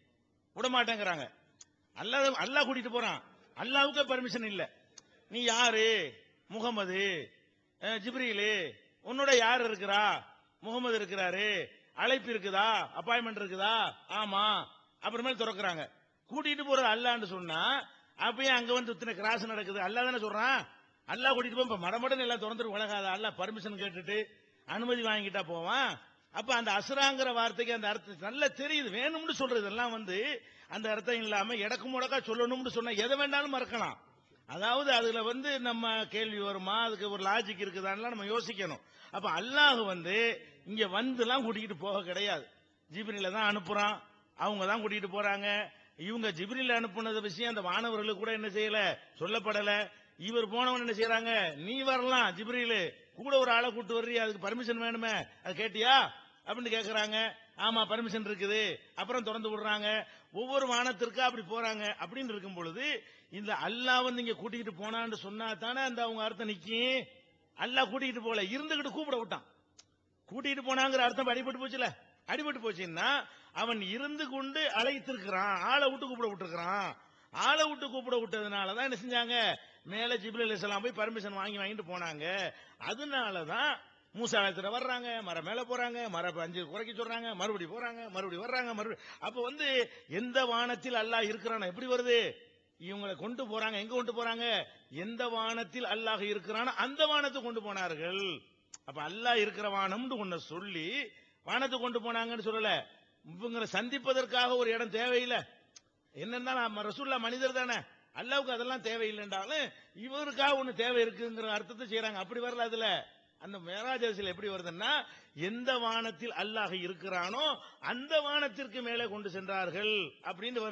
விட மாட்டேங்கிறாங்க அல்லாஹ் அல்லாஹ் கூட்டிட்டு போறான் அல்லாவுக்கே பர்மிஷன் இல்ல நீ யாரு முகமது அஹ், ஜிப்ரீலு உன்னோட யார் இருக்கிறா முகமது இருக்கிறாரு அழைப்பு இருக்குதா அப்பாயின்மெண்ட் இருக்குதா ஆமா அப்புறமேல் திறக்கிறாங்க கூட்டிட்டு போறது அல்லான்னு சொன்னா அப்பயே அங்க வந்து இத்தனை கிராஸ் நடக்குது அல்லா தானே சொல்றான் அல்லாஹ் கூட்டிட்டு போய் இப்ப மடமடன் எல்லாம் திறந்துட்டு உலகாத அல்லாஹ் பர்மிஷன் கேட்டுட்டு அனுமதி வாங்கிட்டா போவான் அப்ப அந்த அசுராங்கிற வார்த்தைக்கு அந்த அர்த்தம் நல்லா தெரியுது வேணும்னு சொல்றது இதெல்லாம் வந்து அந்த அர்த்தம் இல்லாம எடக்கு முடக்கா சொல்லணும்னு சொன்னா எதை வேண்டாலும் மறக்கலாம் அதாவது அதுல வந்து நம்ம கேள்வி வருமா அதுக்கு ஒரு லாஜிக் இருக்குதான்லாம் நம்ம யோசிக்கணும் அப்ப அல்லாஹ் வந்து இங்க வந்துலாம் கூட்டிகிட்டு போக கிடையாது ஜிப்ரில தான் அனுப்புறான் அவங்க தான் கூட்டிட்டு போறாங்க இவங்க ஜிப்ரில் அனுப்புனது விஷயம் அந்த மாணவர்களுக்கு கூட என்ன செய்யல சொல்லப்படல இவர் போனவன் என்ன செய்யறாங்க நீ வரலாம் ஜிப்ரிலு கூட ஒரு ஆளை கூட்டு வர்றீ அதுக்கு பர்மிஷன் வேணுமே அது கேட்டியா அப்படின்னு கேக்குறாங்க ஆமா பர்மிஷன் இருக்குது அப்புறம் திறந்து விடுறாங்க ஒவ்வொரு வானத்திற்கா அப்படி போறாங்க அப்படின்னு இருக்கும் பொழுது இந்த அல்லாஹ் வந்து இங்க கூட்டிகிட்டு போனான்னு சொன்னா தானே அந்த அவங்க அர்த்தம் நிக்கும் அல்லாஹ் கூட்டிகிட்டு போல இருந்துகிட்டு கூப்பிட விட்டான் கூட்டிட்டு போனாங்கிற அர்த்தம் அடிபட்டு போச்சுல அடிபட்டு போச்சுன்னா அவன் இருந்து கொண்டு அழைத்திருக்கிறான் ஆளை விட்டு கூப்பிட விட்டுருக்கிறான் ஆளை விட்டு கூப்பிட விட்டதுனால தான் என்ன செஞ்சாங்க மேல ஜிப்ரல் அலைஹிஸ்ஸலாம் போய் பர்மிஷன் வாங்கி வாங்கிட்டு போனாங்க அதனால தான் மூசா இடத்துல வர்றாங்க மரம் மேல போறாங்க மரம் அஞ்சு குறைக்க சொல்றாங்க மறுபடி போறாங்க மறுபடி வர்றாங்க மறுபடி அப்ப வந்து எந்த வானத்தில் அல்லாஹ் இருக்கிறான் எப்படி வருது இவங்களை கொண்டு போறாங்க எங்க கொண்டு போறாங்க எந்த வானத்தில் அல்லாஹ் இருக்கிறானோ அந்த வானத்துக்கு கொண்டு போனார்கள் அப்ப அல்லாஹ் இருக்கிற வானம்னு ஒண்ண சொல்லி வானத்துக்கு கொண்டு போனாங்கன்னு சொல்லல இவங்களை சந்திப்பதற்காக ஒரு இடம் தேவையில்லை என்னன்னா நம்ம ரசூல்லா மனிதர் தானே அல்லாவுக்கு அதெல்லாம் தேவையில்லைன்றாலும் இவருக்காக ஒண்ணு தேவை இருக்குங்கிற அர்த்தத்தை செய்யறாங்க அப்படி வரல அதுல அந்த மேராஜ் அரசியல் எப்படி வருதுன்னா எந்த வானத்தில் அல்லாஹ் இருக்கிறானோ அந்த வானத்திற்கு மேலே கொண்டு சென்றார்கள் அப்படின்னு வருது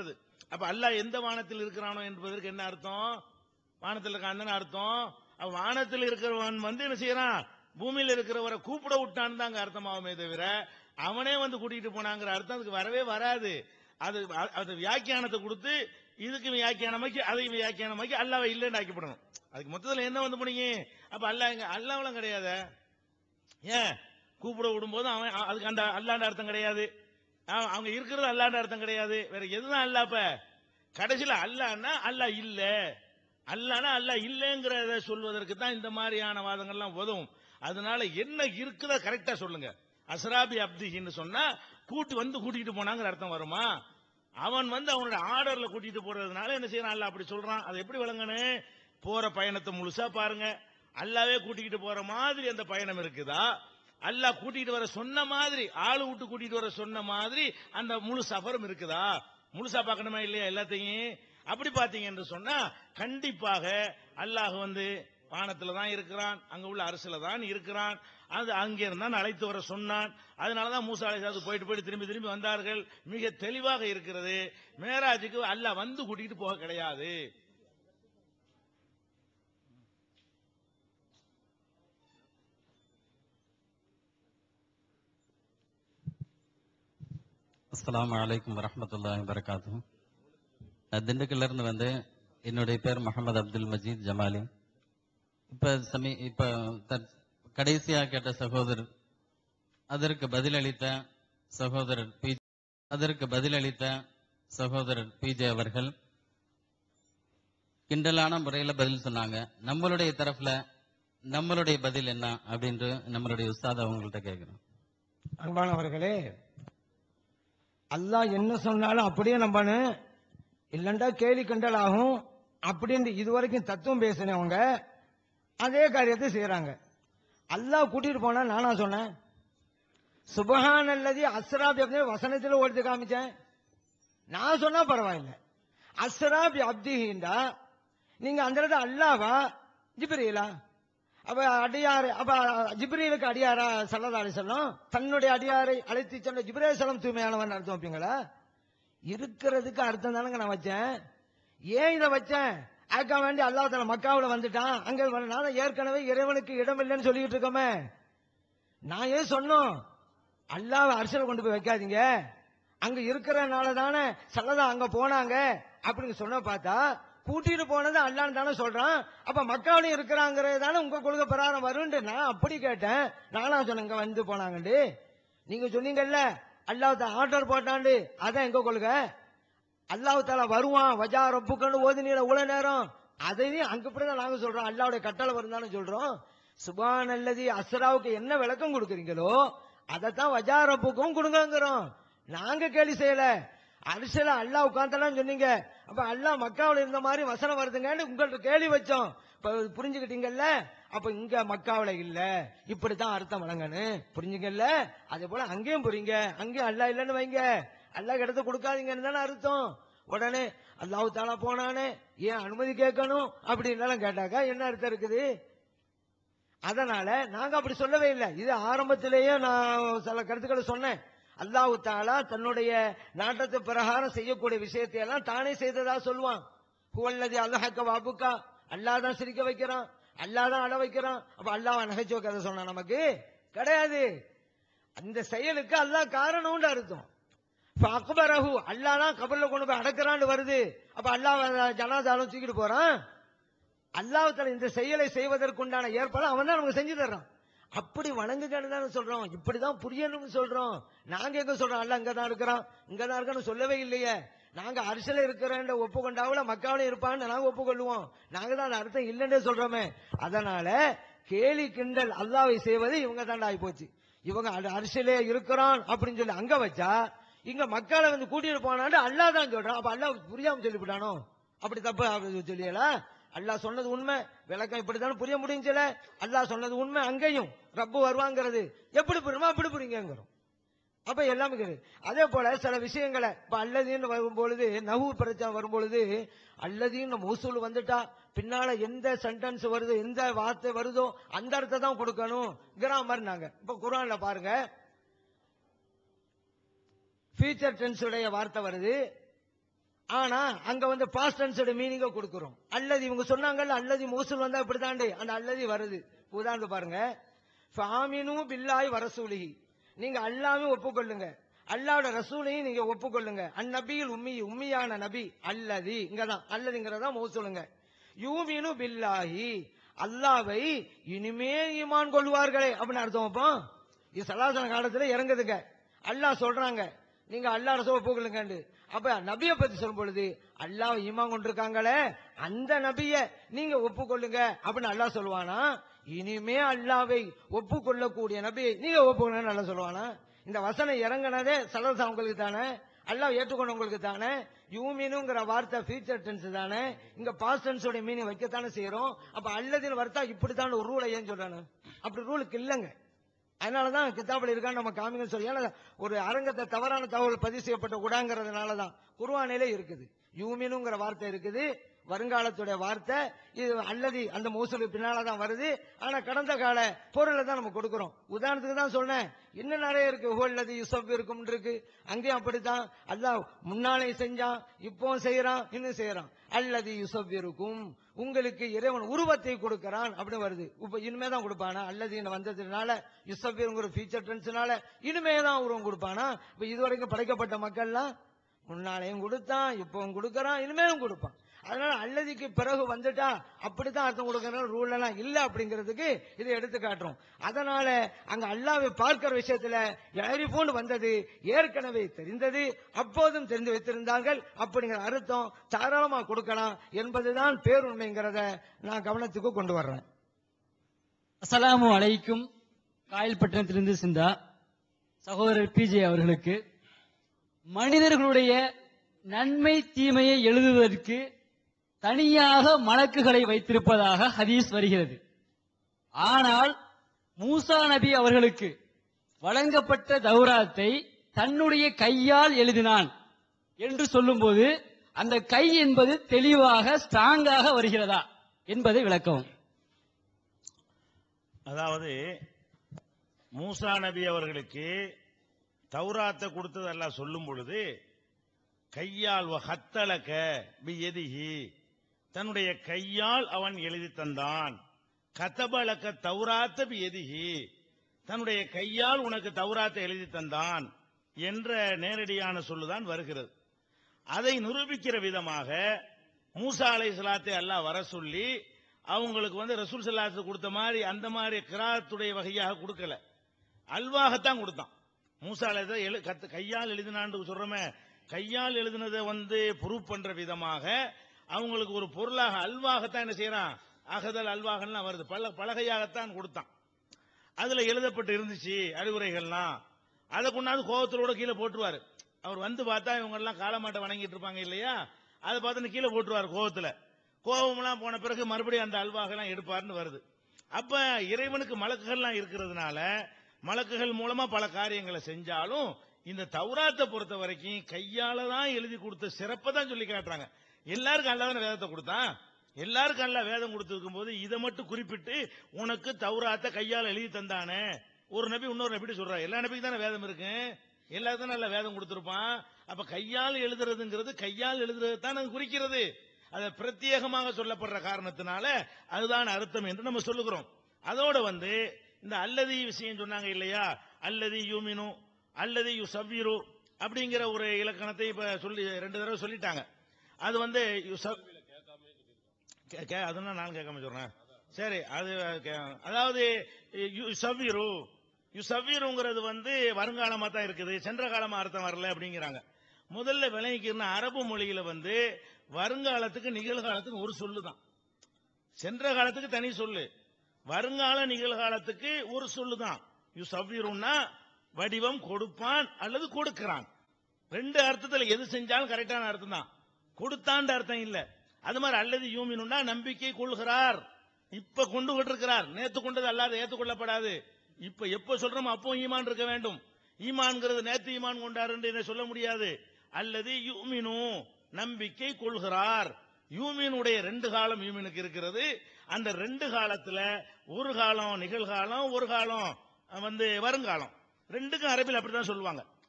அப்ப அல்லாஹ் எந்த வானத்தில் இருக்கிறானோ என்பதற்கு என்ன அர்த்தம் வானத்தில் இருக்கான்னு அர்த்தம் அப்ப வானத்தில் இருக்கிறவன் வந்து என்ன செய்யறான் பூமியில இருக்கிறவரை கூப்பிட விட்டான்னு தான் அங்க அர்த்தமாகுமே தவிர அவனே வந்து கூட்டிட்டு போனாங்கிற அர்த்தம் அதுக்கு வரவே வராது அது அது வியாக்கியானத்தை கொடுத்து இதுக்கு வியாக்கியானமாக்கி அதையும் வியாக்கியானமாக்கி அல்லாவை இல்லைன்னு ஆக்கிப்படணும் அதுக்கு மொத்தத்தில் என்ன வந்து போனீங்க அப்ப அல்லாஹ் எங்க அல்லாவெல்லாம் கிடையாது ஏன் கூப்பிட விடும்போது அவன் அ- அதுக்கு அந்த அல்லாண்ட அர்த்தம் கிடையாது அவன் அவங்க இருக்கிறது அல்லாண்ட அர்த்தம் கிடையாது வேற எதுதான் அல்ல அப்ப கடைசியில அல்லான்னா அல்லாஹ் இல்ல அல்லானா அல்லாஹ் இல்லைங்கிறத சொல்வதற்கு தான் இந்த மாதிரியான வாதங்கள்லாம் உதவும் அதனால என்ன இருக்குதோ கரெக்டா சொல்லுங்க அஸ்ராபி அப்திஹின்னு சொன்னா கூட்டு வந்து கூட்டிட்டு போனாங்கிற அர்த்தம் வருமா அவன் வந்து அவனோட ஆர்டர்ல கூட்டிட்டு போறதுனால என்ன செய்யறான் அல்லாஹ் அப்படி சொல்றான் அது எப்படி விளங்கணும் போற பயணத்தை முழுசா பாருங்க அல்லாவே கூட்டிக்கிட்டு போற மாதிரி அந்த பயணம் இருக்குதா அல்லாஹ் கூட்டிட்டு வர சொன்ன மாதிரி ஆளு விட்டு கூட்டிட்டு வர சொன்ன மாதிரி அந்த முழு சஃபரும் இருக்குதா முழுசா பார்க்கணுமா இல்லையா எல்லாத்தையும் அப்படி பாத்தீங்க என்று சொன்னா கண்டிப்பாக அல்லாஹ் வந்து வானத்துல தான் இருக்கிறான் அங்க உள்ள அரசுல தான் இருக்கிறான் அது அங்கே இருந்தான் அழைத்து வர சொன்னான் அதனாலதான் மூசா அலைசாது போயிட்டு போயிட்டு திரும்பி திரும்பி வந்தார்கள் மிக தெளிவாக இருக்கிறது மேராஜுக்கு அல்லாஹ் வந்து கூட்டிட்டு போக கிடையாது அஸ்ஸலாமு அலைக்கும் வரஹ்மத்துல்லாஹி வரகாத்து நான் திண்டுக்கல்ல இருந்து வந்து என்னுடைய பேர் முகமது அப்துல் மஜீத் ஜமாலி இப்ப சமீ இப்ப தற்- கடைசியா கேட்ட சகோதரர் அதற்கு பதிலளித்த சகோதரர் பி அதற்கு பதிலளித்த சகோதரர் பிஜே அவர்கள் கிண்டலான முறையில பதில் சொன்னாங்க நம்மளுடைய தரப்புல நம்மளுடைய பதில் என்ன அப்படின்ட்டு நம்மளுடைய உஸ்தாத் அவங்கள்ட்ட கேட்கிறோம் அன்பானவர்களே அல்லாஹ் என்ன சொன்னாலும் அப்படியே நம்பனு இல்லண்டா கேலி கிண்டல் ஆகும் அப்படின்னு இதுவரைக்கும் தத்துவம் பேசினவங்க அதே காரியத்தை செய்யறாங்க அல்லாஹ் கூட்டிட்டு போனா நானா சொன்னேன் சுபஹான் அல்லது அஸ்ராபி அப்படின்னு வசனத்தில் ஓடுத்து காமிச்சேன் நான் சொன்னா பரவாயில்லை அஸ்ராபி அப்திஹிண்டா நீங்க அந்த இடத்துல அல்லாவா ஜிப்ரீலா அப்ப அடியார் அப்ப ஜிப்ரீலுக்கு அடியாரா சல்லதா சொல்லும் தன்னுடைய அடியாரை அழைத்து சென்ற ஜிப்ரே சலம் தூய்மையானவன் அர்த்தம் வைப்பீங்களா இருக்கிறதுக்கு அர்த்தம் தானங்க நான் வச்சேன் ஏன் இதை வச்சேன் அதுக்கா வேண்டி அல்லாஹ் தஆலா மக்காவுல வந்துட்டான் அங்க வர- நான் தான் ஏற்கனவே இறைவனுக்கு இடம் இல்லைன்னு சொல்லிட்டு இருக்கோமே நான் ஏன் சொன்னோம் அல்லாஹ் அரசியல் கொண்டு போய் வைக்காதீங்க அங்க இருக்கிறனால தானே சல்லதா அங்க போனாங்க அப்படின்னு சொன்ன பார்த்தா கூட்டிட்டு போனது அல்லான்னு தானே சொல்றான் அப்ப மக்காவிலையும் இருக்கிறாங்கிறது தானே உங்க கொள்கை பிரகாரம் வரும்னு நான் அப்படி கேட்டேன் நானா சொன்னேன் இங்க வந்து போனாங்கண்டு நீங்க சொன்னீங்கல்ல அல்லாஹ் ஆர்டர் போட்டாண்டு அதான் எங்க கொள்கை அல்லாஹ் தாலா வருவான் வஜா ரப்புக்கன்னு ஓதினீர உள்ள நேரம் அதையும் அங்க இப்படிதான் நாங்க சொல்றோம் அல்லாவுடைய கட்டளை வருந்தானு சொல்றோம் சுபான் அல்லதி அஸ்ராவுக்கு என்ன விளக்கம் கொடுக்குறீங்களோ அதைத்தான் வஜா ரப்புக்கும் கொடுங்கங்கிறோம் நாங்க கேலி செய்யல அரிசில அல்லாஹ் உட்காந்தலாம் சொன்னீங்க அப்ப அல்லாஹ் மக்காவுல இருந்த மாதிரி வசனம் வருதுங்கன்னு உங்கள்ட்ட கேள்வி வச்சோம் இப்ப புரிஞ்சுக்கிட்டீங்கல்ல அப்ப இங்க மக்காவுல இல்ல இப்படித்தான் அர்த்தம் வழங்கன்னு புரிஞ்சுங்கல்ல அதே போல அங்கேயும் புரியுங்க அங்கேயும் அல்லாஹ் இல்லன்னு வைங்க அல்லாஹ் இடத்த கொடுக்காதீங்கன்னு தானே அர்த்தம் உடனே அல்லாஹ் தாலா போனானே ஏன் அனுமதி கேட்கணும் அப்படின்னு கேட்டாக்கா என்ன அர்த்தம் இருக்குது அதனால நாங்க அப்படி சொல்லவே இல்லை இது ஆரம்பத்திலேயே நான் சில கருத்துக்களை சொன்னேன் அல்லாஹ் தாலா தன்னுடைய நாட்டத்து பிரகாரம் செய்யக்கூடிய விஷயத்தை எல்லாம் தானே செய்ததா சொல்லுவான் ஹுவல்லதி அல்லாஹக்க வாபுக்கா அல்லாஹ் தான் சிரிக்க வைக்கிறான் அல்லாஹ் தான் அழ வைக்கிறான் அப்ப அல்லாஹ் நகைச்சுவை கதை சொன்னா நமக்கு கிடையாது அந்த செயலுக்கு அல்லாஹ் காரணம்னு அர்த்தம் இப்ப அக்பரஹு அல்லாஹ் தான் கபர்ல கொண்டு போய் அடக்குறான்னு வருது அப்ப அல்லாஹ் ஜனாதாலும் தூக்கிட்டு போறான் அல்லாஹ் இந்த செயலை செய்வதற்குண்டான ஏற்பாடு அவன் தான் நமக்கு செஞ்சு தர்றான் அப்படி வணங்குங்கன்னு தானே சொல்றோம் இப்படிதான் புரியணும்னு சொல்றோம் நாங்க எங்க சொல்றோம் அல்ல அங்கதான் இருக்கிறான் இங்கதான் இருக்கான்னு சொல்லவே இல்லையே நாங்க அரசியல இருக்கிறேன் ஒப்புக்கொண்டாவில் மக்காவில இருப்பான்னு நாங்க ஒப்புக்கொள்ளுவோம் நாங்க தான் அந்த அர்த்தம் இல்லைன்னே சொல்றோமே அதனால கேலி கிண்டல் அல்லாவை செய்வது இவங்க தாண்டா ஆகி போச்சு இவங்க அட- அரசியலே இருக்கிறான் அப்படின்னு சொல்லி அங்க வச்சா இங்க மக்களை வந்து கூட்டிட்டு போனாண்டு அல்லாஹ் தான் சொல்றான் அப்ப அல்லாஹ் புரியாம சொல்லிவிட்டானோ அப்படி தப்பு அப்படி சொல்லியல அல்லாஹ் சொன்னது உண்மை விளக்கம் இப்படித்தானே புரிய முடிஞ்சல அல்லாஹ் சொன்னது உண்மை அங்கேயும் ரப்பு வருவாங்கிறது எப்படி புரியுமா அப்படி புரியுங்கிறோம் அப்ப எல்லாமே கிடையாது. அதே போல சில விஷயங்களை இப்ப அல்லதின்னு வரும்பொழுது நகு பிரச்சனை வரும்பொழுது அல்லதின்னு மௌசூல் வந்துட்டா பின்னால எந்த சென்டென்ஸ் வருது எந்த வார்த்தை வருதோ அந்த அர்த்தம் தான் கொடுக்கணும் கிராமர் நாங்க இப்ப குரான்ல பாருங்க ஃபியூச்சர் டென்ஸ் உடைய வார்த்தை வருது ஆனா அங்க வந்து பாஸ்ட் டென்ஸோட மீனிங்க கொடுக்கிறோம் அல்லது இவங்க சொன்னாங்கல்ல அல்லது மோசல் வந்தா இப்படிதாண்டு அந்த அல்லது வருது உதாரணம் பாருங்க ஃபாமினு பில்லாய் வரசூலிஹி நீங்க அல்லாமே ஒப்புக்கொள்ளுங்க அல்லாவோட ரசூலையும் நீங்க ஒப்புக்கொள்ளுங்க அந்நபியில் உம்மி உம்மியான நபி அல்லதி இங்கதான் அல்லதுங்கிறதா மோசலுங்க யூமினு பில்லாஹி அல்லாவை இனிமே ஈமான் கொள்வார்களே அப்படின்னு அர்த்தம் வைப்போம் இது சலாசன காலத்துல இறங்குதுங்க அல்லாஹ் சொல்றாங்க நீங்க அல்லாஹ் ரசூல் ஒப்புக்கொள்ளுங்கண்டு அப்ப நபியை பத்தி சொல்லும் பொழுது அல்லாஹ் ஈமான் கொண்டிருக்காங்களே அந்த நபிய நீங்க ஒப்புக்கொள்ளுங்க அப்படின்னு அல்லாஹ் சொல்லுவானா இனிமே அல்லாவை ஒப்புக்கொள்ளக்கூடிய நபியை நீங்க ஒப்புக்கொள்ளுங்க நல்லா சொல்லுவானா இந்த வசனம் இறங்கினதே சலசா உங்களுக்கு தானே அல்லாஹ் ஏற்றுக்கொண்டவங்களுக்கு தானே யூமினுங்கிற வார்த்தை ஃபியூச்சர் டென்ஸ் தானே இங்க பாஸ்ட் டென்ஸோட மீனிங் வைக்கத்தானே செய்யறோம் அப்ப அல்லதின் வர்த்தா இப்படித்தான் ஒரு ரூலை ஏன் சொல்றானு அப்படி ரூலுக்கு இல்லைங்க அதனாலதான் கிதாபில் இருக்கான்னு நம்ம காமிங்கன்னு சொல்லி ஏன்னா ஒரு அரங்கத்தை தவறான தகவல் பதிவு செய்யப்பட்ட கூடாங்கிறதுனாலதான் குர்ஆனிலே இருக்குது யூமினுங்கிற வார்த்தை இருக்குது வருங்காலத்துடைய வார்த்தை இது அல்லது அந்த மோசலு பின்னாலதான் வருது ஆனா கடந்த கால பொருளை தான் நம்ம கொடுக்கிறோம் உதாரணத்துக்கு தான் சொன்னேன் இன்னும் நிறைய இருக்கு ஹோல்லது யுசப் இருக்கும் இருக்கு அங்கேயும் அப்படித்தான் அல்லாஹ் முன்னாலே செஞ்சான் இப்போ செய்யறான் இன்னும் செய்யறான் அல்லது யுசப் இருக்கும் உங்களுக்கு இறைவன் உருவத்தை கொடுக்கிறான் அப்படின்னு வருது இப்ப இனிமே தான் கொடுப்பானா அல்லது இன்னும் வந்ததுனால யுசப்பிங்கிற ஃபீச்சர் ட்ரெண்ட்ஸ்னால இனிமே தான் உருவம் கொடுப்பானா இப்ப இதுவரைக்கும் படைக்கப்பட்ட மக்கள்லாம் முன்னாலேயும் கொடுத்தான் இப்பவும் கொடுக்கறான் இனிமேலும் கொடுப்பான் அதனால அல்லதிக்கு பிறகு வந்துட்டா அப்படித்தான் அர்த்தம் கொடுக்கற ரூல் எல்லாம் இல்ல அப்படிங்கிறதுக்கு இதை எடுத்து காட்டுறோம் அதனால அங்க அல்லாவை பார்க்கிற விஷயத்துல எரிபோன் வந்தது ஏற்கனவே தெரிந்தது அப்போதும் தெரிந்து வைத்திருந்தார்கள் அப்படிங்கிற அர்த்தம் தாராளமா கொடுக்கலாம் என்பதுதான் பேருண்மைங்கிறத நான் கவனத்துக்கு கொண்டு வர்றேன் அஸ்ஸலாமு அலைக்கும் காயல்பட்டினத்திலிருந்து சிந்தா சகோதரர் பிஜே அவர்களுக்கு மனிதர்களுடைய நன்மை தீமையை எழுதுவதற்கு தனியாக மலக்குகளை வைத்திருப்பதாக ஹதீஸ் வருகிறது ஆனால் மூசா நபி அவர்களுக்கு வழங்கப்பட்ட தௌராத்தை தன்னுடைய கையால் எழுதினான் என்று சொல்லும்போது அந்த கை என்பது தெளிவாக ஸ்ட்ராங்காக வருகிறதா என்பதை விளக்கவும் அதாவது மூசா நபி அவர்களுக்கு தௌராத்தை கொடுத்தது எல்லாம் சொல்லும் பொழுது கையால் ஹத்தலக்க பி எதிகி தன்னுடைய கையால் அவன் எழுதி தந்தான் கதபலக்க தௌராத்த பி எதிகி தன்னுடைய கையால் உனக்கு தௌராத்தை எழுதி தந்தான் என்ற நேரடியான சொல்லுதான் வருகிறது அதை நிரூபிக்கிற விதமாக மூசா அலை சலாத்தை அல்லாஹ் வர சொல்லி அவங்களுக்கு வந்து ரசூல் சல்லாத்து கொடுத்த மாதிரி அந்த மாதிரி கிராத்துடைய வகையாக கொடுக்கல அல்வாகத்தான் கொடுத்தான் மூசா அலை எழு கத்து கையால் எழுதினான்னு சொல்றோமே கையால் எழுதினதை வந்து ப்ரூவ் பண்ற விதமாக அவங்களுக்கு ஒரு பொருளாக அல்வாகத்தான் என்ன செய்யறான் அகதல் அல்வாகல்லாம் வருது பல பலகையாகத்தான் கொடுத்தான் அதுல எழுதப்பட்டு இருந்துச்சு அறிவுரைகள்லாம் அதை கொண்டாந்து கோபத்தோட கீழே போட்டுருவாரு அவர் வந்து பார்த்தா இவங்க எல்லாம் காலமாட்டை வணங்கிட்டு இருப்பாங்க இல்லையா அதை பார்த்து கீழே போட்டுருவாரு கோபத்துல கோபம்லாம் போன பிறகு மறுபடியும் அந்த அல்வாகெல்லாம் எடுப்பாருன்னு வருது அப்ப இறைவனுக்கு மலக்குகள்லாம் இருக்கிறதுனால மலக்குகள் மூலமா பல காரியங்களை செஞ்சாலும் இந்த தௌராத்தை பொறுத்த வரைக்கும் கையால தான் எழுதி கொடுத்த சிறப்பை தான் சொல்லி காட்டுறாங்க எல்லாருக்கும் அல்லாத வேதத்தை கொடுத்தான் எல்லாருக்கும் அல்ல வேதம் கொடுத்திருக்கும் போது இதை மட்டும் குறிப்பிட்டு உனக்கு தௌராத்தை கையால் எழுதி தந்தானே ஒரு நபி இன்னொரு நபி சொல்றாரு எல்லா நபிக்கும் தானே வேதம் இருக்கு எல்லாருக்கும் நல்ல வேதம் கொடுத்திருப்பான் அப்ப கையால் எழுதுறதுங்கிறது கையால் எழுதுறது தான் அது குறிக்கிறது அது பிரத்யேகமாக சொல்லப்படுற காரணத்தினால அதுதான் அர்த்தம் என்று நம்ம சொல்லுகிறோம் அதோட வந்து இந்த அல்லதி விஷயம் சொன்னாங்க இல்லையா அல்லதி யூமினு அல்லது யு சவ்விரு அப்படிங்கிற ஒரு இலக்கணத்தை இப்ப சொல்லி ரெண்டு தடவை சொல்லிட்டாங்க அது வந்து யு சவ் கே- கே- அதெல்லாம் நான் கேட்காம சொல்றேன் சரி அது கே- அதாவது யு சவ்விரு யு சவ்விருங்கிறது வந்து வருங்காலமா தான் இருக்குது சென்ற காலமா அர்த்தம் வரல அப்படிங்கிறாங்க முதல்ல விளங்கிக்கிறன அரபு மொழியில வந்து வருங்காலத்துக்கு நிகழ்காலத்துக்கு ஒரு சொல்லு தான் சென்ற காலத்துக்கு தனி சொல்லு வருங்கால நிகழ்காலத்துக்கு ஒரு சொல்லு தான் யு சவ்விருன்னா வடிவம் கொடுப்பான் அல்லது கொடுக்கிறான் ரெண்டு அர்த்தத்துல எது செஞ்சாலும் கரெக்டான அர்த்தம் தான் கொடுத்தான்ற அர்த்தம் இல்ல அது மாதிரி அல்லது யூமினுன்னா நம்பிக்கை கொள்கிறார் இப்ப கொண்டு கொண்டிருக்கிறார் நேத்து கொண்டது அல்லாத ஏத்துக்கொள்ளப்படாது இப்ப எப்ப சொல்றோமோ அப்போ ஈமான் இருக்க வேண்டும் ஈமான்ங்கிறது நேத்து ஈமான் கொண்டார் என்று என்ன சொல்ல முடியாது அல்லது யூமினு நம்பிக்கை கொள்கிறார் யூமினுடைய ரெண்டு காலம் யூமினுக்கு இருக்கிறது அந்த ரெண்டு காலத்துல ஒரு காலம் நிகழ்காலம் ஒரு காலம் வந்து வருங்காலம் ரெண்டுக்கும் அரபில் அப்படிதான் சொல்லுவாங்க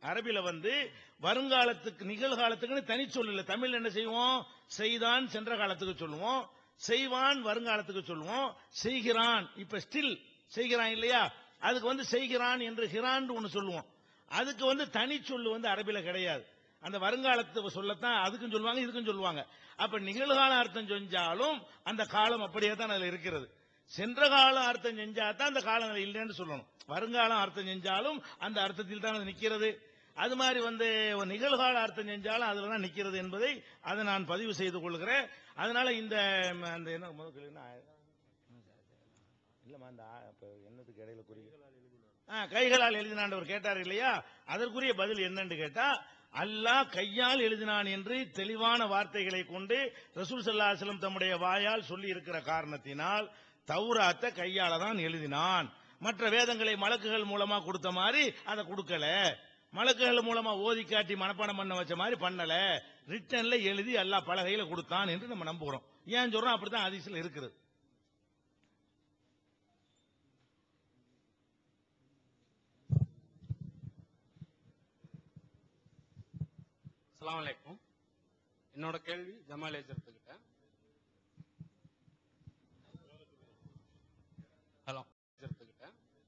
அரபில வந்து வருங்காலத்துக்கு நிகழ்காலத்துக்குன்னு தனி சொல் இல்ல தமிழ் என்ன செய்வோம் செய்தான் சென்ற காலத்துக்கு சொல்லுவோம் செய்வான் வருங்காலத்துக்கு சொல்லுவோம் செய்கிறான் இப்ப ஸ்டில் செய்கிறான் இல்லையா அதுக்கு வந்து செய்கிறான் என்று ஹிரான் ஒன்னு சொல்லுவோம் அதுக்கு வந்து தனி சொல்லு வந்து அரபில கிடையாது அந்த வருங்காலத்தை சொல்லத்தான் அதுக்கும் சொல்லுவாங்க இதுக்கும் சொல்லுவாங்க அப்ப நிகழ்கால அர்த்தம் செஞ்சாலும் அந்த காலம் அப்படியே தான் அதுல இருக்கிறது சென்ற காலம் அர்த்தம் செஞ்சா தான் அந்த காலம் அதுல இல்லைன்னு சொல்லணும் வருங்காலம் அர்த்தம் செஞ்சாலும் அந்த அர்த்தத்தில் தான் அது நிக்கிறது அது மாதிரி வந்து ஒரு நிகழ்கால அர்த்தம் செஞ்சாலும் அதுல தான் நிக்கிறது என்பதை அதை நான் பதிவு செய்து கொள்கிறேன் அதனால இந்த ம, அந்த என்ன முதல் கேள்வி என்ன? இல்லம்மா அந்த ஆ- அப்ப என்னத்துக்கு இடையில குறி ஆ, கைகளால் எழுதினாண்டவர் கேட்டார் இல்லையா அதற்குரிய பதில் என்னன்னு கேட்டா அல்லாஹ் கையால் எழுதினான் என்று தெளிவான வார்த்தைகளை கொண்டு ரசூல் ஸல்லல்லாஹு அலைஹி வஸல்லம் தம்முடைய வாயால் சொல்லி இருக்கிற காரணத்தினால் தௌராத்தை கையால தான் எழுதினான் மற்ற வேதங்களை மலக்குகள் மூலமா கொடுத்த மாதிரி அதை கொடுக்கல மலக்குகள் மூலமா ஓதி காட்டி மனப்பாடம் பண்ண வச்ச மாதிரி பண்ணல ரிட்டன்ல எழுதி அல்லாஹ் பலகையில கொடுத்தான் என்று நம்ம நம்புகிறோம் ஏன் சொல்றோம் அப்படித்தான் ஹதீஸ்ல இருக்குது அஸ்ஸலாமு அலைக்கும் என்னோட கேள்வி ஜமால் ஏஜர்த்துக்கிட்ட ஹலோ ஏஜர்த்துக்கிட்ட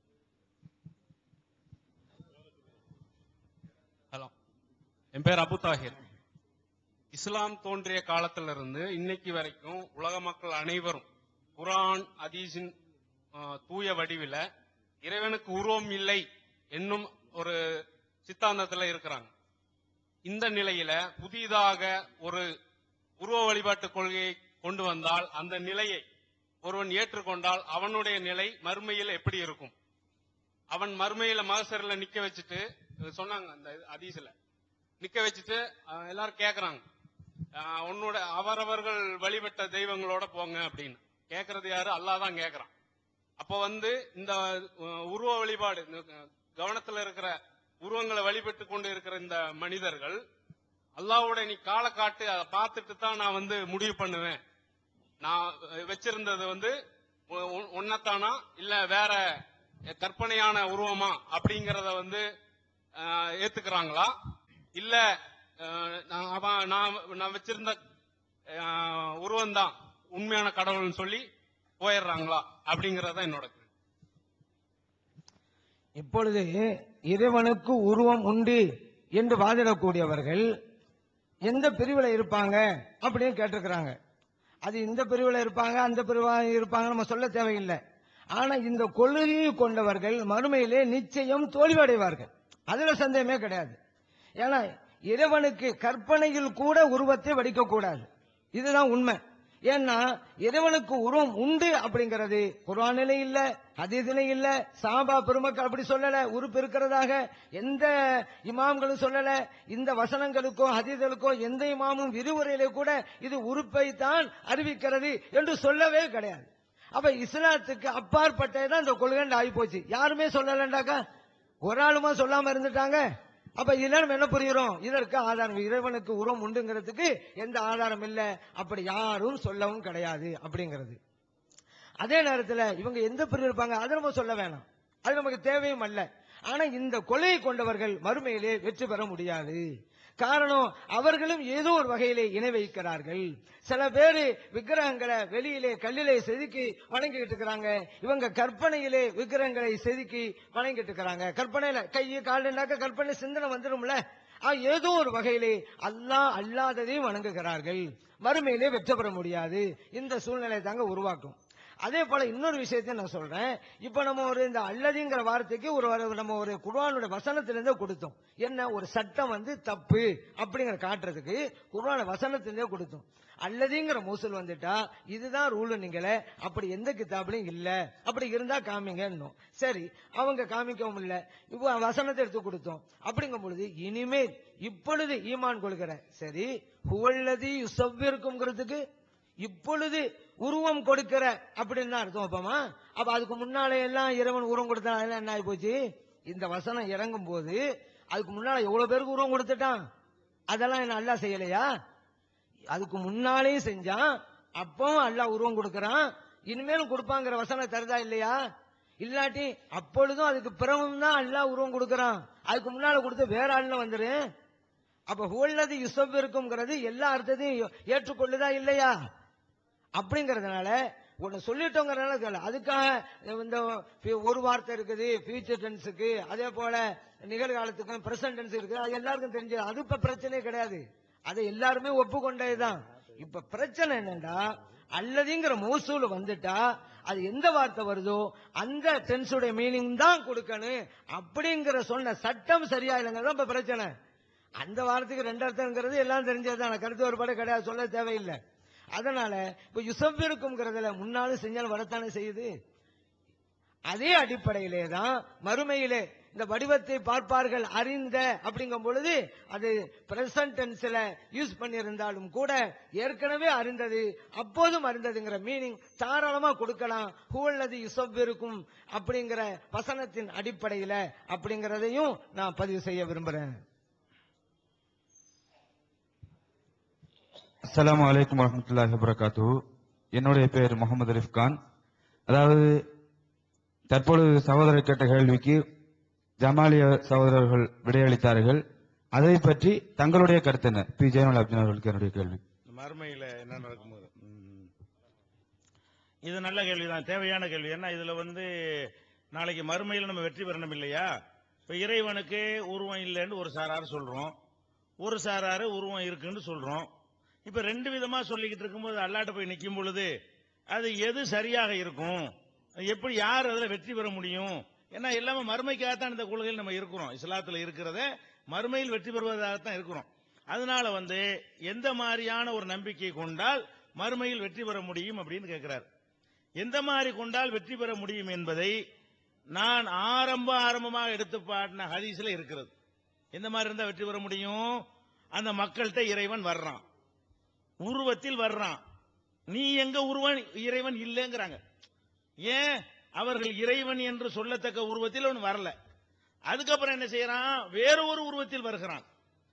ஹலோ என் பேர் அபு தாஹிர் இஸ்லாம் தோன்றிய காலத்திலிருந்து இன்னைக்கு வரைக்கும் உலக மக்கள் அனைவரும் குர்ஆன் ஹதீஸின் ஆ, தூய வடிவில இறைவனுக்கு உருவம் இல்லை என்னும் ஒரு சித்தாந்தத்துல இருக்கிறாங்க இந்த நிலையில புதிதாக ஒரு உருவ வழிபாட்டு கொள்கையை கொண்டு வந்தால் அந்த நிலையை ஒருவன் ஏற்றுக்கொண்டால் அவனுடைய நிலை மறுமையில் எப்படி இருக்கும் அவன் மறுமையில மகசரில் நிக்க வச்சுட்டு இது சொன்னாங்க அந்த அதீசில நிக்க வச்சுட்டு அஹ், எல்லாரும் கேக்குறாங்க அஹ், உன்னோட அவரவர்கள் வழிபட்ட தெய்வங்களோட போங்க அப்படின்னு கேக்குறது யாரு அல்லாஹ் தான் கேக்குறான் அப்போ வந்து இந்த அஹ், உருவ வழிபாடு இந்த, அஹ், கவனத்துல இருக்கிற உருவங்களை வழிபட்டு கொண்டு இருக்கிற இந்த மனிதர்கள் அல்லாஹ்வோட நீ காலை காட்டு அதை பார்த்துட்டு தான் நான் வந்து முடிவு பண்ணுவேன் நான் அஹ், வச்சிருந்தது வந்து உ- உ- உன்னத்தானா இல்ல வேற கற்பனையான உருவமா அப்படிங்கறத வந்து அஹ், ஏத்துக்கிறாங்களா இல்ல அஹ், நான் அவன் நான் நான் வச்சிருந்த உருவம் தான் உண்மையான கடவுள்னு சொல்லி போயிடுறாங்களா அப்படிங்கறத என்னோட கேள்வி. இப்பொழுது இறைவனுக்கு உருவம் உண்டு என்று வாதிடக்கூடியவர்கள் எந்த பிரிவுல இருப்பாங்க அப்படின்னு கேட்டிருக்கிறாங்க அது இந்த பிரிவுல இருப்பாங்க அந்த பிரிவா இருப்பாங்க நம்ம சொல்ல தேவையில்லை ஆனா இந்த கொள்கையை கொண்டவர்கள் மறுமையிலே நிச்சயம் தோல்வியடைவார்கள் அதுல சந்தேகமே கிடையாது ஏன்னா இறைவனுக்கு கற்பனையில் கூட உருவத்தை வடிக்க கூடாது இதுதான் உண்மை ஏன்னா இறைவனுக்கு உருவம் உண்டு அப்படிங்கிறது குர்ஆனிலே இல்ல ஹதீஸிலே இல்ல சாபா பெருமக்கள் அப்படி சொல்லல உறுப்பு இருக்கிறதாக எந்த இமாம்களும் சொல்லல இந்த வசனங்களுக்கோ ஹதீஸ்களுக்கோ எந்த இமாமும் விரிவுரையிலே கூட இது உறுப்பை தான் அறிவிக்கிறது என்று சொல்லவே கிடையாது அப்ப இஸ்லாத்துக்கு அப்பாற்பட்டதான் இந்த கொள்கை ஆகி போச்சு யாருமே சொல்லலண்டாக்கா ஒரு ஆளுமா சொல்லாம இருந்துட்டாங்க அப்ப இதுல நம்ம என்ன புரியுறோம் இதற்கு ஆதாரம் இறைவனுக்கு உரம் உண்டுங்கிறதுக்கு எந்த ஆதாரம் இல்ல அப்படி யாரும் சொல்லவும் கிடையாது அப்படிங்கிறது அதே நேரத்துல இவங்க எந்த பிரிவு இருப்பாங்க அதை நம்ம சொல்ல வேணாம் அது நமக்கு தேவையும் அல்ல ஆனா இந்த கொலையை கொண்டவர்கள் மறுமையிலே வெற்றி பெற முடியாது காரணம் அவர்களும் ஏதோ ஒரு வகையிலே இணை வைக்கிறார்கள் சில பேரு விக்கிரகங்களை வெளியிலே கல்லிலே செதுக்கி வணங்கிட்டு இருக்கிறாங்க இவங்க கற்பனையிலே விக்கிரகங்களை செதுக்கி வணங்கிட்டு இருக்கிறாங்க கற்பனையில கை கால்னாக்க கற்பனை சிந்தனை வந்துடும்ல ஆ, ஏதோ ஒரு வகையிலே அல்லாஹ் அல்லாததையும் வணங்குகிறார்கள் மறுமையிலே வெற்றி பெற முடியாது இந்த சூழ்நிலை தாங்க உருவாக்கும் அதே போல இன்னொரு விஷயத்தையும் நான் சொல்றேன் இப்ப நம்ம ஒரு இந்த அல்லதிங்கிற வார்த்தைக்கு ஒரு ஒரு- நம்ம ஒரு குர்ஆனுடைய வசனத்திலிருந்தே கொடுத்தோம் என்ன ஒரு சட்டம் வந்து தப்பு அப்படிங்கிற காட்டுறதுக்கு குர்ஆன வசனத்திலிருந்தே கொடுத்தோம் அல்லதிங்கிற மூசல் வந்துட்டா இதுதான் ரூல் நீங்களே அப்படி எந்த கிதாப்லயும் இல்ல அப்படி இருந்தா காமிங்கன்னும் சரி அவங்க காமிக்கவும் இல்ல இப்போ வசனத்தை எடுத்து கொடுத்தோம் அப்படிங்கும் பொழுது இனிமேல் இப்பொழுது ஈமான் கொள்கிற சரி ஹுவல்லதி யுசவ்விற்குங்கிறதுக்கு இப்பொழுது உருவம் கொடுக்கிற அப்படின்னு தான் அர்த்தம் அப்பமா அப்ப அதுக்கு முன்னாலே எல்லாம் இறைவன் உருவம் கொடுத்தா அதெல்லாம் என்ன ஆகி போச்சு இந்த வசனம் இறங்கும் போது அதுக்கு முன்னால எவ்வளவு பேருக்கு உருவம் கொடுத்துட்டான் அதெல்லாம் என்ன அல்லாஹ் செய்யலையா அதுக்கு முன்னாலேயும் செஞ்சான் அப்பவும் அல்லாஹ் உருவம் கொடுக்கறான் இனிமேலும் கொடுப்பாங்கிற வசனம் தருதா இல்லையா இல்லாட்டி அப்பொழுதும் அதுக்கு பிறகும் தான் அல்லாஹ் உருவம் கொடுக்கறான் அதுக்கு முன்னால கொடுத்து வேற ஆள்னு வந்துரு அப்ப ஹுவல்லது யுசப் இருக்குங்கிறது எல்லா அர்த்தத்தையும் ஏ- ஏற்றுக்கொள்ளுதா இல்லையா அப்படிங்கறதுனால ஒன்னு சொல்லிட்டோங்கிறதுனால சொல்லல. அதுக்காக இந்த ஃபி- ஒரு வார்த்தை இருக்குது ஃபியூச்சர் டென்ஸுக்கு அதே போல நிகழ்காலத்துக்கும் பிரசன்ட் டென்ஸ் இருக்குது அது எல்லாருக்கும் தெரிஞ்சது அது இப்ப பிரச்சனையே கிடையாது அதை எல்லாருமே ஒப்புக்கொண்டதுதான் இப்ப பிரச்சனை என்னன்னா அல்லதுங்கிற மோசூல் வந்துட்டா அது எந்த வார்த்தை வருதோ அந்த டென்ஸுடைய மீனிங் தான் கொடுக்கணும் அப்படிங்கிற சொன்ன சட்டம் சரியா இல்லைங்கிறது இப்ப பிரச்சனை அந்த வார்த்தைக்கு ரெண்டு அர்த்தம்ங்கிறது எல்லாம் தெரிஞ்சதுதான் கருத்து ஒருபாடு கிடையாது சொல்ல தேவையில்லை அதனால இப்ப யுசப் இருக்குங்கிறதுல முன்னாலும் செஞ்சாலும் வரத்தானே செய்யுது அதே அடிப்படையிலே தான் மறுமையிலே இந்த வடிவத்தை பார்ப்பார்கள் அறிந்த அப்படிங்கும் பொழுது அது பிரசன்ட் டென்ஸ்ல யூஸ் பண்ணியிருந்தாலும் கூட ஏற்கனவே அறிந்தது அப்போதும் அறிந்ததுங்கிற மீனிங் தாராளமா கொடுக்கலாம் ஹூவல்லது யுசப் இருக்கும் அப்படிங்கிற வசனத்தின் அடிப்படையில அப்படிங்கறதையும் நான் பதிவு செய்ய விரும்புறேன் அஸ்ஸலாமு அலைக்கும் வரஹ்மத்துல்லாஹி வபரகாத்துஹு என்னுடைய பெயர் முகமது அரிஃப் கான் அதாவது தற்பொழுது சகோதரர் கேட்ட கேள்விக்கு ஜமாலிய சகோதரர்கள் விடையளித்தார்கள் அதை பற்றி தங்களுடைய கருத்து என்ன பி ஜெயமல் அப்தின் அவர்களுக்கு என்னுடைய கேள்வி மறுமையில என்ன நடக்கும்போது ம். இது நல்ல கேள்விதான் தேவையான கேள்வி ஏன்னா இதுல வந்து நாளைக்கு மறுமையில் நம்ம வெற்றி பெறணும் இல்லையா இப்ப இறைவனுக்கு உருவம் இல்லைன்னு ஒரு சாரார் சொல்றோம் ஒரு சாராரு உருவம் இருக்குன்னு சொல்றோம் இப்ப ரெண்டு விதமா சொல்லிக்கிட்டு இருக்கும்போது அல்லாட்ட போய் நிக்கும் பொழுது அது எது சரியாக இருக்கும் எப்படி யார் அதுல வெற்றி பெற முடியும் ஏன்னா எல்லாமே மறுமைக்காகத்தான் இந்த கொள்கையில் நம்ம இருக்கிறோம் இஸ்லாத்துல இருக்கிறத மறுமையில் வெற்றி பெறுவதாகத்தான் இருக்கிறோம் அதனால வந்து எந்த மாதிரியான ஒரு நம்பிக்கை கொண்டால் மறுமையில் வெற்றி பெற முடியும் அப்படின்னு கேட்கிறார் எந்த மாதிரி கொண்டால் வெற்றி பெற முடியும் என்பதை நான் ஆரம்ப ஆரம்பமாக எடுத்து பாடின ஹதீஸ்ல இருக்கிறது எந்த மாதிரி இருந்தா வெற்றி பெற முடியும் அந்த மக்கள்கிட்ட இறைவன் வர்றான் உருவத்தில் வர்றான் நீ எங்க உருவன் இறைவன் இல்லைங்கிறாங்க ஏன் அவர்கள் இறைவன் என்று சொல்லத்தக்க உருவத்தில் அவன் வரல அதுக்கப்புறம் என்ன செய்யறான் வேற ஒரு உருவத்தில் வருகிறான்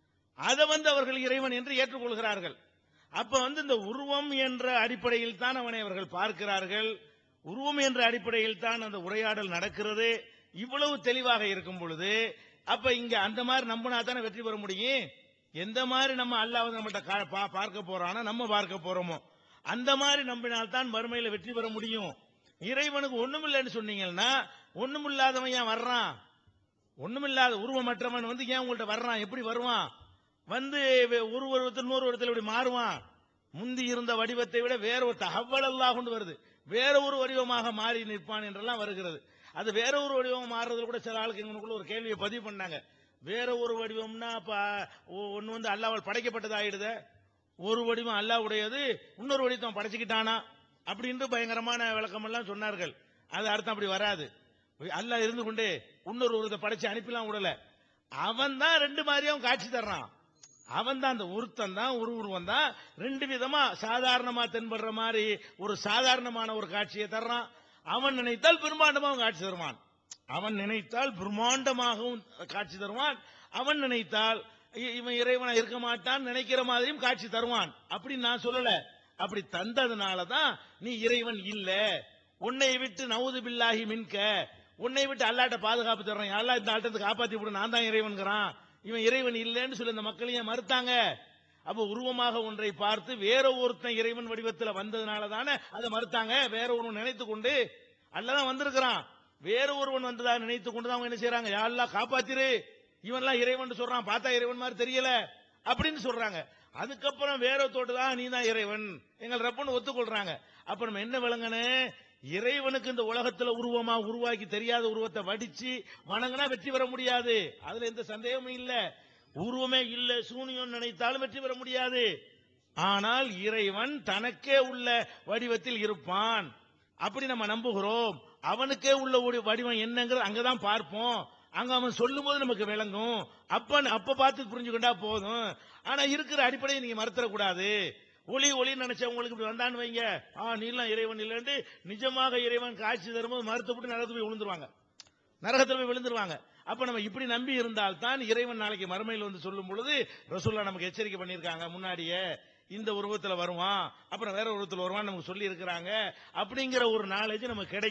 அதை வந்து அவர்கள் இறைவன் என்று ஏற்றுக்கொள்கிறார்கள் அப்ப வந்து இந்த உருவம் என்ற அடிப்படையில் தான் அவனை அவர்கள் பார்க்கிறார்கள் உருவம் என்ற அடிப்படையில் தான் அந்த உரையாடல் நடக்கிறது இவ்வளவு தெளிவாக இருக்கும் பொழுது அப்ப இங்க அந்த மாதிரி நம்பினா தானே வெற்றி பெற முடியும் எந்த மாதிரி நம்ம அல்லாஹ் நம்மகிட்ட கா- பா- பார்க்க போறானோ நம்ம பார்க்க போறோமோ அந்த மாதிரி நம்பினால்தான் மறுமையில வெற்றி பெற முடியும் இறைவனுக்கு ஒண்ணுமில்லைன்னு சொன்னீங்கன்னா ஒண்ணுமில்லாதவன் ஏன் வர்றான் ஒண்ணுமில்லாத உருவமற்றவன் வந்து ஏன் உங்கள்ட்ட வர்றான் எப்படி வருவான் வந்து வே- ஒரு உருவத்தில் இன்னொரு உருவத்தில் இப்படி மாறுவான் முந்தி இருந்த வடிவத்தை விட வேற ஒரு தகவலெல்லாம் கொண்டு வருது வேற ஒரு வடிவமாக மாறி நிற்பான் என்றெல்லாம் வருகிறது அது வேற ஒரு வடிவம் மாறுறதுல கூட சில ஆளுக்கு எங்களுக்குள்ள ஒரு கேள்வியை பதிவு பண்ணாங்க வேற ஒரு வடிவம்னா அப்ப ஒ- ஒண்ணு வந்து அல்லாவால் படைக்கப்பட்டது ஆயிடுதே ஒரு வடிவம் அல்லாவுடையது இன்னொரு வடிவம் படைச்சுக்கிட்டானா அப்படின்ட்டு பயங்கரமான விளக்கம் எல்லாம் சொன்னார்கள் அது அர்த்தம் அப்படி வராது அல்லாஹ் இருந்து கொண்டு இன்னொரு ஒருத்த படைச்சு அனுப்பிலாம் விடல அவன் தான் ரெண்டு மாதிரியும் காட்சி தர்றான் அவன் தான் அந்த ஒருத்தன் தான் ஒரு உருவம் தான் ரெண்டு விதமா சாதாரணமா தென்படுற மாதிரி ஒரு சாதாரணமான ஒரு காட்சியை தர்றான் அவன் நினைத்தால் பிரம்மாண்டமாகவும் காட்சி தருவான் அவன் நினைத்தால் பிரம்மாண்டமாகவும் காட்சி தருவான் அவன் நினைத்தால் இ- இவன் இறைவனா இருக்க மாட்டான் நினைக்கிற மாதிரியும் காட்சி தருவான் அப்படி நான் சொல்லல அப்படி தந்ததுனால தான் நீ இறைவன் இல்ல உன்னை விட்டு நவுது பில்லாஹி மின்க உன்னை விட்டு அல்லாட்ட பாதுகாப்பு தர்றேன் அல்லா இந்த ஆட்டத்தை காப்பாத்தி விடு நான் தான் இறைவன்கிறான் இவன் இறைவன் இல்லைன்னு சொல்லி இந்த மக்கள் ஏன் மறுத்தாங்க அப்ப உருவமாக ஒன்றை பார்த்து வேற ஒருத்தன் இறைவன் வடிவத்தில் வந்ததுனால தானே அதை மறுத்தாங்க வேற ஒருவன் நினைத்து கொண்டு அல்லதான் வந்திருக்கிறான் வேற ஒருவன் வந்ததா நினைத்து கொண்டு தான் அவங்க என்ன செய்யறாங்க யாரெல்லாம் காப்பாத்திரு இவன்லாம் இறைவன் சொல்றான் பார்த்தா இறைவன் மாதிரி தெரியல அப்படின்னு சொல்றாங்க அதுக்கப்புறம் வேற தோட்டு தான் நீ தான் இறைவன் எங்கள் ரப்பன்னு ஒத்துக்கொள்றாங்க அப்ப நம்ம என்ன விளங்கனே இறைவனுக்கு இந்த உலகத்துல உருவமா உருவாக்கி தெரியாத உருவத்தை வடிச்சு வணங்கினா வெற்றி பெற முடியாது அதுல எந்த சந்தேகமும் இல்ல உருவமே இல்ல சூனியம் நினைத்தாலும் வெற்றி பெற முடியாது ஆனால் இறைவன் தனக்கே உள்ள வடிவத்தில் இருப்பான் அப்படி நம்ம நம்புகிறோம் அவனுக்கே உள்ள ஒரு வடிவம் என்னங்கிறது அங்கதான் பார்ப்போம் அங்க அவன் சொல்லும் போது நமக்கு விளங்கும் அப்ப அப்ப பார்த்து புரிஞ்சுக்கிட்டா போதும் ஆனா இருக்கிற அடிப்படையை நீங்க மறுத்தரக்கூடாது ஒளி ஒளி நினைச்சவங்களுக்கு இப்படி வந்தான்னு வைங்க ஆ நீலாம் இறைவன் இல்லைன்னு நிஜமாக இறைவன் காட்சி தரும்போது மறுத்துப்பட்டு நரகத்துல போய் விழுந்துருவாங்க நரகத்துல போய் விழுந்துருவாங்க அப்ப நம்ம இப்படி நம்பி இருந்தால் தான் இறைவன் நாளைக்கு மறுமையில் வந்து சொல்லும் பொழுது ரசூல்லா நமக்கு எச்சரிக்கை பண்ணியிருக்காங்க முன்னாடியே இந்த உருவத்துல வருவான் அப்புறம் வேற உருவத்துல வருவான் நமக்கு சொல்லி இருக்கிறாங்க அப்படிங்கிற ஒரு நாலேஜ் நமக்கு கிடைக்கும்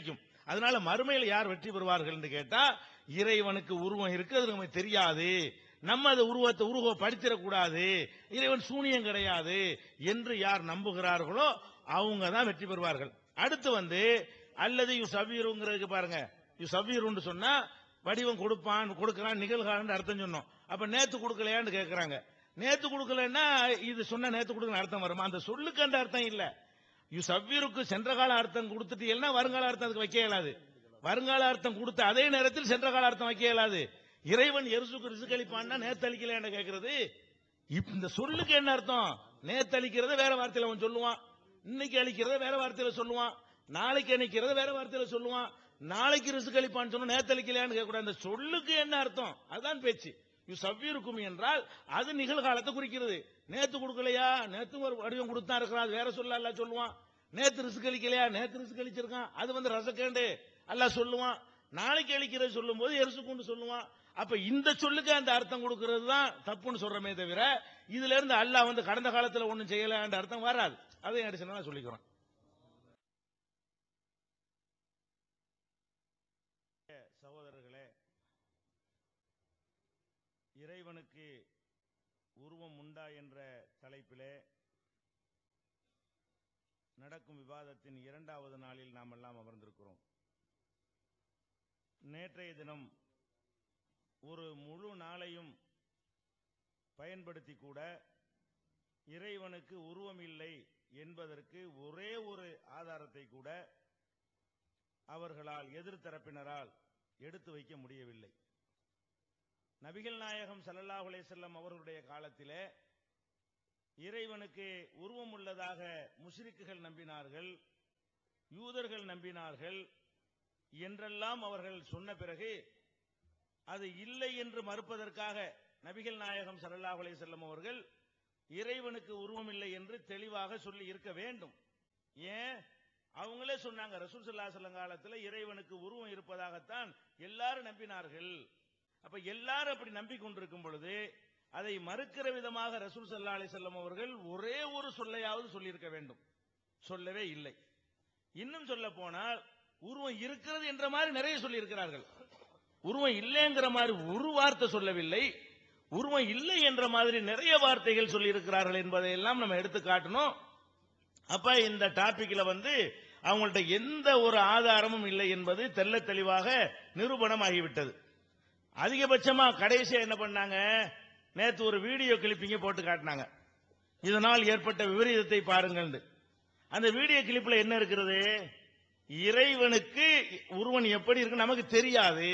அதனால மறுமையில் யார் வெற்றி பெறுவார்கள் என்று கேட்டா இறைவனுக்கு உருவம் இருக்கு அது நமக்கு தெரியாது நம்ம அந்த உருவத்தை உருவம் படித்திடக்கூடாது இறைவன் சூனியம் கிடையாது என்று யார் நம்புகிறார்களோ அவங்க தான் வெற்றி பெறுவார்கள் அடுத்து வந்து அல்லது யு சவீருங்கிறதுக்கு பாருங்க யு சவீருன்னு சொன்னா வடிவம் கொடுப்பான் கொடுக்கறான் நிகழ்காலன்னு அர்த்தம் சொன்னோம் அப்ப நேத்து கொடுக்கலையான்னு கேக்குறாங்க நேத்து கொடுக்கலன்னா இது சொன்ன நேத்து கொடுக்கல அர்த்தம் வருமா அந்த சொல்லுக்கு அந்த அர்த்தம் இல்ல யு சவ்வீருக்கு சென்ற கால அர்த்தம் கொடுத்துட்டீங்கன்னா வருங்கால அர்த்தம் அதுக்கு வைக்க இயலாது வருங்கால அர்த்தம் கொடுத்த அதே நேரத்தில் சென்ற கால அர்த்தம் வைக்க இயலாது இறைவன் எரிசுக்கு ரிசுக்களிப்பான்னா நேத்தளிக்கலையான்னு கேக்குறது இப்ப இந்த சொல்லுக்கு என்ன அர்த்தம் நேத்தளிக்கிறத வேற வார்த்தையில அவன் சொல்லுவான் இன்னைக்கு அளிக்கிறத வேற வார்த்தையில சொல்லுவான் நாளைக்கு அணிக்கிறத வேற வார்த்தையில சொல்லுவான் நாளைக்கு ரிசுக் அளிப்பான்னு சொன்னா நேத்தளிக்கலையான்னு கேட்கக்கூடாது அந்த சொல்லுக்கு என்ன அர்த்தம் அதுதான் பேச்சு யூ சவ்விருக்கும் என்றால் அது நிகழ்காலத்தை குறிக்கிறது நேத்து கொடுக்கலையா நேத்து ஒரு வடிவம் கொடுத்தா இருக்கிறான் அது வேற சொல்ல அல்ல சொல்லுவான் நேத்து ரிசுக் அளிக்கலையா நேத்து ரிசுக் அளிச்சிருக்கான் அது வந்து ரசக்கேண்டு அல்லாஹ் சொல்லுவான் நாளைக்கு அளிக்கிறது சொல்லும் போது எரிசுக்குன்னு சொல்லுவான் அப்ப இந்த சொல்லுக்கு அந்த அர்த்தம் கொடுக்கிறது தான் தப்புன்னு சொல்றமே தவிர இதுல இருந்து அல்லாஹ் வந்து கடந்த காலத்துல ஒண்ணும் செய்யலன்ற அர்த்தம் வராது அதை அடிச்சு நான் சொல்லிக்கிறேன் சகோதரர்களே இறைவனுக்கு உருவம் உண்டா என்ற தலைப்பிலே நடக்கும் விவாதத்தின் இரண்டாவது நாளில் நாம் எல்லாம் அமர்ந்திருக்கிறோம் நேற்றைய தினம் ஒரு முழு நாளையும் பயன்படுத்தி கூட இறைவனுக்கு உருவம் இல்லை என்பதற்கு ஒரே ஒரு ஆதாரத்தை கூட அவர்களால் எதிர்த்தரப்பினரால் எடுத்து வைக்க முடியவில்லை நபிகள் நாயகம் ஸல்லல்லாஹு அலைஹி வஸல்லம் அவர்களுடைய காலத்திலே இறைவனுக்கு உருவம் உள்ளதாக முஷ்ரிக்குகள் நம்பினார்கள் யூதர்கள் நம்பினார்கள் என்றெல்லாம் அவர்கள் சொன்ன பிறகு அது இல்லை என்று மறுப்பதற்காக நபிகள் நாயகம் ஸல்லல்லாஹு அலைஹி வஸல்லம் அவர்கள் இறைவனுக்கு உருவம் இல்லை என்று தெளிவாக சொல்லி இருக்க வேண்டும் ஏன் அவங்களே சொன்னாங்க ரசூல் ஸல்லல்லாஹு அலைஹி வஸல்லம் காலத்துல இறைவனுக்கு உருவம் இருப்பதாகத்தான் எல்லாரும் நம்பினார்கள் அப்ப எல்லாரும் அப்படி நம்பிக்கொண்டிருக்கும் பொழுது அதை மறுக்கிற விதமாக ரசூல் ஸல்லல்லாஹு அலைஹி வஸல்லம் அவர்கள் ஒரே ஒரு சொல்லையாவது சொல்லியிருக்க வேண்டும் சொல்லவே இல்லை இன்னும் சொல்ல போனால் உருவம் இருக்கிறது என்ற மாதிரி நிறைய சொல்லி இருக்கிறார்கள் உருவம் இல்லைங்கிற மாதிரி ஒரு வார்த்தை சொல்லவில்லை உருவம் இல்லை என்ற மாதிரி நிறைய வார்த்தைகள் சொல்லி இருக்கிறார்கள் என்பதை எல்லாம் நம்ம எடுத்து காட்டணும் அப்ப இந்த டாபிக்ல வந்து அவங்கள்ட்ட எந்த ஒரு ஆதாரமும் இல்லை என்பது தெள்ள தெளிவாக நிரூபணம் ஆகிவிட்டது அதிகபட்சமா கடைசியா என்ன பண்ணாங்க நேத்து ஒரு வீடியோ கிளிப்பிங்க போட்டு காட்டினாங்க இதனால் ஏற்பட்ட விபரீதத்தை பாருங்கள் அந்த வீடியோ கிளிப்ல என்ன இருக்கிறது இறைவனுக்கு உருவன் எப்படி இருக்கு நமக்கு தெரியாது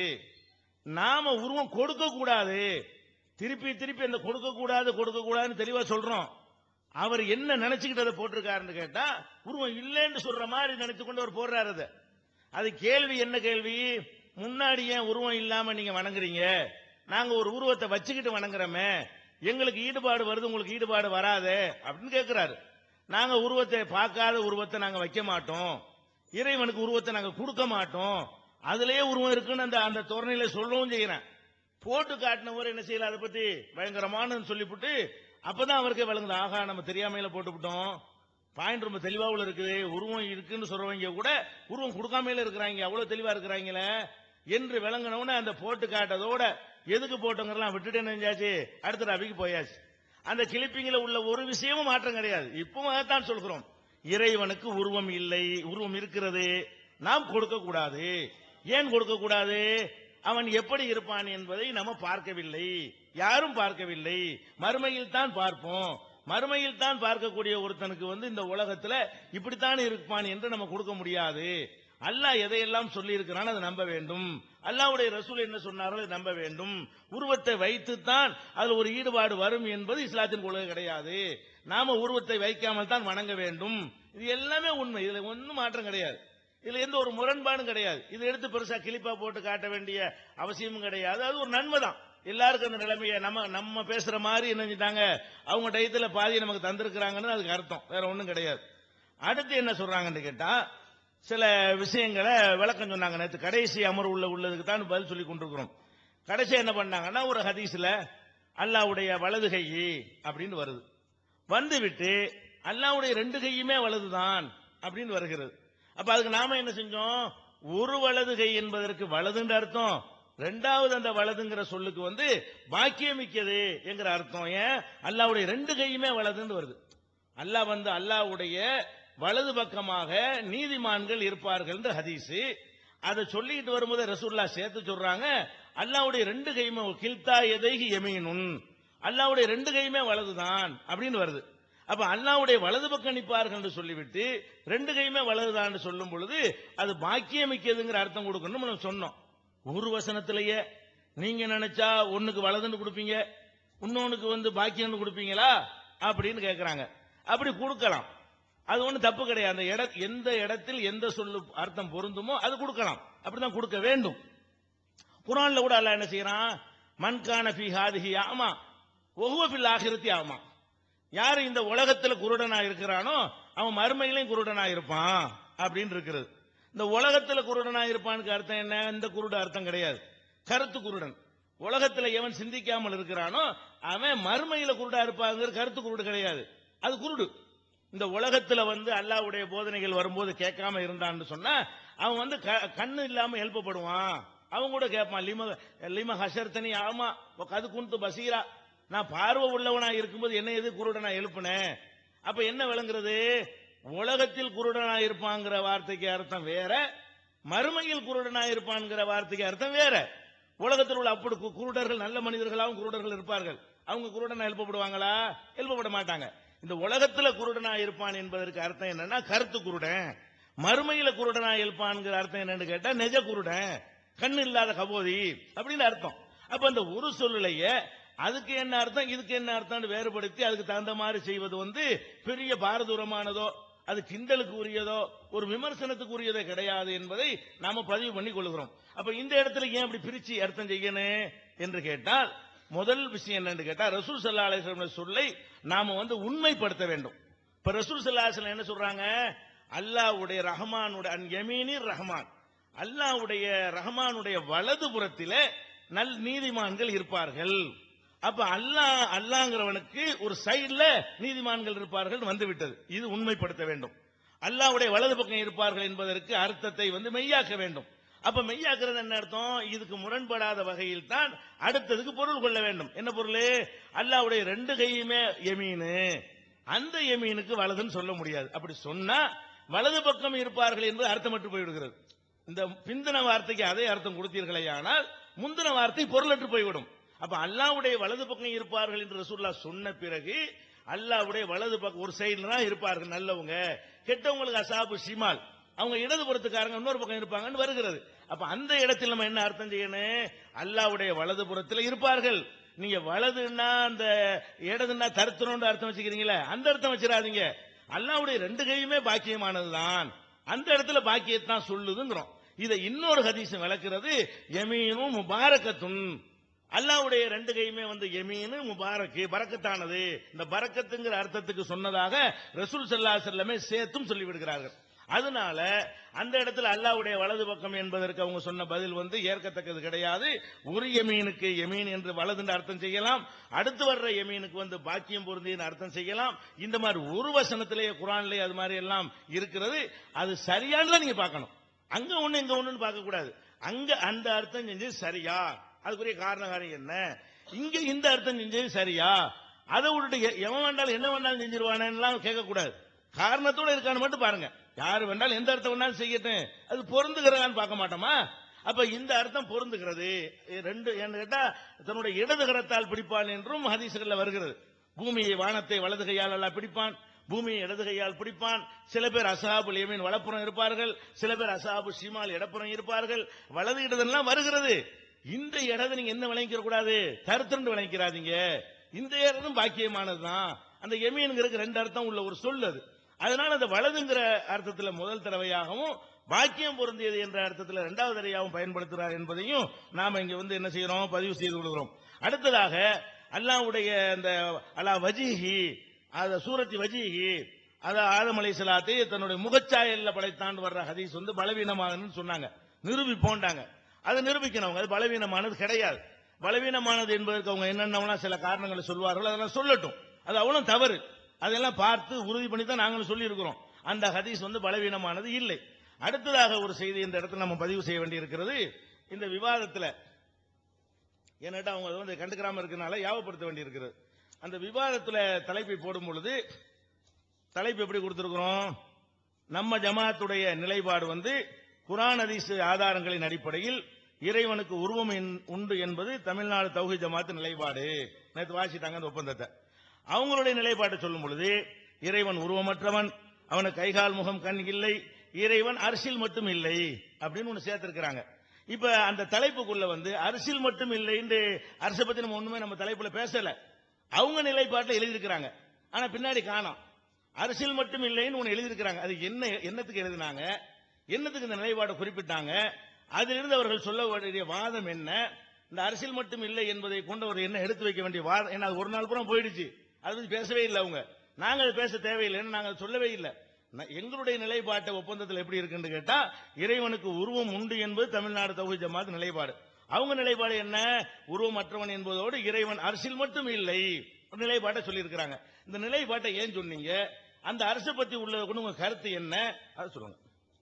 நாம உருவம் கொடுக்க கூடாது திருப்பி திருப்பி அந்த கொடுக்க கூடாது கொடுக்க கூடாதுன்னு தெளிவா சொல்றோம் அவர் என்ன நினைச்சுக்கிட்டு அதை போட்டிருக்காருன்னு கேட்டா உருவம் இல்லைன்னு சொல்ற மாதிரி நினைச்சு கொண்டு அவர் போடுறாரு அதை அது கேள்வி என்ன கேள்வி முன்னாடி ஏன் உருவம் இல்லாம நீங்க வணங்குறீங்க நாங்க ஒரு உருவத்தை வச்சுக்கிட்டு வணங்குறோமே எங்களுக்கு ஈடுபாடு வருது உங்களுக்கு ஈடுபாடு வராதே அப்படின்னு கேட்கிறாரு நாங்க உருவத்தை பார்க்காத உருவத்தை நாங்க வைக்க மாட்டோம் இறைவனுக்கு உருவத்தை நாங்க கொடுக்க மாட்டோம் அதுலயே உருவம் இருக்குன்னு அந்த அந்த தோரணையில சொல்லவும் செய்யறேன் போட்டு காட்டினவர் என்ன செய்யல அதை பத்தி பயங்கரமானு சொல்லிவிட்டு அப்பதான் அவருக்கே வழங்குது ஆகா நம்ம தெரியாமையில போட்டுவிட்டோம் பாயிண்ட் ரொம்ப தெளிவாவுல இருக்குது உருவம் இருக்குன்னு சொல்றவங்க கூட உருவம் கொடுக்காமையில இருக்கிறாங்க அவ்வளவு தெளிவா இருக்கிறாங்களே என்று விளங்கினவுடனே அந்த போட்டு காட்டதோட எதுக்கு போட்டோங்கிறலாம் விட்டுட்டு நினைஞ்சாச்சு அடுத்த ரவிக்கு போயாச்சு அந்த கிளிப்பிங்கில உள்ள ஒரு விஷயமும் மாற்றம் கிடையாது இப்பவும் அதைத்தான் சொல்கிறோம் இறைவனுக்கு உருவம் இல்லை உருவம் இருக்கிறது நாம் கொடுக்க கூடாது ஏன் கொடுக்க கூடாது அவன் எப்படி இருப்பான் என்பதை நம்ம பார்க்கவில்லை யாரும் பார்க்கவில்லை மறுமையில் தான் பார்ப்போம் மறுமையில் தான் பார்க்கக்கூடிய ஒருத்தனுக்கு வந்து இந்த உலகத்துல இப்படித்தான் இருப்பான் என்று நம்ம கொடுக்க முடியாது அல்லாஹ் எதையெல்லாம் சொல்லி இருக்கிறான் அதை நம்ப வேண்டும் அல்லாஹ்வுடைய ரசூல் என்ன சொன்னாரோ அதை நம்ப வேண்டும் உருவத்தை வைத்துத்தான் அதுல ஒரு ஈடுபாடு வரும் என்பது இஸ்லாத்தின் கொள்கை கிடையாது நாம உருவத்தை வைக்காமல் தான் வணங்க வேண்டும் இது எல்லாமே உண்மை இதுல ஒன்றும் மாற்றம் கிடையாது இதுல எந்த ஒரு முரண்பாடும் கிடையாது இதை எடுத்து பெருசா கிளிப்பா போட்டு காட்ட வேண்டிய அவசியமும் கிடையாது அது ஒரு நன்மை தான் எல்லாருக்கும் அந்த நிலைமையை நம்ம நம்ம பேசுற மாதிரி என்ன செஞ்சிட்டாங்க அவங்க டயத்துல பாதியை நமக்கு தந்திருக்கிறாங்கன்னு அதுக்கு அர்த்தம் வேற ஒண்ணும் கிடையாது அடுத்து என்ன சொல்றாங்கன்னு கேட்டா சில விஷயங்களை விளக்கம் சொன்னாங்க நேற்று கடைசி அமர்வு உள்ள உள்ளதுக்கு தான் பதில் சொல்லி கொண்டிருக்கிறோம் கடைசி என்ன பண்ணாங்கன்னா ஒரு ஹதீஸ்ல அல்லாவுடைய வலது கை அப்படின்னு வருது வந்து விட்டு அல்லாவுடைய ரெண்டு கையுமே வலதுதான் அப்படின்னு வருகிறது அப்ப அதுக்கு நாம என்ன செஞ்சோம் ஒரு வலதுகை என்பதற்கு வலதுன்ற அர்த்தம் ரெண்டாவது அந்த வலதுங்கிற சொல்லுக்கு வந்து பாக்கியமிக்கது என்கிற அர்த்தம் ஏன் அல்லாவுடைய ரெண்டு கையுமே வலதுன்னு வருது அல்லாஹ் வந்து அல்லாஹ்வுடைய வலது பக்கமாக நீதிமான்கள் இருப்பார்கள் ஹதீஸ் அதை சொல்லிட்டு வரும்போது ரசூல்லா சேர்த்து சொல்றாங்க அல்லாஹ்வுடைய ரெண்டு கையுமே கில்தா எதைகி எமீனுன் அல்லாஹ்வுடைய ரெண்டு கையுமே வலதுதான் அப்படின்னு வருது அப்ப அல்லாஹ்வுடைய வலது பக்கம் நிற்பார்கள் என்று சொல்லிவிட்டு ரெண்டு கையுமே வலதுதான் சொல்லும் பொழுது அது பாக்கியமிக்கதுங்கிற அர்த்தம் கொடுக்கணும் நம்ம சொன்னோம் ஒரு வசனத்திலேயே நீங்க நினைச்சா ஒண்ணுக்கு வலதுன்னு கொடுப்பீங்க இன்னொன்னுக்கு வந்து பாக்கியம்னு கொடுப்பீங்களா அப்படின்னு கேக்குறாங்க அப்படி கொடுக்கலாம் அது ஒண்ணு தப்பு கிடையாது அந்த இட எந்த இடத்தில் எந்த சொல்லு அர்த்தம் பொருந்துமோ அது கொடுக்கலாம் அப்படிதான் கொடுக்க வேண்டும் குரான்ல கூட அல்லாஹ் என்ன செய்யறான் மன்கான ஃபி ஹாதிஹி ஆமா ஒஹுவ ஃபில் ஆகிரத்தி ஆமா யார் இந்த உலகத்துல குருடனா இருக்கிறானோ அவன் மறுமையிலையும் குருடனா இருப்பான் அப்படின்னு இருக்கிறது இந்த உலகத்துல குருடனா இருப்பானுக்கு அர்த்தம் என்ன இந்த குருடு அர்த்தம் கிடையாது கருத்து குருடன் உலகத்துல எவன் சிந்திக்காமல் இருக்கிறானோ அவன் மறுமையில குருடா இருப்பாங்கிற கருத்து குருடு கிடையாது அது குருடு இந்த உலகத்துல வந்து அல்லாஹ்வுடைய போதனைகள் வரும்போது கேட்காம இருந்தான்னு சொன்னா அவன் வந்து க- கண்ணு இல்லாம எழுப்பப்படுவான் அவன் கூட கேட்பான் லிம லிம ஹசர்தனி ஆமா கது குந்து பசீரா நான் பார்வை உள்ளவனா இருக்கும்போது என்ன எது குருடனா எழுப்புனேன் அப்ப என்ன விளங்குறது உலகத்தில் குருடனா இருப்பாங்கிற வார்த்தைக்கு அர்த்தம் வேற மறுமையில் குருடனா இருப்பான்ங்கிற வார்த்தைக்கு அர்த்தம் வேற உலகத்தில் உள்ள அப்படி கு- குருடர்கள் நல்ல மனிதர்களாகவும் குருடர்கள் இருப்பார்கள் அவங்க குருடனா எழுப்பப்படுவாங்களா எழுப்பப்பட மாட்டாங்க இந்த உலகத்துல குருடனா இருப்பான் என்பதற்கு அர்த்தம் என்னன்னா கருத்து குருடன் மறுமையில குருடனா இருப்பான்ங்கிற அர்த்தம் என்னன்னு கேட்டா நெஜ குருடன் கண்ணு இல்லாத கபோதி அப்படின்னு அர்த்தம் அப்ப அந்த ஒரு சொல்லுலையே அதுக்கு என்ன அர்த்தம் இதுக்கு என்ன அர்த்தம்னு வேறுபடுத்தி அதுக்கு தகுந்த மாதிரி செய்வது வந்து பெரிய பாரதூரமானதோ அது கிண்டலுக்கு உரியதோ ஒரு விமர்சனத்துக்கு உரியதோ கிடையாது என்பதை நாம பதிவு பண்ணி கொள்கிறோம் அப்ப இந்த இடத்துல ஏன் அப்படி பிரிச்சு அர்த்தம் செய்யணும் என்று கேட்டால் முதல் விஷயம் என்னன்னு கேட்டா ரசூல் சல்லா அலிஸ்லாம் சொல்லை நாம வந்து உண்மைப்படுத்த வேண்டும் இப்ப ரசூல் சல்லா அலிஸ்லாம் என்ன சொல்றாங்க அல்லாஹ்வுடைய ரஹ்மானுடைய அன் யமீனிர் ரஹ்மான் அல்லாஹ்வுடைய ரஹ்மானுடைய வலது புறத்திலே நல் நீதிமான்கள் இருப்பார்கள் அப்ப அல்லாஹ் அல்லாங்கிறவனுக்கு ஒரு சைடுல நீதிமான்கள் இருப்பார்கள் வந்து விட்டது இது உண்மைப்படுத்த வேண்டும் அல்லாஹ்வுடைய வலது பக்கம் இருப்பார்கள் என்பதற்கு அர்த்தத்தை வந்து மெய்யாக்க வேண்டும் அப்ப மெய்யாக்குறது என்ன அர்த்தம் இதுக்கு முரண்படாத வகையில் தான் அடுத்ததுக்கு பொருள் கொள்ள வேண்டும் என்ன பொருள் அல்லாஹ்வுடைய ரெண்டு கையுமே எமீனு அந்த எமீனுக்கு வலதுன்னு சொல்ல முடியாது அப்படி சொன்னா வலது பக்கம் இருப்பார்கள் என்பது அர்த்தமற்று போய்விடுகிறது இந்த பிந்தின வார்த்தைக்கு அதே அர்த்தம் கொடுத்தீர்களே ஆனால் முந்தின வார்த்தை பொருளற்று போய்விடும் அப்ப அல்லாஹ்வுடைய வலது பக்கம் இருப்பார்கள் என்று ரசூல்லா சொன்ன பிறகு அல்லாஹ்வுடைய வலது பக்கம் ஒரு சைடுல தான் இருப்பார்கள் நல்லவங்க கெட்டவங்களுக்கு அசாபு ஷிமால் அவங்க இடதுபுறத்துக்காரங்க இன்னொரு பக்கம் இருப்பாங்கன்னு வருகிறது அப்ப அந்த இடத்தில் நம்ம என்ன அர்த்தம் செய்யணும் அல்லாஹ்வுடைய வலது புறத்துல இருப்பார்கள் நீங்க வலதுன்னா அந்த இடதுன்னா தருத்தணும்னு அர்த்தம் வச்சுக்கிறீங்களே அந்த அர்த்தம் வச்சிடாதீங்க அல்லாஹ்வுடைய ரெண்டு கையுமே பாக்கியமானதுதான் அந்த இடத்துல பாக்கியத்தான் சொல்லுதுங்கிறோம் இதை இன்னொரு ஹதீஸும் விளக்குறது யமீனும் முபாரக்கத்துன் அல்லாஹ்வுடைய ரெண்டு கையுமே வந்து யமீனு முபாரக்கு பரக்கத்தானது இந்த பரக்கத்துங்கிற அர்த்தத்துக்கு சொன்னதாக ரசூல் ஸல்லல்லாஹு அலைஹி வஸல்லமே சேர்த்தும் சொல்லி விடுகிறார்கள் அதனால அந்த இடத்துல அல்லாஹ்வுடைய வலது பக்கம் என்பதற்கு அவங்க சொன்ன பதில் வந்து ஏற்கத்தக்கது கிடையாது ஒரு யமீனுக்கு யமீன் என்று வலதுன்னு அர்த்தம் செய்யலாம் அடுத்து வர்ற யமீனுக்கு வந்து பாக்கியம் பொருந்தின்னு அர்த்தம் செய்யலாம் இந்த மாதிரி ஒரு வசனத்திலேயே குரான்லயே அது மாதிரி எல்லாம் இருக்கிறது அது சரியானதான் நீங்க பார்க்கணும் அங்க ஒண்ணு இங்க ஒண்ணுன்னு பார்க்க கூடாது அங்க அந்த அர்த்தம் செஞ்சது சரியா அதுக்குரிய காரண காரியம் என்ன இங்க இந்த அர்த்தம் செஞ்சது சரியா அதை விட்டுட்டு எ- எவன் வேண்டாலும் என்ன வேண்டாலும் செஞ்சிருவானேன்னு கேட்க கூடாது காரணத்தோட இருக்கான்னு மட்டும் பாருங்க யாரு வேண்டாலும் எந்த அர்த்தம் வேணாலும் செய்யட்டும் அது பொருந்துகிறதான்னு பார்க்க மாட்டோமா அப்ப இந்த அர்த்தம் பொருந்துகிறது இது ரெண்டு என்ன கேட்டா தன்னுடைய இடது கரத்தால் பிடிப்பான் என்றும் ஹதீசுகள்ல வருகிறது பூமியை வானத்தை வலது கையால் எல்லாம் பிடிப்பான் பூமியை இடது கையால் பிடிப்பான் சில பேர் அசாபுல் யமீன் வலப்புறம் இருப்பார்கள் சில பேர் அசாபு ஷிமால் இடப்புறம் இருப்பார்கள் வலது இடதெல்லாம் வருகிறது இந்த இடத்தை நீங்க என்ன விளங்கிக்க கூடாது கருத்துண்டு விளங்கிக்கிறாதீங்க இந்த இடதும் பாக்கியமானதுதான் அந்த எமீனுங்கிறதுக்கு ரெண்டு அர்த்தம் உள்ள ஒரு சொல் அது அதனால அந்த வலதுங்கிற அர்த்தத்துல முதல் தடவையாகவும் பாக்கியம் பொருந்தியது என்ற அர்த்தத்துல இரண்டாவது தடவையாகவும் பயன்படுத்துகிறார் என்பதையும் நாம இங்க வந்து என்ன செய்யறோம் பதிவு செய்து கொள்கிறோம் அடுத்ததாக அல்லாஹ்வுடைய அந்த அலா வஜீஹி அத சூரத்தி வஜீஹி அத ஆதம் அலைஹிஸ்ஸலாத்தை தன்னுடைய முகச்சாயல்ல படைத்தான் வர்ற ஹதீஸ் வந்து பலவீனமானதுன்னு சொன்னாங்க நிரூபிப்போண்டாங்க அதை நிரூபிக்கணும் அவங்க. அது பலவீனமானது கிடையாது பலவீனமானது என்பதற்கு அவங்க என்னென்ன சில காரணங்களை சொல்வார்கள் அதெல்லாம் சொல்லட்டும் அது அவ்வளவு தவறு அதெல்லாம் பார்த்து உறுதி பண்ணி தான் நாங்களும் சொல்லி இருக்கிறோம் அந்த ஹதீஸ் வந்து பலவீனமானது இல்லை அடுத்ததாக ஒரு செய்தி இந்த இடத்துல நம்ம பதிவு செய்ய வேண்டியிருக்கிறது இந்த விவாதத்துல ஏன்னாட்டா அவங்க அதை வந்து கண்டுக்கிறாம இருக்கனால யாவப்படுத்த வேண்டியிருக்கிறது அந்த விவாதத்துல தலைப்பை போடும் பொழுது தலைப்பு எப்படி கொடுத்திருக்கிறோம் நம்ம ஜமாத்துடைய நிலைப்பாடு வந்து குரான் ஹதீஸ் ஆதாரங்களின் அடிப்படையில் இறைவனுக்கு உருவம் என்- உண்டு என்பது தமிழ்நாடு தௌஹி ஜமாத்து நிலைப்பாடு நேற்று வாசிட்டாங்க அந்த ஒப்பந்தத்தை அவங்களுடைய நிலைப்பாட்டை சொல்லும் பொழுது இறைவன் உருவமற்றவன் அவனுக்கு கைகால் முகம் கண் இல்லை இறைவன் அரசியல் மட்டும் இல்லை அப்படின்னு ஒண்ணு சேர்த்திருக்கிறாங்க இப்ப அந்த தலைப்புக்குள்ள வந்து அரசியல் மட்டும் இல்லைன்னு அரசை பத்தி நம்ம ஒண்ணுமே நம்ம தலைப்புல பேசல அவங்க நிலைப்பாட்டில் எழுதியிருக்கிறாங்க ஆனா பின்னாடி காணோம் அரசியல் மட்டும் இல்லைன்னு ஒண்ணு எழுதியிருக்கிறாங்க அது என்ன என்னத்துக்கு எழுதினாங்க என்னத்துக்கு இந்த நிலைப்பாடை குறிப்பிட்டாங்க அதிலிருந்து அவர்கள் சொல்ல வேண்டிய வாதம் என்ன இந்த அரசியல் மட்டும் இல்லை என்பதை கொண்டு ஒரு என்ன எடுத்து வைக்க வேண்டிய வாதம் ஏன்னா அது ஒரு நாள் பூரா போயிடுச்சு அது பத்தி பேசவே இல்லை அவங்க நாங்க அது பேச தேவையில்லைன்னு நாங்க அதை சொல்லவே இல்லை ந- எங்களுடைய நிலைப்பாட்டை ஒப்பந்தத்தில் எப்படி இருக்குன்னு கேட்டா இறைவனுக்கு உருவம் உண்டு என்பது தமிழ்நாடு தௌஹி ஜமாத் நிலைப்பாடு அவங்க நிலைப்பாடு என்ன உருவமற்றவன் என்பதோடு இறைவன் அரசியல் மட்டும் இல்லை ஒரு நிலைப்பாட்டை சொல்லியிருக்கிறாங்க இந்த நிலைப்பாட்டை ஏன் சொன்னீங்க அந்த அரசை பத்தி உள்ள கொண்டு உங்க கருத்து என்ன அதை சொல்லுங்க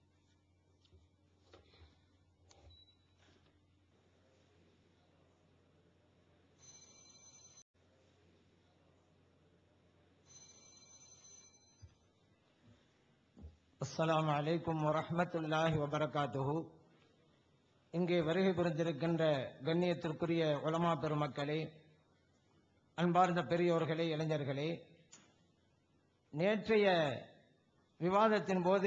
அஸ்ஸலாமு அலைக்கும் வரஹ்மத்துல்லாஹி வபரகாத்துஹு இங்கே வருகை புரிந்திருக்கின்ற கண்ணியத்திற்குரிய உலமா பெருமக்களே அன்பார்ந்த பெரியோர்களே இளைஞர்களே நேற்றைய விவாதத்தின் போது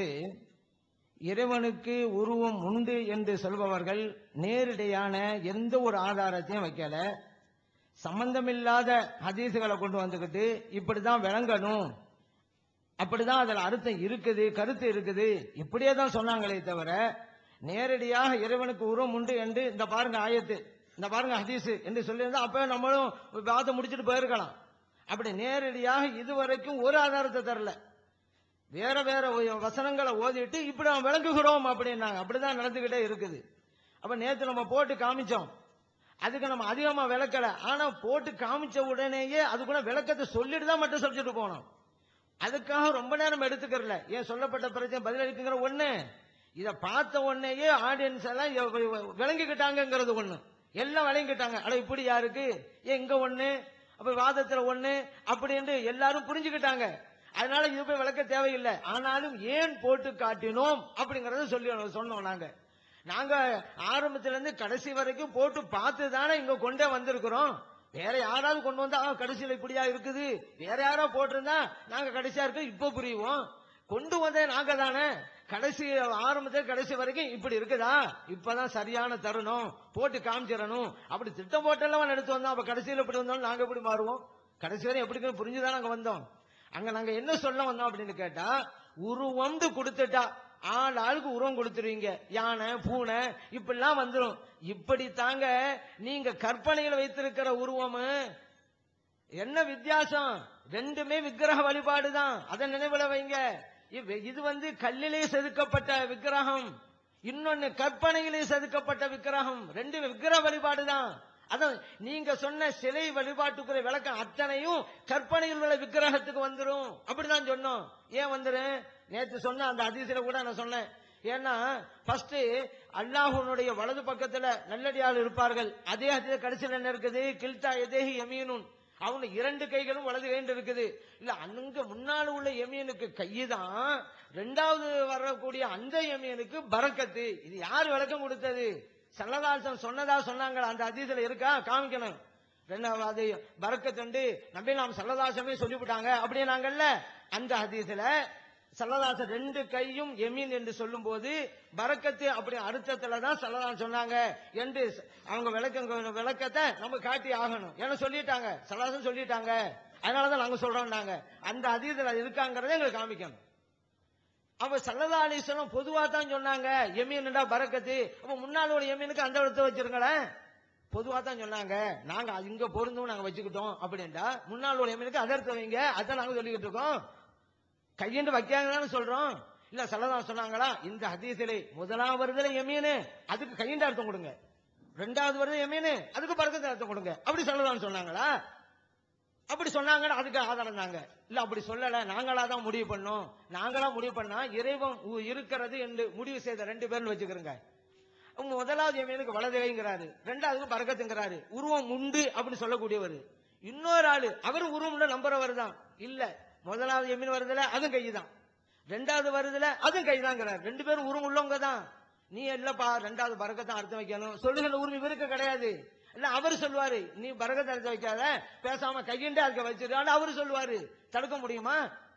இறைவனுக்கு உருவம் உண்டு என்று சொல்பவர்கள் நேரடியான எந்த ஒரு ஆதாரத்தையும் வைக்கல சம்பந்தமில்லாத ஹதீசுகளை கொண்டு வந்துகிட்டு இப்படிதான் விளங்கணும் அப்படிதான் அதுல அர்த்தம் இருக்குது கருத்து இருக்குது இப்படியே தான் சொன்னாங்களே தவிர நேரடியாக இறைவனுக்கு உருவம் உண்டு என்று இந்த பாருங்க ஆயத்து இந்த பாருங்க ஹதீஸ் என்று சொல்லியிருந்தா அப்ப நம்மளும் வாதம் முடிச்சிட்டு போயிருக்கலாம் அப்படி நேரடியாக இதுவரைக்கும் ஒரு ஆதாரத்தை தரல வேற வேற ஒ- வசனங்களை ஓதிட்டு இப்படி நாம் விளங்குகிறோம் அப்படின்னாங்க அப்படிதான் நடந்துகிட்டே இருக்குது அப்ப நேத்து நம்ம போட்டு காமிச்சோம் அதுக்கு நம்ம அதிகமா விளக்கல ஆனா போட்டு காமிச்ச உடனேயே அதுக்குள்ள விளக்கத்தை சொல்லிட்டு தான் மட்டும் சொல்லிட்டு போனோம் அதுக்காக ரொம்ப நேரம் எடுத்துக்கிறல ஏன் சொல்லப்பட்ட பிரச்சனை பதிலளிக்குங்கிற ஒண்ணு இத பார்த்த உடனேயே ஆடியன்ஸ் எல்லாம் எ- எ- விளங்கிக்கிட்டாங்கங்கிறது ஒண்ணு எல்லாம் விளங்கிக்கிட்டாங்க அட இப்படி யாருக்கு ஏன் இங்க ஒண்ணு அப்ப வாதத்துல ஒண்ணு அப்படின்னு எல்லாரும் புரிஞ்சுக்கிட்டாங்க அதனால இது போய் விளக்க தேவையில்லை ஆனாலும் ஏன் போட்டு காட்டினோம் அப்படிங்கறத சொல்லி சொன்னோம் நாங்க நாங்க ஆரம்பத்துல இருந்து கடைசி வரைக்கும் போட்டு பார்த்து தானே இங்க கொண்டே வந்திருக்கிறோம் வேற யாராவது கொண்டு வந்தா "ஆ, கடைசியில இப்படியா இருக்குது வேற யாராவது போட்டிருந்தா நாங்க கடைசியா இருக்க இப்ப புரியுவோம் கொண்டு வந்தே நாங்க தானே கடைசி ஆரம்பத்துல கடைசி வரைக்கும் இப்படி இருக்குதா இப்பதான் சரியான தருணம் போட்டு காமிச்சிடணும் அப்படி திட்டம் போட்டெல்லாம் எடுத்து வந்தோம் அப்ப கடைசியில இப்படி வந்தோம் நாங்க எப்படி மாறுவோம் கடைசி வரை எப்படி இருக்குன்னு புரிஞ்சுதான் நாங்க வந்தோம் அங்க நாங்க என்ன சொல்ல வந்தோம் அப்படின்னு கேட்டா உருவம்னு கொடுத்துட்டா ஆள் ஆளுக்கு உருவம் கொடுத்துருவீங்க யானை பூனை இப்படிலாம் வந்துரும் இப்படி தாங்க நீங்க கற்பனையில வைத்திருக்கிற உருவம் என்ன வித்தியாசம் ரெண்டுமே விக்கிரக வழிபாடு தான் அதை நினைவுல வைங்க இவ்- இது வந்து கல்லிலே செதுக்கப்பட்ட விக்கிரகம் இன்னொன்னு கற்பனையிலே செதுக்கப்பட்ட விக்கிரகம் ரெண்டு விக்கிரக வழிபாடு தான் அதான் நீங்க சொன்ன சிலை வழிபாட்டுக்குரிய விளக்கம் அத்தனையும் கற்பனையில் உள்ள விக்கிரகத்துக்கு வந்துரும் அப்படிதான் சொன்னோம் ஏன் வந்துரும் நேத்து சொன்ன அந்த அதிசயில கூட நான் சொன்னேன் ஏன்னா ஃபர்ஸ்ட் அல்லாஹ்வுடைய வலது பக்கத்துல நல்லடியாள் இருப்பார்கள் அதே அதே கடைசியில் என்ன இருக்குது கில்தா எதேஹி யமீனுன் அவனு இரண்டு கைகளும் வலது கைண்டு இருக்குது இல்ல அங்க முன்னால உள்ள எமியனுக்கு கையுதான் ரெண்டாவது வரக்கூடிய அந்த எமியனுக்கு பரக்கத்து இது யார் விளக்கம் கொடுத்தது சல்லதாசன் சொன்னதா சொன்னாங்களா அந்த அதிசல இருக்கா காமிக்கணும் ரெண்டாவது பரக்கத்துண்டு நம்பி நாம் சல்லதாசமே சொல்லிவிட்டாங்க அப்படின்னாங்கல்ல அந்த ஹதீஸ்ல சல்லதாசன் ரெண்டு கையும் எமீன் என்று சொல்லும் போது பரக்கத்து அப்படி அர்த்தத்துல தான் சல்லதாசன் சொன்னாங்க என்று அவங்க விளக்க விளக்கத்தை நம்ம காட்டி ஆகணும் ஏன்னா சொல்லிட்டாங்க சல்லதாசன் சொல்லிட்டாங்க அதனாலதான் நாங்க சொல்றோம்னாங்க அந்த அதீதத்துல இருக்காங்கிறத எங்களுக்கு காமிக்கணும் அப்ப சல்லதா அலிஸ்வரம் பொதுவா தான் சொன்னாங்க எமீன்டா பரக்கத்து அப்ப முன்னாள் ஒரு எமீனுக்கு அந்த இடத்த வச்சிருங்களேன் பொதுவா தான் சொன்னாங்க நாங்க அது இங்க பொருந்தும் நாங்க வச்சுக்கிட்டோம் அப்படின்டா முன்னாள் ஒரு எமீனுக்கு அதை எடுத்து வைங்க அதான் நாங்க சொல்லிக்கிட்டு இருக்கோம் கையெண்டு வைக்காங்கன்னு சொல்றோம் இல்ல சல்லதா சொன்னாங்களா இந்த ஹதீஸிலே முதலாவது வருதுல எமீனு அதுக்கு கையண்ட அர்த்தம் கொடுங்க ரெண்டாவது வருது எமீனு அதுக்கு பறக்கத்து அர்த்தம் கொடுங்க அப்படி சொல்லலாம்னு சொன்னாங்களா அப்படி சொன்னாங்கன்னு அதுக்கு ஆதாரம் தாங்க இல்ல அப்படி சொல்லல நாங்களா தான் முடிவு பண்ணோம் நாங்களா முடிவு பண்ணா இறைவன் உ- இருக்கிறது என்று முடிவு செய்த ரெண்டு பேர்னு வச்சுக்கிறோங்க அவங்க முதலாவது எமீனுக்கு வலது கைங்கிறாரு ரெண்டாவது பரக்கத்துங்கிறாரு உருவம் உண்டு அப்படின்னு சொல்லக்கூடியவர் இன்னொரு ஆளு அவரும் உருவம் உண்டு நம்புறவர் தான் இல்ல முதலாவது எமீன் வருதுல அதுவும் கை தான் ரெண்டாவது வருதுல அதுவும் கை தாங்கிறார் ரெண்டு பேரும் உருவம் உள்ளவங்க தான் நீ இல்லப்பா ரெண்டாவது பரக்கத்தான் அர்த்தம் வைக்கணும் சொல்லுகிற உரிமை இவருக்கு கிடையாது இல்ல அவர் சொல்லுவாரு நீ பரகத்தை அர்த்தம் வைக்காத பேசாம கையிண்டே அதுக்க வச்சிரு ஆனா அவரு சொல்லுவாரு தடுக்க முடியுமா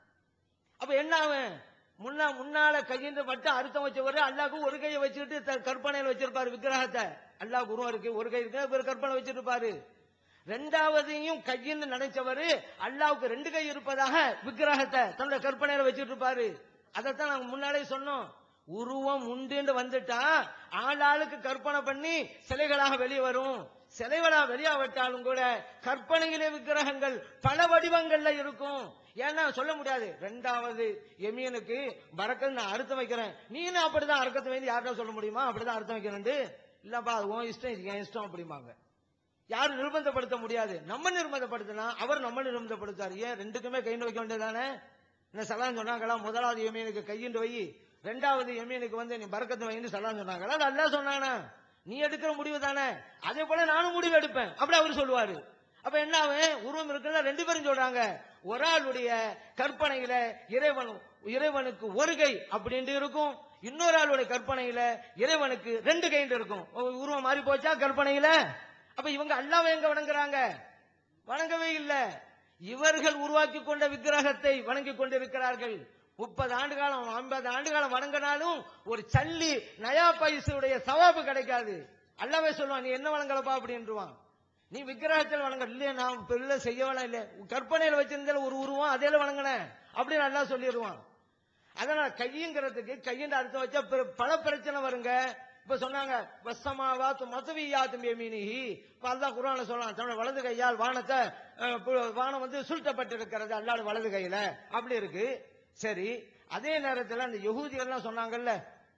அப்ப என்ன ஆகும் முன்னா முன்னால கையின்ற மட்டும் அர்த்தம் வச்சவரு அல்லாவுக்கு ஒரு கையை வச்சுக்கிட்டு த- கற்பனையில வச்சிருப்பாரு விக்கிரகத்தை அல்லாஹ் உருவம் இருக்கு ஒரு கை இருக்கு இவர் கற்பனை வச்சிருப்பாரு ரெண்டாவதையும் கையின்னு நினைச்சவரு அல்லாவுக்கு ரெண்டு கை இருப்பதாக விக்கிரகத்தை தன்னுடைய கற்பனையில வச்சிட்டு இருப்பாரு அதைத்தான் நாங்க முன்னாலே சொன்னோம் உருவம் உண்டுன்னு வந்துட்டா ஆளாளுக்கு கற்பனை பண்ணி சிலைகளாக வெளியே வரும் சிலைகளா வெளியாவிட்டாலும் கூட கற்பனையிலே விக்கிரகங்கள் பல வடிவங்கள்ல இருக்கும் ஏன்னா சொல்ல முடியாது ரெண்டாவது எமியனுக்கு பறக்கன்னு நான் அர்த்தம் வைக்கிறேன் நீனும் அப்படிதான் அர்த்தம் வைத்து யார்கிட்ட சொல்ல முடியுமா அப்படிதான் அர்த்தம் வைக்கிறேன் இல்லப்பா அது உன் இஷ்டம் இது என் இஷ்டம் அப்படிம்பாங்க யாரும் நிர்பந்தப்படுத்த முடியாது நம்ம நிர்பந்தப்படுத்தினா அவர் நம்ம நிர்பந்தப்படுத்தார் ஏன் ரெண்டுக்குமே கைண்டு வைக்க வேண்டியதானே என்ன சலான் சொன்னாங்களா முதலாவது எமீனுக்கு கையிண்டு வை ரெண்டாவது எமீனுக்கு வந்து நீ பறக்கத்து வைன்னு சலான் சொன்னாங்களா அது அல்லா சொன்னானா நீ எடுக்கிற முடிவு தானே அதே போல நானும் முடிவு எடுப்பேன் அப்படி அவர் சொல்லுவாரு அப்ப என்ன ஆகும் உருவம் இருக்குன்னா ரெண்டு பேரும் சொல்றாங்க ஒரு ஆளுடைய கற்பனையில இறைவன் இறைவனுக்கு ஒரு கை அப்படின்ட்டு இருக்கும் இன்னொரு ஆளுடைய கற்பனையில இறைவனுக்கு ரெண்டு கைண்டு இருக்கும் உருவம் மாறி போச்சா கற்பனையில அப்ப இவங்க அல்லாவை எங்க வணங்குறாங்க வணங்கவே இல்ல இவர்கள் உருவாக்கி கொண்ட விக்கிரகத்தை வணங்கி கொண்டிருக்கிறார்கள் முப்பது ஆண்டு காலம் ஐம்பது ஆண்டு காலம் வணங்கினாலும் ஒரு சல்லி நயா பைசுடைய சவாபு கிடைக்காது அல்லாவே சொல்லுவான் நீ என்ன வணங்கலப்பா அப்படின்றான் நீ விக்கிரகத்தில் வணங்க இல்லையா நான் பெரிய செய்யவெல்லாம் இல்ல கற்பனையில வச்சிருந்தால ஒரு உருவம் அதே வணங்கினேன் அப்படின்னு நல்லா சொல்லிடுவான் அதனால கையுங்கிறதுக்கு கையின் அர்த்தம் வச்சா பிற- பல பிரச்சனை வருங்க இப்ப சொன்னாங்க வசமாவாத்து மதுவியாத்தும் எமீனிஹி இப்ப அல்லாஹ் குர்ஆன்ல சொல்லலாம் தன்னோட வலது கையால் வானத்தை அஹ், பு- வானம் வந்து சுருட்டப்பட்டிருக்கிறது அல்லாஹ் வலது கையில அப்படி இருக்கு சரி அதே நேரத்துல அந்த யகூதிகள்லாம் சொன்னாங்கல்ல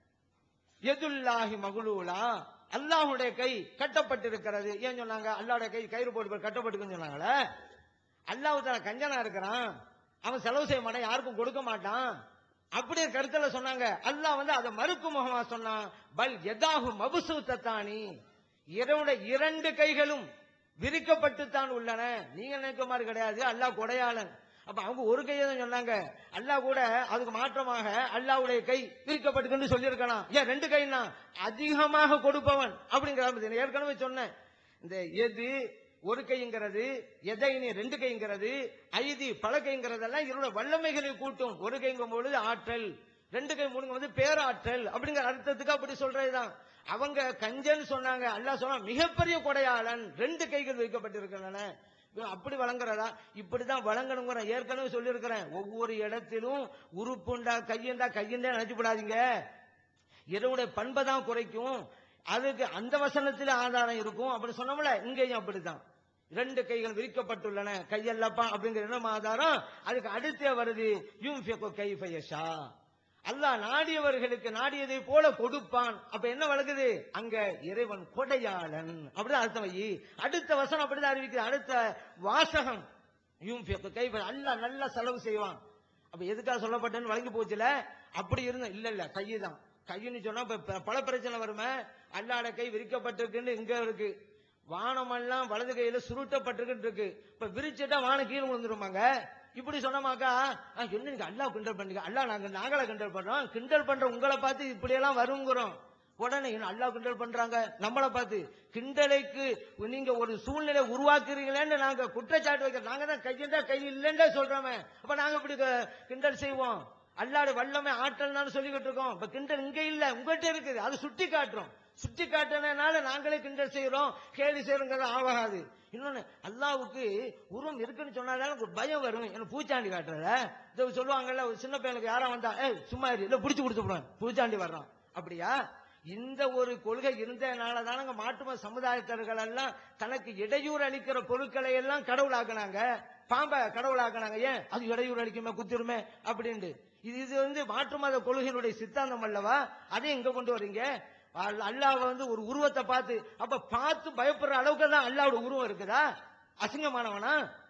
எதுல்லாஹி மகுலூலா அல்லாஹ்வுடைய கை கட்டப்பட்டிருக்கிறது ஏன் சொன்னாங்க அல்லாஹ்வுடைய கை கயிறு போட்டு கட்டப்பட்டுக்குன்னு சொன்னாங்களே அல்லாஹ் தான கஞ்சனா இருக்கிறான் அவன் செலவு செய்ய மாட்டான் யாருக்கும் கொடுக்க மாட்டான் அப்படியே கருத்துல சொன்னாங்க அல்லாஹ் வந்து அதை மறுக்கு முகமா சொன்னான் பல் எதாகு மபுசு தத்தானி இறைவனுடைய இரண்டு கைகளும் விரிக்கப்பட்டுத்தான் உள்ளன நீங்க நினைக்க மாதிரி கிடையாது அல்லாஹ் கொடையாளன் அப்ப அவங்க ஒரு கையை தான் சொன்னாங்க அல்லாஹ் கூட அதுக்கு மாற்றமாக அல்லாஹ்வுடைய கை விரிக்கப்பட்டுன்னு சொல்லியிருக்கலாம் ஏன் ரெண்டு கைன்னா அதிகமாக கொடுப்பவன் அப்படிங்கிற ஏற்கனவே சொன்னேன் இந்த எது ஒரு கைங்கிறது எதைனி ரெண்டு கைங்கிறது ஐதி பல கைங்கிறதெல்லாம் இவரோட வல்லமைகளை கூட்டும் ஒரு கைங்கும் பொழுது ஆற்றல் ரெண்டு கை மூணுங்க வந்து பேராற்றல் அப்படிங்கிற அர்த்தத்துக்கு அப்படி சொல்றதுதான் அவங்க கஞ்சன்னு சொன்னாங்க அல்லாஹ் சொன்னா மிகப்பெரிய கொடையாளன் ரெண்டு கைகள் வைக்கப்பட்டிருக்கின்றன இவன் அப்படி வழங்குறதா இப்படிதான் வழங்கணுங்கிற ஏற்கனவே சொல்லியிருக்கிறேன் ஒவ்வொரு இடத்திலும் உறுப்புண்டா கையண்டா கையண்டா நினைச்சு விடாதீங்க இறைவனுடைய பண்பை தான் குறைக்கும் அதுக்கு அந்த வசனத்துல ஆதாரம் இருக்கும் அப்படி சொன்னோம்ல இங்கேயும் அப்படித்தான் ரெண்டு கைகள் விரிக்கப்பட்டுள்ளன கையல்லப்பா அப்படிங்கிற என்ன ஆதாரம் அதுக்கு அடுத்தே வருது யூம் கைஃபயஷா அல்லாஹ் நாடியவர்களுக்கு நாடியதை போல கொடுப்பான் அப்ப என்ன வழங்குது அங்க இறைவன் கொடையாளன் அப்படிதான் அர்த்தம் வை அடுத்த வசனம் அப்படிதான் அறிவிக்குது அடுத்த வாசகம் யூம் கைஃப அல்லாஹ் நல்லா செலவு செய்வான் அப்ப எதுக்காக சொல்லப்பட்டேன்னு வழங்கி போச்சுல அப்படி இருந்த இல்ல இல்ல கையுதான் கையின்னு சொன்னா இப்ப ப- பல பிரச்சனை வருமே அல்லாட கை விரிக்கப்பட்டிருக்குன்னு இங்க இருக்கு வானமெல்லாம் வலது கையில சுருட்டப்பட்டிருக்குன்னு இருக்கு இப்ப விரிச்சிட்டா வானம் கீழே விழுந்துருமாங்க இப்படி சொன்னமாக்கா ஆ, என்ன நீங்க அல்லா கிண்டல் பண்ணீங்க அல்லா நாங்க நாங்கள கிண்டல் பண்றோம் கிண்டல் பண்ற உங்களை பார்த்து இப்படி எல்லாம் வருங்கிறோம் உடனே என்ன அல்லா கிண்டல் பண்றாங்க நம்மள பார்த்து கிண்டலைக்கு நீங்க ஒரு சூழ்நிலை உருவாக்குறீங்களேன்னு நாங்க குற்றச்சாட்டு வைக்கிறோம் நாங்க தான் கையண்டா கை இல்லைன்றே சொல்றோமே அப்ப நாங்க இப்படி க- கிண்டல் செய்வோம் அல்லாடு வல்லமை ஆற்றல் தான் சொல்லிக்கிட்டு இருக்கோம் இப்ப கிண்டல் இங்க இல்ல உங்ககிட்ட இருக்குது அது சுட்டி காட்டுறோம் சுட்டி காட்டுறதுனால நாங்களே கிண்டல் செய்யறோம் கேலி செய்யறோங்கிறது ஆகாது இன்னொன்னு அல்லாவுக்கு உருவம் இருக்குன்னு சொன்னாலே எனக்கு ஒரு பயம் வரும் எனக்கு பூச்சாண்டி காட்டுறத இது சொல்லுவாங்கல்ல ஒரு சின்ன பையனுக்கு யாரா வந்தா ஏய் சும்மா இரு இல்ல புடிச்சு கொடுத்துடுவேன் பூச்சாண்டி வர்றான் அப்படியா இந்த ஒரு கொள்கை இருந்ததுனால தானங்க மாட்டும சமுதாயத்தர்கள் எல்லாம் தனக்கு இடையூறு அளிக்கிற பொருட்களை எல்லாம் கடவுளாக்குனாங்க பாம்பை கடவுளாக்குனாங்க ஏன் அது இடையூறு அளிக்குமே குத்திருமே அப்படின்ட்டு இது இது வந்து மாற்று மத கொள்கையினுடைய சித்தாந்தம் அல்லவா அதை எங்க கொண்டு வர்றீங்க அல்- அல்லாஹ் வந்து ஒரு உருவத்தை பார்த்து அப்ப பார்த்து பயப்படுற அளவுக்கு தான் அல்லாவோட உருவம் இருக்குதா அசிங்கமானவனா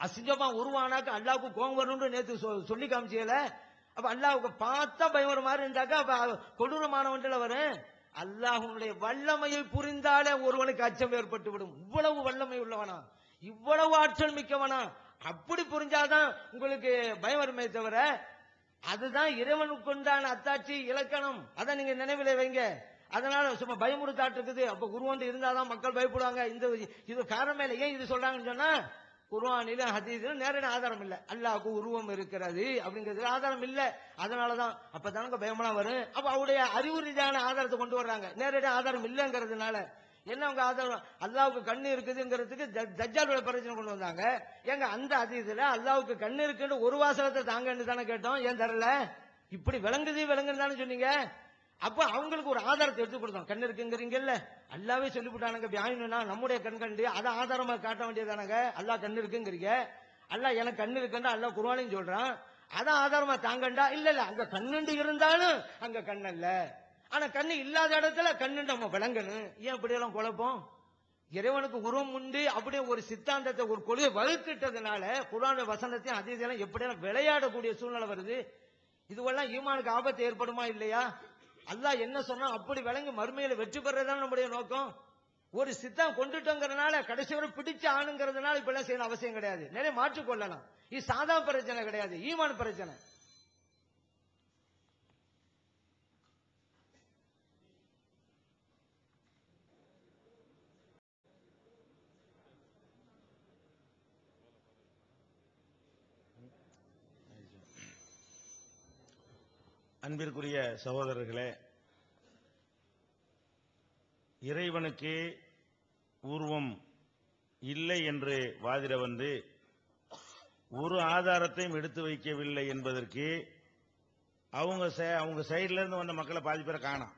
அசிங்கமா உருவானாக்க அல்லாவுக்கு கோவம் வரணும்னு நேத்து சொ- சொல்லி காமிச்சீல அப்ப அல்லாவுக்கு பார்த்தா பயம் வர மாதிரி இருந்தாக்கா அப்ப கொடூரமானவன்ல வரும் அல்லாஹ்வுடைய வல்லமையை புரிந்தாலே ஒருவனுக்கு அச்சம் ஏற்பட்டு விடும் இவ்வளவு வல்லமை உள்ளவனா இவ்வளவு ஆற்றல் மிக்கவனா அப்படி புரிஞ்சாதான் உங்களுக்கு பயம் வருமே தவிர அதுதான் இறைவனுக்கு உண்டான அத்தாட்சி இலக்கணம் அதை நீங்க நினைவில வைங்க அதனால சும்மா பயமுறுத்தாட்டு இருக்குது அப்ப குருவந்து இருந்தாதான் மக்கள் பயப்படுவாங்க இந்த இது காரணமே இல்லை ஏன் இது சொல்றாங்கன்னு சொன்னா குர்ஆனிலும் ஹதீஸிலும் நேரடி ஆதாரம் இல்ல அல்லாஹ்வுக்கு உருவம் இருக்கிறது அப்படிங்கிறதுல ஆதாரம் இல்ல அதனாலதான் அப்பதானங்க பயமெல்லாம் வரும் அப்ப அவருடைய அறிவு ரீதியான ஆதாரத்தை கொண்டு வர்றாங்க நேரடி ஆதாரம் இல்லைங்கிறதுனால என்ன அவங்க ஆதாரம் அல்லாவுக்கு கண்ணு இருக்குதுங்கிறதுக்கு த- தஜ்ஜாலோட பிரச்சனை கொண்டு வந்தாங்க ஏங்க அந்த அதீதுல அல்லாவுக்கு கண்ணு இருக்குன்னு ஒரு வாசகத்தை தாங்கன்னு தானே கேட்டோம் ஏன் தரல இப்படி விளங்குது விளங்குன்னு தானே சொன்னீங்க அப்ப அவங்களுக்கு ஒரு ஆதாரத்தை எடுத்து கொடுத்தோம் கண்ணு இருக்குங்கிறீங்கல்ல அல்லாவே சொல்லிவிட்டானுங்க வியாயினா நம்முடைய கண் கண்டு அதை ஆதாரமா காட்ட வேண்டியதானங்க அல்லாஹ் கண்ணு இருக்குங்கிறீங்க அல்லாஹ் எனக்கு கண்ணு இருக்குன்னு அல்லாஹ் குர்ஆனையும் சொல்றான் அதான் ஆதாரமா தாங்கண்டா இல்ல இல்ல அங்க கண்ணுண்டு இருந்தாலும் அங்க கண்ணல்ல ஆனா கண்ணு இல்லாத இடத்துல கண்ணு நம்ம விளங்கணும் ஏன் இப்படி எல்லாம் குழப்பம் இறைவனுக்கு உருவம் உண்டு அப்படியே ஒரு சித்தாந்தத்தை ஒரு கொள்கை வகுத்துட்டதுனால குரான வசனத்தையும் அதீதெல்லாம் எப்படியெல்லாம் விளையாடக்கூடிய சூழ்நிலை வருது இதுவெல்லாம் ஈமானுக்கு ஆபத்து ஏற்படுமா இல்லையா அல்லாஹ் என்ன சொன்னா அப்படி விளங்கி மறுமையில வெற்றி பெறதான் நம்முடைய நோக்கம் ஒரு சித்தம் கொண்டுட்டோங்கிறதுனால கடைசி வரை பிடிச்ச ஆணுங்கிறதுனால இப்ப எல்லாம் செய்யணும் அவசியம் கிடையாது நிறைய மாற்றிக் கொள்ளலாம் இது சாதா பிரச்சனை கிடையாது ஈமான் பிரச்சனை அன்பிற்குரிய சகோதரர்களே இறைவனுக்கு உருவம் இல்லை என்று வாதிட வந்து ஒரு ஆதாரத்தையும் எடுத்து வைக்கவில்லை என்பதற்கு அவங்க சை- அவங்க சைடுல இருந்து வந்த மக்களை பாதி பேரை காணோம்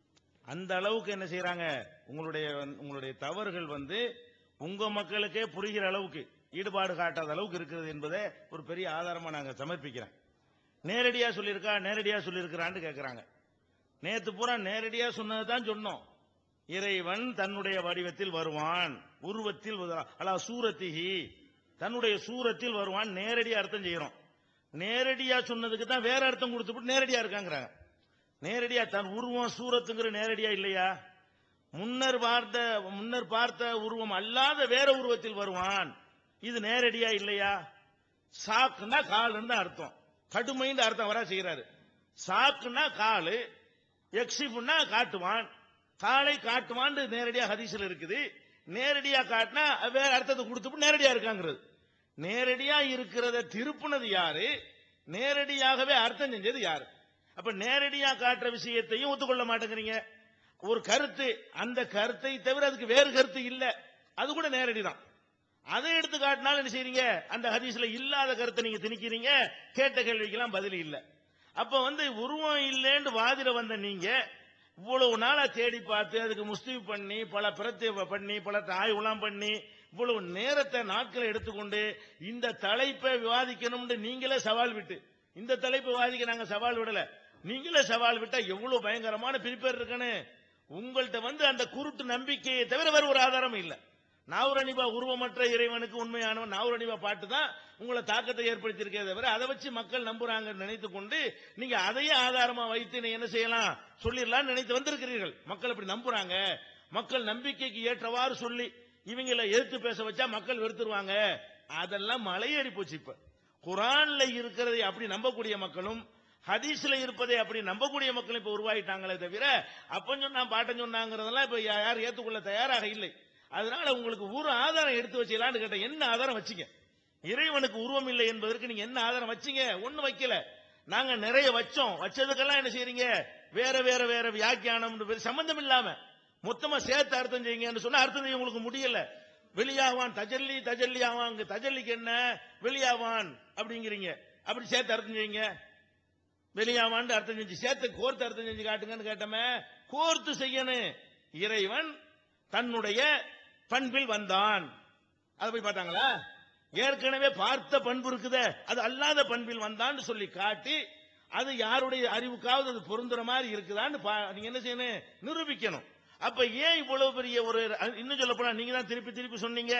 அந்த அளவுக்கு என்ன செய்யறாங்க உங்களுடைய உங்களுடைய தவறுகள் வந்து உங்க மக்களுக்கே புரிகிற அளவுக்கு ஈடுபாடு காட்டாத அளவுக்கு இருக்கிறது என்பதை ஒரு பெரிய ஆதாரமா நாங்க சமர்ப்பிக்கிறேன் நேரடியா சொல்லியிருக்கா நேரடியா சொல்லியிருக்கிறான்னு கேட்கிறாங்க நேத்து பூரா நேரடியா சொன்னது தான் சொன்னோம் இறைவன் தன்னுடைய வடிவத்தில் வருவான் உருவத்தில் வருவான். அலா சூரத்திஹி தன்னுடைய சூரத்தில் வருவான் நேரடியா அர்த்தம் செய்யறோம் நேரடியா சொன்னதுக்கு தான் வேற அர்த்தம் கொடுத்துட்டு நேரடியா இருக்காங்கிறாங்க நேரடியா தன் உருவம் சூரத்துங்கிற நேரடியா இல்லையா முன்னர் பார்த்த முன்னர் பார்த்த உருவம் அல்லாத வேற உருவத்தில் வருவான் இது நேரடியா இல்லையா சாக்குன்னா கால்னு தான் அர்த்தம் கடுமைன்னு அர்த்தம் வர செய்யறாரு சாக்குன்னா காலு எக்ஸிப்னா காட்டுவான் காலை காட்டுவான் நேரடியா ஹதீஸ்ல இருக்குது நேரடியா காட்டினா வேற அர்த்தத்தை கொடுத்து நேரடியா இருக்காங்கிறது நேரடியா இருக்கிறத திருப்புனது யாரு நேரடியாகவே அர்த்தம் செஞ்சது யாரு அப்ப நேரடியா காட்டுற விஷயத்தையும் ஒத்துக்கொள்ள மாட்டேங்கிறீங்க ஒரு கருத்து அந்த கருத்தை தவிர அதுக்கு வேறு கருத்து இல்ல அது கூட நேரடி தான் அதை எடுத்து காட்டினாலும் என்ன செய்றீங்க அந்த ஹதீஸ்ல இல்லாத கருத்தை நீங்க திணிக்கிறீங்க கேட்ட கேள்விக்கெல்லாம் பதில் இல்ல அப்ப வந்து உருவம் இல்லைன்னு வாதிட வந்த நீங்க இவ்வளவு நாளா தேடி பார்த்து அதுக்கு முஸ்தீவ் பண்ணி பல பிரத்தி பண்ணி பல ஆய்வுலாம் பண்ணி இவ்வளவு நேரத்தை நாட்களை எடுத்துக்கொண்டு இந்த தலைப்பை விவாதிக்கணும்னு நீங்களே சவால் விட்டு இந்த தலைப்பை விவாதிக்க நாங்க சவால் விடல நீங்களே சவால் விட்டா எவ்வளவு பயங்கரமான பிரிப்பேர் இருக்குன்னு உங்கள்ட்ட வந்து அந்த குருட்டு நம்பிக்கையை தவிர வேற ஒரு ஆதாரம் இல்ல நாவுரணிபா உருவமற்ற இறைவனுக்கு உண்மையானவன் நாவுரணிபா பாட்டு தான் உங்களை தாக்கத்தை ஏற்படுத்தியிருக்கே தவிர அதை வச்சு மக்கள் நம்புறாங்கன்னு நினைத்து கொண்டு நீங்க அதையே ஆதாரமா வைத்து நீ என்ன செய்யலாம் சொல்லிடலாம்னு நினைத்து வந்திருக்கிறீர்கள் மக்கள் இப்படி நம்புறாங்க மக்கள் நம்பிக்கைக்கு ஏற்றவாறு சொல்லி இவங்கள எதிர்த்து பேச வச்சா மக்கள் வெறுத்துருவாங்க அதெல்லாம் மலையேறி போச்சு இப்ப குரான்ல இருக்கிறதை அப்படி நம்பக்கூடிய மக்களும் ஹதீஸ்ல இருப்பதை அப்படி நம்பக்கூடிய மக்களும் இப்ப உருவாயிட்டாங்களே தவிர அப்பன் சொன்னா பாட்டன் சொன்னாங்கிறதெல்லாம் இப்ப யா- யாரும் ஏத்துக்கொள்ள தயாராக இல்லை அதனால உங்களுக்கு ஒரு ஆதாரம் எடுத்து வச்சீங்களான்னு கேட்டேன் என்ன ஆதாரம் வச்சீங்க இறைவனுக்கு உருவம் இல்லை என்பதற்கு நீங்க என்ன ஆதாரம் வச்சீங்க ஒண்ணு வைக்கல நாங்க நிறைய வச்சோம் வச்சதுக்கெல்லாம் என்ன செய்றீங்க வேற வேற வேற வியாக்கியானம் சம்பந்தம் இல்லாம மொத்தமா சேர்த்து அர்த்தம் செய்யுங்கன்னு சொன்னா அர்த்தம் செய்ய உங்களுக்கு முடியல வெளியாவான் தஜல்லி தஜல்லி ஆவான் தஜல்லிக்கு என்ன வெளியாவான் அப்படிங்கிறீங்க அப்படி சேர்த்து அர்த்தம் செய்யுங்க வெளியாவான்னு அர்த்தம் செஞ்சு சேர்த்து கோர்த்து அர்த்தம் செஞ்சு காட்டுங்கன்னு கேட்டோமே கோர்த்து செய்யணும் இறைவன் தன்னுடைய பண்பில் வந்தான் அதை போய் பார்த்தாங்களா ஏற்கனவே பார்த்த பண்பு இருக்குதே அது அல்லாத பண்பில் வந்தான்னு சொல்லி காட்டி அது யாருடைய அறிவுக்காவது அது பொருந்துற மாதிரி இருக்குதான்னு பா- நீங்க என்ன செய்யணும் நிரூபிக்கணும் அப்ப ஏன் இவ்வளவு பெரிய ஒரு இன்னும் சொல்ல போனா நீங்க தான் திருப்பி திருப்பி சொன்னீங்க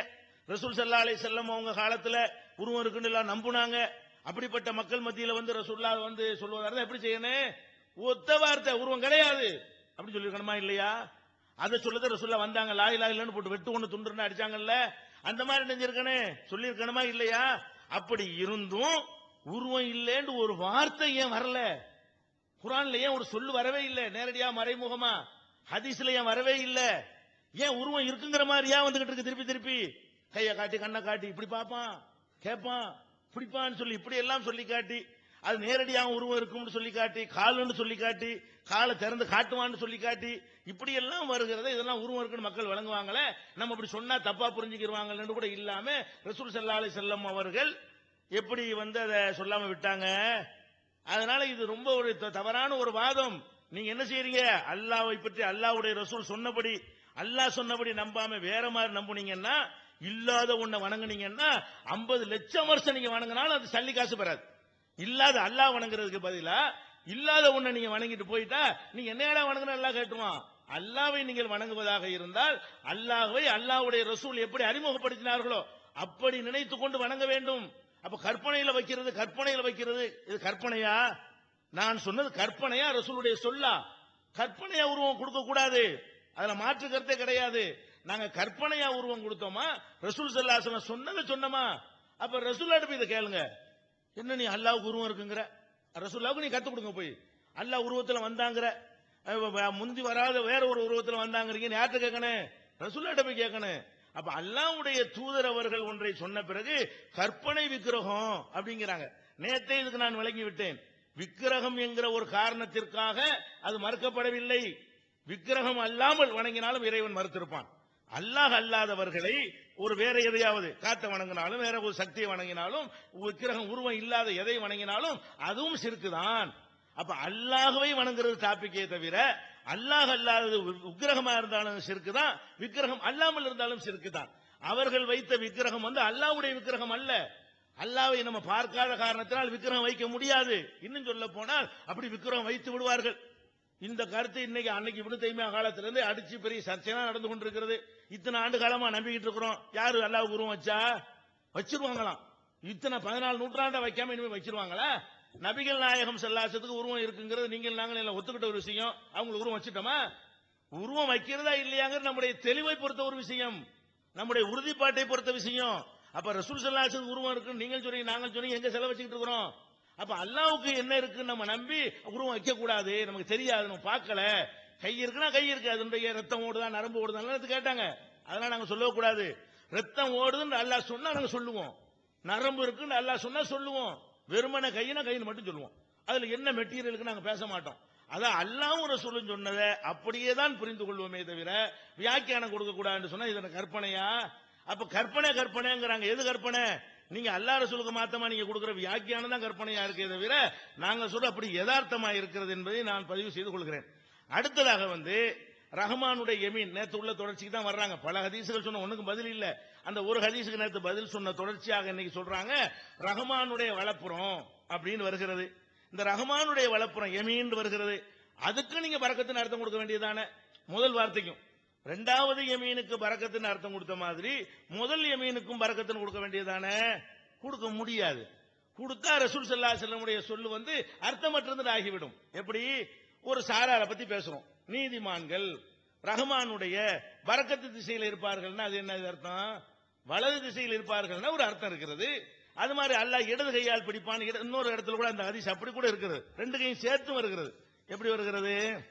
ரசூல் சல்லா அலை செல்லம் அவங்க காலத்துல உருவம் இருக்குன்னு எல்லாம் நம்புனாங்க அப்படிப்பட்ட மக்கள் மத்தியில வந்து ரசூல்லா வந்து சொல்லுவதா இருந்தா எப்படி செய்யணும் ஒத்த வார்த்தை உருவம் கிடையாது அப்படி சொல்லிருக்கணுமா இல்லையா அதை சொல்லத ரசூல்லா வந்தாங்க லாய் லாயிலன்னு போட்டு வெட்டு ஒண்ணு துண்டுன்னு அடிச்சாங்கல்ல அந்த மாதிரி நெஞ்சிருக்கனே சொல்லியிருக்கணுமா இல்லையா அப்படி இருந்தும் உருவம் இல்லைன்னு ஒரு வார்த்தை ஏன் வரல குரான்ல ஏன் ஒரு சொல்லு வரவே இல்லை நேரடியா மறைமுகமா ஹதீஸ்ல ஏன் வரவே இல்லை ஏன் உருவம் இருக்குங்கிற மாதிரி ஏன் வந்துகிட்டு இருக்கு திருப்பி திருப்பி கையை காட்டி கண்ணை காட்டி இப்படி பார்ப்பான் கேட்பான் பிடிப்பான்னு சொல்லி இப்படி எல்லாம் சொல்லி காட்டி அது நேரடியாக உருவம் இருக்கும்னு சொல்லி காட்டி காலுன்னு சொல்லி காட்டி காலை திறந்து காட்டுவான்னு சொல்லி காட்டி இப்படி எல்லாம் வருகிறது இதெல்லாம் உருவம் இருக்குன்னு மக்கள் வழங்குவாங்களே நம்ம இப்படி சொன்னா தப்பா புரிஞ்சுக்கிடுவாங்கன்னு கூட இல்லாம ரசூல் ஸல்லல்லாஹு அலைஹி செல்லம் அவர்கள் எப்படி வந்து அதை சொல்லாம விட்டாங்க அதனால இது ரொம்ப ஒரு த- தவறான ஒரு வாதம் நீங்க என்ன செய்றீங்க அல்லாஹ்வை பற்றி அல்லாஹ்வுடைய ரசூல் சொன்னபடி அல்லாஹ் சொன்னபடி நம்பாம வேற மாதிரி நம்புனீங்கன்னா இல்லாத ஒண்ண வணங்குனீங்கன்னா 50 லட்சம் வருஷம் நீங்க வணங்கினாலும் அது சல்லி காசு பெறாது இல்லாத அல்லாஹ் வணங்குறதுக்கு பதிலா இல்லாத ஒண்ண நீங்க வணங்கிட்டு போயிட்டா நீங்க என்னடா வணங்குன அல்லாஹ் கேட்டுவான் அல்லாவை நீங்கள் வணங்குவதாக இருந்தால் அல்லாஹ்வை அல்லாஹ்வுடைய ரசூல் எப்படி அறிமுகப்படுத்தினார்களோ அப்படி நினைத்துக் கொண்டு வணங்க வேண்டும் அப்ப கற்பனையில வைக்கிறது கற்பனையில வைக்கிறது இது கற்பனையா நான் சொன்னது கற்பனையா ரசூலுடைய சொல்லா கற்பனையா உருவம் கொடுக்க கூடாது அதுல மாற்று கருத்தே கிடையாது நாங்க கற்பனையா உருவம் கொடுத்தோமா ரசூல் சல்லாசலம் சொன்னதை சொன்னோமா அப்ப ரசூல்லாட்ட போய் இதை கேளுங்க என்ன நீ அல்லாவுக்கு உருவம் இருக்குங்கிற ரசூல்லாவுக்கு நீ கத்து கொடுங்க போய் அல்லாஹ் உருவத்துல வந்தாங்கிற அஹ் வ- முந்தி வராத வேற ஒரு உருவத்துல வந்தாங்கிறீங்க நீ யார்கிட்ட கேட்கணும் ரசூல்லாட்ட போய் கேட்கணும் அப்ப அல்லாஹ்வுடைய தூதர் அவர்கள் ஒன்றை சொன்ன பிறகு கற்பனை விக்கிரகம் அப்படிங்கிறாங்க நேத்தே இதுக்கு நான் விளங்கி விட்டேன் விக்கிரகம் என்கிற ஒரு காரணத்திற்காக அது மறுக்கப்படவில்லை விக்கிரகம் அல்லாமல் வணங்கினாலும் இறைவன் மறுத்திருப்பான் அல்லாஹ் அல்லாதவர்களை ஒரு வேற எதையாவது காத்த வணங்கினாலும் வேற ஒரு சக்தியை வணங்கினாலும் விக்கிரகம் உருவம் இல்லாத எதை வணங்கினாலும் அதுவும் சிறுக்குதான் அப்ப அல்லாஹ்வை வணங்குறது டாபிக்கே தவிர அல்லாஹ் அல்லாதது விக்கிரகமா இருந்தாலும் சிறுக்குதான் விக்கிரகம் அல்லாமல் இருந்தாலும் சிறுக்குதான் அவர்கள் வைத்த விக்கிரகம் வந்து அல்லாஹ்வுடைய விக்கிரகம் அல்ல அல்லாவை நம்ம பார்க்காத காரணத்தினால் விக்கிரகம் வைக்க முடியாது இன்னும் சொல்ல போனால் அப்படி விக்கிரகம் வைத்து விடுவார்கள் இந்த கருத்து இன்னைக்கு அன்னைக்கு இவனு தைமியா காலத்திலிருந்து அடிச்சு பெரிய சர்ச்சையெல்லாம் நடந்து கொண்டிருக்கிறது இத்தனை ஆண்டு காலமா நம்பிக்கிட்டு இருக்கிறோம் யாரு அல்லாஹ் உருவம் வச்சா வச்சிருவாங்களாம் இத்தனை பதினாலு நூற்றாண்டை வைக்காம இனிமே வச்சிருவாங்களா நபிகள் நாயகம் செல்லாசத்துக்கு உருவம் இருக்குங்கிறது நீங்கள் நாங்கள் எல்லாம் ஒத்துக்கிட்ட ஒரு விஷயம் அவங்களுக்கு உருவம் வச்சுட்டோமா உருவம் வைக்கிறதா இல்லையாங்கிறது நம்முடைய தெளிவை பொறுத்த ஒரு விஷயம் நம்முடைய உறுதிப்பாட்டை பொறுத்த விஷயம் அப்ப ரசூல் சல்லாசத்துக்கு உருவம் இருக்கு நீங்கள் சொன்னீங்க நாங்கள் சொன்னீங்க எங்க செலவு வச்சுக்கிட்டு இருக்கிறோம் அப்ப அல்லாவுக்கு என்ன இருக்குன்னு நம்ம நம்பி உருவம் வைக்க கூடாது நமக்கு தெரியாது நம்ம பார்க்கல கை இருக்குன்னா கை இருக்கு அதனுடைய ரத்தம் ஓடுதா நரம்பு ஓடுதான்னு கேட்டாங்க அதெல்லாம் நாங்க சொல்லக்கூடாது ரத்தம் ஓடுதுன்னு அல்லாஹ் சொன்னா நாங்க சொல்லுவோம் நரம்பு இருக்குன்னு அல்லாஹ் சொன்னா சொல்லுவோம் வெறுமனை கையினா கைன்னு மட்டும் சொல்லுவோம் அதுல என்ன மெட்டீரியலுக்கு நாங்க பேச மாட்டோம் அதான் அல்லாவும் ரசூலும் சொன்னதை அப்படியே தான் புரிந்து கொள்வோமே தவிர வியாக்கியானம் கொடுக்க கூடாதுன்னு சொன்னா இது என்ன கற்பனையா அப்ப கற்பனை கற்பனைங்கிறாங்க எது கற்பனை நீங்க அல்லா ரசூலுக்கு மாத்தமா நீங்க கொடுக்கிற வியாக்கியானம் தான் கற்பனையா இருக்கே தவிர நாங்க சொல்ற அப்படி யதார்த்தமா இருக்கிறது என்பதை நான் பதிவு செய்து கொள்கிறேன் அடுத்ததாக வந்து ரஹ்மானுடைய யமீன் நேத்து உள்ள தொடர்ச்சிக்கு தான் வர்றாங்க பல ஹதீசுகள் சொன்ன ஒண்ணுக்கு பதில் இல்ல அந்த ஒரு ஹதீஸுக்கு நேத்து பதில் சொன்ன தொடர்ச்சியாக இன்னைக்கு சொல்றாங்க ரஹ்மானுடைய வளப்புறம் அப்படின்னு வருகிறது இந்த ரஹ்மானுடைய வளப்புறம் யமீன் வருகிறது அதுக்கு நீங்க பறக்கத்துன்னு அர்த்தம் கொடுக்க வேண்டியதானே முதல் வார்த்தைக்கும் ரெண்டாவது யமீனுக்கு பறக்கத்துன்னு அர்த்தம் கொடுத்த மாதிரி முதல் யமீனுக்கும் பறக்கத்துன்னு கொடுக்க வேண்டியதானே கொடுக்க முடியாது கொடுத்தா ரசூல் சல்லா செல்லமுடைய சொல்லு வந்து அர்த்தமற்றது ஆகிவிடும் எப்படி ஒரு சாராரை பத்தி பேசுறோம் நீதிமான்கள் ரஹ்மானுடைய பறக்கத்து திசையில் இருப்பார்கள்னா அது என்ன அர்த்தம் வலது திசையில் இருப்பார்கள்னா ஒரு அர்த்தம் இருக்கிறது அது மாதிரி அல்லாஹ் இடது கையால் பிடிப்பான் இட- இன்னொரு இடத்துல கூட அந்த ஹதீஸ் அப்படி கூட இருக்கிறது ரெண்டு கையும் சேர்த்து வருகிறது எப்படி வருகிறது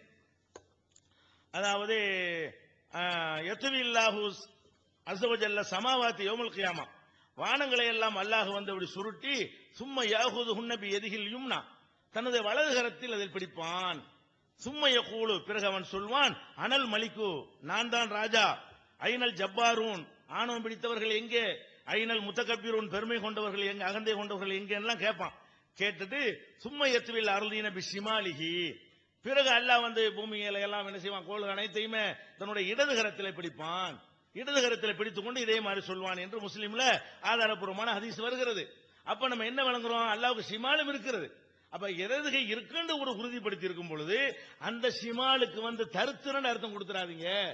அதாவது எத்துவில்லாஹு அசவஜல்ல சமாவாத்தி யோமுல் கியாமா வானங்களை எல்லாம் அல்லாஹ் வந்து அப்படி சுருட்டி சும்மா யாகுது ஹுன்னபி எதிகில் யும்னா தனது வலது கரத்தில் அதில் பிடிப்பான் சும்மா யகூலு பிறகு அவன் சொல்வான் அனல் மலிக்கு நான் தான் ராஜா ஐனல் ஜப்பாரூன் ஆணவம் பிடித்தவர்கள் எங்கே ஐனல் முத்தகப்பீரூன் பெருமை கொண்டவர்கள் எங்க அகந்தை கொண்டவர்கள் எங்கே எல்லாம் கேட்பான் கேட்டுட்டு சும்மா எத்துவில் அருளீன பி ஷிமாலிஹி பிறகு அல்லாஹ் வந்து பூமியில எல்லாம் என்ன செய்வான் கோள் அனைத்தையுமே தன்னுடைய இடது கரத்திலே பிடிப்பான் இடது கரத்திலே பிடித்துக் கொண்டு இதே மாதிரி சொல்வான் என்று முஸ்லீம்ல ஆதாரப்பூர்வமான ஹதீஸ் வருகிறது அப்ப நம்ம என்ன வழங்குறோம் அல்லாவுக்கு ஷிமாலும் இருக்கிறது அப்ப இடது கை இருக்குன்னு ஒரு உறுதிப்படுத்தி இருக்கும் பொழுது அந்த ஷிமாலுக்கு வந்து தருத்திரன்னு அர்த்தம் கொடுத்துறாதீங்க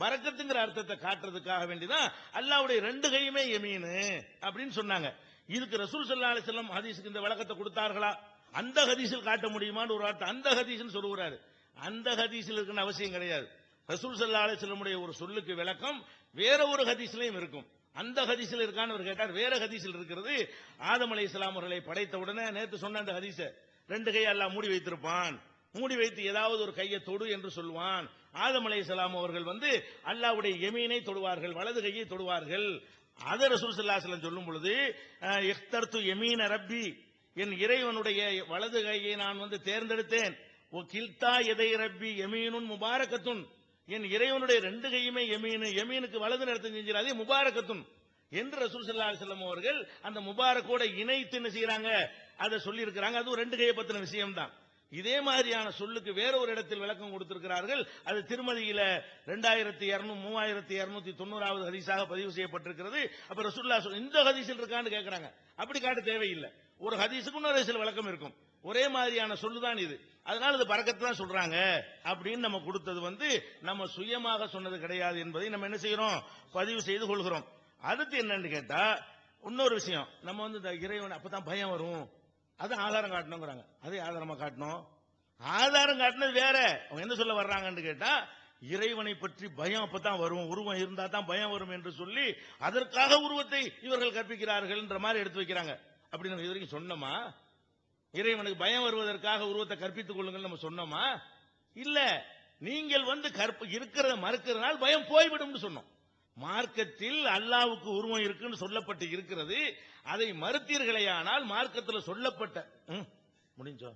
பரக்கத்துங்கிற அர்த்தத்தை காட்டுறதுக்காக வேண்டிதான் அல்லாவுடைய ரெண்டு கையுமே எமீனு அப்படின்னு சொன்னாங்க இதுக்கு ரசூல் ஸல்லல்லாஹு அலைஹி வஸல்லம் ஹதீஸுக்கு இந்த விளக்கத்தை கொடுத்தார்களா அந்த ஹதீஸில் காட்ட முடியுமான்னு ஒரு வார்த்தை அந்த ஹதீஸ்னு சொல்லுகிறாரு அந்த ஹதீஸில் இருக்குன்னு அவசியம் கிடையாது ரசூல் ஸல்லல்லாஹு அலைஹி வஸல்லமுடைய ஒரு சொல்லுக்கு விளக்கம் வேற ஒரு ஹதீஸ்லயும் இருக்கும் அந்த ஹதீஸில் இருக்கான்னு அவர் கேட்டார் வேற ஹதீஸில் இருக்கிறது ஆதம் அலைஹிஸ்ஸலாம் அவர்களை படைத்த உடனே நேத்து சொன்ன அந்த ஹதீஸ ரெண்டு கை அல்லாஹ் மூடி வைத்திருப்பான் மூடி வைத்து ஏதாவது ஒரு கையை தொடு என்று சொல்வான் ஆதம் அலைஹிஸ்ஸலாம் அவர்கள் வந்து அல்லாஹ்வுடைய எமீனை தொடுவார்கள் வலது கையை தொடுவார்கள் அதை ரசூல் ஸல்லல்லாஹு அலைஹி வஸல்லம் சொல்லும் பொழுது அஹ், இஃப்தர்து யமீன ரப்பி என் இறைவனுடைய வலது கையை நான் வந்து தேர்ந்தெடுத்தேன் ஓ கில்தா எதை ரப்பி யமீனுன் முபாரக்கத்துன் என் இறைவனுடைய ரெண்டு கையுமே யமீனு யமீனுக்கு வலது நடத்த செஞ்சிடாதே முபாரக்கத்துன் என்று ரசூல் ஸல்லல்லாஹு அலைஹி வஸல்லம் அவர்கள் அந்த முபாரக்கோட இணைத்து என்ன செய்யறாங்க அதை சொல்லி இருக்கிறாங்க அதுவும் ரெண்டு கையை பத்தின விஷயம்தான் இதே மாதிரியான சொல்லுக்கு வேற ஒரு இடத்தில் விளக்கம் கொடுத்திருக்கிறார்கள் அது திருமதியில ரெண்டாயிரத்தி இருநூறு மூவாயிரத்தி இருநூத்தி தொண்ணூறாவது ஹதீஸாக பதிவு செய்யப்பட்டிருக்கிறது அப்ப ரசூல்லா சொல் இந்த ஹதீஸில் இருக்கான்னு கேட்கறாங்க அப்படி காட்ட தேவையில்லை ஒரு ஹதீஸுக்கு இன்னொரு ஹதீஸில் விளக்கம் இருக்கும் ஒரே மாதிரியான சொல்லுதான் இது அதனால இது பறக்கத்து தான் சொல்றாங்க அப்படின்னு நம்ம கொடுத்தது வந்து நம்ம சுயமாக சொன்னது கிடையாது என்பதை நம்ம என்ன செய்யறோம் பதிவு செய்து கொள்கிறோம் அடுத்து என்னன்னு கேட்டா இன்னொரு விஷயம் நம்ம வந்து இந்த இறைவன் அப்பதான் பயம் வரும் அது ஆதாரம் காட்டணுங்கிறாங்க அதே ஆதாரமா காட்டணும் ஆதாரம் காட்டினது வேற அவங்க என்ன சொல்ல வர்றாங்கன்னு கேட்டா இறைவனை பற்றி பயம் அப்பதான் வரும் உருவம் இருந்தா தான் பயம் வரும் என்று சொல்லி அதற்காக உருவத்தை இவர்கள் கற்பிக்கிறார்கள்ன்ற மாதிரி எடுத்து வைக்கிறாங்க அப்படின்னு நம்ம இது வரைக்கும் சொன்னோமா இறைவனுக்கு பயம் வருவதற்காக உருவத்தை கற்பித்துக் கொள்ளுங்கள் நம்ம சொன்னோமா இல்ல நீங்கள் வந்து கற்ப இருக்கிறத மறுக்கிறதுனால் பயம் போய்விடும்னு சொன்னோம் மார்க்கத்தில் அல்லாவுக்கு உருவம் இருக்குன்னு சொல்லப்பட்டு இருக்கிறது அதை மறுத்தீர்களேயானால் மார்க்கத்தில் சொல்லப்பட்ட ம், முடிஞ்சோ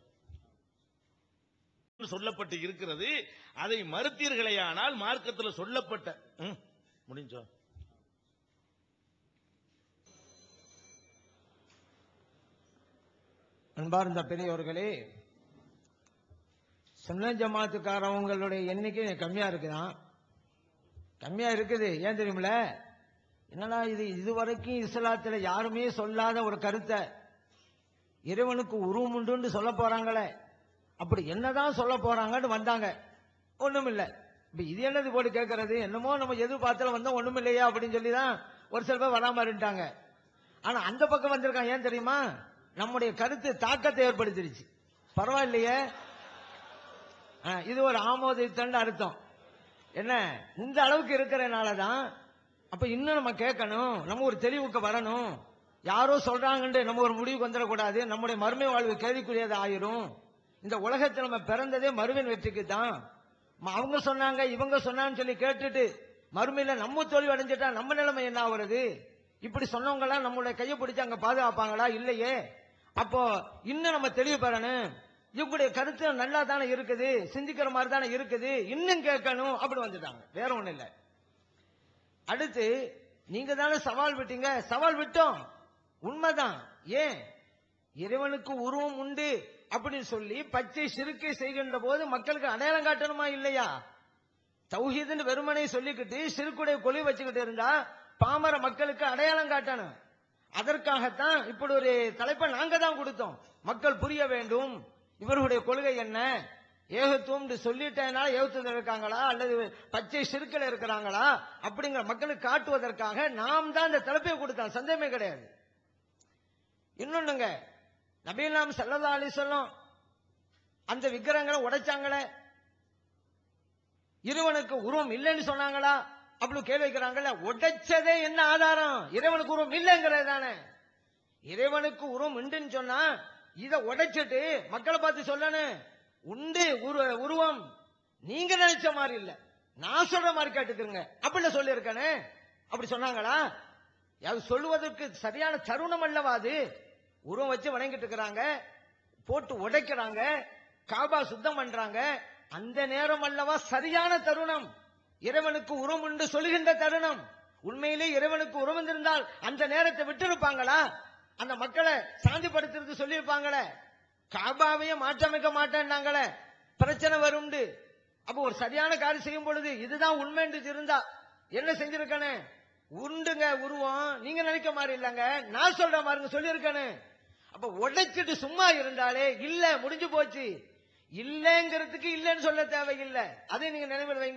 சொல்லப்பட்டு இருக்கிறது அதை மறுத்தீர்களேயானால் மார்க்கத்தில் சொல்லப்பட்ட ம், முடிஞ்சோ அன்பார்ந்த பெரியவர்களே சுன்ன ஜமாத்துக்காரவங்களுடைய எண்ணிக்கை கம்மியா இருக்குதான் கம்மியா இருக்குது ஏன் தெரியுமில என்னடா இது இதுவரைக்கும் இஸ்லாத்துல யாருமே சொல்லாத ஒரு கருத்தை இறைவனுக்கு உருவம் உண்டுன்னு சொல்ல போறாங்களே அப்படி என்னதான் சொல்ல போறாங்கன்னு வந்தாங்க ஒண்ணும் இல்ல இப்ப இது என்னது போட்டு கேட்கறது என்னமோ நம்ம எதிர்பார்த்தல வந்தா ஒண்ணும் இல்லையா அப்படின்னு சொல்லி தான் ஒரு சில பேர் வராம இருந்துட்டாங்க ஆனா அந்த பக்கம் வந்திருக்கான் ஏன் தெரியுமா நம்முடைய கருத்து தாக்கத்தை ஏற்படுத்திருச்சு பரவாயில்லையே ஆ, இது ஒரு ஆமோதித்தன்னு அர்த்தம் என்ன இந்த அளவுக்கு இருக்கிறனால தான் அப்ப இன்னும் நம்ம கேட்கணும் நம்ம ஒரு தெளிவுக்கு வரணும் யாரோ சொல்றாங்கன்னு நம்ம ஒரு முடிவுக்கு வந்துடக்கூடாது நம்முடைய மறுமை வாழ்வு கேள்விக்குரியது ஆயிரும் இந்த உலகத்தில் நம்ம பிறந்ததே மறுவின் வெற்றிக்கு தான் ம- அவங்க சொன்னாங்க இவங்க சொன்னான்னு சொல்லி கேட்டுட்டு மறுமையில நம்ம தோல்வி அடைஞ்சிட்டா நம்ம நிலைமை என்ன ஆகுறது இப்படி சொன்னவங்க எல்லாம் நம்மளுடைய கையை பிடிச்சு அங்க பாதுகாப்பாங்களா இல்லையே அப்போ இன்னும் நம்ம தெளிவு பெறணும் இவங்களுடைய கருத்து நல்லா தானே இருக்குது சிந்திக்கிற மாதிரி தானே இருக்குது இன்னும் கேட்கணும் அப்படி வந்துட்டாங்க வேற ஒண்ணு இல்ல அடுத்து நீங்க தானே சவால் விட்டீங்க சவால் விட்டோம் உண்மைதான் ஏன் இறைவனுக்கு உருவம் உண்டு அப்படின்னு சொல்லி பச்சை சிறுக்கை செய்கின்ற போது மக்களுக்கு அடையாளம் காட்டணுமா இல்லையா தௌஹீதுன்னு வெறுமனை சொல்லிக்கிட்டு சிறுக்குடைய கொலி வச்சுக்கிட்டு இருந்தா பாமர மக்களுக்கு அடையாளம் காட்டணும் அதற்காகத்தான் இப்படி ஒரு தலைப்பை நாங்க தான் கொடுத்தோம் மக்கள் புரிய வேண்டும் இவர்களுடைய கொள்கை என்ன ஏகத்துவம் சொல்லிட்டேனால ஏகத்துவம் இருக்காங்களா அல்லது பச்சை சிறுக்கள் இருக்கிறாங்களா அப்படிங்கிற மக்களுக்கு காட்டுவதற்காக நாம் தான் இந்த தலைப்பை கொடுத்தோம் சந்தேகமே கிடையாது இன்னொன்னுங்க நபீலாம் சல்லா அலிசல்லம் அந்த விக்கிரங்களை உடைச்சாங்களே இறைவனுக்கு உருவம் இல்லைன்னு சொன்னாங்களா அப்படி கேள்வி வைக்கிறாங்கல்ல உடைச்சதே என்ன ஆதாரம் இறைவனுக்கு உருவம் இல்லைங்கிறது தானே இறைவனுக்கு உருவம் உண்டுன்னு சொன்னா இத உடைச்சிட்டு மக்களை பார்த்து சொல்லணும் உண்டு உரு- உருவம் நீங்க நினைச்ச மாதிரி இல்ல நான் சொல்ற மாதிரி கேட்டுக்கிறங்க அப்படி சொல்லியிருக்கேனே அப்படி சொன்னாங்களா அது சொல்லுவதற்கு சரியான தருணம் அல்லவா அது உருவம் வச்சு வணங்கிட்டு இருக்கிறாங்க போட்டு உடைக்கிறாங்க காபா சுத்தம் பண்றாங்க அந்த நேரம் அல்லவா சரியான தருணம் இறைவனுக்கு உருவம் உண்டு சொல்லுகின்ற தருணம் உண்மையிலே இறைவனுக்கு உருவம் இருந்தால் அந்த நேரத்தை விட்டு இருப்பாங்களா அந்த மக்களை சாந்திப்படுத்துறது சொல்லியிருப்பாங்களே காபாவையே மாற்றமைக்க மாட்டேன்னாங்களே பிரச்சனை வரும்ண்டு அப்ப ஒரு சரியான காரியம் செய்யும் பொழுது இதுதான் உண்மை என்று இருந்தா என்ன செஞ்சிருக்கனே உண்டுங்க உருவம் நீங்க நினைக்க மாதிரி இல்லங்க நான் சொல்ற மாதிரிங்க சொல்லியிருக்கனே அப்ப உடைச்சிட்டு சும்மா இருந்தாலே இல்ல முடிஞ்சு போச்சு இல்லங்கிறதுக்கு இல்லன்னு சொல்ல தேவையில்லை அதை நீங்க நினைவில் வைங்க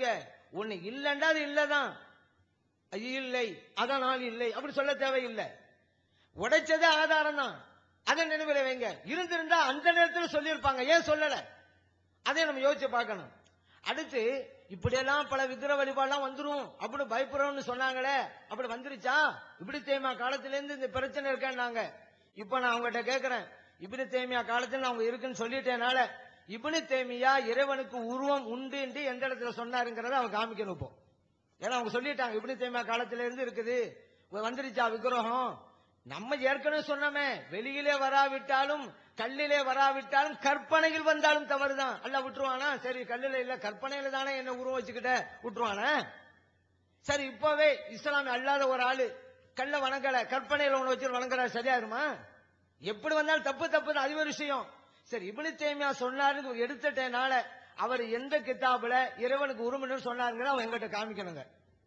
ஒண்ணு இல்லைண்டா அது இல்லதான் அது இல்லை அதனால் இல்லை அப்படி சொல்ல தேவையில்லை உடைச்சதே ஆதாரம் தான் அதை நினைவில் வைங்க இருந்திருந்தா அந்த நேரத்தில் சொல்லியிருப்பாங்க ஏன் சொல்லல அதை நம்ம யோசிச்சு பார்க்கணும் அடுத்து இப்படியெல்லாம் பல விக்கிர வழிபாடுலாம் வந்துரும் அப்படி பயப்படுறோம்னு சொன்னாங்களே அப்படி வந்துருச்சா இப்படி தேய்மா காலத்துல இருந்து இந்த பிரச்சனை இருக்கேன்னாங்க இப்ப நான் அவங்ககிட்ட கேக்குறேன் இப்படி தேமியா காலத்துல அவங்க இருக்குன்னு சொல்லிட்டேனால இப்னு தேமியா இறைவனுக்கு உருவம் உண்டு என்று எந்த இடத்துல சொன்னாருங்கிறத அவங்க காமிக்கணும் இப்போ ஏன்னா அவங்க சொல்லிட்டாங்க இப்னு தேமியா காலத்துல இருந்து இருக்குது வந்துருச்சா விக்கிரகம் நம்ம ஏற்கனவே சொன்னோமே வெளியிலே வராவிட்டாலும் கல்லிலே வராவிட்டாலும் கற்பனையில் வந்தாலும் தவறுதான் அல்ல விட்டுருவானா சரி கல்லில இல்ல கற்பனையில தானே என்ன உருவம் வச்சுக்கிட்ட விட்டுருவானா சரி இப்பவே இஸ்லாமிய அல்லாத ஒரு ஆளு கல்ல வணங்கல கற்பனையில ஒண்ணு வச்சு வணங்குறாரு சரியாயிருமா எப்படி வந்தாலும் தப்பு தப்பு தான் அது ஒரு விஷயம் சரி இப்னு தேமியா சொன்னாருன்னு எடுத்துட்டேனால அவர் எந்த கித்தாபுல இறைவனுக்கு உருமன்னு சொன்னாருங்கிறத அவன் எங்கிட்ட காமிக்கணுங்க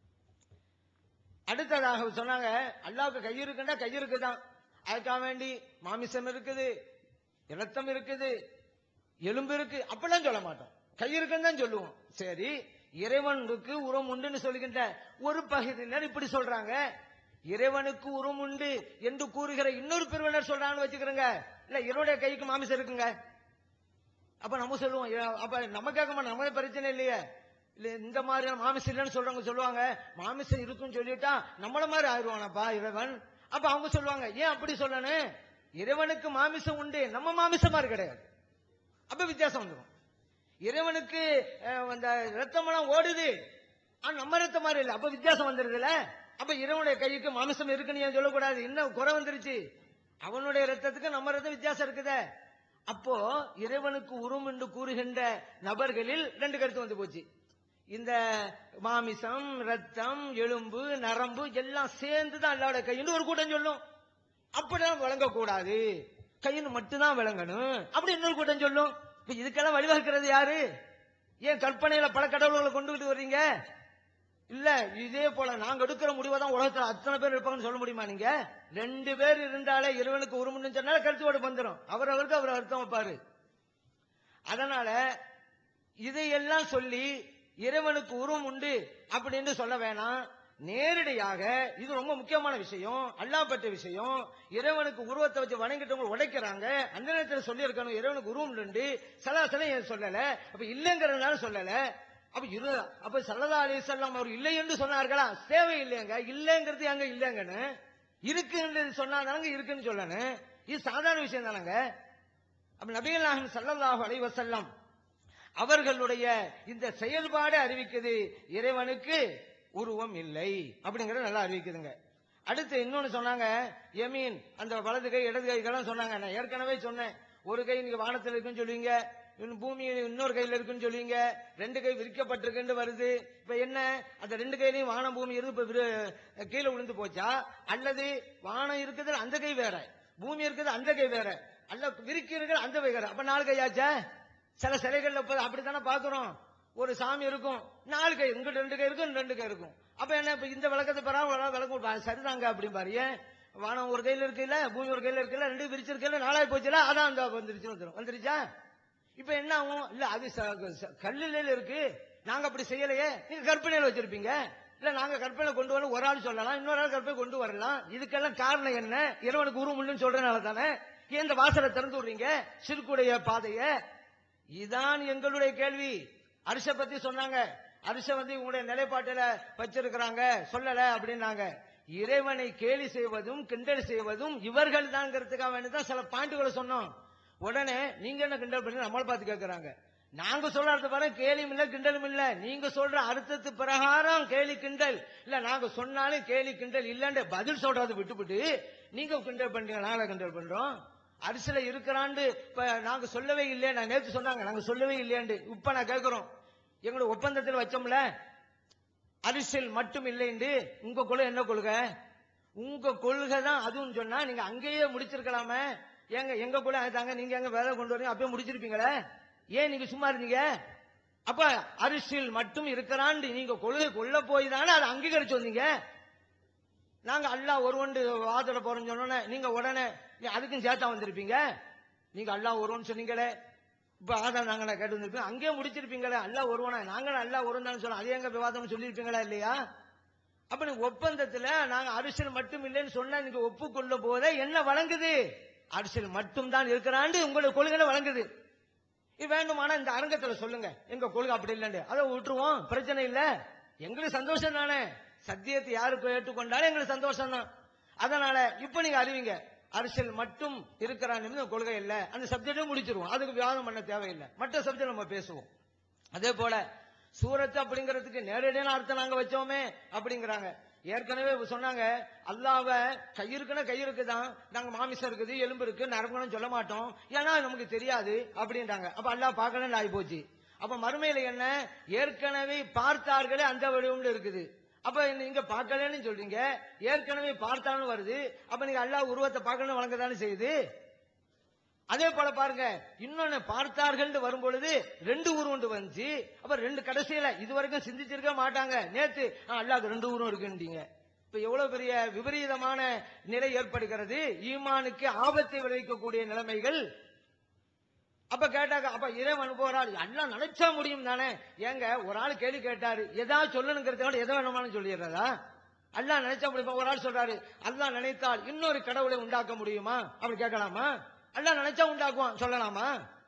அடுத்ததாக சொன்னாங்க அல்லாவுக்கு கை இருக்குன்னா கை இருக்குதான் அதுக்காக வேண்டி மாமிசம் இருக்குது இரத்தம் இருக்குது எலும்பு இருக்கு அப்படிலாம் சொல்ல மாட்டோம் கை இருக்குன்னு தான் சொல்லுவோம் சரி இறைவனுக்கு உரம் உண்டுன்னு சொல்லுகின்ற ஒரு பகுதியினர் இப்படி சொல்றாங்க இறைவனுக்கு உரம் உண்டு என்று கூறுகிற இன்னொரு பிரிவினர் சொல்றாங்கன்னு வச்சுக்கிறோங்க இல்ல இவருடைய கைக்கு மாமிசம் இருக்குங்க அப்ப நம்ம சொல்லுவோம் ஏ, அப்ப நம்ம கேட்க மாட்டோம் நமக்கு பிரச்சனை இல்லையே இல்ல இந்த மாதிரி மாமிசம் இல்லைன்னு சொல்றவங்க சொல்லுவாங்க மாமிசம் இருக்குன்னு சொல்லிட்டா நம்மள மாதிரி ஆயிடுவானப்பா இறைவன் அப்ப அவங்க சொல்லுவாங்க ஏன் அப்படி சொல்லணும் இறைவனுக்கு மாமிசம் உண்டு நம்ம மாமிசம் மாதிரி கிடையாது அப்ப வித்தியாசம் வந்துடும் இறைவனுக்கு அஹ், அந்த ரத்தமெல்லாம் ஓடுது ஆனா நம்ம ரத்தம் மாதிரி இல்ல அப்ப வித்தியாசம் வந்துருதுல அப்ப இறைவனுடைய கைக்கு மாமிசம் இருக்குன்னு ஏன் சொல்லக்கூடாது இன்னும் குறை வந்துருச்சு அவனுடைய ரத்தத்துக்கு நம்ம ரத்தம் வித்தியாசம் இருக்குதே அப்போ இறைவனுக்கு உரும் என்று கூறுகின்ற நபர்களில் ரெண்டு கருத்து வந்து போச்சு இந்த மாமிசம் ரத்தம் எலும்பு நரம்பு எல்லாம் சேர்ந்து தான் அல்லாவோட கைன்னு ஒரு கூட்டம் சொல்லும் அப்படிதான் விளங்கக்கூடாது கைன்னு மட்டும்தான் விளங்கணும் அப்படி இன்னொரு கூட்டம் சொல்லும் இப்ப இதுக்கெல்லாம் வழிவகுக்கிறது யாரு ஏன் கற்பனையில பல கடவுள்களை கொண்டுகிட்டு வர்றீங்க இல்ல இதே போல நாங்க எடுக்கிற முடிவை தான் உலகத்துல அத்தனை பேர் இருப்பாங்கன்னு சொல்ல முடியுமா நீங்க ரெண்டு பேர் இருந்தாலே இறைவனுக்கு உருமுன்னு சொன்னால கருத்துவோடு வந்துடும் அவரவருக்கு அவர் அர்த்தம் வைப்பாரு அதனால இதையெல்லாம் சொல்லி இறைவனுக்கு உருவம் உண்டு அப்படின்னு சொல்ல வேணாம் நேரடியாக இது ரொம்ப முக்கியமான விஷயம் அல்லாஹ் பற்ற விஷயம் இறைவனுக்கு உருவத்தை வச்சு வணங்கிட்டவங்க உடைக்கிறாங்க அந்த நேரத்தில் சொல்லி இருக்கணும் இறைவனுக்கு உருவம் உண்டு சலாசலம் ஏன் சொல்லல அப்ப இல்லைங்கிறதுனால சொல்லல அப்ப இரு அப்ப சல்லதா அலிசல்லாம் அவர் இல்லை என்று சொன்னார்களா தேவை இல்லைங்க இல்லைங்கிறது அங்க இல்லைங்கன்னு இருக்குன்னு சொன்னாதானங்க இருக்குன்னு சொல்லணும் இது சாதாரண விஷயம் தானங்க அப்ப நபிகள் நாயகம் ஸல்லல்லாஹு அலைஹி வஸல்லம் அவர்களுடைய இந்த செயல்பாடு அறிவிக்குது இறைவனுக்கு உருவம் இல்லை அப்படிங்கறது நல்லா அறிவிக்குதுங்க அடுத்து இன்னொன்னு சொன்னாங்க யமீன் அந்த வலது கை இடது கைக்கெல்லாம் சொன்னாங்க நான் ஏற்கனவே சொன்னேன் ஒரு கை நீங்க வானத்தில் இருக்குன்னு சொல்லுவீங்க இன்னும் பூமி இன்னொரு கையில இருக்குன்னு சொல்லுவீங்க ரெண்டு கை விரிக்கப்பட்டிருக்குன்னு வருது இப்ப என்ன அந்த ரெண்டு கையிலையும் வானம் பூமி இருந்து இப்ப விரு- கீழே விழுந்து போச்சா அல்லது வானம் இருக்குது அந்த கை வேற பூமி இருக்குது அந்த கை வேற அல்ல விரிக்கிறது அந்த கை வேற அப்ப நாலு கையாச்சா சில சிலைகள்ல இப்ப அப்படித்தானே பாக்குறோம் ஒரு சாமி இருக்கும் நாலு கை இங்கிட்ட ரெண்டு கை இருக்கும் இங்க ரெண்டு கை இருக்கும் அப்ப என்ன இப்ப இந்த விளக்கத்தை பெறா விளக்கம் கொடுப்பா. சரிதாங்க அப்படிம்பாரு ஏன் வானம் ஒரு கையில இருக்குல்ல பூமி ஒரு கையில இருக்குல்ல ரெண்டு விரிச்சிருக்கல நாலாய் போச்சுல அதான் அந்த வந்துருச்சு வந்துரும் வந்துருச்சா இப்ப என்ன ஆகும் இல்ல அது ச- ச- கல்லுல இருக்கு நாங்க அப்படி செய்யலையே நீங்க கற்பனையில வச்சிருப்பீங்க இல்ல நாங்க கற்பனை கொண்டு வர ஒரு ஆள் சொல்லலாம் இன்னொரு ஆள் கற்பனை கொண்டு வரலாம் இதுக்கெல்லாம் காரணம் என்ன இறைவனுக்கு உருவம் சொல்றதுனால தானே ஏன் இந்த வாசலை திறந்து விடுறீங்க சிறுக்குடைய பாதைய இதான் எங்களுடைய கேள்வி அரிச பத்தி சொன்னாங்க அரிச வந்து உங்களுடைய நிலைப்பாட்டில வச்சிருக்கிறாங்க சொல்லல அப்படின்னாங்க இறைவனை கேலி செய்வதும் கிண்டல் செய்வதும் இவர்கள் தான்ங்கிறதுக்காக வேண்டிதான் சில பாயிண்ட்களை சொன்னோம் உடனே நீங்க என்ன கிண்டல் பண்ணி நம்மளை பார்த்து கேட்கறாங்க நாங்க சொல்ற அர்த்தம் பாருங்க கேலியும் இல்ல கிண்டலும் இல்ல நீங்க சொல்ற அர்த்தத்து பிரகாரம் கேலி கிண்டல் இல்ல நாங்க சொன்னாலும் கேலி கிண்டல் இல்லன்னு பதில் சொல்றது விட்டுவிட்டு நீங்க கிண்டல் பண்றீங்க நாங்கள கிண்டல் பண்றோம் அரிசில இருக்கிறான்னு இப்ப நாங்க சொல்லவே இல்லையே நான் நேத்து சொன்னாங்க நாங்க சொல்லவே இல்லையாண்டு இப்ப நான் கேட்கிறோம் எங்களோட ஒப்பந்தத்தில் வச்சோம்ல அரிசில் மட்டும் இல்லைண்டு உங்க கொள்கை என்ன கொள்கை உங்க கொள்கை தான் அதுவும் சொன்னா நீங்க அங்கேயே முடிச்சிருக்கலாமே எங்க எங்க கொள்கை அதுதாங்க நீங்க எங்க வேலை கொண்டு வரீங்க அப்பயே முடிச்சிருப்பீங்களே ஏன் நீங்க சும்மா இருந்தீங்க அப்ப அரிசில் மட்டும் இருக்கிறான் நீங்க கொள்கை கொள்ள போய் தானே அதை அங்கீகரிச்சு வந்தீங்க நாங்க அல்லாஹ் ஒருவன் வாதிட போறோம்னு சொன்னோன்னே நீங்க உடனே நீ அதுக்கும் சேர்த்தா வந்திருப்பீங்க நீங்க அல்லாஹ் ஒருவன் சொன்னீங்களே இப்ப ஆதார் நாங்களா கேட்டு வந்திருப்போம் அங்கேயே முடிச்சிருப்பீங்களே அல்ல ஒருவனா நாங்களும் அல்ல ஒருவன் சொல்ல அதே எங்க விவாதம் சொல்லியிருப்பீங்களா இல்லையா அப்ப நீங்க ஒப்பந்தத்துல நாங்க அரசியல் மட்டும் இல்லைன்னு சொன்னா நீங்க ஒப்புக்கொள்ளும் போதே என்ன வழங்குது அரசியல் மட்டும் தான் இருக்கிறாண்டு உங்களுடைய கொள்கையில வழங்குது இது வேண்டுமானா இந்த அரங்கத்துல சொல்லுங்க எங்க கொள்கை அப்படி இல்லைன்னு அதை விட்டுருவோம் பிரச்சனை இல்ல எங்களுக்கு சந்தோஷம் தானே சத்தியத்தை யாருக்கு ஏற்றுக்கொண்டாலும் எங்களுக்கு சந்தோஷம் தான் அதனால இப்ப நீங்க அறிவிங்க அரசியல் மட்டும் இருக்கிறான்னு கொள்கை இல்ல அந்த சப்ஜெக்டை முடிச்சிருவோம் அதுக்கு விவாதம் பண்ண தேவையில்லை மற்ற சப்ஜெக்ட் நம்ம பேசுவோம் அதே போல சூரத் அப்படிங்கிறதுக்கு நேரடியான அர்த்தம் நாங்க வச்சோமே அப்படிங்கிறாங்க ஏற்கனவே சொன்னாங்க அல்லாவ கையிருக்குன்னா கையிருக்கு தான் நாங்க மாமிசம் இருக்குது எலும்பு இருக்கு நரம்புன்னு சொல்ல மாட்டோம் ஏன்னா நமக்கு தெரியாது அப்படின்றாங்க அப்ப அல்லாஹ் பார்க்கலன்னு ஆகி போச்சு அப்ப மறுமையில என்ன ஏற்கனவே பார்த்தார்களே அந்த வடிவம்ல இருக்குது அப்ப நீங்க பார்க்கலன்னு சொல்றீங்க ஏற்கனவே பார்த்தாலும் வருது அப்ப நீங்க அல்லாஹ் உருவத்தை பார்க்கணும் வழங்கதானே செய்யுது அதே போல பாருங்க இன்னொன்னு பார்த்தார்கள் வரும் பொழுது ரெண்டு உருவம் வந்துச்சு அப்ப ரெண்டு கடைசியில இது வரைக்கும் சிந்திச்சிருக்க மாட்டாங்க நேத்து அல்லாஹ் ரெண்டு உருவம் இருக்குன்றீங்க இப்ப எவ்வளவு பெரிய விபரீதமான நிலை ஏற்படுகிறது ஈமானுக்கு ஆபத்தை விளைவிக்கக்கூடிய நிலைமைகள் அப்ப கேட்டாங்க அப்ப இறைவன் போறாரு எல்லாம் நினைச்சா முடியும் தானே ஏங்க ஒரு ஆள் கேள்வி கேட்டாரு ஏதாவது சொல்லணுங்கிறதுக்காக எதை வேணுமானு சொல்லிடுறதா அல்லாஹ் நினைச்சா முடியுமா ஒரு ஆள் சொல்றாரு அல்லாஹ் நினைத்தால் இன்னொரு கடவுளை உண்டாக்க முடியுமா அப்படி கேட்கலாமா அல்லாஹ் நினைச்சா உண்டாக்குவான் சொல்லலாமா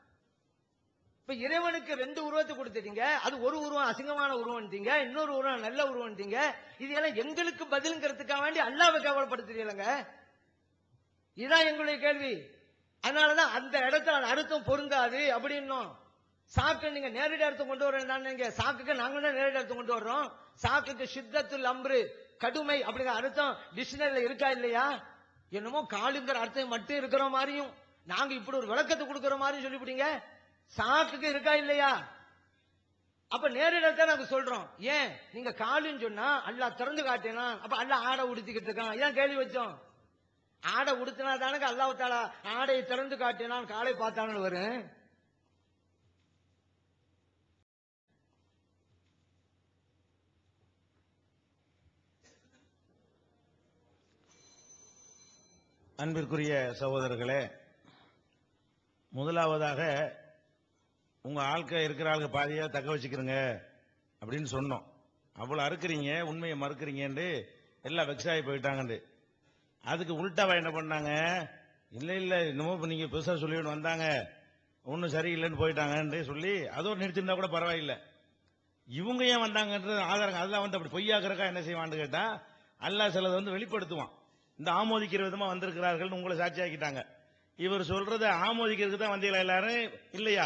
இப்ப இறைவனுக்கு ரெண்டு உருவத்தை கொடுத்துட்டீங்க அது ஒரு உருவம் அசிங்கமான உருவம்ட்டீங்க இன்னொரு உருவம் நல்ல உருவம்ட்டீங்க இது எல்லாம் எங்களுக்கு பதிலுங்கிறதுக்காக வேண்டி அல்லாவை கேவலப்படுத்துறீங்களங்க இதுதான் எங்களுடைய கேள்வி அதனாலதான் அந்த இடத்துல அர்த்தம் பொருந்தாது அப்படின்னும் சாக்கு நீங்க நேரடி அர்த்தம் கொண்டு வரேன் நீங்க சாக்குக்கு நாங்க தான் நேரடி அர்த்தம் கொண்டு வர்றோம் சாக்குக்கு சித்தத்துல் அம்ரு கடுமை அப்படிங்கிற அர்த்தம் டிக்ஷனரியில இருக்கா இல்லையா என்னமோ காலுங்கிற அர்த்தம் மட்டும் இருக்கிற மாதிரியும் நாங்க இப்படி ஒரு விளக்கத்தை கொடுக்கிற மாதிரி சொல்லிவிட்டீங்க சாக்குக்கு இருக்கா இல்லையா அப்ப நேரிடத்தை நாங்க சொல்றோம் ஏன் நீங்க காலுன்னு சொன்னா அல்லாஹ் திறந்து காட்டினா அப்ப அல்லாஹ் ஆடை உடுத்திக்கிட்டு இருக்கான் இதான் கேள்வி வச்சோம் ஆடை உடுத்தினா தானே அல்லாஹ் தாலா ஆடையை திறந்து காட்டினான் காலை பார்த்தானு வரும் அன்பிற்குரிய சகோதரர்களே முதலாவதாக உங்க ஆட்கள் இருக்கிற ஆளுங்க பாதியா தக்க வச்சுக்கிறங்க அப்படின்னு சொன்னோம் அவ்வளவு அறுக்குறீங்க உண்மையை மறுக்கிறீங்கன்னு எல்லாம் வெக்ஸ் ஆகி போயிட்டாங்கன்னு அதுக்கு உள்டாவா என்ன பண்ணாங்க இல்ல இல்ல இன்னமும் இப்ப நீங்க பெருசா சொல்லிட்டு வந்தாங்க ஒன்னும் சரியில்லைன்னு போயிட்டாங்கன்னு சொல்லி அதோட நிறுத்திருந்தா கூட பரவாயில்லை இவங்க ஏன் வந்தாங்கன்றது ஆதாரம் அதெல்லாம் வந்து அப்படி பொய்யாக்குறக்கா என்ன செய்வான்னு கேட்டா அல்லாஹ் சிலதை வந்து வெளிப்படுத்துவான் இந்த ஆமோதிக்கிற விதமா வந்திருக்கிறார்கள் உங்களை சாட்சியாக்கிட்டாங்க இவர் சொல்றதை ஆமோதிக்கிறதுக்கு தான் வந்தீங்களா எல்லாரும் இல்லையா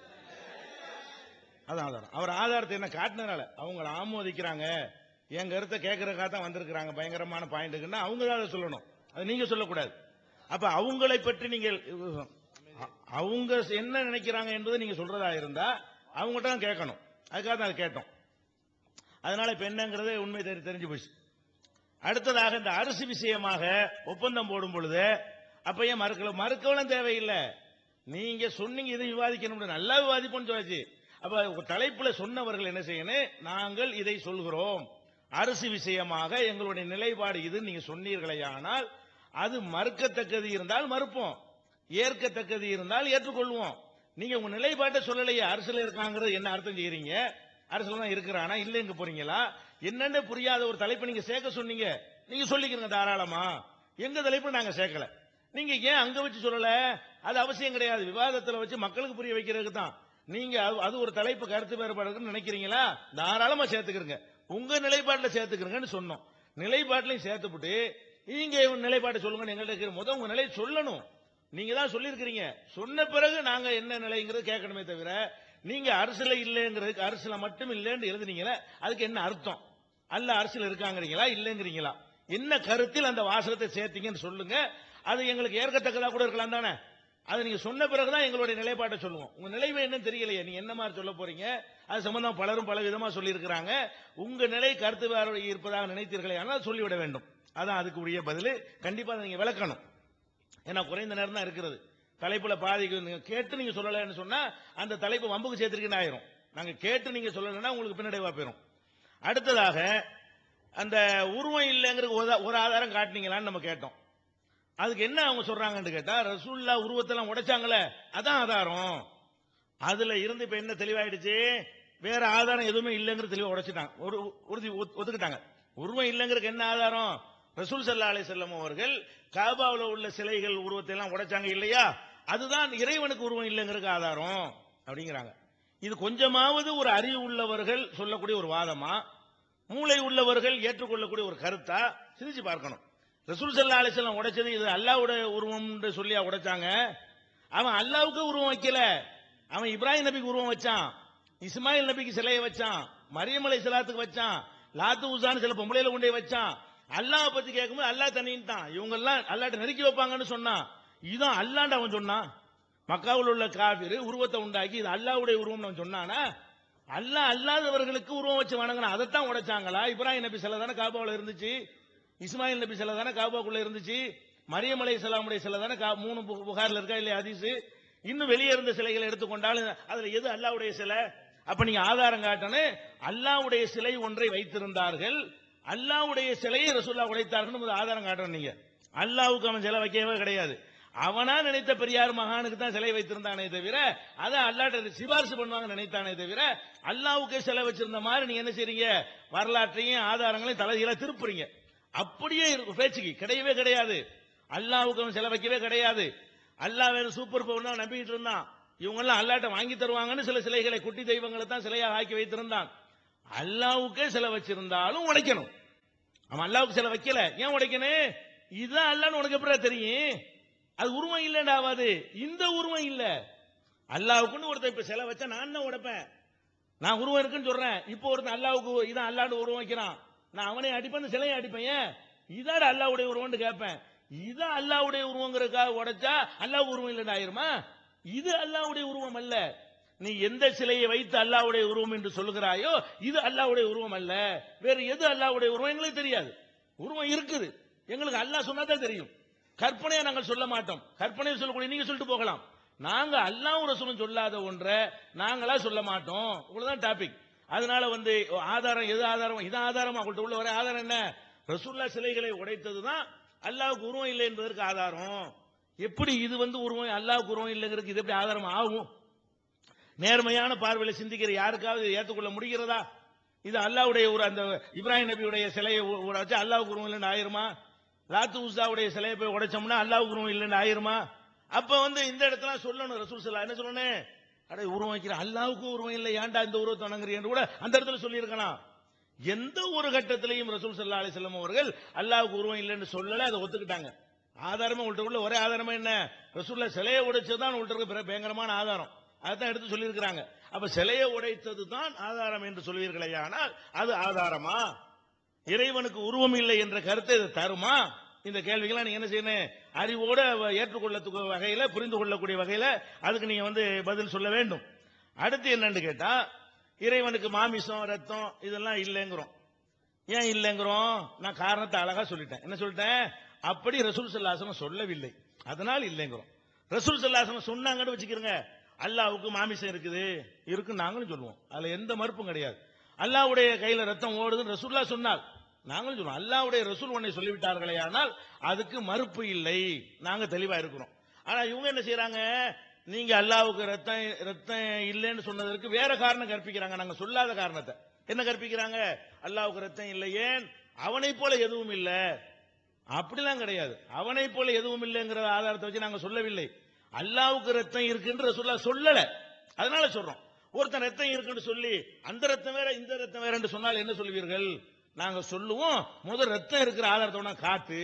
அதான் ஆதாரம் அவர் ஆதாரத்தை என்ன காட்டினால அவங்கள ஆமோதிக்கிறாங்க என் கருத்தை கேட்கறதுக்காக தான் வந்திருக்கிறாங்க பயங்கரமான பாயிண்ட்டுக்குன்னா அவங்க தான் அதை சொல்லணும் அது நீங்க சொல்லக்கூடாது அப்ப அவங்களை பற்றி நீங்கள் அ- அவங்க என்ன நினைக்கிறாங்க என்பதை நீங்க சொல்றதா இருந்தா அவங்ககிட்ட தான் கேட்கணும் அதுக்காக தான் அதை கேட்டோம் அதனால இப்ப என்னங்கிறது உண்மை தெரி- தெரிஞ்சு போச்சு அடுத்ததாக இந்த அரிசி விஷயமாக ஒப்பந்தம் போடும் பொழுது அப்ப ஏன் மறுக்கல மறுக்கவும் தேவையில்லை நீங்க சொன்னீங்க இதை விவாதிக்கணும் நல்லா விவாதிப்போம்னு சொல்லாச்சு அப்ப உங்க தலைப்புல சொன்னவர்கள் என்ன செய்யணும் நாங்கள் இதை சொல்கிறோம் அரிசி விஷயமாக எங்களுடைய நிலைப்பாடு இது நீங்க சொன்னீர்களே ஆனால் அது மறுக்கத்தக்கது இருந்தால் மறுப்போம் ஏற்கத்தக்கது இருந்தால் ஏற்றுக்கொள்வோம் நீங்க உங்க நிலைப்பாட்டை சொல்லலையே அரசுல இருக்காங்கிறது என்ன அர்த்தம் செய்யறீங்க அரசுல தான் இருக்கிறானா இல்ல எங்க போறீங்களா என்னன்னு புரியாத ஒரு தலைப்பை நீங்க சேர்க்க சொன்னீங்க நீங்க சொல்லிக்கிறீங்க தாராளமா எங்க தலைப்பு நாங்க சேர்க்கல நீங்க ஏன் அங்க வச்சு சொல்லல அது அவசியம் கிடையாது விவாதத்துல வச்சு மக்களுக்கு புரிய வைக்கிறதுக்கு தான் நீங்க அது- அது ஒரு தலைப்பு கருத்து வேறுபாடு இருக்குன்னு நினைக்கிறீங்களா தாராளமா சேர்த்துக்கிறங்க உங்க நிலைப்பாட்டுல சேர்த்துக்கிறங்கன்னு சொன்னோம் நிலைப்பாட்டிலையும் சேர்த்துப்புட்டு நீங்க உங்க நிலைப்பாட்டை சொல்லுங்கன்னு எங்கள்ட்ட இருக்கிற முத உங்க நிலையை சொல்லணும் நீங்க தான் சொல்லியிருக்கிறீங்க சொன்ன பிறகு நாங்க என்ன நிலைங்கிறது கேட்கணுமே தவிர நீங்க அரசுல இல்லைங்கிறதுக்கு அரசுல மட்டும் இல்லைன்னு எழுதுனீங்களே அதுக்கு என்ன அர்த்தம் அல்ல அரசுல இருக்காங்கிறீங்களா இல்லைங்கிறீங்களா என்ன கருத்தில் அந்த வாசகத்தை சேர்த்தீங்கன்னு சொல்லுங்க அது எங்களுக்கு ஏற்கத்தக்கதா கூட இருக்கலாம் தானே அது நீங்க சொன்ன பிறகுதான் எங்களுடைய நிலைப்பாட்டை சொல்லுவோம் உங்க நிலைமை என்னன்னு தெரியலையே நீங்க என்ன மாதிரி சொல்ல போறீங்க அது சம்பந்தம் பலரும் பல விதமா சொல்லி இருக்கிறாங்க உங்க நிலை கருத்து வேறு இருப்பதாக நினைத்தீர்களே ஆனால் சொல்லிவிட வேண்டும் அதான் அதுக்கு உரிய பதில் கண்டிப்பா அதை நீங்க விளக்கணும் ஏன்னா குறைந்த நேரம் தான் இருக்கிறது தலைப்புல பாதிக்கு நீங்க கேட்டு நீங்க சொல்லலைன்னு சொன்னா அந்த தலைப்பு வம்புக்கு சேர்த்திருக்குன்னு ஆயிரும் நாங்க கேட்டு நீங்க சொல்லலைன்னா உங்களுக்கு பின்னடைவா போயிரும் அடுத்ததாக அந்த உருவம் இல்லைங்கிற ஒரு- ஒரு ஆதாரம் காட்டுனீங்களான்னு நம்ம கேட்டோம் அதுக்கு என்ன அவங்க சொல்றாங்கன்னு கேட்டா ரசூல்லா உருவத்தெல்லாம் உடைச்சாங்களே அதான் ஆதாரம் அதுல இருந்து இப்ப என்ன தெளிவாயிடுச்சு வேற ஆதாரம் எதுவுமே இல்லைங்கிற தெளிவா உடைச்சிட்டாங்க ஒரு உறுதி ஒத்து- ஒத்துக்கிட்டாங்க உருவம் இல்லைங்கிறதுக்கு என்ன ஆதாரம் ரசூல் சல்லா அலி செல்லம் அவர்கள் காபாவுல உள்ள சிலைகள் உருவத்தை எல்லாம் உடைச்சாங்க இல்லையா அதுதான் இறைவனுக்கு உருவம் இல்லைங்கிறதுக்கு ஆதாரம் அப்படிங்கிறாங்க இது கொஞ்சமாவது ஒரு அறிவு உள்ளவர்கள் சொல்லக்கூடிய ஒரு வாதமா மூளை உள்ளவர்கள் ஏற்றுக்கொள்ளக்கூடிய ஒரு கருத்தா சிந்திச்சு பார்க்கணும் ரசூல் சல்லா அலிஸ்லாம் உடைச்சது இது அல்லாவுடைய உருவம் சொல்லியா உடைச்சாங்க அவன் அல்லாவுக்கு உருவம் வைக்கல அவன் இப்ராஹிம் நபிக்கு உருவம் வச்சான் இஸ்மாயில் நபிக்கு சிலையை வச்சான் மரியம் அலை சலாத்துக்கு வச்சான் லாத்து உசான்னு சில பொம்பளையில கொண்டே வச்சான் அல்லாஹ் பத்தி கேட்கும்போது அல்லாஹ் தனின்ட்டான் இவங்க எல்லாம் அல்லாட்ட நெருக்கி வைப்பாங்கன்னு சொன்னான் இதுதான் அல்லாண்டு அவன் சொன்னான் மக்காவில் உள்ள காபிர் உருவத்தை உண்டாக்கி இது அல்லாவுடைய உருவம்னு அவன் சொன்னானா அல்லாஹ் அல்லாதவர்களுக்கு உருவம் வச்சு வணங்கினா அதைத்தான் உடைச்சாங்களா இப்ராஹிம் நபி சிலை தானே காபாவில் இருந்துச்சு இஸ்மாயில் நபி சிலை தானே காபாக்குள்ள இருந்துச்சு மரியம் அலை சலாமுடைய சிலை தானே கா- மூணு பு- புகார்ல இருக்கா இல்லையா ஹதீஸ் இன்னும் வெளியே இருந்த சிலைகளை எடுத்துக்கொண்டாலும் அதுல எது அல்லாவுடைய சிலை அப்ப நீங்க ஆதாரம் காட்டணும் அல்லாவுடைய சிலை ஒன்றை வைத்திருந்தார்கள் அல்லாவுடைய சிலையை ரசூல்லா உடைத்தார்கள் ஒரு ஆதாரம் காட்டணும் நீங்க அல்லாவுக்கு அவன் சிலை வைக்கவே கிடையாது அவனா நினைத்த பெரியார் மகானுக்கு தான் சிலை வைத்திருந்தானே தவிர அதை அல்லாட்ட சிபாரிசு பண்ணுவாங்க நினைத்தானே தவிர அல்லாவுக்கே சிலை வச்சிருந்த மாதிரி நீங்க என்ன செய்றீங்க வரலாற்றையும் ஆதாரங்களையும் தலைகீழ திருப்புறீங்க அப்படியே இருக்கு பேச்சுக்கு கிடையவே கிடையாது அல்லாவுக்கு அவன் சிலை வைக்கவே கிடையாது அல்லாஹ் வேற சூப்பர் பவர் தான் நம்பிக்கிட்டு இருந்தான் இவங்க எல்லாம் அல்லாட்ட வாங்கி தருவாங்கன்னு சில சிலைகளை குட்டி தெய்வங்களை தான் சிலையாக ஆக்கி வைத்திருந்தான் அல்லாவுக்கே சிலை வச்சிருந்தாலும் உடைக்கணும் அவன் அல்லாவுக்கு சிலை வைக்கல ஏன் உடைக்கணும் இதுதான் அல்லான்னு உனக்கு எப்படி தெரியும் அது உருவம் இல்லைன்னு ஆகாது இந்த உருவம் இல்ல அல்லாவுக்குன்னு ஒருத்தன் இப்ப சிலை வச்சா நான் தான் உடைப்பேன் நான் உருவம் இருக்குன்னு சொல்றேன் இப்போ ஒருத்தன் அல்லாவுக்கு இதான் அல்லாண்டு உருவம் வைக்கிறான் நான் அவனை அடிப்பேன் அந்த சிலையை அடிப்பேன் ஏன் இதாட அல்லாவுடைய உருவம்னு கேட்பேன் இதான் அல்லாவுடைய உருவங்கிறதுக்காக உடைச்சா அல்லாஹ் உருவம் இல்லைன்னு ஆயிருமா இது அல்லாவுடைய உருவம் அல்ல நீ எந்த சிலையை வைத்து அல்லாவுடைய உருவம் என்று சொல்லுகிறாயோ இது அல்லாவுடைய உருவம் அல்ல வேற எது அல்லாவுடைய உருவம் எங்களுக்கு தெரியாது உருவம் இருக்குது எங்களுக்கு அல்லாஹ் சொன்னா தான் தெரியும் கற்பனையை நாங்கள் சொல்ல மாட்டோம் கற்பனையை சொல்லக்கூடிய நீங்க சொல்லிட்டு போகலாம் நாங்க அல்லாஹ் ரசூலும் சொல்லாத ஒன்றை நாங்களா சொல்ல மாட்டோம் இவ்வளவுதான் டாபிக் அதனால வந்து ஆதாரம் எது ஆதாரம் இது ஆதாரம் அவங்கள்ட்ட உள்ள வர ஆதாரம் என்ன ரசூல்லா சிலைகளை உடைத்ததுதான் அல்லாவுக்கு உருவம் இல்லை என்பதற்கு ஆதாரம் எப்படி இது வந்து உருவம் அல்லாவுக்கு உருவம் இல்லைங்கிறதுக்கு இது எப்படி ஆதாரம் ஆகும் நேர்மையான பார்வையில சிந்திக்கிற யாருக்காவது இதை ஏற்றுக்கொள்ள முடிகிறதா இது அல்லாவுடைய ஒரு அந்த இப்ராஹிம் நபியுடைய சிலையை உ- உடைச்சு அல்லாவுக்கு உருவம் இல்லைன்னு ஆயிருமா லாத்து உஸாவுடைய சிலையை போய் உடைச்சோம்னா அல்லாவுக்கு உருவம் இல்லைன்னு ஆயிருமா அப்ப வந்து இந்த இடத்துல சொல்லணும் ரசூல் சல்லா என்ன சொல்லணும் அட உருவம் வைக்கிற அல்லாவுக்கு உருவம் இல்லை ஏன்டா இந்த உருவத்தை வணங்குறீன்னு கூட அந்த இடத்துல சொல்லியிருக்கலாம் எந்த ஒரு கட்டத்திலையும் ரசூல் சல்லா அலிஸ்லாம் அவர்கள் அல்லாவுக்கு உருவம் இல்லைன்னு சொல்லல அதை ஒத்துக்கிட்டாங்க ஆதாரமா உங்கள்ட்ட உள்ள ஒரே ஆதாரமா என்ன ரசூல்ல சிலையை உடைச்சதுதான் உங்கள்ட்ட இருக்க பிற- பயங்கரமான ஆதாரம் அதான் எடுத்து சொல்லியிருக்கிறாங்க அப்ப சிலையை உடைத்தது தான் ஆதாரம் என்று சொல்வீர்களே ஆனால் அது ஆதாரமா இறைவனுக்கு உருவம் இல்லை என்ற கருத்தை இது தருமா இந்த கேள்விகள்லாம் நீங்க என்ன செய்யணும் அறிவோட ஏற்றுக்கொள்ளத்துக்கு வகையில புரிந்து கொள்ளக்கூடிய வகையில அதுக்கு நீங்க வந்து பதில் சொல்ல வேண்டும் அடுத்து என்னன்னு கேட்டா இறைவனுக்கு மாமிசம் ரத்தம் இதெல்லாம் இல்லைங்கிறோம் ஏன் இல்லைங்கிறோம் நான் காரணத்தை அழகா சொல்லிட்டேன் என்ன சொல்லிட்டேன் அப்படி ரசூல் சல்லாசனம் சொல்லவில்லை அதனால் இல்லைங்கிறோம் ரசூல் சல்லாசனம் சொன்னாங்கன்னு வச்சுக்கிறோங்க அல்லாவுக்கு மாமிசம் இருக்குது இருக்குன்னு நாங்களும் சொல்லுவோம் அதுல எந்த மறுப்பும் கிடையாது அல்லாவுடைய கையில ரத்தம் ஓடுதுன்னு ரசூல்லா சொன்னால் நாங்களும் சொல்லுவோம் அல்லாவுடைய ரசூல் உன்னை சொல்லிவிட்டார்களே ஆனால் அதுக்கு மறுப்பு இல்லை நாங்க தெளிவா இருக்கிறோம் ஆனா இவங்க என்ன செய்யறாங்க நீங்க அல்லாவுக்கு ரத்தம் ரத்தம் இல்லைன்னு சொன்னதற்கு வேற காரணம் கற்பிக்கிறாங்க நாங்க சொல்லாத காரணத்தை என்ன கற்பிக்கிறாங்க அல்லாவுக்கு ரத்தம் இல்லை ஏன் அவனை போல எதுவும் இல்ல அப்படிலாம் கிடையாது அவனை போல எதுவும் இல்லைங்கிற ஆதாரத்தை வச்சு நாங்க சொல்லவில்லை அல்லாவுக்கு ரத்தம் இருக்குன்ற சொல்ல சொல்லல அதனால சொல்றோம் ஒருத்தன் ரத்தம் இருக்குன்னு சொல்லி அந்த ரத்தம் வேற இந்த ரத்தம் வேற என்று சொன்னால் என்ன சொல்வீர்கள் நாங்க சொல்லுவோம் முதல் ரத்தம் இருக்கிற ஆதாரத்தை கொண்டாந்து காட்டு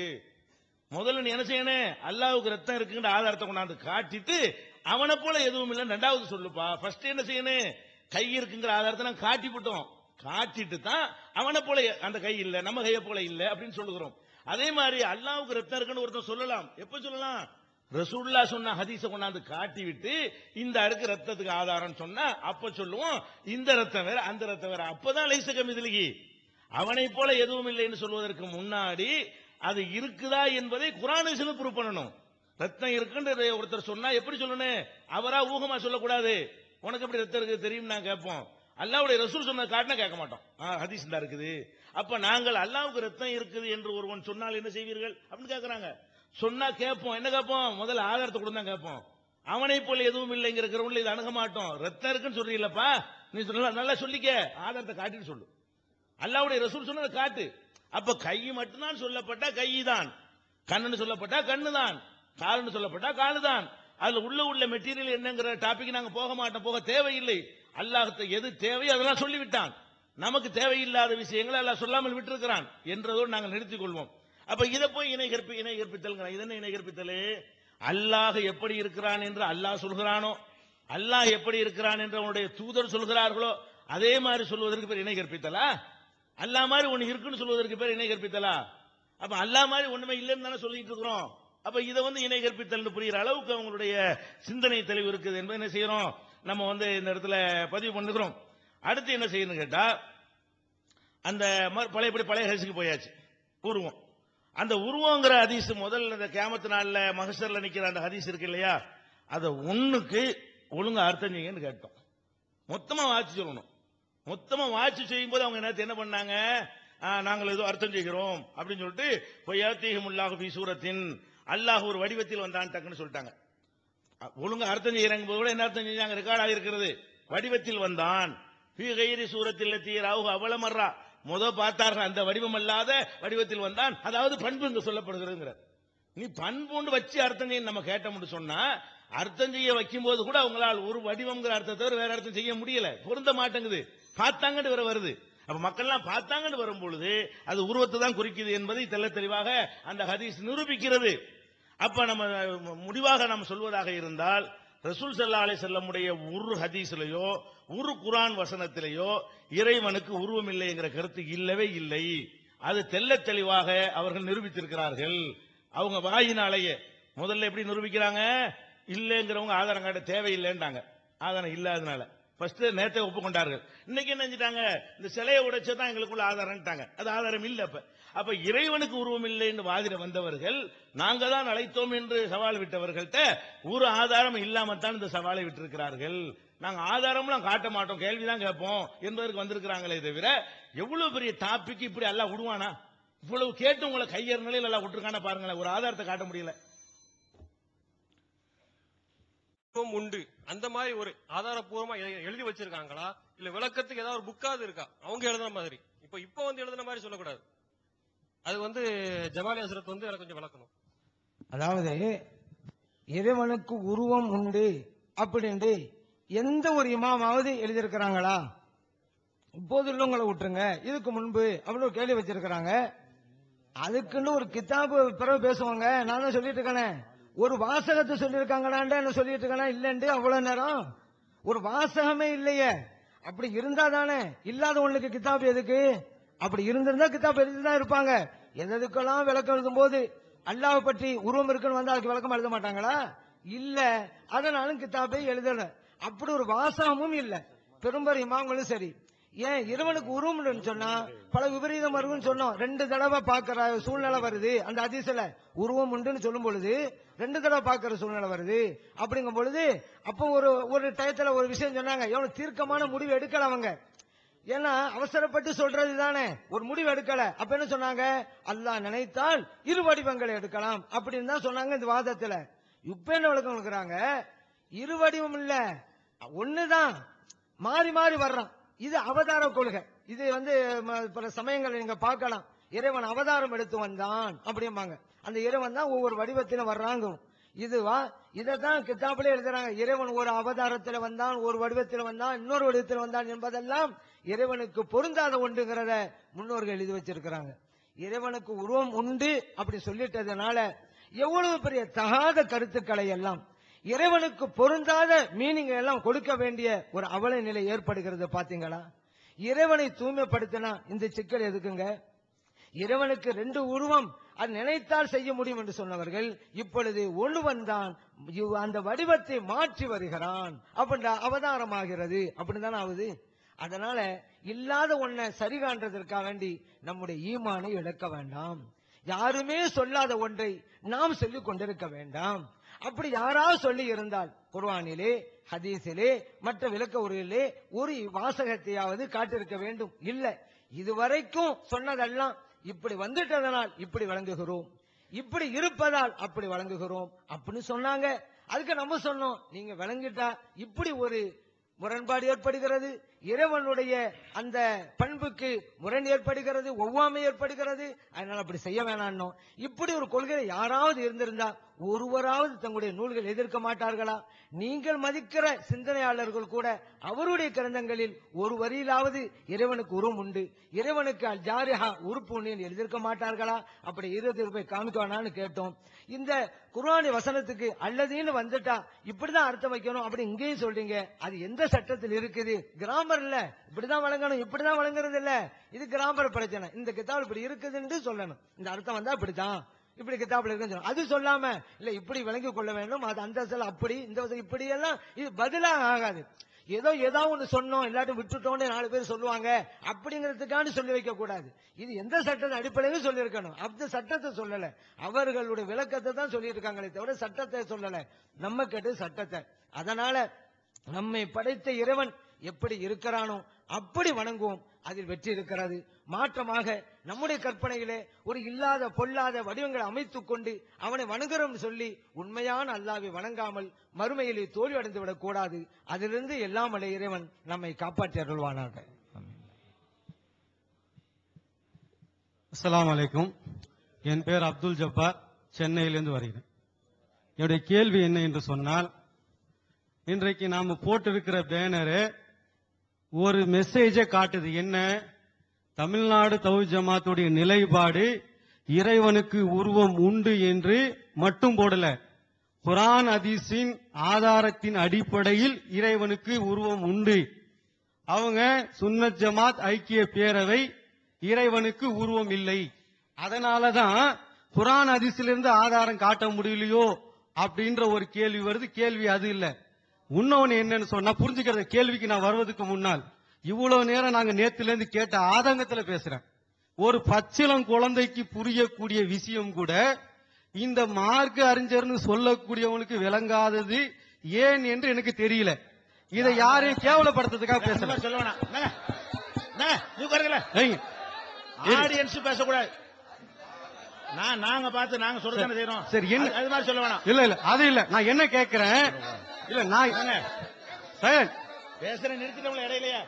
முதல்ல நீ என்ன செய்யணும் அல்லாவுக்கு ரத்தம் இருக்குன்ற ஆதாரத்தை கொண்டாந்து காட்டிட்டு அவனை போல எதுவும் இல்லை ரெண்டாவது சொல்லுப்பா ஃபர்ஸ்ட் என்ன செய்யணும் கை இருக்குங்கிற ஆதாரத்தை நான் காட்டி விட்டோம் காட்டிட்டு தான் அவனை போல அந்த கை இல்ல நம்ம கையை போல இல்ல அப்படின்னு சொல்லுகிறோம் அதே மாதிரி அல்லாவுக்கு ரத்தம் இருக்குன்னு ஒருத்தன் சொல்லலாம் எப்ப சொல்லலாம் ரசூல்லா சொன்ன ஹதீஸ கொண்டாந்து காட்டி விட்டு இந்த அடுக்கு ரத்தத்துக்கு ஆதாரம் சொன்னா அப்ப சொல்லுவோம் இந்த ரத்தம் வேற அந்த ரத்தம் வேற அப்பதான் லைச கமிதிலிகி அவனை போல எதுவும் இல்லைன்னு சொல்வதற்கு முன்னாடி அது இருக்குதா என்பதை குரான் ப்ரூவ் பண்ணணும் ரத்தம் இருக்குன்ற ஒருத்தர் சொன்னா எப்படி சொல்லணும் அவரா ஊகமா சொல்லக்கூடாது உனக்கு எப்படி ரத்தம் இருக்கு தெரியும் நான் கேட்போம் அல்லாவுடைய ரசூல் சொன்ன காட்டினா கேட்க மாட்டோம் ஆ, ஹதீஸ் தான் இருக்குது அப்ப நாங்கள் அல்லாவுக்கு ரத்தம் இருக்குது என்று ஒருவன் சொன்னால் என்ன செய்வீர்கள் அப்படின்னு கேட்கறாங்க சொன்னா கேட்போம் என்ன கேட்போம் முதல்ல ஆதாரத்தை கொடுத்தா கேட்போம் அவனை போல எதுவும் இல்லைங்கிற கிரவுண்ட்ல இது அணுக மாட்டோம் ரத்தம் இருக்குன்னு சொல்றீங்களப்பா நீ சொல்ல நல்லா சொல்லிக்க ஆதாரத்தை காட்டிட்டு சொல்லு அல்லாவுடைய ரசூல் சொன்னதை காட்டு அப்ப கை மட்டும்தான் சொல்லப்பட்டா கை தான் கண்ணுன்னு சொல்லப்பட்டா கண்ணு தான் காலுன்னு சொல்லப்பட்டா காலு தான் அதுல உள்ள உள்ள மெட்டீரியல் என்னங்கிற டாபிக் நாங்க போக மாட்டோம் போக தேவையில்லை அல்லாஹ் எது தேவை அதெல்லாம் சொல்லிவிட்டான் நமக்கு தேவையில்லாத விஷயங்களை அல்லாஹ் சொல்லாமல் விட்டிருக்கிறான் என்றதோடு நாங்கள் நிறுத்திக் கொள்வோம் அப்ப இதை போய் இணை கற்பி இணை கற்பித்தல் இது என்ன இணை கற்பித்தல் அல்லாஹ் எப்படி இருக்கிறான் என்று அல்லாஹ் சொல்கிறானோ அல்லாஹ் எப்படி இருக்கிறான் என்று அவனுடைய தூதர் சொல்கிறார்களோ அதே மாதிரி சொல்வதற்கு பேர் இணை கற்பித்தலா அல்லாஹ் மாதிரி ஒண்ணு இருக்குன்னு சொல்வதற்கு பேர் இணை கற்பித்தலா அப்ப அல்லாஹ் மாதிரி ஒண்ணுமே இல்லைன்னு தானே சொல்லிட்டு இருக்கிறோம் அப்ப இதை வந்து இணை கற்பித்தல் புரியுற அளவுக்கு அவங்களுடைய சிந்தனை தெளிவு இருக்குது என்பதை என்ன செய்யறோம் நம்ம வந்து இந்த இடத்துல பதிவு பண்ணுகிறோம் அடுத்து என்ன செய்யணும் கேட்டா அந்த ம- பழையபடி பழைய ஹரிசுக்கு போயாச்சு உருவம் அந்த உருவங்கிற ஹதீஸ் முதல்ல இந்த கேமத்து நாள்ல மகசர்ல நிக்கிற அந்த ஹதீஸ் இருக்கு இல்லையா அதை ஒண்ணுக்கு ஒழுங்கா அர்த்தம் செய்யுங்கன்னு கேட்டோம் மொத்தமா வாட்சி சொல்லணும் மொத்தமா வாட்சி செய்யும் போது அவங்க நேத்து என்ன பண்ணாங்க ஆ, நாங்கள் ஏதோ அர்த்தம் செய்கிறோம் அப்படின்னு சொல்லிட்டு பொய்யாத்தீகமுல்லாஹு ஃபீ சூரத்தின் அல்லாஹ் ஒரு வடிவத்தில் வந்தான் டக்குன்னு சொல்லிட்டாங்க அ- ஒழுங்கா அர்த்தம் செய்யறாங்க போது கூட என்ன அர்த்தம் செஞ்சாங்க ரெக்கார்ட் ஆகிருக்கிறது வடிவத்தில் வந்தான் ஃபீ கைரி சூரத்தில் தீராவு அவலமர்ரா முத பார்த்தார்கள் அந்த வடிவம் அல்லாத வடிவத்தில் வந்தான் அதாவது பண்பு இங்க சொல்லப்படுகிறதுங்கிற நீ பண்புண்டு வச்சு அர்த்தம் செய்ய நம்ம கேட்டோம்னு சொன்னா அர்த்தம் செய்ய வைக்கும் போது கூட அவங்களால் ஒரு வடிவம்ங்கிற அர்த்தத்தை தவிர வேற அர்த்தம் செய்ய முடியல பொருந்த மாட்டேங்குது பார்த்தாங்கன்னு வேற வருது அப்ப மக்கள்லாம் பார்த்தாங்கன்னு வரும் பொழுது அது உருவத்தை தான் குறிக்குது என்பதை தெள்ள தெளிவாக அந்த ஹதீஸ் நிரூபிக்கிறது அப்ப நம்ம முடிவாக நாம் சொல்வதாக இருந்தால் ரசூல் ஸல்லல்லாஹு அலைஹி செல்லமுடைய ஒரு ஹதீஸ்லயோ ஒரு குர்ஆன் வசனத்திலேயோ இறைவனுக்கு உருவம் இல்லைங்கிற கருத்து இல்லவே இல்லை அது தெள்ளத் தெளிவாக அவர்கள் நிரூபித்திருக்கிறார்கள் அவங்க வாயினாலேயே முதல்ல எப்படி நிரூபிக்கிறாங்க இல்லைங்கிறவங்க ஆதாரம் காட்ட தேவையில்லைன்றாங்க ஆதாரம் இல்லாதனால ஃபர்ஸ்ட் நேத்தே ஒப்புக்கொண்டார்கள் இன்னைக்கு என்ன செஞ்சிட்டாங்க இந்த சிலையை உடைச்சதான் எங்களுக்குள்ள ஆதாரம்ட்டாங்க அது ஆதாரம் இல்ல அப்ப அப்ப இறைவனுக்கு உருவம் இல்லைன்னு வாதிட வந்தவர்கள் நாங்க தான் அழைத்தோம் என்று சவால் விட்டவர்கள்ட்ட ஒரு ஆதாரம் இல்லாம தான் இந்த சவாலை விட்டிருக்கிறார்கள் நாங்க ஆதாரம்லாம் காட்ட மாட்டோம் கேள்விதான் கேட்போம் என்பதற்கு வந்திருக்கிறாங்களே தவிர எவ்வளவு பெரிய டாபிக் இப்படி எல்லாம் விடுவானா இவ்வளவு கேட்டு உங்களை கையேற நிலையில் எல்லாம் விட்டுருக்கான பாருங்களேன் ஒரு ஆதாரத்தை காட்ட முடியல உருவம் உண்டு அந்த மாதிரி ஒரு ஆதாரப்பூர்வமா எ- எழுதி வச்சிருக்காங்களா இல்ல விளக்கத்துக்கு ஏதாவது ஒரு புக்காவது இருக்கா அவங்க எழுதுன மாதிரி இப்ப இப்ப வந்து எழுதுன மாதிரி சொல்லக்கூடாது அது வந்து ஜமாலி ஹசரத் வந்து எனக்கு கொஞ்சம் விளக்கணும் அதாவது இறைவனுக்கு உருவம் உண்டு அப்படின்ட்டு எந்த ஒரு இமாமாவது எழுதியிருக்கிறாங்களா இப்போது உள்ளவங்களை விட்டுருங்க இதுக்கு முன்பு அப்படின்னு ஒரு கேள்வி வச்சிருக்கிறாங்க அதுக்குன்னு ஒரு கிதாபு பிறகு பேசுவாங்க நான் தான் சொல்லிட்டு இருக்கேனே ஒரு வாசகத்தை சொல்லியிருக்காங்களான்டா என்ன சொல்லிட்டு இருக்கேனா இல்லைன்ட்டு அவ்வளவு நேரம் ஒரு வாசகமே இல்லையே அப்படி இருந்தா தானே இல்லாத ஒண்ணுக்கு கிதாப் எதுக்கு அப்படி இருந்திருந்தா கிதாப் எழுதி தான் இருப்பாங்க எதுக்கெல்லாம் விளக்கம் எழுதும் போது அல்லாஹ் பற்றி உருவம் இருக்குன்னு வந்தா அதுக்கு விளக்கம் எழுத மாட்டாங்களா இல்ல அதனாலும் கிதாபை எழுதல அப்படி ஒரு வாசகமும் இல்ல பெரும்பெரும் இமாம்களும் சரி ஏன் இறைவனுக்கு உருவம்னு சொன்னா பல விபரீதம் வரும்னு சொன்னோம் ரெண்டு தடவை பார்க்கிற சூழ்நிலை வருது அந்த அதிசல உருவம் உண்டுன்னு சொல்லும் பொழுது ரெண்டு தடவை பார்க்கிற சூழ்நிலை வருது அப்படிங்கும் பொழுது அப்போ ஒரு ஒரு டயத்துல ஒரு விஷயம் சொன்னாங்க எவ்வளவு தீர்க்கமான முடிவு எடுக்கல அவங்க ஏன்னா அவசரப்பட்டு சொல்றது தானே ஒரு முடிவு எடுக்கல அப்ப என்ன சொன்னாங்க அல்லாஹ் நினைத்தால் இரு வடிவங்களை எடுக்கலாம் அப்படின்னு தான் சொன்னாங்க இந்த வாதத்துல இப்ப என்ன விளக்கம் கொடுக்குறாங்க இரு வடிவம் இல்ல ஒண்ணுதான் மாறி மாறி வர்றான் இது அவதார கொள்கை இது வந்து ம- பல சமயங்கள் நீங்க பார்க்கலாம் இறைவன் அவதாரம் எடுத்து வந்தான் அப்படிம்பாங்க அந்த இறைவன் தான் ஒவ்வொரு வடிவத்திலும் வர்றாங்க இதுவா இதைத்தான் கித்தாப்பிலே எழுதுறாங்க இறைவன் ஒரு அவதாரத்துல வந்தான் ஒரு வடிவத்தில் வந்தான் இன்னொரு வடிவத்தில் வந்தான் என்பதெல்லாம் இறைவனுக்கு பொருந்தாத ஒன்றுங்கிறத முன்னோர்கள் எழுதி வச்சிருக்கிறாங்க இறைவனுக்கு உருவம் உண்டு அப்படி சொல்லிட்டதுனால எவ்வளவு பெரிய தகாத கருத்துக்களை எல்லாம் இறைவனுக்கு பொருந்தாத மீனிங் எல்லாம் கொடுக்க வேண்டிய ஒரு அவல நிலை ஏற்படுகிறது பாத்தீங்களா இறைவனை தூய்மைப்படுத்தினா இந்த சிக்கல் எதுக்குங்க இறைவனுக்கு ரெண்டு உருவம் அது நினைத்தால் செய்ய முடியும் என்று சொன்னவர்கள் இப்பொழுது ஒருவன் தான் இவ் அந்த வடிவத்தை மாற்றி வருகிறான் அப்படின்ற அவதாரமாகிறது அப்படின்னு ஆகுது அதனால இல்லாத ஒன்றை சரி காண்றதற்காக வேண்டி நம்முடைய ஈமானை இழக்க வேண்டாம் யாருமே சொல்லாத ஒன்றை நாம் சொல்லிக் கொண்டிருக்க வேண்டாம் அப்படி யாராவது சொல்லி இருந்தால் குர்ஆனிலே ஹதீஸிலே மற்ற விளக்க உரையிலே ஒரு வாசகத்தையாவது காட்டிருக்க வேண்டும் இல்ல இதுவரைக்கும் சொன்னதெல்லாம் இப்படி வந்துட்டதனால் இப்படி வழங்குகிறோம் இப்படி இருப்பதால் அப்படி வழங்குகிறோம் அப்படின்னு சொன்னாங்க அதுக்கு நம்ம சொன்னோம் நீங்க விளங்கிட்டா இப்படி ஒரு முரண்பாடு ஏற்படுகிறது இறைவனுடைய அந்த பண்புக்கு முரண் ஏற்படுகிறது ஒவ்வாமை ஏற்படுகிறது அதனால அப்படி செய்ய வேணாம் இப்படி ஒரு கொள்கை யாராவது இருந்திருந்தா ஒருவராவது தங்களுடைய நூல்கள் எதிர்க்க மாட்டார்களா நீங்கள் மதிக்கிற சிந்தனையாளர்கள் கூட அவருடைய கிரந்தங்களில் ஒரு வரியிலாவது இறைவனுக்கு உருவம் உண்டு இறைவனுக்கு அல் ஜாரிஹா உறுப்பு உண்டு என்று எழுதியிருக்க மாட்டார்களா அப்படி இருபது ரூபாய் காமிக்கவானான்னு கேட்டோம் இந்த குர்ஆனி வசனத்துக்கு அல்லதுன்னு வந்துட்டா இப்படிதான் அர்த்தம் வைக்கணும் அப்படி இங்கேயும் சொல்றீங்க அது எந்த சட்டத்தில் இருக்குது கிராமர் இல்ல இப்படிதான் வழங்கணும் இப்படிதான் வழங்குறது இல்ல இது கிராமர் பிரச்சனை இந்த கிதாப் இப்படி இருக்குதுன்னு சொல்லணும் இந்த அர்த்தம் வந்தா இப்படிதான் இப்படி கிதாப்ல இருக்குன்னு சொல்லணும். அது சொல்லாம இல்ல இப்படி விளங்கி கொள்ள வேண்டும் அது அந்த சில அப்படி இந்த வசனம் இப்படி எல்லாம் இது பதிலா ஆகாது ஏதோ ஏதாவது ஒண்ணு சொன்னோம் இல்லாட்டி விட்டுட்டோம்னு நாலு பேர் சொல்லுவாங்க அப்படிங்கிறதுக்காண்டி சொல்லி வைக்க கூடாது இது எந்த சட்டத்தின் அடிப்படையில் சொல்லியிருக்கணும் அந்த சட்டத்தை சொல்லல அவர்களுடைய விளக்கத்தை தான் சொல்லியிருக்காங்களே தவிர சட்டத்தை சொல்லல நம்ம கேட்டது சட்டத்தை அதனால நம்மை படைத்த இறைவன் எப்படி இருக்கிறானோ அப்படி வணங்குவோம் அதில் வெற்றி இருக்கிறது மாற்றமாக நம்முடைய கற்பனையிலே ஒரு இல்லாத பொல்லாத வடிவங்களை அமைத்துக் கொண்டு அவனை வணங்குறோம் சொல்லி உண்மையான அல்லாவை வணங்காமல் மறுமையிலே தோல்வி அடைந்து விடக் கூடாது அதிலிருந்து எல்லாம் வல்ல இறைவன் நம்மை காப்பாற்றி அருள்வானாக அஸ்ஸலாமு அலைக்கும் என் பேர் அப்துல் ஜப்பார் சென்னையிலிருந்து வருகிறேன் என்னுடைய கேள்வி என்ன என்று சொன்னால் இன்றைக்கு நாம போட்டிருக்கிற பேனரு ஒரு மெசேஜை காட்டுது என்ன தமிழ்நாடு தவு ஜமாத்துடைய நிலைப்பாடு இறைவனுக்கு உருவம் உண்டு என்று மட்டும் போடல குரான் ஹதீஸின் ஆதாரத்தின் அடிப்படையில் இறைவனுக்கு உருவம் உண்டு அவங்க சுன்னத் ஜமாத் ஐக்கிய பேரவை இறைவனுக்கு உருவம் இல்லை அதனாலதான் குரான் ஹதீஸிலிருந்து ஆதாரம் காட்ட முடியலையோ அப்படின்ற ஒரு கேள்வி வருது கேள்வி அது இல்ல இன்னொன்னு என்னன்னு சொன்னா புரிஞ்சுக்கிறது கேள்விக்கு நான் வருவதற்கு முன்னால் இவ்வளவு நேரம் நாங்க நேத்துல இருந்து கேட்ட ஆதங்கத்துல பேசுறேன் ஒரு பச்சிளம் குழந்தைக்கு புரியக்கூடிய விஷயம் கூட இந்த மார்க்க அறிஞர்னு சொல்லக்கூடியவனுக்கு விளங்காதது ஏன் என்று எனக்கு தெரியல இதை யாரையும் கேவலப்படுத்துறதுக்காக பேசல சொல்ல வேணாம் என்னங்க? என்னங்க? நீ உட்காருங்களே. ஏங்க, இரு. ஆடியன்ஸ் பேசக்கூடாது நான் நாங்க பார்த்து நாங்க சொல்லத்தானே செய்யறோம் சரி என்ன அது- அது மாதிரி சொல்ல வேணாம் இல்ல இல்ல அது இல்ல நான் என்ன கேக்குறேன் இல்ல நான் சைலண்ட் பேசுற நிறுத்திட்டவங்கள இடையிலையா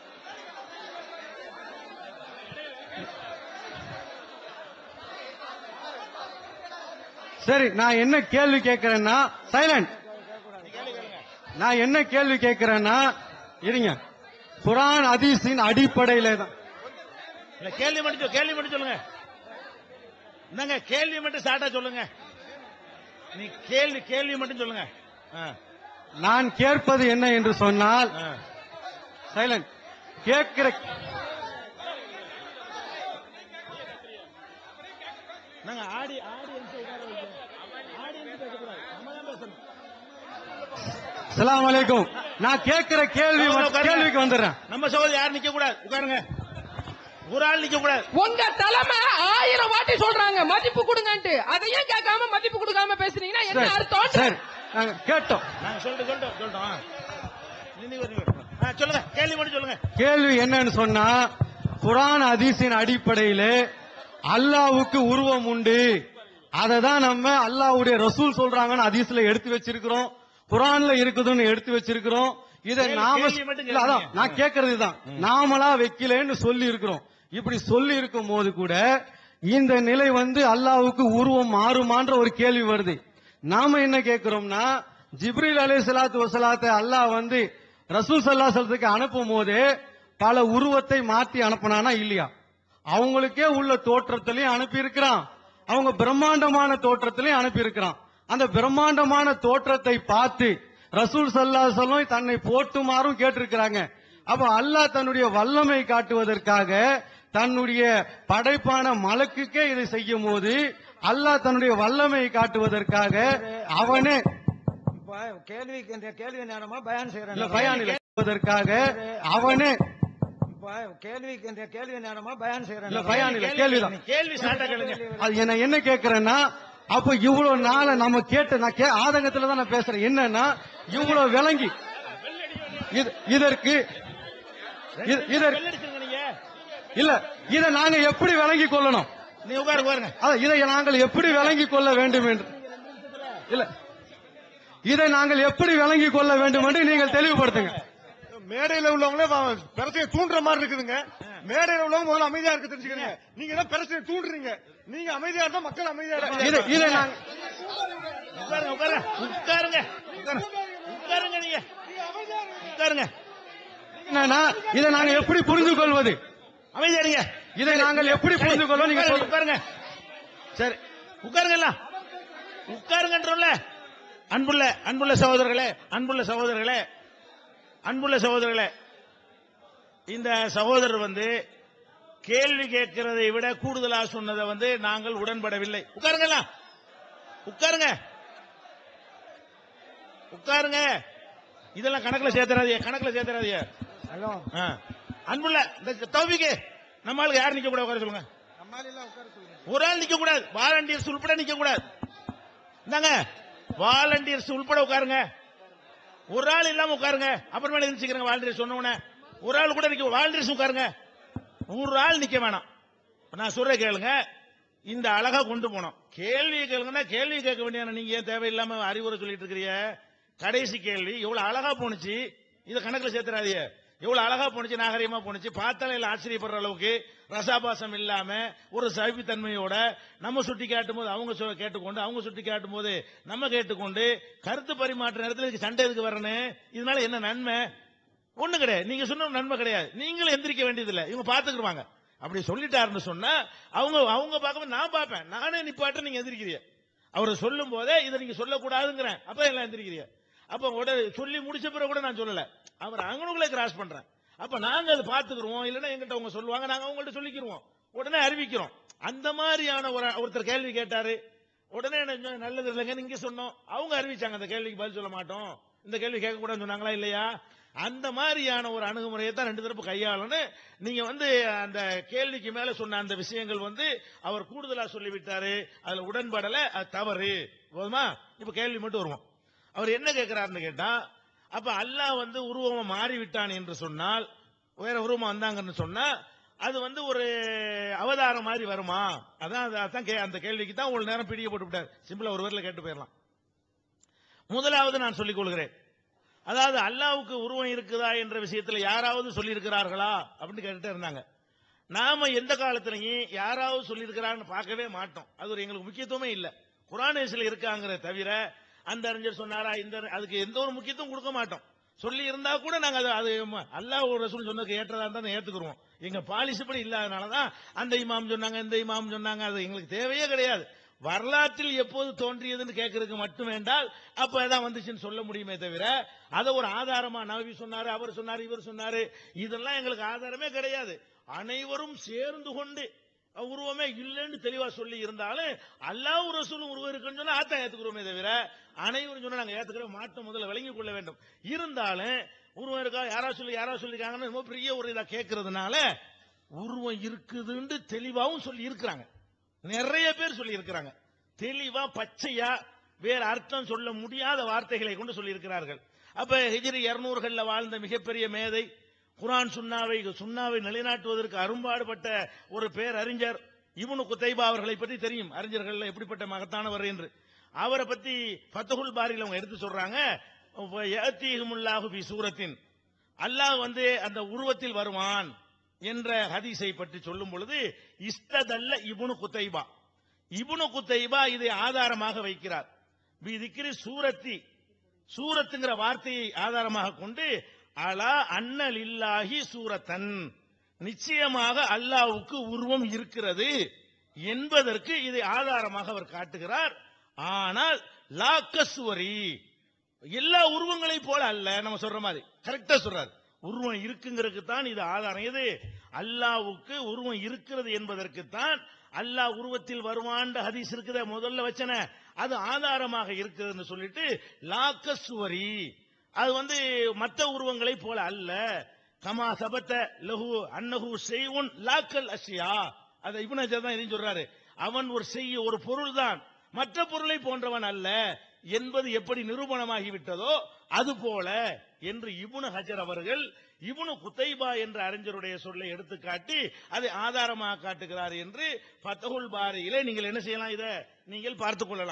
சரி நான் என்ன கேள்வி கேட்கிறேன்னா சைலண்ட் நான் என்ன கேள்வி கேட்கிறேன்னா இருங்க குரான் ஹதீஸின் அடிப்படையில தான் இல்ல கேள்வி மட்டும் சொல்லு, கேள்வி மட்டும் சொல்லுங்க என்னங்க கேள்வி மட்டும் ஸ்டார்டா சொல்லுங்க நீ கேள்வி கேள்வி மட்டும் சொல்லுங்க ஆ. நான் கேட்பது என்ன என்று சொன்னால் சைலண்ட் கேட்கிற நாங்க ஆடி ஆடியன்ஸ் உட்கார வைங்க ஆடியன்ஸ் பேசக்கூடாது நம்ம தான் பேசணும் அஸ்ஸலாமு அலைக்கும் நான் கேட்கிற கேள்வி உட்காருங்க. கேள்விக்கு வந்துடுறேன் நம்ம சோதரி யாரும் நிக்க கூடாது உட்காருங்க ஒரு ஆள் நிக்க கூடாது உங்க தலைமை ஆயிரம் வாட்டி சொல்றாங்க மதிப்பு கொடுங்கன்ட்டு அதையும் கேட்காம மதிப்பு கொடுக்காம பேசுறீங்கன்னா என்ன சரி, அர்த்தம் சரி நாங்க கேட்டோம் நாங்க சொல்லிட்டு சொல்லிட்டோம் சொல்லிட்டோம் ஆ. நீ ஒரு நிமிஷம். ஆ, சொல்லுங்க கேள்வி மட்டும் சொல்லுங்க கேள்வி என்னன்னு சொன்னா குரான் ஹதீஸின் அடிப்படையிலே அல்லாவுக்கு உருவம் உண்டு அதை தான் நம்ம அல்லாஹ்வுடைய ரசூல் சொல்றாங்கன்னு ஹதீஸ்ல எடுத்து வச்சிருக்கிறோம் குரான்ல இருக்குதுன்னு எடுத்து வச்சிருக்கிறோம் இதை கேள்வி- நாம கேள்வி மட்டும் இல்ல, அதான் கேளுங்க. நான் கேட்கறது தான் நாமளா வைக்கலன்னு சொல்லி இருக்கிறோம் இப்படி சொல்லி இருக்கும் போது கூட இந்த நிலை வந்து அல்லாஹ்வுக்கு உருவம் மாறுமான்ற ஒரு கேள்வி வருது நாம என்ன கேட்கிறோம்னா ஜிப்ரீல் அலைஹி ஸலாத்து வஸலாத்தை அல்லாஹ் வந்து ரசூல் ஸல்லல்லாஹு அலைஹி வஸல்லத்துக்கு அனுப்பும் போது பல உருவத்தை மாத்தி அனுப்புனானா இல்லையா அவங்களுக்கே உள்ள தோற்றத்திலையும் அனுப்பி இருக்கிறான் அவங்க பிரம்மாண்டமான தோற்றத்திலையும் அனுப்பி இருக்கிறான் அந்த பிரம்மாண்டமான தோற்றத்தை பார்த்து ரசூல் ஸல்லல்லாஹு அலைஹி வஸல்லம் தன்னை போட்டுமாறும் கேட்டிருக்கிறாங்க அப்ப அல்லாஹ் தன்னுடைய வல்லமை காட்டுவதற்காக தன்னுடைய படைப்பான மலக்குக்கே இதை செய்யும் போது அல்லாஹ் தன்னுடைய வல்லமை காட்டுவதற்காக அவனே இப்ப கேள்விக்கு இந்த கேள்வி நேரமா பயான் இல்ல செய்யறேன் பயான் இல்ல அவனே இப்ப கேள்விக்கு இந்த கேள்வி நேரமா பயான் செய்யறேன் இல்ல பயான் இல்ல கேள்விதான் கேள்வி ஸ்டார்டா கேளுங்க அது என்ன என்ன கேக்குறேன்னா அப்ப இவ்வளவு நாள நம்ம கேட்ட நான் கே- ஆதங்கத்துல தான் நான் பேசுறேன் என்னன்னா இவ்வளவு விளங்கி இது- இதற்கு இது- இதற்கு வெள்ளடிச்சிருங்க நீங்க இல்ல இத நாங்க எப்படி விளங்கி கொள்ளணும் நீ உட்காரு உட்காருங்க அதான் இதை நாங்கள் எப்படி விளங்கி கொள்ள வேண்டும் என்று இல்ல இதை நாங்கள் எப்படி விளங்கிக் கொள்ள வேண்டும் என்று நீங்கள் தெளிவுபடுத்துங்க மேடையில உள்ளவங்களே வ- பிரச்சனையை தூண்டுற மாதிரி இருக்குதுங்க மேடையில உள்ளவங்க முதல்ல அமைதியா இருக்க தெரிஞ்சுக்கிறீங்க நீங்க தான் பிரச்சனையை தூண்டுறீங்க நீங்க அமைதியா இருந்தா மக்கள் அமைதியா இதை இதை நாங்க உட்காருங்க உட்காருங்க உட்காருங்க உட்காருங்க. உட்காருங்க நீங்க உட்காருங்க என்னன்னா, இதை நாங்க எப்படி புரிந்து கொள்வது அமைதியா இருங்க இதை நாங்கள் எப்படி புரிந்து கொள்வோம் நீங்க உட்காருங்க, சொல்லுங்க. உட்காருங்க சரி உட்காருங்க எல்லாம் உட்காருங்கன்றோம்ல அன்புள்ள அன்புள்ள சகோதரர்களே அன்புள்ள சகோதரர்களே அன்புள்ள சகோதரர்களே இந்த சகோதரர் வந்து கேள்வி கேட்கிறதை விட கூடுதலா சொன்னதை வந்து நாங்கள் உடன்படவில்லை உட்காருங்க எல்லாம் உட்காருங்க உட்காருங்க இதெல்லாம் கணக்குல சேர்த்துறாதீங்க கணக்குல சேர்த்துறாதீங்க ஹலோ ஆ. அன்புள்ள இந்த தௌபிக்கு நம்ம ஆளுக்கு யார் நிக்க கூட உட்கார சொல்லுங்க ஒரு ஆள் நிக்க கூடாது வாலண்டியர்ஸ் உள்பட நிக்க கூடாது இந்தாங்க வாலண்டியர்ஸ் உள்பட உட்காருங்க ஒரு ஆள் இல்லாம உட்காருங்க அப்புறமேல இருந்துச்சுக்கிறேங்க வாலண்டியர்ஸ் சொன்ன உடனே ஒரு ஆள் கூட நிக்க வாலண்டியர்ஸ் உட்காருங்க ஒரு ஆள் நிக்க வேணாம் இப்ப நான் சொல்ற கேளுங்க இந்த அழகா கொண்டு போனோம் கேள்வி கேளுங்கன்னா கேள்வி கேட்க வேண்டிய நீங்க ஏன் தேவையில்லாம அறிவுரை சொல்லிட்டு இருக்கிறீங்க கடைசி கேள்வி எவ்வளவு அழகா போனுச்சு இத கணக்குல சேர்த்துறாதீங்க எவ்வளவு அழகா போனுச்சு நாகரிகமா போனுச்சு பார்த்தாலே எல்லாம் ஆச்சரியப்படுற அளவுக்கு ரசாபாசம் இல்லாம ஒரு சகிப்புத்தன்மையோட நம்ம சுட்டி காட்டும் போது அவங்க சொ- கேட்டுக்கொண்டு அவங்க சுட்டி காட்டும் போது நம்ம கேட்டுக்கொண்டு கருத்து பரிமாற்ற நேரத்தில் இதுக்கு சண்டை எதுக்கு வரணும் இதனால என்ன நன்மை ஒண்ணு கிடையாது நீங்க சொன்ன நன்மை கிடையாது நீங்களும் எந்திரிக்க வேண்டியதில்லை இவங்க பாத்துக்கிடுவாங்க அப்படி சொல்லிட்டாருன்னு சொன்னா அவங்க அவங்க பார்க்க நான் பார்ப்பேன் நானே நிப்பாட்ட நீங்க எந்திரிக்கிறீங்க அவர் சொல்லும் போதே இதை நீங்க சொல்லக்கூடாதுங்கிறேன் அப்ப எல்லாம் எந்திரிக்கிறீங்க அப்ப உடனே சொல்லி முடிச்ச பிறகு கூட நான் சொல்லல அவர் அங்கனுக்குள்ளே கிராஸ் பண்றேன் அப்ப நாங்க அதை பாத்துக்கிறோம் இல்லைன்னா எங்கிட்ட அவங்க சொல்லுவாங்க நாங்க அவங்கள்ட்ட சொல்லிக்கிறோம் உடனே அறிவிக்கிறோம் அந்த மாதிரியான ஒரு ஒருத்தர் கேள்வி கேட்டாரு உடனே என்ன நல்லது இல்லைங்க நீங்க சொன்னோம் அவங்க அறிவிச்சாங்க அந்த கேள்விக்கு பதில் சொல்ல மாட்டோம் இந்த கேள்வி கேட்க கூடாதுன்னு சொன்னாங்களா இல்லையா அந்த மாதிரியான ஒரு அணுகுமுறையை தான் ரெண்டு தரப்பு கையாளணும் நீங்க வந்து அந்த கேள்விக்கு மேல சொன்ன அந்த விஷயங்கள் வந்து அவர் கூடுதலா சொல்லிவிட்டாரு அதுல உடன்படல அது தவறு போதுமா இப்ப கேள்வி மட்டும் வருவோம் அவர் என்ன கேட்கிறாருன்னு கேட்டா அப்ப அல்லாஹ் வந்து உருவமா மாறிவிட்டான் என்று சொன்னால் வேற உருவமா வந்தாங்கன்னு சொன்னா அது வந்து ஒரு அவதாரம் மாதிரி வருமா அதான் அது- அதான் கே- அந்த கேள்விக்கு தான் ஒரு நேரம் பிடிக்க போட்டு விட்டார் சிம்பிளா ஒரு வரல கேட்டு போயிடலாம் முதலாவது நான் சொல்லிக் கொள்கிறேன் அதாவது அல்லாவுக்கு உருவம் இருக்குதா என்ற விஷயத்துல யாராவது சொல்லி இருக்கிறார்களா அப்படின்னு கேட்டுட்டே இருந்தாங்க நாம எந்த காலத்திலையும் யாராவது சொல்லியிருக்கிறான்னு பார்க்கவே மாட்டோம் அது ஒரு எங்களுக்கு முக்கியத்துவமே இல்ல குரானேசில் இருக்காங்கிற தவிர அந்த அறிஞர் சொன்னாரா இந்த அறி- அதுக்கு எந்த ஒரு முக்கியத்துவம் கொடுக்க மாட்டோம் சொல்லி இருந்தா கூட நாங்க அது அது ம- அல்லாஹ் ஒரு ரசூல் சொன்னதுக்கு ஏற்றதா இருந்தா ஏத்துக்குருவோம் எங்க பாலிசி படி இல்லாதனாலதான் அந்த இமாம் சொன்னாங்க இந்த இமாம் சொன்னாங்க அது எங்களுக்கு தேவையே கிடையாது வரலாற்றில் எப்போது தோன்றியதுன்னு கேட்கறதுக்கு மட்டும் வேண்டால் அப்ப அதான் வந்துச்சுன்னு சொல்ல முடியுமே தவிர அதை ஒரு ஆதாரமா நபி சொன்னாரு அவர் சொன்னாரு இவர் சொன்னாரு இதெல்லாம் எங்களுக்கு ஆதாரமே கிடையாது அனைவரும் சேர்ந்து கொண்டு உருவமே இல்லைன்னு தெளிவா சொல்லி இருந்தாலும் அல்லாஹ் ரசூலும் உருவம் இருக்குன்னு சொன்னா ஆத்தா ஏத்துக்கிறோமே தவிர அனைவரும் சொன்னா நாங்க ஏத்துக்கவே மாட்டோம் முதல்ல விளங்கிக் கொள்ள வேண்டும் இருந்தாலும் உருவம் இருக்கா யாரா சொல்லி யாரா சொல்லிருக்காங்கன்னு ரொம்ப பெரிய ஒரு இதா கேட்கறதுனால உருவம் இருக்குதுன்னு தெளிவாவும் சொல்லி இருக்கிறாங்க நிறைய பேர் சொல்லி இருக்கிறாங்க தெளிவா பச்சையா வேற அர்த்தம் சொல்ல முடியாத வார்த்தைகளை கொண்டு சொல்லி இருக்கிறார்கள் அப்ப ஹிஜ்ரி இருநூறுகள்ல வாழ்ந்த மிகப்பெரிய மேதை குரான் சுன்னாவை சுன்னாவை நிலைநாட்டுவதற்கு அரும்பாடுபட்ட ஒரு பேர் அறிஞர் இவனு குத்தைபா அவர்களை பற்றி தெரியும் அறிஞர்கள் எப்படிப்பட்ட மகத்தானவர் என்று அவரை பத்தி ஃபத்தகுல் பாரியில் அவங்க எடுத்து சொல்றாங்க யஅத்தீஹுமுல்லாஹு பி சூரத்தின் அல்லாஹ் வந்து அந்த உருவத்தில் வருவான் என்ற ஹதீஸை பற்றி சொல்லும் பொழுது இஸ்ததல்ல இப்னு குத்தைபா இப்னு குத்தைபா இதை ஆதாரமாக வைக்கிறார் பி திக்ரி சூரத்தி சூரத்துங்கிற வார்த்தையை ஆதாரமாக கொண்டு அலா அன்னல் இல்லாஹி சூரத்தன் நிச்சயமாக அல்லாஹ்வுக்கு உருவம் இருக்கிறது என்பதற்கு இதை ஆதாரமாக அவர் காட்டுகிறார் ஆனால் லாக்கஸ்வரி எல்லா உருவங்களைப் போல அல்ல நம்ம சொல்ற மாதிரி கரெக்டா சொல்றாரு உருவம் இருக்குங்கிறதுக்கு தான் இது ஆதாரம் எது அல்லாவுக்கு உருவம் இருக்கிறது என்பதற்கு தான் அல்லாஹ் உருவத்தில் வருவான்ற ஹதீஸ் இருக்குத முதல்ல வச்சன அது ஆதாரமாக இருக்குதுன்னு சொல்லிட்டு லாக்கஸ்வரி அது வந்து மற்ற உருவங்களை போல அல்ல கமா சபத்த லஹு அன்னஹு செய்வுன் லாக்கல் அஷ்யா அதை இப்னு ஹஜர் தான் இதையும் சொல்றாரு அவன் ஒரு செய்ய ஒரு பொருள் தான் மற்ற பொருளை போன்றவன் அல்ல என்பது எப்படி நிரூபணமாகி விட்டதோ அது போல என்று இப்னு ஹஜர் அவர்கள் இப்னு குத்தைபா என்ற அறிஞருடைய சொல்லை எடுத்துக்காட்டி அதை ஆதாரமாக காட்டுகிறார் என்று ஃபத்தகுல் பாரியிலே நீங்கள் என்ன செய்யலாம் இதை நீங்கள் பார்த்துக் கொள்ளலாம்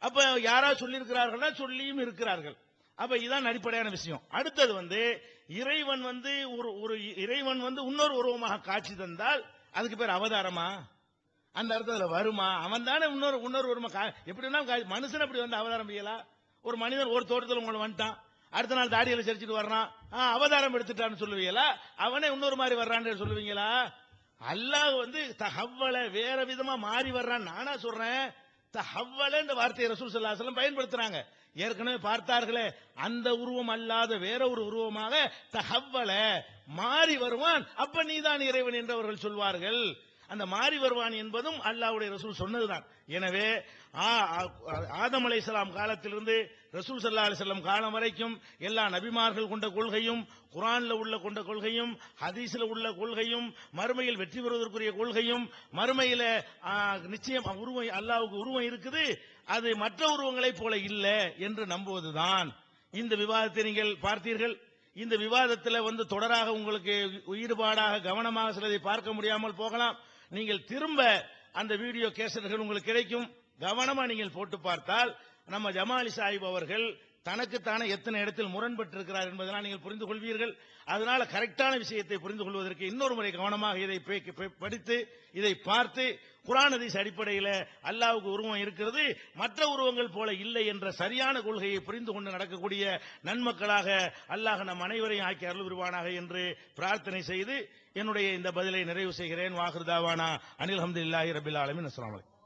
அப்ப யாராவது சொல்லியிருக்கிறார்கள்னா சொல்லியும் இருக்கிறார்கள் அப்ப இதான் அடிப்படையான விஷயம் அடுத்தது வந்து இறைவன் வந்து ஒரு ஒரு இறைவன் வந்து இன்னொரு உருவமாக காட்சி தந்தால் அதுக்கு பேர் அவதாரமா அந்த அர்த்தத்துல வருமா அவன் தானே இன்னொரு இன்னொரு உருவமா கா- எப்படின்னா கா- மனுஷன் அப்படி வந்து அவதாரம் செய்யலாம் ஒரு மனிதன் ஒரு தோட்டத்துல உங்களை வந்துட்டான் அடுத்த நாள் தாடியில சரிச்சிட்டு வர்றான் ஆ, அவதாரம் எடுத்துட்டான்னு சொல்லுவீங்களா அவனே இன்னொரு மாதிரி வர்றான்னு சொல்லுவீங்களா அல்லாஹ் வந்து தஹவ்வல வேற விதமா மாறி வர்றான் நானா சொல்றேன் தஹவ்வல இந்த வார்த்தையை ரசூல் ஸல்லல்லாஹு அலைஹி வஸல்லம் பயன்படுத்துறாங்க ஏற்கனவே பார்த்தார்களே அந்த உருவம் அல்லாத வேற ஒரு உருவமாக தஹவ்வல மாறி வருவான் அப்ப நீதான் இறைவன் என்று அவர்கள் சொல்வார்கள் அந்த மாறி வருவான் என்பதும் அல்லாஹ்வுடைய ரசூல் சொன்னதுதான் எனவே ஆ- ஆ- ஆதம் அலைஹிஸ்ஸலாம் காலத்திலிருந்து ரசூல் ஸல்லல்லாஹு அலைஹி வஸல்லம் காலம் வரைக்கும் எல்லா நபிமார்கள் கொண்ட கொள்கையும் குர்ஆன்ல உள்ள கொண்ட கொள்கையும் ஹதீஸ்ல உள்ள கொள்கையும் மறுமையில் வெற்றி பெறுவதற்குரிய கொள்கையும் மறுமையில ஆ, நிச்சயம் உருவம் அல்லாஹ்வுக்கு உருவம் இருக்குது அது மற்ற உருவங்களைப் போல இல்ல என்று நம்புவதுதான் இந்த விவாதத்தை நீங்கள் பார்த்தீர்கள் இந்த விவாதத்தில் வந்து தொடராக உங்களுக்கு ஈடுபாடாக கவனமாக சிலதை பார்க்க முடியாமல் போகலாம் நீங்கள் திரும்ப அந்த வீடியோ கேசட்டுகள் உங்களுக்கு கிடைக்கும் கவனமா நீங்கள் போட்டு பார்த்தால் நம்ம ஜமாலி சாஹிப் அவர்கள் தனக்குத்தானே எத்தனை இடத்தில் முரண்பட்டிருக்கிறார் என்பதெல்லாம் நீங்கள் புரிந்து கொள்வீர்கள் அதனால கரெக்டான விஷயத்தை புரிந்து கொள்வதற்கு இன்னொரு முறை கவனமாக இதை பே- பே- படித்து இதை பார்த்து குரான் ஹதீஸ் அடிப்படையில் அல்லாஹ்வுக்கு உருவம் இருக்கிறது மற்ற உருவங்கள் போல இல்லை என்ற சரியான கொள்கையை புரிந்து கொண்டு நடக்கக்கூடிய நன்மக்களாக அல்லாஹ் நம் அனைவரையும் ஆக்கி அருள் புரிவானாக என்று பிரார்த்தனை செய்து என்னுடைய இந்த பதிலை நிறைவு செய்கிறேன் வாஹிருதாவானா அனில் அஹமதுல்லாஹி ரபில் ஆலமின் அஸ்ஸலாமு அலைக்கும்